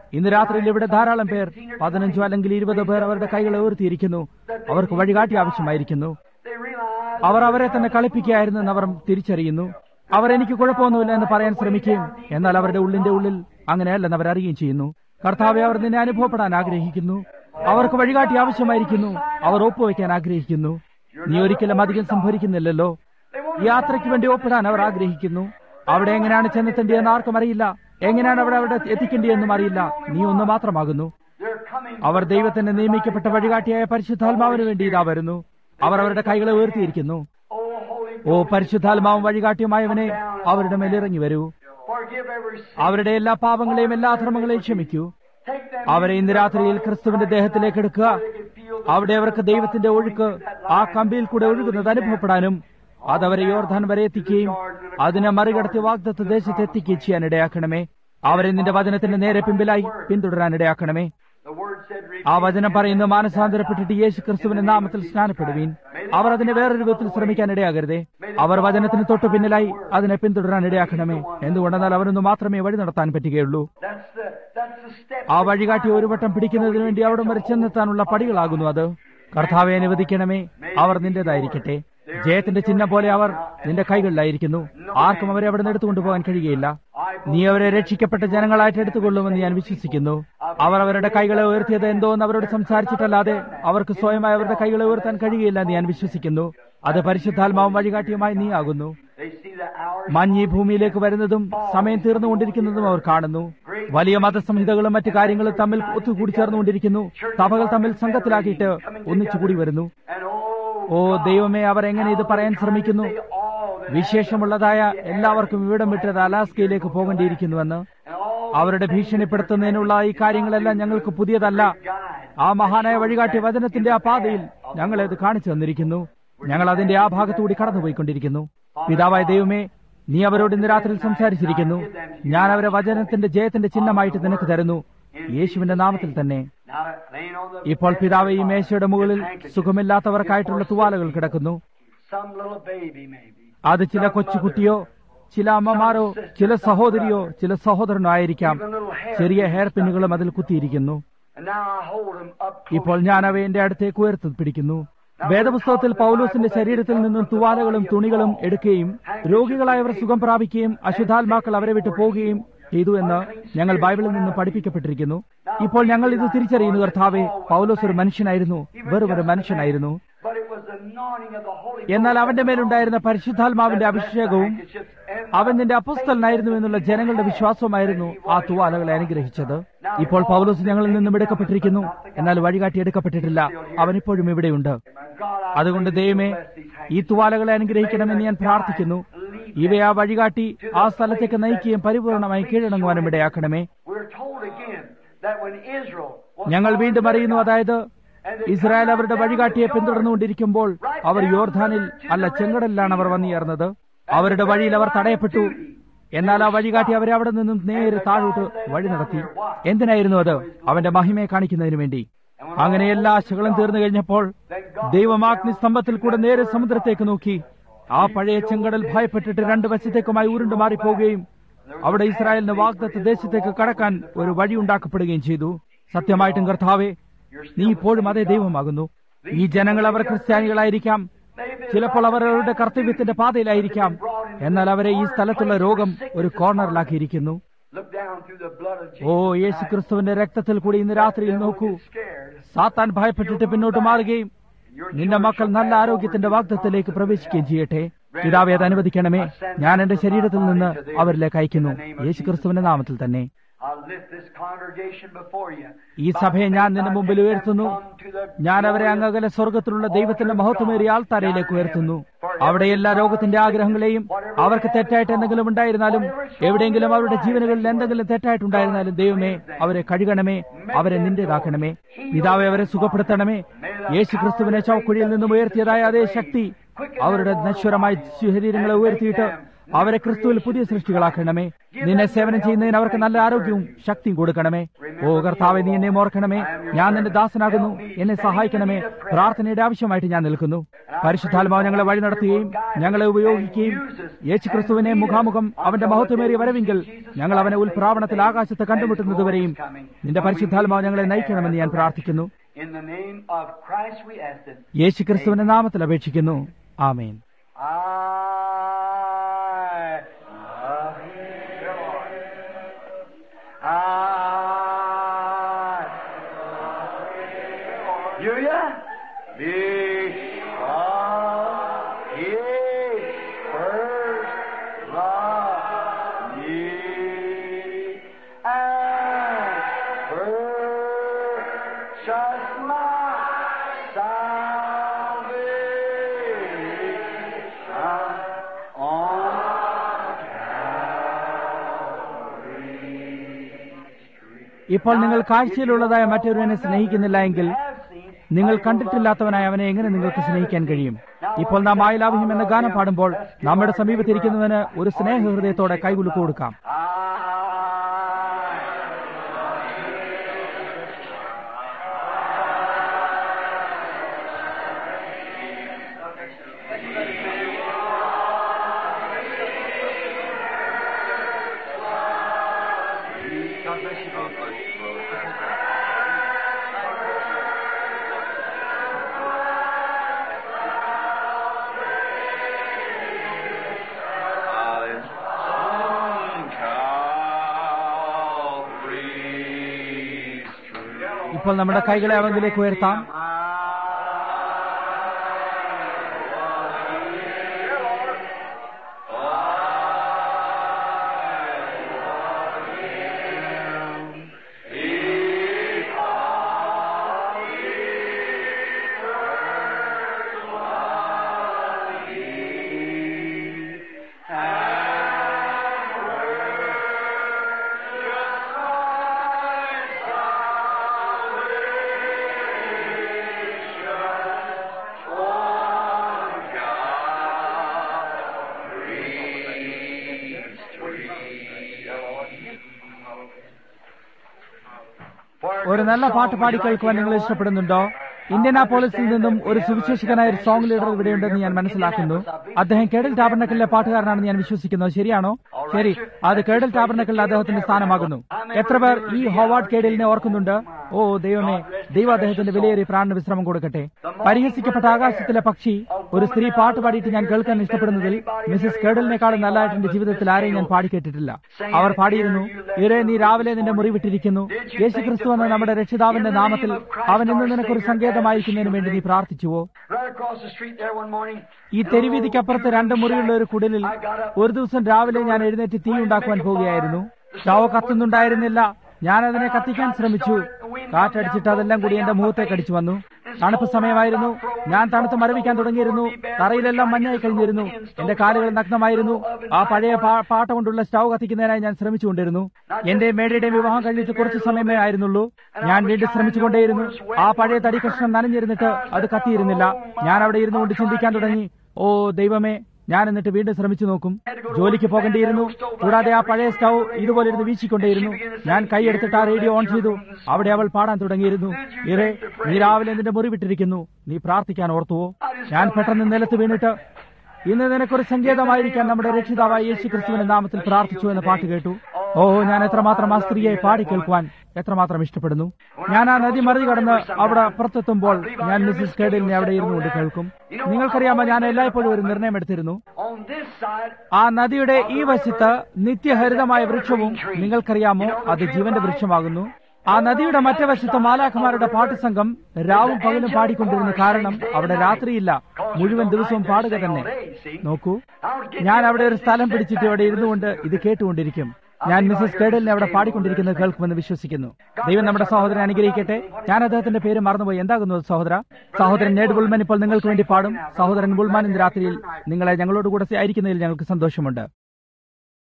S1: ഇന്ന് രാത്രിയിൽ ഇവിടെ ധാരാളം പേർ പതിനഞ്ചോ അല്ലെങ്കിൽ ഇരുപതോ പേർ അവരുടെ കൈകളെ ഉയർത്തിയിരിക്കുന്നു അവർക്ക് വഴികാട്ടി ആവശ്യമായിരിക്കുന്നു
S2: They realize
S1: അവർ അവരെ തന്നെ കളിപ്പിക്കുകയായിരുന്നെന്ന് അവർ തിരിച്ചറിയുന്നു അവർ എനിക്ക് കുഴപ്പമൊന്നുമില്ല എന്ന് പറയാൻ ശ്രമിക്കുകയും എന്നാൽ അവരുടെ ഉള്ളിന്റെ ഉള്ളിൽ അങ്ങനെയല്ലെന്ന് അവർ അറിയുകയും ചെയ്യുന്നു കർത്താവെ അവർ നിന്നെ അനുഭവപ്പെടാൻ ആഗ്രഹിക്കുന്നു അവർക്ക് വഴികാട്ടി ആവശ്യമായിരിക്കുന്നു അവർ ഒപ്പുവെക്കാൻ ആഗ്രഹിക്കുന്നു നീ ഒരിക്കലും അധികം സംഭരിക്കുന്നില്ലല്ലോ യാത്രയ്ക്ക് വേണ്ടി ഒപ്പിടാൻ അവർ ആഗ്രഹിക്കുന്നു അവിടെ എങ്ങനെയാണ് ചെന്നെത്തേണ്ടതെന്ന് ആർക്കും അറിയില്ല എങ്ങനെയാണ് അവിടെ അവിടെ എത്തിക്കേണ്ടതെന്നും അറിയില്ല നീ ഒന്ന് മാത്രമാകുന്നു
S2: they're coming.
S1: അവർ ദൈവത്തിന്റെ നിയമിക്കപ്പെട്ട വഴികാട്ടിയായ പരിശുദ്ധാത്മാവിന് വേണ്ടി ഇതാ വരുന്നു അവർ അവരുടെ കൈകളെ ഉയർത്തിയിരിക്കുന്നു
S2: Oh, Holy
S1: ഓ പരിശുദ്ധാത്മാവും വഴികാട്ടിയുമായവനെ അവരുടെ മേൽ ഇറങ്ങി വരൂ
S2: forgive every sin.
S1: അവരുടെ എല്ലാ പാപങ്ങളെയും എല്ലാ അധർമ്മങ്ങളെയും ക്ഷമിക്കൂ
S2: Take them
S1: അവരെ ഇന്ന് രാത്രിയിൽ ക്രിസ്തുവിന്റെ ദേഹത്തിലേക്ക് എടുക്കുക അവിടെ അവർക്ക് ദൈവത്തിന്റെ ഒഴുക്ക് ആ കമ്പിയിൽ കൂടെ ഒഴുകുന്നത് അനുഭവപ്പെടാനും അതവരെ യോർധാൻ വരെ എത്തിക്കുകയും അതിനെ മറികടത്തി വാഗ്ദത്ത് ദേശത്ത് എത്തിക്കുകയും ചെയ്യാൻ ഇടയാക്കണമേ അവരെ നിന്റെ വചനത്തിന്റെ നേരെ പിമ്പിലായി പിന്തുടരാൻ ഇടയാക്കണമേ
S2: The word said,
S1: ആ വചനം പറയുന്ന മാനസാന്തരപ്പെട്ടിട്ട് യേശു ക്രിസ്തുവിന്റെ നാമത്തിൽ സ്നാനപ്പെടുവീൻ അവർ അതിനെ വേറൊരു വിധത്തിൽ ശ്രമിക്കാൻ ഇടയാകരുതേ അവർ വചനത്തിന് തൊട്ടു പിന്നിലായി അതിനെ പിന്തുടരാൻ ഇടയാക്കണമേ എന്തുകൊണ്ടെന്നാൽ അവനൊന്നു മാത്രമേ വഴി നടത്താൻ പറ്റുകയുള്ളൂ
S2: That's the that's the step.
S1: ആ വഴികാട്ടി ഒരു വട്ടം പിടിക്കുന്നതിന് വേണ്ടി അവിടെ വരെ ചെന്നെത്താനുള്ള പടികളാകുന്നു അത് കർത്താവെ അനുവദിക്കണമേ അവർ നിന്റേതായിരിക്കട്ടെ ജയത്തിന്റെ ചിഹ്നം പോലെ അവർ നിന്റെ കൈകളിലായിരിക്കുന്നു ആർക്കും അവരെ അവിടെ നിന്ന് എടുത്തുകൊണ്ടുപോകാൻ കഴിയുകയില്ല നീ അവരെ രക്ഷിക്കപ്പെട്ട ജനങ്ങളായിട്ട് എടുത്തുകൊള്ളുമെന്ന് ഞാൻ വിശ്വസിക്കുന്നു അവർ അവരുടെ കൈകളെ ഉയർത്തിയത് എന്തോ എന്ന് അവരോട് സംസാരിച്ചിട്ടല്ലാതെ അവർക്ക് സ്വയമായി അവരുടെ കൈകളെ ഉയർത്താൻ കഴിയുകയില്ല എന്ന് ഞാൻ വിശ്വസിക്കുന്നു അത് പരിശുദ്ധാത്മാവും വഴികാട്ടിയുമായി നീ ആകുന്നു
S2: They see the hour.
S1: മഞ്ഞ് ഈ ഭൂമിയിലേക്ക് വരുന്നതും സമയം തീർന്നുകൊണ്ടിരിക്കുന്നതും അവർ കാണുന്നു വലിയ മതസംഹിതകളും മറ്റു കാര്യങ്ങളും തമ്മിൽ ഒത്തുകൂടി ചേർന്നുകൊണ്ടിരിക്കുന്നു സഭകൾ തമ്മിൽ സംഘത്തിലാക്കിയിട്ട് ഒന്നിച്ചുകൂടി വരുന്നു
S2: And oh,
S1: ഓ ദൈവമേ അവർ എങ്ങനെ ഇത് പറയാൻ ശ്രമിക്കുന്നു
S2: all that
S1: വിശേഷമുള്ളതായ എല്ലാവർക്കും ഇവിടം വിട്ടത് അലാസ്കയിലേക്ക് പോകേണ്ടിയിരിക്കുന്നുവെന്ന്
S2: and all
S1: അവരുടെ ഭീഷണിപ്പെടുത്തുന്നതിനുള്ള ഈ കാര്യങ്ങളെല്ലാം ഞങ്ങൾക്ക് പുതിയതല്ല
S2: guide.
S1: ആ മഹാനായ വഴികാട്ടി വചനത്തിന്റെ ആ പാതയിൽ ഞങ്ങളെ അത് കാണിച്ചു തന്നിരിക്കുന്നു ഞങ്ങൾ അതിന്റെ ആ ഭാഗത്തുകൂടി കടന്നുപോയിക്കൊണ്ടിരിക്കുന്നു പിതാവായ ദൈവമേ നീ അവരോട് ഇന്ന് രാത്രിയിൽ സംസാരിച്ചിരിക്കുന്നു ഞാൻ അവരെ വചനത്തിന്റെ ജയത്തിന്റെ ചിഹ്നമായിട്ട് നിനക്ക് തരുന്നു യേശുവിന്റെ നാമത്തിൽ തന്നെ
S2: Now laying on the
S1: ഇപ്പോൾ പിതാവ് ഈ മേശയുടെ മുകളിൽ സുഖമില്ലാത്തവർക്കായിട്ടുള്ള തുവാലകൾ കിടക്കുന്നു
S2: some little baby maybe.
S1: അത് ചില കൊച്ചുകുട്ടിയോ ചില അമ്മമാരോ ചില സഹോദരിയോ ചില സഹോദരനോ ആയിരിക്കാം ചെറിയ ഹെയർ പിന്നുകളും അതിൽ കുത്തിയിരിക്കുന്നു
S2: And now I hold him up close.
S1: ഇപ്പോൾ ഞാൻ അവയെ എന്റെ അടുത്തേക്ക് ഉയർത്തി പിടിക്കുന്നു വേദപുസ്തകത്തിൽ പൗലോസിന്റെ ശരീരത്തിൽ നിന്നും തുവാലകളും തുണികളും എടുക്കുകയും രോഗികളായവർ സുഖം പ്രാപിക്കുകയും അശുദ്ധാത്മാക്കൾ അവരെ വിട്ടു പോകുകയും ചെയ്തു എന്ന് ഞങ്ങൾ ബൈബിളിൽ നിന്ന് പഠിപ്പിക്കപ്പെട്ടിരിക്കുന്നു ഇപ്പോൾ ഞങ്ങൾ ഇത് തിരിച്ചറിയുന്നു കർത്താവെ പൗലോസ് ഒരു മനുഷ്യനായിരുന്നു വെറും ഒരു മനുഷ്യനായിരുന്നു
S2: But it was the anointing of the Holy
S1: എന്നാൽ അവന്റെ മേലുണ്ടായിരുന്ന പരിശുദ്ധാത്മാവിന്റെ അഭിഷേകവും അവൻ നിന്റെ അപ്പുസ്തലനായിരുന്നു എന്നുള്ള ജനങ്ങളുടെ വിശ്വാസമായിരുന്നു ആ തുവാലകളെ അനുഗ്രഹിച്ചത് ഇപ്പോൾ പൗലോസ് ഞങ്ങളിൽ നിന്നും എടുക്കപ്പെട്ടിരിക്കുന്നു എന്നാൽ വഴികാട്ടി എടുക്കപ്പെട്ടിട്ടില്ല അവൻ ഇപ്പോഴും ഇവിടെയുണ്ട്
S2: God, I
S1: അതുകൊണ്ട് ദൈവമേ ഈ തുവാലകളെ അനുഗ്രഹിക്കണമെന്ന് ഞാൻ പ്രാർത്ഥിക്കുന്നു ഇവയെ ആ വഴികാട്ടി ആ സ്ഥലത്തേക്ക് നയിക്കുകയും പരിപൂർണമായി കീഴടങ്ങുവാനും ഇടയാക്കണമേ
S2: we're told again that when Israel was
S1: ഞങ്ങൾ വീണ്ടും അറിയുന്നു അതായത് ഇസ്രായേൽ അവരുടെ വഴികാട്ടിയെ പിന്തുടർന്നുകൊണ്ടിരിക്കുമ്പോൾ അവർ യോർധാനിൽ അല്ല ചെങ്കടലിലാണ് അവർ വന്നുചേർന്നത് അവരുടെ വഴിയിൽ അവർ തടയപ്പെട്ടു എന്നാൽ ആ വഴികാട്ടി അവരെ അവിടെ നിന്നും നേരെ താഴോട്ട് വഴി നടത്തി എന്തിനായിരുന്നു അത് അവന്റെ മഹിമയെ കാണിക്കുന്നതിന് വേണ്ടി അങ്ങനെ എല്ലാ ആശകളും തീർന്നു കഴിഞ്ഞപ്പോൾ ദൈവമാഗ്നി സ്തംഭത്തിൽ കൂടെ നേരെ സമുദ്രത്തേക്ക് നോക്കി ആ പഴയ ചെങ്കടൽ ഭയപ്പെട്ടിട്ട് രണ്ട് വശത്തേക്കുമായി ഉരുണ്ടു മാറിപ്പോവുകയും അവിടെ ഇസ്രായേലിന് വാഗ്ദത്ത് ദേശത്തേക്ക് കടക്കാൻ ഒരു വഴി ഉണ്ടാക്കപ്പെടുകയും ചെയ്തു സത്യമായിട്ടും കർത്താവെ നീ ഇപ്പോഴും അതേ ദൈവമാകുന്നു ഈ ജനങ്ങൾ അവർ ക്രിസ്ത്യാനികളായിരിക്കാം ചിലപ്പോൾ അവർ അവരുടെ കർത്തവ്യത്തിന്റെ പാതയിലായിരിക്കാം എന്നാൽ അവരെ ഈ സ്ഥലത്തുള്ള രോഗം ഒരു കോർണറിലാക്കിയിരിക്കുന്നു
S2: looked down through the blood of
S1: oh
S2: Jesus.
S1: യേശു ക്രിസ്തുവിന്റെ രക്തത്തിൽ കൂടി ഇന്ന് രാത്രിയിൽ നോക്കൂ
S2: Scared.
S1: സാത്താൻ ഭയപ്പെട്ടിട്ട് പിന്നോട്ട് മാറുകയും നിന്റെ മക്കൾ നല്ല ആരോഗ്യത്തിന്റെ വാഗ്ദത്തിലേക്ക് പ്രവേശിക്കുകയും ചെയ്യട്ടെ പിതാവെ അത് അനുവദിക്കണമേ ഞാൻ എന്റെ ശരീരത്തിൽ നിന്ന് അവരിലേക്ക് അയക്കുന്നു യേശു ക്രിസ്തുവിന്റെ നാമത്തിൽ തന്നെ
S2: I'll lift this congregation before you.
S1: ഈ സഭയെ ഞാൻ നിന്റെ മുമ്പിൽ ഉയർത്തുന്നു ഞാൻ അവരെ അങ്ങകലെ സ്വർഗത്തിലുള്ള ദൈവത്തിന്റെ മഹത്വമേറിയ ആൾത്താരയിലേക്ക് ഉയർത്തുന്നു അവിടെ എല്ലാ രോഗത്തിന്റെ ആഗ്രഹങ്ങളെയും അവർക്ക് തെറ്റായിട്ട് എന്തെങ്കിലും ഉണ്ടായിരുന്നാലും എവിടെയെങ്കിലും അവരുടെ ജീവനുകളിൽ എന്തെങ്കിലും തെറ്റായിട്ടുണ്ടായിരുന്നാലും ദൈവമേ അവരെ കഴുകണമേ അവരെ നിന്റേതാക്കണമേ പിതാവെ അവരെ സുഖപ്പെടുത്തണമേ യേശു ക്രിസ്തുവിനെ ചൗക്കുഴിയിൽ നിന്നും ഉയർത്തിയതായ അതേ ശക്തി അവരുടെ നശ്വരമായ ശരീരങ്ങളെ ഉയർത്തിയിട്ട് അവരെ ക്രിസ്തുവിൽ പുതിയ സൃഷ്ടികളാക്കണമേ നിന്നെ സേവനം ചെയ്യുന്നതിന് അവർക്ക് നല്ല ആരോഗ്യവും ശക്തിയും കൊടുക്കണമേ ഓ കർത്താവെ നീ എന്നെ ഓർക്കണമേ ഞാൻ നിന്റെ ദാസനാകുന്നു എന്നെ സഹായിക്കണമേ പ്രാർത്ഥനയുടെ ആവശ്യമായിട്ട് ഞാൻ നിൽക്കുന്നു പരിശുദ്ധാത്മാവ് ഞങ്ങളെ വഴി നടത്തുകയും ഞങ്ങളെ ഉപയോഗിക്കുകയും യേശു ക്രിസ്തുവിനെ മുഖാമുഖം അവന്റെ മഹത്വമേറിയ വരവിങ്കിൽ ഞങ്ങൾ അവനെ ഉൽപ്രാവണത്തിൽ ആകാശത്ത് കണ്ടുമുട്ടുന്നതുവരെയും നിന്റെ പരിശുദ്ധാത്മാവ് ഞങ്ങളെ നയിക്കണമെന്ന് ഞാൻ പ്രാർത്ഥിക്കുന്നു
S2: In the name of Christ we ask it.
S1: യേശു ക്രിസ്തുവിന്റെ നാമത്തിൽ അപേക്ഷിക്കുന്നു ആമേൻ
S2: I love you. I you ya? Because he first loved me and purchased my salvation on
S1: ഇപ്പോൾ നിങ്ങൾ കാഴ്ചയിലുള്ളതായ മറ്റൊരുവനെ സ്നേഹിക്കുന്നില്ല എങ്കിൽ നിങ്ങൾ കണ്ടിട്ടില്ലാത്തവനായ അവനെ എങ്ങനെ നിങ്ങൾക്ക് സ്നേഹിക്കാൻ കഴിയും ഇപ്പോൾ നാം ആയിലാഭ്യം എന്ന ഗാനം പാടുമ്പോൾ നമ്മുടെ സമീപത്തിരിക്കുന്നവന് ഒരു സ്നേഹഹൃദയത്തോടെ കൈകുലുക്കു കൊടുക്കാം ഇപ്പോൾ നമ്മുടെ കൈകളെ അവങ്കിലേക്ക് ഉയർത്താം ഒരു നല്ല പാട്ട് പാടി കേൾക്കുവാൻ നിങ്ങൾ ഇഷ്ടപ്പെടുന്നുണ്ടോ ഇന്ത്യനാപോളിസിൽ നിന്നും ഒരു സുവിശേഷകനായ ഒരു സോങ് ലീഡർ ഇവിടെയുണ്ടെന്ന് ഞാൻ മനസ്സിലാക്കുന്നു അദ്ദേഹം കേഡൽ ടാബർണക്കലിലെ പാട്ടുകാരനാണെന്ന് ഞാൻ വിശ്വസിക്കുന്നു ശരിയാണോ ശരി അത് കേഡൽ ടാബർണക്കലിൽ അദ്ദേഹത്തിന്റെ സ്ഥാനമാകുന്നു എത്ര പേർ ഈ ഹോവാർഡ് കേഡലിനെ ഓർക്കുന്നുണ്ട് ഓ ദൈവമേ ദൈവം അദ്ദേഹത്തിന്റെ വിലയേറിയ പ്രാണന വിശ്രമം കൊടുക്കട്ടെ പരിഹസിക്കപ്പെട്ട ആകാശത്തിലെ പക്ഷി ഒരു സ്ത്രീ പാട്ട് പാടിയിട്ട് ഞാൻ കേൾക്കാൻ ഇഷ്ടപ്പെടുന്നതിൽ മിസസ് കേഡലിനെക്കാളും നല്ലതായിട്ട് എന്റെ ജീവിതത്തിൽ ആരെയും ഞാൻ പാടി കേട്ടിട്ടില്ല അവർ പാടിയിരുന്നു ഇരേ നീ രാവിലെ നിന്റെ മുറി വിട്ടിരിക്കുന്നു യേശു ക്രിസ്തു എന്ന നമ്മുടെ രക്ഷിതാവിന്റെ നാമത്തിൽ അവൻ ഇന്ന് നിനക്കൊരു സങ്കേതമായിരിക്കുന്നതിന് വേണ്ടി നീ പ്രാർത്ഥിച്ചുവോ
S2: Right across the street there one morning.
S1: ഈ തെരുവീതിക്കപ്പുറത്ത് രണ്ട് മുറിയുള്ള ഒരു കുടിലിൽ ഒരു ദിവസം രാവിലെ ഞാൻ എഴുന്നേറ്റ് തീ ഉണ്ടാക്കുവാൻ പോവുകയായിരുന്നു സ്റ്റവ് കത്തുന്നുണ്ടായിരുന്നില്ല ഞാൻ അതിനെ കത്തിക്കാൻ ശ്രമിച്ചു കാറ്റടിച്ചിട്ട് അതെല്ലാം കൂടി എന്റെ മുഖത്തേക്ക് അടിച്ചു വന്നു തണുപ്പ് സമയമായിരുന്നു ഞാൻ തണുത്ത് മരവിക്കാൻ തുടങ്ങിയിരുന്നു തറയിലെല്ലാം മഞ്ഞായി കഴിഞ്ഞിരുന്നു എന്റെ കാലുകൾ നഗ്നമായിരുന്നു ആ പഴയ പാ- പാട്ട കൊണ്ടുള്ള സ്റ്റൗ കത്തിക്കുന്നതിനായി ഞാൻ ശ്രമിച്ചുകൊണ്ടിരുന്നു എന്റെ മേടയുടെയും വിവാഹം കഴിഞ്ഞിട്ട് കുറച്ച് സമയമേ ആയിരുന്നുള്ളൂ ഞാൻ വീണ്ടും ശ്രമിച്ചുകൊണ്ടേയിരുന്നു ആ പഴയ തടി കഷ്ണം നനഞ്ഞിരുന്നിട്ട് അത് കത്തിയിരുന്നില്ല ഞാൻ അവിടെ ഇരുന്നു കൊണ്ട് ചിന്തിക്കാൻ തുടങ്ങി ഓ ദൈവമേ ഞാൻ എന്നിട്ട് വീണ്ടും ശ്രമിച്ചു നോക്കും ജോലിക്ക് പോകേണ്ടിയിരുന്നു കൂടാതെ ആ പഴയ സ്റ്റൗ ഇതുപോലെ ഇരുന്ന് വീശിക്കൊണ്ടേയിരുന്നു ഞാൻ കൈയെടുത്തിട്ട് ആ റേഡിയോ ഓൺ ചെയ്തു അവിടെ അവൾ പാടാൻ തുടങ്ങിയിരുന്നു ഇറേ നീ രാവിലെ നിന്റെ മുറി വിട്ടിരിക്കുന്നു നീ പ്രാർത്ഥിക്കാൻ ഓർത്തുവോ ഞാൻ പെട്ടെന്ന് നിലത്ത് വീണിട്ട് ഇന്ന് നിനക്കൊരു സങ്കേതമായിരിക്കാൻ നമ്മുടെ രക്ഷിതാവായ യേശു ക്രിസ്തുവിന്റെ നാമത്തിൽ പ്രാർത്ഥിച്ചു എന്ന പാട്ട് കേട്ടു ഓ ഞാൻ എത്രമാത്രം ആ സ്ത്രീയെ പാടി കേൾക്കുവാൻ എത്രമാത്രം ഇഷ്ടപ്പെടുന്നു ഞാൻ ആ നദി മറികടന്ന് അവിടെ അപ്പുറത്തെത്തുമ്പോൾ ഞാൻ മിസ്സിസ് കേഡലിനെ അവിടെ ഇരുന്നുകൊണ്ട് കേൾക്കും നിങ്ങൾക്കറിയാമോ ഞാൻ എല്ലായ്പ്പോഴും ഒരു നിർണയം എടുത്തിരുന്നു
S2: On this side,
S1: ആ നദിയുടെ ഈ വശത്ത് നിത്യഹരിതമായ വൃക്ഷവും നിങ്ങൾക്കറിയാമോ അത് ജീവന്റെ വൃക്ഷമാകുന്നു ആ നദിയുടെ മറ്റേ വശത്ത് മാലാഖമാരുടെ പാട്ടുസംഘം രാവും പകലും പാടിക്കൊണ്ടിരുന്നു കാരണം അവിടെ രാത്രിയില്ല മുഴുവൻ ദിവസവും പാടുക തന്നെ നോക്കൂ ഞാൻ അവിടെ ഒരു സ്ഥലം പിടിച്ചിട്ട് അവിടെ ഇരുന്നുകൊണ്ട് ഇത് കേട്ടുകൊണ്ടിരിക്കും ഞാൻ മിസസ് കേഡലിനെ അവിടെ പാടിക്കൊണ്ടിരിക്കുന്നത് കേൾക്കുമെന്ന് വിശ്വസിക്കുന്നു ദൈവം നമ്മുടെ സഹോദരൻ അനുഗ്രഹിക്കട്ടെ ഞാൻ അദ്ദേഹത്തിന്റെ പേര് മറന്നുപോയി എന്താകുന്നു അത് സഹോദര സഹോദരൻ നേട് ബുൾമാൻ ഇപ്പോൾ നിങ്ങൾക്ക് വേണ്ടി പാടും സഹോദരൻ ബുൾമാൻ ഇന്ന് രാത്രിയിൽ നിങ്ങളെ ഞങ്ങളോട് കൂടെ ആയിരിക്കുന്നതിൽ ഞങ്ങൾക്ക് സന്തോഷമുണ്ട്